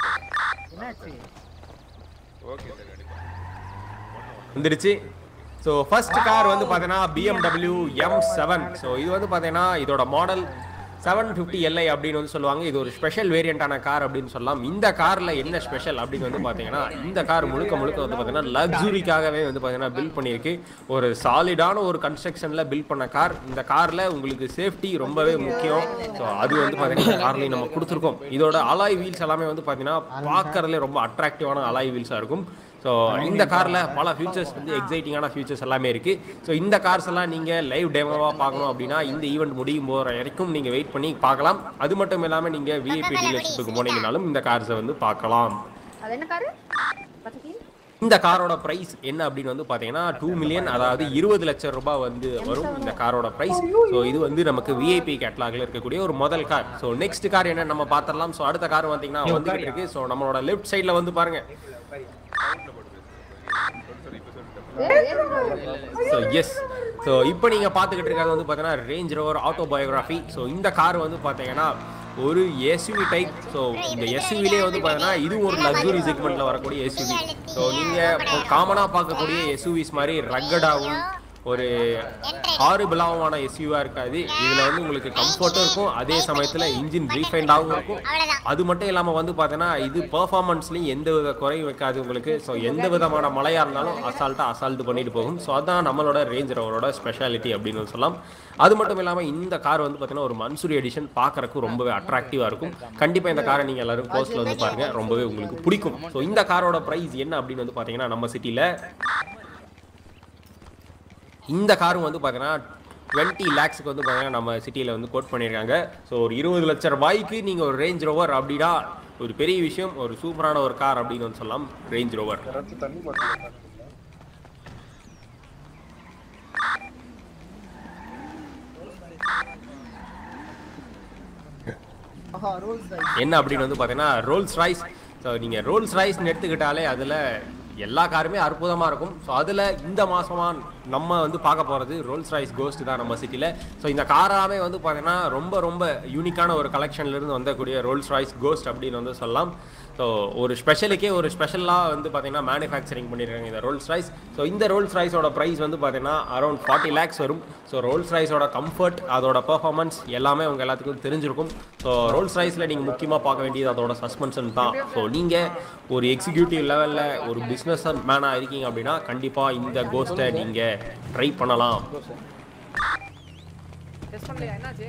ஓகே சார் வந்துடுச்சு ஸோ ஃபர்ஸ்ட் கார் வந்து பார்த்தீங்கன்னா பிஎம்டபிள்யூ எம் செவன் ஸோ இது வந்து பார்த்தீங்கன்னா இதோட மாடல் செவன் ஃபிஃப்டி எல்ஐ அப்படின்னு வந்து சொல்லுவாங்க இது ஒரு ஸ்பெஷல் வேரியண்டான கார் அப்படின்னு சொல்லலாம் இந்த காரில் என்ன ஸ்பெஷல் அப்படின்னு வந்து பார்த்தீங்கன்னா இந்த கார் முழுக்க முழுக்க வந்து பார்த்தீங்கன்னா லக்ஸுரிக்காகவே வந்து பார்த்தீங்கன்னா பில்ட் பண்ணியிருக்கு ஒரு சாலிடான ஒரு கன்ஸ்ட்ரக்ஷனில் பில்ட் பண்ண கார் இந்த காரில் உங்களுக்கு சேஃப்டி ரொம்பவே முக்கியம் ஸோ அது வந்து பார்த்தீங்கன்னா கார்லையும் நம்ம கொடுத்துருக்கோம் இதோட அலாய் வீல்ஸ் எல்லாமே வந்து பார்த்தீங்கன்னா பார்க்கறதுலே ரொம்ப அட்ராக்டிவான அலாய் வீல்ஸாக இருக்கும் ஸோ இந்த காரில் பல ஃபியூச்சர்ஸ் வந்து எக்ஸைட்டிங்கான ஃபியூச்சர்ஸ் எல்லாமே இருக்குது ஸோ இந்த கார்ஸ் எல்லாம் நீங்கள் லைவ் டெமோவாக பார்க்கணும் அப்படின்னா இந்த ஈவெண்ட் முடியும் போகிற வரைக்கும் நீங்கள் வெயிட் பண்ணி பார்க்கலாம் அது மட்டும் இல்லாமல் நீங்கள் விஐபி டீலர்ஷிப்புக்கு போனீங்கனாலும் இந்த கார்ஸை வந்து பார்க்கலாம் அது என்ன காரு பச்சைக்கிளி இந்த காரோட பிரைஸ் என்ன அப்படின்னு வந்து பார்த்தீங்கன்னா டூ மில்லியன் அதாவது இருபது லட்சம் ரூபாய் வந்து வரும் இந்த காரோட பிரைஸ் ஸோ இது வந்து நமக்கு விஐபி கேட்லாகில் இருக்கக்கூடிய ஒரு முதல் கார் ஸோ நெக்ஸ்ட் கார் என்ன நம்ம பார்த்துடலாம் ஸோ அடுத்த கார் பார்த்தீங்கன்னா வந்துகிட்டு இருக்கு ஸோ நம்மளோட லெஃப்ட் சைடில் வந்து பாருங்க ஸோ எஸ் ஸோ இப்போ நீங்கள் பார்த்துக்கிட்டு இருக்கிறது வந்து பார்த்தீங்கன்னா Range Rover auto biography so இந்த கார் வந்து பார்த்தீங்கன்னா ஒரு எஸ்யூவி டைப் ஸோ இந்த எஸ்யூவிலே வந்து பார்த்தீங்கன்னா இதுவும் ஒரு லக்ஸுரி செக்மெண்ட்டில் வரக்கூடிய எஸ்யூவி ஸோ நீங்கள் இப்போ காமனாக பார்க்கக்கூடிய எஸ்யூவிஸ் மாதிரி ரக்கடாகவும் ஒரு ஹாரிபிளாவான எஸ்யூவாக இருக்காது இதில் வந்து உங்களுக்கு கம்ஃபர்ட்டும் இருக்கும் அதே சமயத்தில் இன்ஜின் ரீஃபைண்டாகவும் இருக்கும் அது மட்டும் இல்லாமல் வந்து பார்த்தீங்கன்னா இது பெர்ஃபார்மன்ஸ்லையும் எந்த வித குறையும் வைக்காது உங்களுக்கு ஸோ எந்த விதமான மழையாக இருந்தாலும் அசால்ட்டாக அசால்ட் பண்ணிட்டு போகும் ஸோ அதான் நம்மளோட ரேஞ்ச் ரோவரோட ஸ்பெஷாலிட்டி அப்படின்னு சொல்லலாம் அது மட்டும் இல்லாமல் இந்த கார் வந்து பார்த்தீங்கன்னா ஒரு மன்சூரி எடிஷன் பார்க்கறக்கு ரொம்பவே அட்ராக்டிவாக இருக்கும் கண்டிப்பாக இந்த காரை நீங்கள் எல்லாரும் கோஸ்ட்டில் வந்து பாருங்கள் ரொம்பவே உங்களுக்கு பிடிக்கும் ஸோ இந்த காரோட ப்ரைஸ் என்ன அப்படின்னு வந்து பார்த்தீங்கன்னா நம்ம சிட்டியில் இந்த காரும் வந்து பார்த்தீங்கன்னா டுவெண்ட்டி லேக்ஸுக்கு வந்து பார்த்தீங்கன்னா நம்ம சிட்டியில் வந்து கோட் பண்ணியிருக்காங்க ஸோ ஒரு இருபது லட்ச ரூபாய்க்கு நீங்கள் ஒரு ரேஞ்ச் ரோவர் அப்படின்னா ஒரு பெரிய விஷயம் ஒரு சூப்பரான ஒரு கார் அப்படின்னு வந்து சொல்லலாம் ரேஞ்ச் ரோவர் ஆஹா ரோல்ஸ் ரைஸ் என்ன அப்படின்னு வந்து பார்த்தீங்கன்னா ரோல்ஸ் ராய்ஸ் ஸோ நீங்கள் ரோல்ஸ் ராய்ஸ்னு எடுத்துக்கிட்டாலே அதில் எல்லா காருமே அற்புதமாக இருக்கும் ஸோ அதில் இந்த மாதமா நம்ம வந்து பார்க்க போகிறது ரோல்ஸ் ராய்ஸ் கோஸ்ட் தான் நம்ம சிட்டியில் ஸோ இந்த காராமே வந்து பார்த்தீங்கன்னா ரொம்ப ரொம்ப யூனிக்கான ஒரு கலெக்ஷன்லேருந்து வந்தக்கூடிய ரோல்ஸ் ராய்ஸ் கோஸ்ட் அப்படின்னு வந்து சொல்லலாம் ஸோ ஒரு ஸ்பெஷலுக்கே ஒரு ஸ்பெஷலாக வந்து பார்த்தீங்கன்னா மேனுஃபேக்சரிங் பண்ணியிருக்காங்க இந்த ரோல்ஸ் ராய்ஸ் ஸோ இந்த ரோல்ஸ் ராய்ஸோட ப்ரைஸ் வந்து பார்த்தீங்கன்னா அரௌண்ட் ஃபார்ட்டி லேக்ஸ் வரும் ஸோ ரோல்ஸ் ராய்ஸோட கம்ஃபர்ட் அதோட பெர்ஃபார்மன்ஸ் எல்லாமே உங்கள் எல்லாத்துக்கும் தெரிஞ்சிருக்கும் ஸோ ரோல்ஸ் ராய்ஸில் நீங்கள் முக்கியமாக பார்க்க வேண்டியது அதோட சஸ்பென்ஷன் தான் ஸோ நீங்கள் ஒரு எக்ஸிக்யூட்டிவ் லெவலில் ஒரு பிஸ்னஸ் மேனாக இருக்கீங்க அப்படின்னா கண்டிப்பாக இந்த கோஸ்ட்டை நீங்கள் ட்ரை பண்ணலாம் டெஸ்ட் பண்ணலையா என்னாச்சு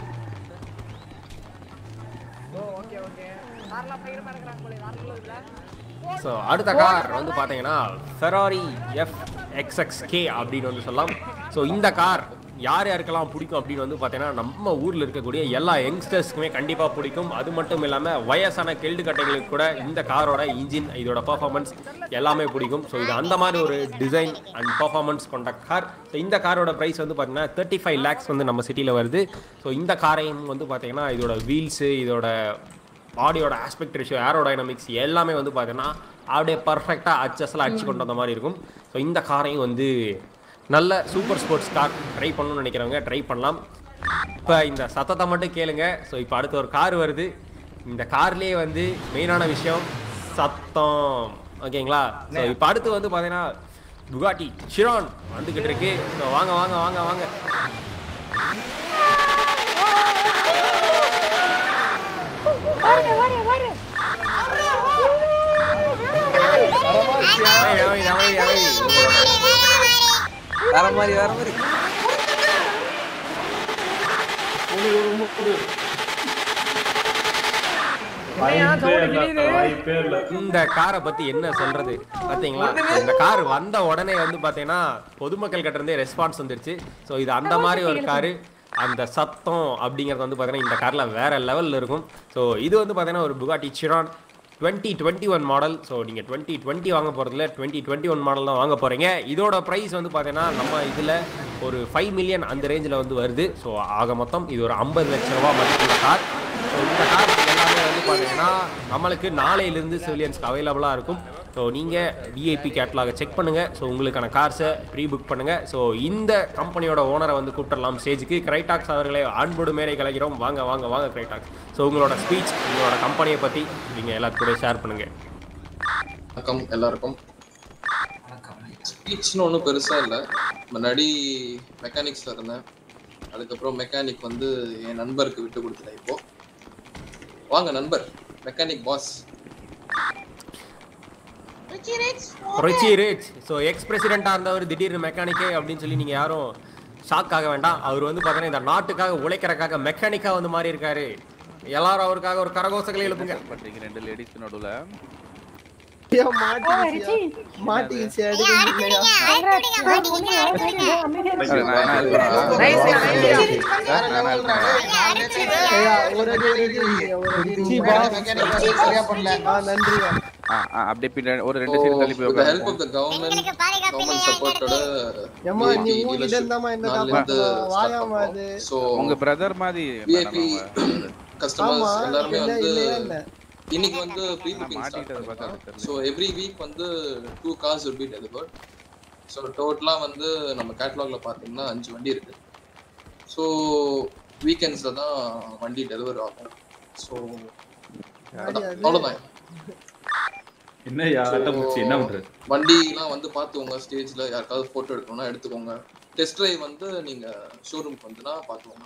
ஓ ஓகே ஓகே கார்லாம் பயங்கரமா இருக்கிறாங்க போல கார்ல இல்ல ஸோ அடுத்த கார் வந்து பார்த்தீங்கன்னா ஃபெராரி எஃப் எக்ஸ்எக்ஸ் கே அப்படின்னு வந்து சொல்லலாம் ஸோ இந்த கார் யார் யாருக்கெல்லாம் பிடிக்கும் அப்படின்னு வந்து பார்த்தீங்கன்னா நம்ம ஊரில் இருக்கக்கூடிய எல்லா யங்ஸ்டர்ஸ்க்குமே கண்டிப்பாக பிடிக்கும் அது மட்டும் இல்லாமல் வயசான கெல்டு கட்டைகளுக்கு கூட இந்த காரோட இன்ஜின் இதோட பர்ஃபார்மன்ஸ் எல்லாமே பிடிக்கும் ஸோ இது அந்த மாதிரி ஒரு டிசைன் அண்ட் பர்ஃபார்மன்ஸ் கொண்ட கார் ஸோ இந்த காரோட ப்ரைஸ் வந்து பார்த்தீங்கன்னா தேர்ட்டி ஃபைவ் லேக்ஸ் வந்து நம்ம சிட்டியில் வருது ஸோ இந்த காரையும் வந்து பார்த்தீங்கன்னா இதோட வீல்ஸு இதோட பாடியோட ஆஸ்பெக்ட் ரேஷியோ ஏரோடைனமிக்ஸ் எல்லாமே வந்து பார்த்தீங்கன்னா அப்படியே பர்ஃபெக்டாக அட்ஜஸ்டில் அடிச்சு கொண்டு வந்த மாதிரி இருக்கும் ஸோ இந்த காரையும் வந்து நல்ல சூப்பர் ஸ்போர்ட்ஸ் கார் ட்ரை பண்ணணும்னு நினைக்கிறவங்க ட்ரை பண்ணலாம் இப்போ இந்த சத்தத்தை மட்டும் கேளுங்க ஸோ இப்போ அடுத்த ஒரு கார் வருது இந்த கார்லேயே வந்து மெயினான விஷயம் சத்தம் ஓகேங்களா ஸோ இப்போ அடுத்து வந்து பார்த்தீங்கன்னா புகாட்டி ஷிரான் வந்துக்கிட்டு இருக்கு ஸோ வாங்க வாங்க வாங்க வாங்க வாருங்க வாருங்க வாருங்க அமைதி, அமைதி, அமைதி, அமைதி. வர மாதிரி வர மாதிரி இந்த காரை பத்தி என்ன சொல்றது பாத்தீங்களா இந்த கார் வந்த உடனே வந்து பாத்தீங்கன்னா பொதுமக்கள் கிட்ட இருந்தே ரெஸ்பான்ஸ் வந்துருச்சு ஸோ இது அந்த மாதிரி ஒரு காரு அந்த சத்தம் அப்படிங்கிறது வந்து பார்த்தீங்கன்னா இந்த காரில் வேற லெவலில் இருக்கும் ஸோ இது வந்து பார்த்தீங்கன்னா ஒரு Bugatti Chiron twenty twenty one model so நீங்கள் டுவெண்ட்டி டுவெண்ட்டி வாங்க போகிறதுல டுவெண்ட்டி டுவெண்ட்டி ஒன் மாடல் தான் வாங்க போகிறீங்க இதோட ப்ரைஸ் வந்து பார்த்தீங்கன்னா நம்ம இதில் ஒரு ஃபைவ் மில்லியன் அந்த ரேஞ்சில் வந்து வருது ஸோ ஆக மொத்தம் இது ஒரு ஐம்பது லட்ச ரூபா மதிப்புள்ள கார் ஸோ இந்த கார் எல்லாமே வந்து பார்த்தீங்கன்னா நம்மளுக்கு நாளையிலிருந்து சிவிலியன்ஸ்க்கு அவைலபிளாக இருக்கும் ஸோ நீங்கள் விஐபி கேட்லாக செக் பண்ணுங்கள் ஸோ உங்களுக்கான கார்ஸை ப்ரீ புக் பண்ணுங்கள் ஸோ இந்த கம்பெனியோட ஓனரை வந்து கூப்பிடலாம் ஸ்டேஜுக்கு கிரைடாக்ஸ் அவர்களை அன்போடு மேலே கலைக்கிறோம் வாங்க வாங்க வாங்க கிரைடாக்ஸ் ஸோ உங்களோட ஸ்பீச் உங்களோட கம்பெனியை பற்றி நீங்கள் எல்லாத்து கூட ஷேர் பண்ணுங்கள் வணக்கம் எல்லாருக்கும் ஸ்பீச்னு ஒன்றும் பெருசாக இல்லை முன்னாடி மெக்கானிக்ஸில் இருந்தேன் அதுக்கப்புறம் மெக்கானிக் வந்து என் நண்பருக்கு விட்டு கொடுத்துட்டேன் இப்போ வாங்க நண்பர் mechanic boss Richie rich so X பிரசிடெண்ட்டாக இருந்தவர் திடீர்னு மெக்கானிக்கே அப்படின்னு சொல்லி நீங்கள் யாரும் ஷாக் ஆக வேண்டாம் அவர் வந்து பார்த்தீங்கன்னா இந்த நாட்டுக்காக உழைக்கிறக்காக மெக்கானிக்காக வந்து மாறி இருக்காரு எல்லாரும் அவருக்காக ஒரு கரகோசங்களை எழுப்புங்க பண்றீங்க ரெண்டு லேடிஸ் நடுவுல ஐயா, மாட்டிக்கிச்சியா? மாட்டிக்கிச்சியா? எடுக்க முடியலையா? ஐயா, ஒரு அடி, ஒரு அடி வைங்க, ஒரு அடி வைங்க. ஆ, நன்றியா. அப்படியே பின்னாடி ஒரு ரெண்டு சைடு தள்ளி போய் with the help of the government government supported ஏம்மா, நீ உங்ககிட்ட இருந்தாம்மா என்ன காப்பாத்தணும்? வாயாம்மா அது. ஸோ உங்க பிரதர் மாதிரி விஐபி கஸ்டமர்ஸ் ஆமா, எல்லாருமே இல்ல, வந்து இல்லையா என்ன? இன்னைக்கு வந்து ப்ரீ புக்கிங் ஸ்டார்ட் பண்ணிருக்காங்க ஸோ எவ்ரி வீக் வந்து two cars will be delivered so டோட்டலாக வந்து நம்ம கேட்லாகில் பார்த்தீங்கன்னா அஞ்சு வண்டி இருக்கு ஸோ வீக்கெண்ட்ஸில் தான் வண்டி டெலிவர் ஆகும் ஸோ அவ்வளோதான் என்னய்யா அட்டை என்ன பண்றது வண்டிலாம் வந்து பார்த்துக்கோங்க ஸ்டேஜ்ல யாருக்காவது போட்டோ எடுக்கணும்னா எடுத்துக்கோங்க டெஸ்ட் டிரைவ் வந்து நீங்க ஷோரூம்க்கு வந்துனா பார்த்துக்கோங்க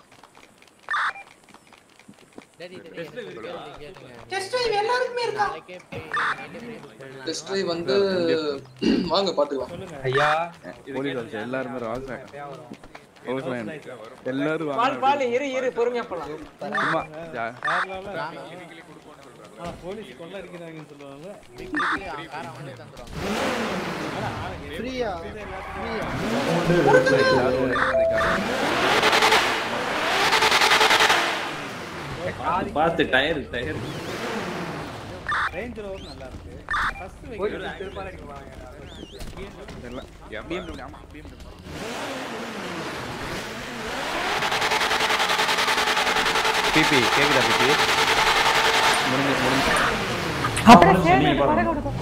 டெஸ்ட் டிரைவ் எல்லாருக்குமே இருக்கா டெஸ்ட் டிரைவ் வந்து வாங்க பார்த்துக்கலாம் ஐயா போலீஸ் ஆஃபீஸர் எல்லாருமே ராஜா எல்லாரும் பால் வாங்க பால் இரு இரு பொறுமையா போலாம் சும்மா ஜா- போலீஸ் கொள்ள இருக்கிறாங்கன்னு சொல்லுவாங்க ஃப்ரீயா பார்த்து டயர் டயர் ரேஞ்ச் ரோவர் நல்லா இருக்கு ஃபர்ஸ்ட் போய் வைக்கிறது திருப்பி எல்லாம் BMW, ஆமா, BMW. பிபி கேக்குதா பிபி முடிஞ்சு முடிஞ்சு அப்படியே சேர்ந்து பறக்க விடுதோம்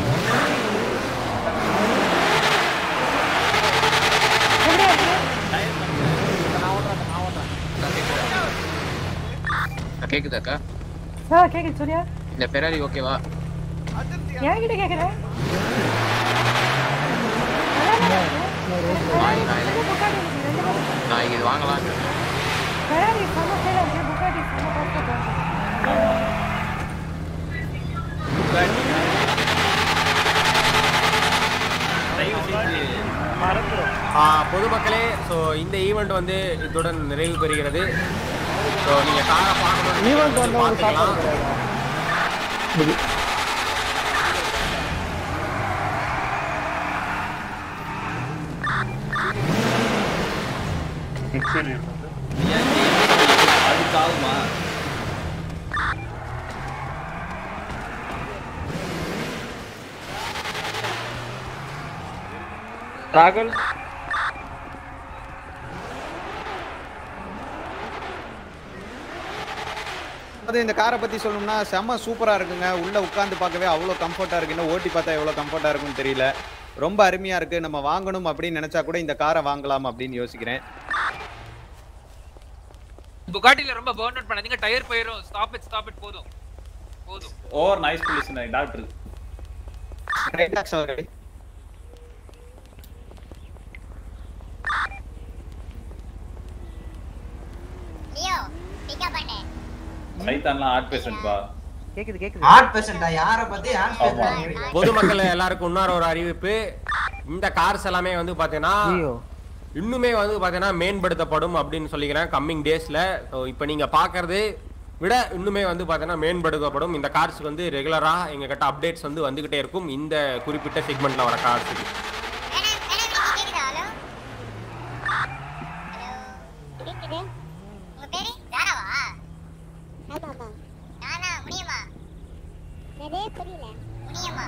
கேக்குதாக்கா சார் கேக்குது சொல்லியா இந்த ஃபெராரி ஓகேவா என்கிட்ட கேக்குற நான் இது வாங்கலாம் ஃபெராரி செம்ம சேல இருக்கு புகாட்டி செம்ம காஸ்ட் ஆ, பொதுமக்களே ஸோ இந்த ஈவெண்ட் வந்து இத்துடன் நிறைவு பெறுகிறது ஸோ நீங்கள் காரை பார்க்கணும் ஈவெண்ட் வந்து ஒரு பார்த்துக்கலாம் அதுக்கு ஆகுமா ராகுல் அது இந்த காரை பத்தி சொல்லணும்னா செம்ம சூப்பரா இருக்குங்க உள்ள உட்கார்ந்து பார்க்கவே அவ்வளோ கம்ஃபர்ட்டா இருக்கு இன்னும் ஓட்டி பார்த்தா எவ்வளோ கம்ஃபர்ட்டா இருக்கும்னு தெரியல ரொம்ப அருமையா இருக்கு நம்ம வாங்கணும் அப்படின்னு நினைச்சா கூட இந்த காரை வாங்கலாம் அப்படின்னு யோசிக்கிறேன் புகாட்டில ரொம்ப பர்ன் அவுட் பண்ணாதீங்க டயர் போயிடும் ஸ்டாப் இட் ஸ்டாப் இட் போதும் போதும் over nice pollution doctor Leo pickup பண்ணு சைத்தான்லாம் ஆர்ட் பேஷண்ட் பா கேக்குது கேக்குது ஆர்ட் பேஷண்டா யார பத்தி ஆர்ட் ஆமா. பொதுமக்கள் எல்லாருக்கும் இன்னொரு ஒரு அறிவிப்பு இந்த கார்ஸ் எல்லாமே வந்து பார்த்தீங்கன்னா இன்னுமே வந்து பார்த்தீங்கன்னா மேம்படுத்தப்படும் அப்படின்னு சொல்லிக்கிறேன் கம்மிங் டேஸ்ல ஸோ இப்போ நீங்க பார்க்கறது விட இன்னுமே வந்து பார்த்தீங்கன்னா மேம்படுத்தப்படும் இந்த கார்ஸ்க்கு வந்து ரெகுலரா எங்க கிட்ட அப்டேட்ஸ் வந்து வந்துகிட்டே இருக்கும் இந்த குறிப்பிட்ட செக்மெண்ட்ல வர கார்ஸுக்கு கேக்குது உங்க பேரு தாராவா ஆமாமா நானா முனியம்மா எதே புரியல முனியம்மா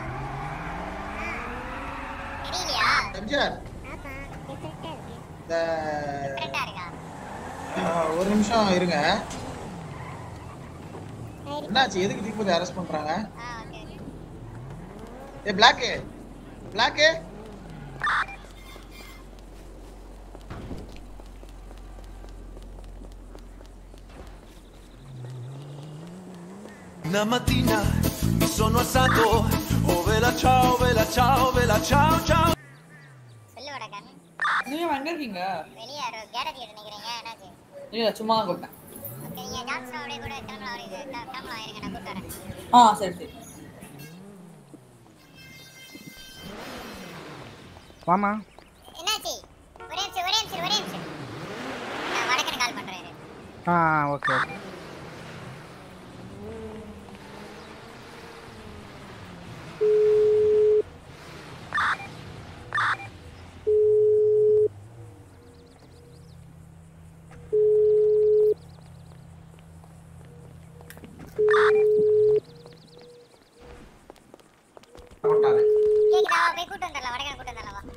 தெரியலையா எம்ஜிஆர் ஆமா டிஃபரெண்டா இருக்கு இந்த டிஃபரெண்டா இருக்கா ஆ, ஒரு நிமிஷம் இருங்க என்னாச்சு எதுக்கு தீபதி அரெஸ்ட் பண்றாங்க ஏ பிளாக்கு பிளாக்கு Una mattina mi sono alzato, oh vela ciao, vela ciao, vela ciao, ciao. சொல்லு வடக்கன் நீங்க எங்க இருக்கீங்க வெளியே கேரட் கிட்ட நிக்கிறீங்க என்னாச்சு இல்ல சும்மா தான் கூப்பிட்டேன் ஓகே நீங்க டாக்டர் அப்படியே கூட கிளம்பலாம் அவருக்கு கிளம்பலாம் இருங்க நான் கூப்பிட்டு வரேன் ஆ சரி சரி வாமா என்னாச்சு ஒரே நிமிஷம் ஒரே நிமிஷம் ஒரே நிமிஷம் நான் வடக்கன் கால் பண்றேன் இரு. ஆ ஓகே ஓகே கேக்குதா போய் கூட்டு வந்துடலாம் வடக்கன் கூட்டு வந்துடலாம் வா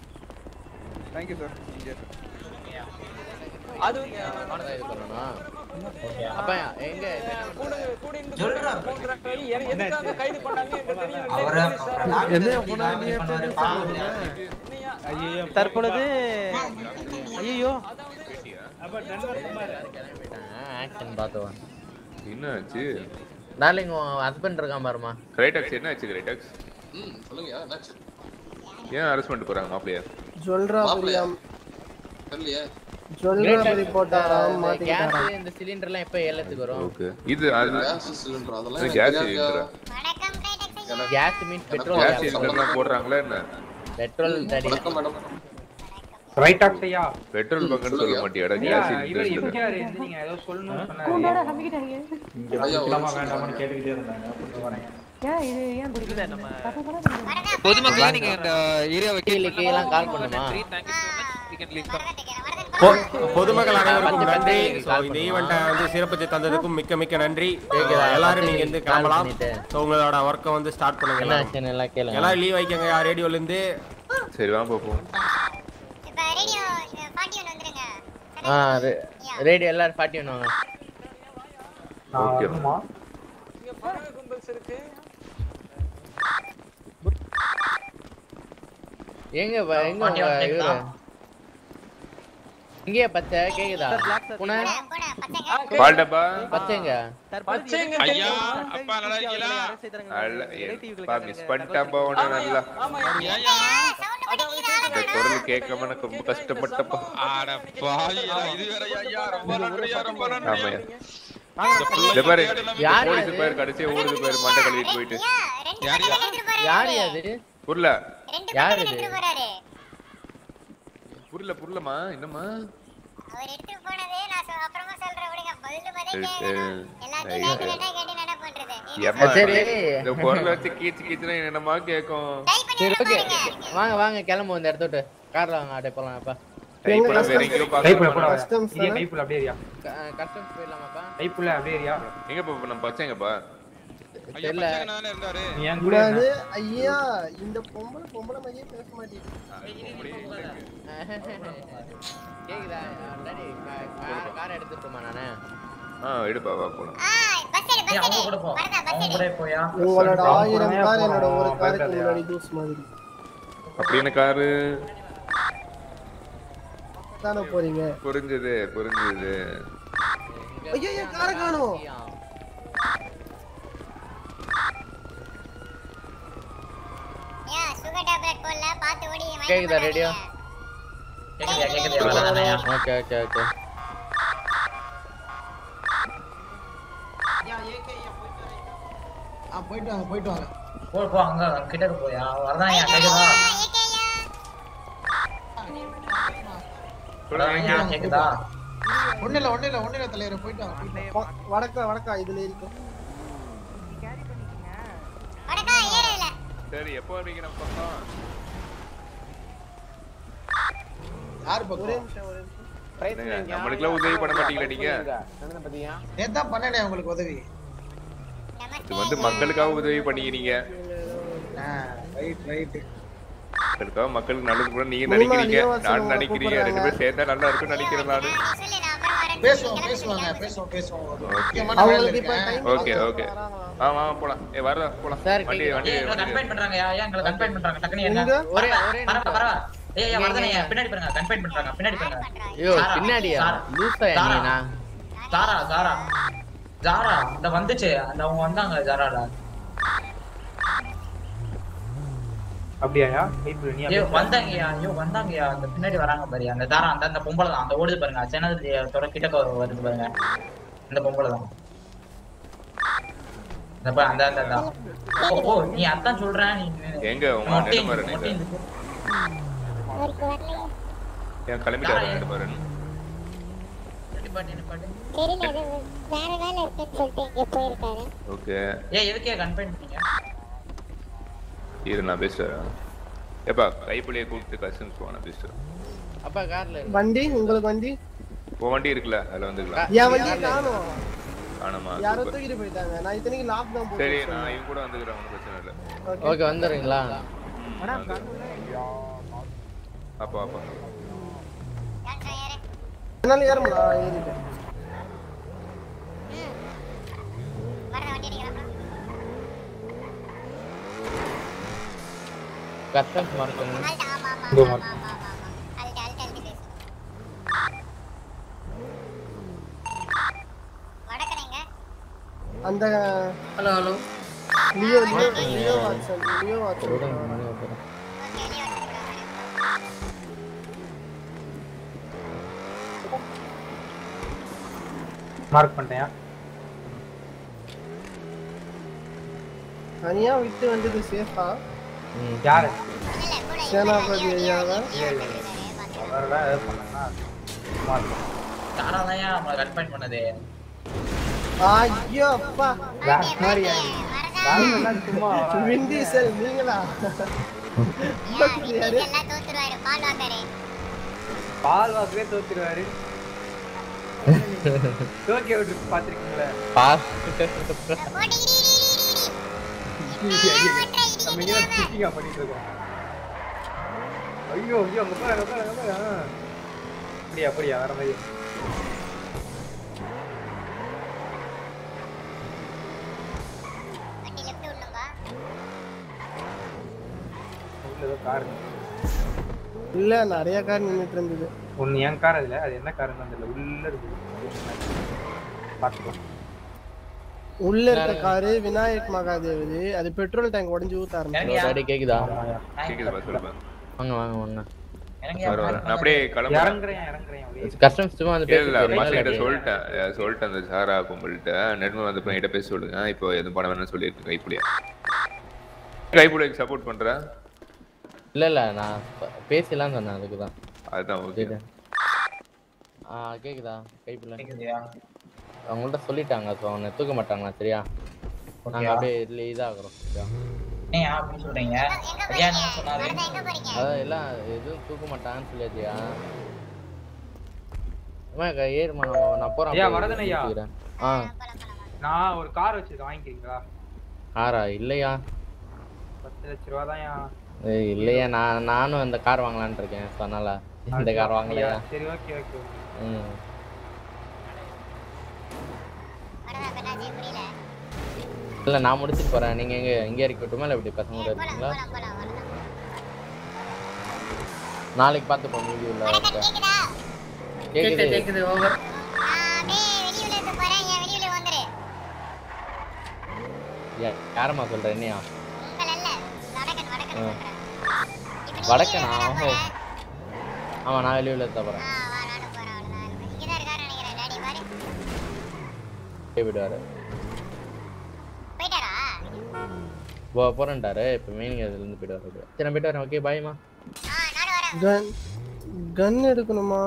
தேங்க்யூ சார் அது இது பண்ணணும் அப்ப எங்க கூட கூட இருந்து போன்றாங்க எ- எதுக்காக கைது பண்ணாங்க என்று தெரியவில்லை அவரை போலீசார் என்ன போனா நீ ஐயோ தற்பொழுது ஐயோ ஆக்ஷன் பார்த்தவன் என்ன ஆச்சு டார்லிங் உன் ஹஸ்பண்ட் இருக்கான் பாருமா கிரைடாக்ஸ் என்ன ஆச்சு கிரைடாக்ஸ் ம் சொல்லுங்க என்னாச்சு ஏன் அரெஸ்ட் பண்ணிட்டு போறாங்க மாப்பிளையா சொல்றா பிரியாம் தெரியலையே சொல்றா பரி போட்டாராம் மாட்டிக்கிட்டாராம் கேஸ் இந்த சிலிண்டர்லாம் எப்ப ஏலத்துக்கு வரும் ஓகே இது அது கேஸ் சிலிண்டர் அதெல்லாம் இது எனக்கு கேஸ் தெரியாதுங்க. சிலிண்டரா கேஸ் மீன்ஸ் பெட்ரோல் கேஸ் சிலிண்டர்லாம் போடுறாங்களா என்ன பெட்ரோல் தடி வணக்கம் மேடம் ரைட் ஆக்ட் ஐயா பெட்ரோல் பங்க்னு சொல்ல மாட்டியாடா ஐயா கேஸ் இவர் சிலிண்டர் எம்ஜிஆர் வந்து நீங்க ஏதோ சொல்லணும்னு சொன்னாரு கூண்டாட நம்பிக்கிட்டாங்க இங்க வைக்கலாமா வேண்டாமான்னு கேட்டுக்கிட்டே இருந்தாங்க அப்படி வரேன் ஏன் இது ஏன் பிடிக்கல நம்ம தப்பு பண்ணா பொதுமக்களே நீங்க இந்த ஏரியா கீழே எல்லாம் கால் பண்ணுமா பொ- பொதுமக்கள் அனைவருக்கும் நன்றி ஸோ இந்த ஈவெண்ட்டை வந்து சிறப்பித்து தந்ததுக்கும் மிக்க மிக்க நன்றி எல்லாரும் நீங்க இருந்து கிளம்பலாம் ஸோ உங்களோட ஒர்க்கை வந்து ஸ்டார்ட் பண்ணுங்க என்ன எல்லாரும். ஆச்சுன்னு எல்லாம் கேளுங்க எல்லாரும் லீவ் வைக்கங்க ரேடியோல இருந்து சரி வா பாப்போம் இப்ப ரேடியோ ஃபார்ட்டி ஒன் வந்துருங்க ஆ ரேடியோ எல்லாரும் பாட்டி பண்ணுவாங்க ஓகே இங்க பண கும்பல்ஸ் இருக்கு எங்க வ- எங்க உங்க இவரு இங்கேயே பச்சை கேக்குதா புன பால் டப்பா பச்சைங்க பச்சைங்க ஐயா அப்பா நல்லா இருக்கீங்களா அல்ல ஏப்பா மிஸ் பண்ணிட்டாப்பா உன்ன நல்லா இந்த குரல் கேட்காம எனக்கு ரொம்ப கஷ்டப்பட்டப்பா அட பாவியா இது வேற ஐயா ரொம்ப நன்றியா ரொம்ப நன்றி ஆமாயா இந்த பாரு யார் போலீஸ் இது? பேர் கடைசியா ஊருக்கு பேர் மண்டை கழுவிட்டு போயிட்டு யார் அது புரியல யார் இது புரியல புரியலமா என்னம்மா அவர் எடுத்து போனது நான் சொ- அப்புறமா சொல்றேன் விடுங்க பதில் பதில் சரி கேளுங்க. சரி எல்லாத்தையும் லேட்டு லேட்டா கேட்டு என்ன பண்றது ஏம்மா, சரி. இந்த குரல் வச்சு கீச்சு கீச்சுனா என்னமா கேக்கும் சரி ஓகே வாங்க வாங்க கிளம்பு இந்த இடத்த விட்டு கார்ல வாங்க அப்படியே போலாம் அப்பா டைப்ல வேற எங்கேயோ டைப்ல பார்க்கலாம் போடா Customs இதே தானே? டைப்ல அப்படியே ஏரியா கஸ்டம்ஸ் போயிடலாமாப்பா டைப்ல அப்படியே ஏரியா எங்க பா நம்ம பச்சைங்கப்பா ஐயா தெரியல. பச்சைங்க தானே இருந்தாரு நீ என் கூட கூடாது இருந்தா. ஐயா இந்த பொம்பளை பொம்பளை மாதிரியே பேச மாட்டேங்குது கேக்குதா டாடி கார் எடுத்துட்டுமா நானு ஆ எடுப்பா வா போலாம் பஸ் எடு பஸ் எடு வரதா பஸ் எடு உங்களோட ஆயிரம் போறேன், கார் என்னோட ஒரு போறேன், காருக்கு பயப்படாதயா. முன்னாடி தூஸ் மாதிரி அப்படின்னு காரு தானே போறீங்க புரிஞ்சது புரிஞ்சது ஐயோ என் காரை காணோம் ஏன் சுகர் டேப்லெட் போடல பார்த்து ஓடி கேக்குதா ரேடியோ ஓகே ஓகே ஓகே ஆ போயிட்டு வாங்க போயிட்டு வாங்க போ போ அங்க கிட்ட போயா வரதான் ஏன் கேக்குதா வரதான் கேக்குதா ஒண்ணு இல்ல ஒண்ணு இல்ல ஒண்ணு இல்ல தலைவரே போயிட்டு வாங்க போயிட்டு வாங்க. வ- வடக்கா வடக்கா இதுல இருக்கும் வடக்கா ஏறல சரி எப்போ வரீங்க நம்ம பக்கம் யாரு ஒரே பக்கம் நிமிஷம் ஒரே நிமிஷம் என்னங்க, நம்மளுக்கெல்லாம் உதவி பண்ண மாட்டீங்களா நீங்க நேத்தான் பண்ணனே உங்களுக்கு உதவி இது வந்து மக்களுக்காக உதவி பண்ணிக்கிறீங்க ரைட் ரைட் மக்களுக்காக மக்களுக்கு நல்லது கூட நீங்க முனிமா, நினைக்கிறீங்க லியோ வாசன் நான் உங்களை நினைக்கிறீங்க ரெண்டு பேரும் சேர்த்தா நல்லா இருக்கும்னு நினைக்கிறேன் நானு சொல்லு நான் அப்புறம் வரேன் பேசுவோம் பேசுவாங்க பேசுவோம் பேசுவோம் ஒரு முக்கியமான வேலையில அவங்களுக்கு இப்ப இருக்கேன். டைம் ஓகே ஓகே ஆ வா போலாம் ஏ வர போலாம் சார், வண்டி கேக்குது. வண்டி ஏய் எங்களை வண்டி கன்ஃபைன் பண்றாங்க யா ஏன் எங்களை கன்ஃபைன் பண்றாங்க டக்குனு என்ன எங்க? ஒரே ஒரே பரவ பரவ ஏய் ஏய் இங்க, வரதனே இங்க. பின்னாடி பாருங்க கன்ஃபைன் பண்றாங்க பின்னாடி பாருங்க ஐயோ சாரா, பின்னாடியா சாரா. லூசா நீ சாரா. நான் ஜாரா ஜாரா ஜாரா இந்த வந்துச்சு அந்த அவங்க வந்தாங்க ஜாரால அப்படியாயா டைப்ல நீ ஐயோ அப்படியே வந்தாங்கய்யா ஐயோ வந்தாங்கய்யா அந்த பின்னாடி வராங்க பாரு அந்த தாரா அந்த அந்த பொம்பளை தான் அந்த ஓடுது பாருங்க சேனது தொட கிட்ட வருது பாருங்க அந்த பொம்பளை தான் இந்த பா- அந்த அந்த அந்த. ஓ ஓ நீ அதான் சொல்றேன் நீ எங்க உங்க மொட்டை நெடுமாறன் மொட்டை எங்க இருக்கு. அவருக்கு வரலையே ஏன் கிளம்பிட்டாரு நெடுமாறன் நிப்பாட்டு, நிப்பாட்டு. தெரியல அது வேற வேலை இருக்குன்னு சொல்லிட்டு இங்க போயிருக்காரு ஓகே ஏய் எதுக்கே கன்ஃபைன் பண்ணீங்க இரு நான் பேசுறேன் ஏப்பா கைப்பிள்ளைய கூப்பிட்டு கசின்ஸ் போன பேசுறேன் அப்பா கார்ல இருக்கு வண்டி உங்களுக்கு வண்டி உன் வண்டி இருக்குல்ல அதுல வந்துக்கலாம் என் வண்டியை காணோம் காணுமா யாரோ சூப்பர் தூக்கிட்டு போயிட்டாங்க நான் இத்தனைக்கு லாக் தான் சரி போட்டு நான் இவங்க கூட வந்துக்கிறேன் ஒன்றும் பிரச்சனை இல்லை ஓகே வந்துடுறீங்களா அப்பா அப்பா என்னால ஏற முடியல ஏறிட்டேன் கஸ்டம்ஸ் மார்க்கணும் இங்க மார்க் அந்த hello hello Leo Leo Leo Watson Leo Watson mark பண்ணிட்டேன் தனியா விட்டு வந்தது சேஃபா யாரு சேனாபதி ஐயாவா அவரெல்லாம் ஏதாவது பண்ணாங்கன்னா மார்க் தாராதான் ஏன் நம்மளை கட் பண்ணி பண்ணது ஐயோ அப்பா வேற மாதிரி வேற சும்மா விண்டி சார் நீங்களா யாரு பால் வாசலே தோத்துருவாரு டோக்கியோ ட்ரிப் பாத்திருக்கீங்களா நம்ம இங்க ஸ்டிச்சிங்கா பண்ணிட்டு இருக்கோம் ஐயோ ஐயோ அங்க பாரு அங்க பாரு அங்க பாரு ஆ. அப்படியா அப்படியா வேற மாதிரி உள்ள ஏதோ கார் இல்ல நிறைய கார் நின்னுட்டு இருந்தது ஒன்னு என் கார் அதுல அது என்ன காருன்னு தெரியல உள்ள இருக்குது பாத்துக்கோ உள்ள இருக்க காரு விநாயக் மகாதேவரு அது பெட்ரோல் டேங்க் உடைஞ்சு ஊத்த ஆரம்பிச்சு டாடி கேக்குதா கேக்குதுப்பா சொல்லுப்பா வாங்க வாங்க வாங்க வர வர நான் அப்படியே கிளம்புறேன் இறங்குறேன் இறங்குறேன் அப்படியே. கஸ்டம்ஸ் சும்மா வந்து இல்ல இல்ல பேசிட்டு மாஸ்டர் கிட்ட இருக்கீங்களா? சொல்லிட்டேன் அஹ் சொல்லிட்டேன் அந்த சாரா கும்பல்கிட்ட நெட்ம வந்து பையன்கிட்ட பேச சொல்லுங்க இப்போ எதுவும் பண்ண வேணாம்னு சொல்லியிருக்கு கைப்புலியா கைப்புலிக்கு சப்போர்ட் பண்ற இல்ல இல்ல நான் ப- பேசலாம்னு சொன்னேன் அதுக்கு தான் அதுதான் ஓகே ஆ கேக்குதா கைப்புல அவங்கள்ட்ட சொல்லிட்டாங்க ஸோ அவனை தூக்க மாட்டாங்களா சரியா நாங்க ஓகேவா? அப்படியே இதுல இதாகிறோம் சரியா ஏன் அப்படின்னு சொல்றீங்க ஐயா என்ன சொன்னாரு அதான் எல்லாம் எதுவும் தூக்க மாட்டாங்கன்னு சொல்லியாச்சியா அம்மா அக்கா, ஏறும்மா நம்ம- நான் போறேன் ஐயா அப்படியே வரதன் ஐயா தூக்கிக்கிறேன். ஆ நான் ஒரு கார் வச்சிருக்கேன் வாங்கிக்கிறீங்களா ஆறா இல்லையா பத்து லட்ச ரூபா தான் ஏய், இல்லையா நான் நானும் இந்த கார் வாங்கலாம்னு இருக்கேன் ஸோ அதனால இந்த கார் வாங்கலையா சரி ஓகே ஓகே ம் இல்ல நான் முடிச்சுட்டு போறேன் நீங்க எங்க இங்க இறக்கி விட்டுமா இல்ல இப்படி பசங்க கூட இருக்கீங்களா நாளைக்கு பார்த்துப்போம் வீடியோல கேக்குது கேக்குது கேக்குது ஓவர் யா- யாரம்மா சொல்ற என்னையா ஆ. வடக்கனா ஓஹோ ஆமா நான் வெளியூர்ல இருக்க போறேன் விடுவாரு போ போறேன்டாரு இப்ப மீனிங் அதுல இருந்து போயிட்டு வர சரி நான் போயிட்டு வரேன் ஓகே பாய்மா கன் கன் எடுக்கணுமா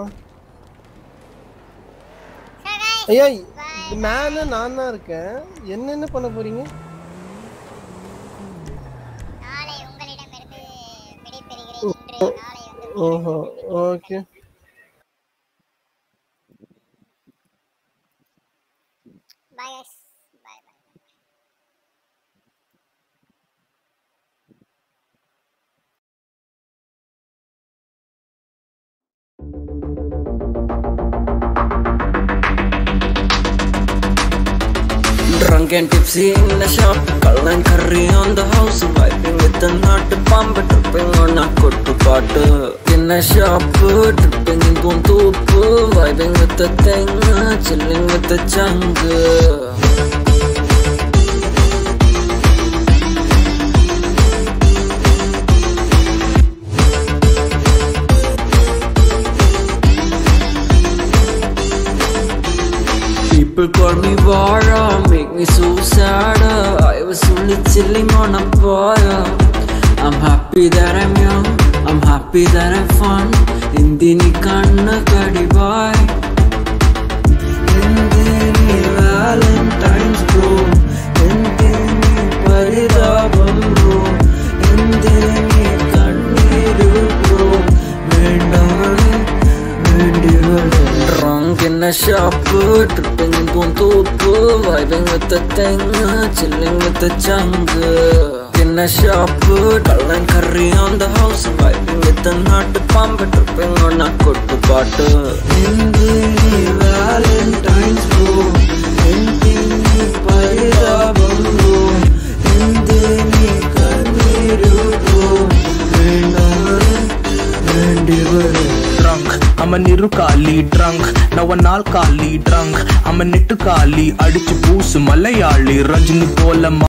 ஐயா மேல நான் தான் இருக்கேன் என்னென்ன பண்ண போறீங்க ஓஹோ okay Drunk and tipsy in the shop, cull and curry on the house, vibing with the nut pump, tripping on a kuttu paatu. In a shop, tripping in Buntupu, vibing with the thing, chilling with the jungle. People call me Vara, make me so sad. I was only chilling on a fire. I'm happy that I'm young, I'm happy that I'm fun. Indini kanna kadibai. Indini Valentine's bro. Indini paridabam bro. Indini kanniru bro. Vendavale, vendivale. Drunk in a shop, tripping in Buntupu, vibing with the thing, chilling with the jungle. In a shop, cull and curry on the house, vibing with the nut pump, tripping on a kuttu paatu. Indini Valentine's bro, Indini paridabam I'm a நிருக்காலி drunk நவ நாள் காலி trunk I'm a net காலி அடிச்சு பூசு மலையாளி ரஜினி போல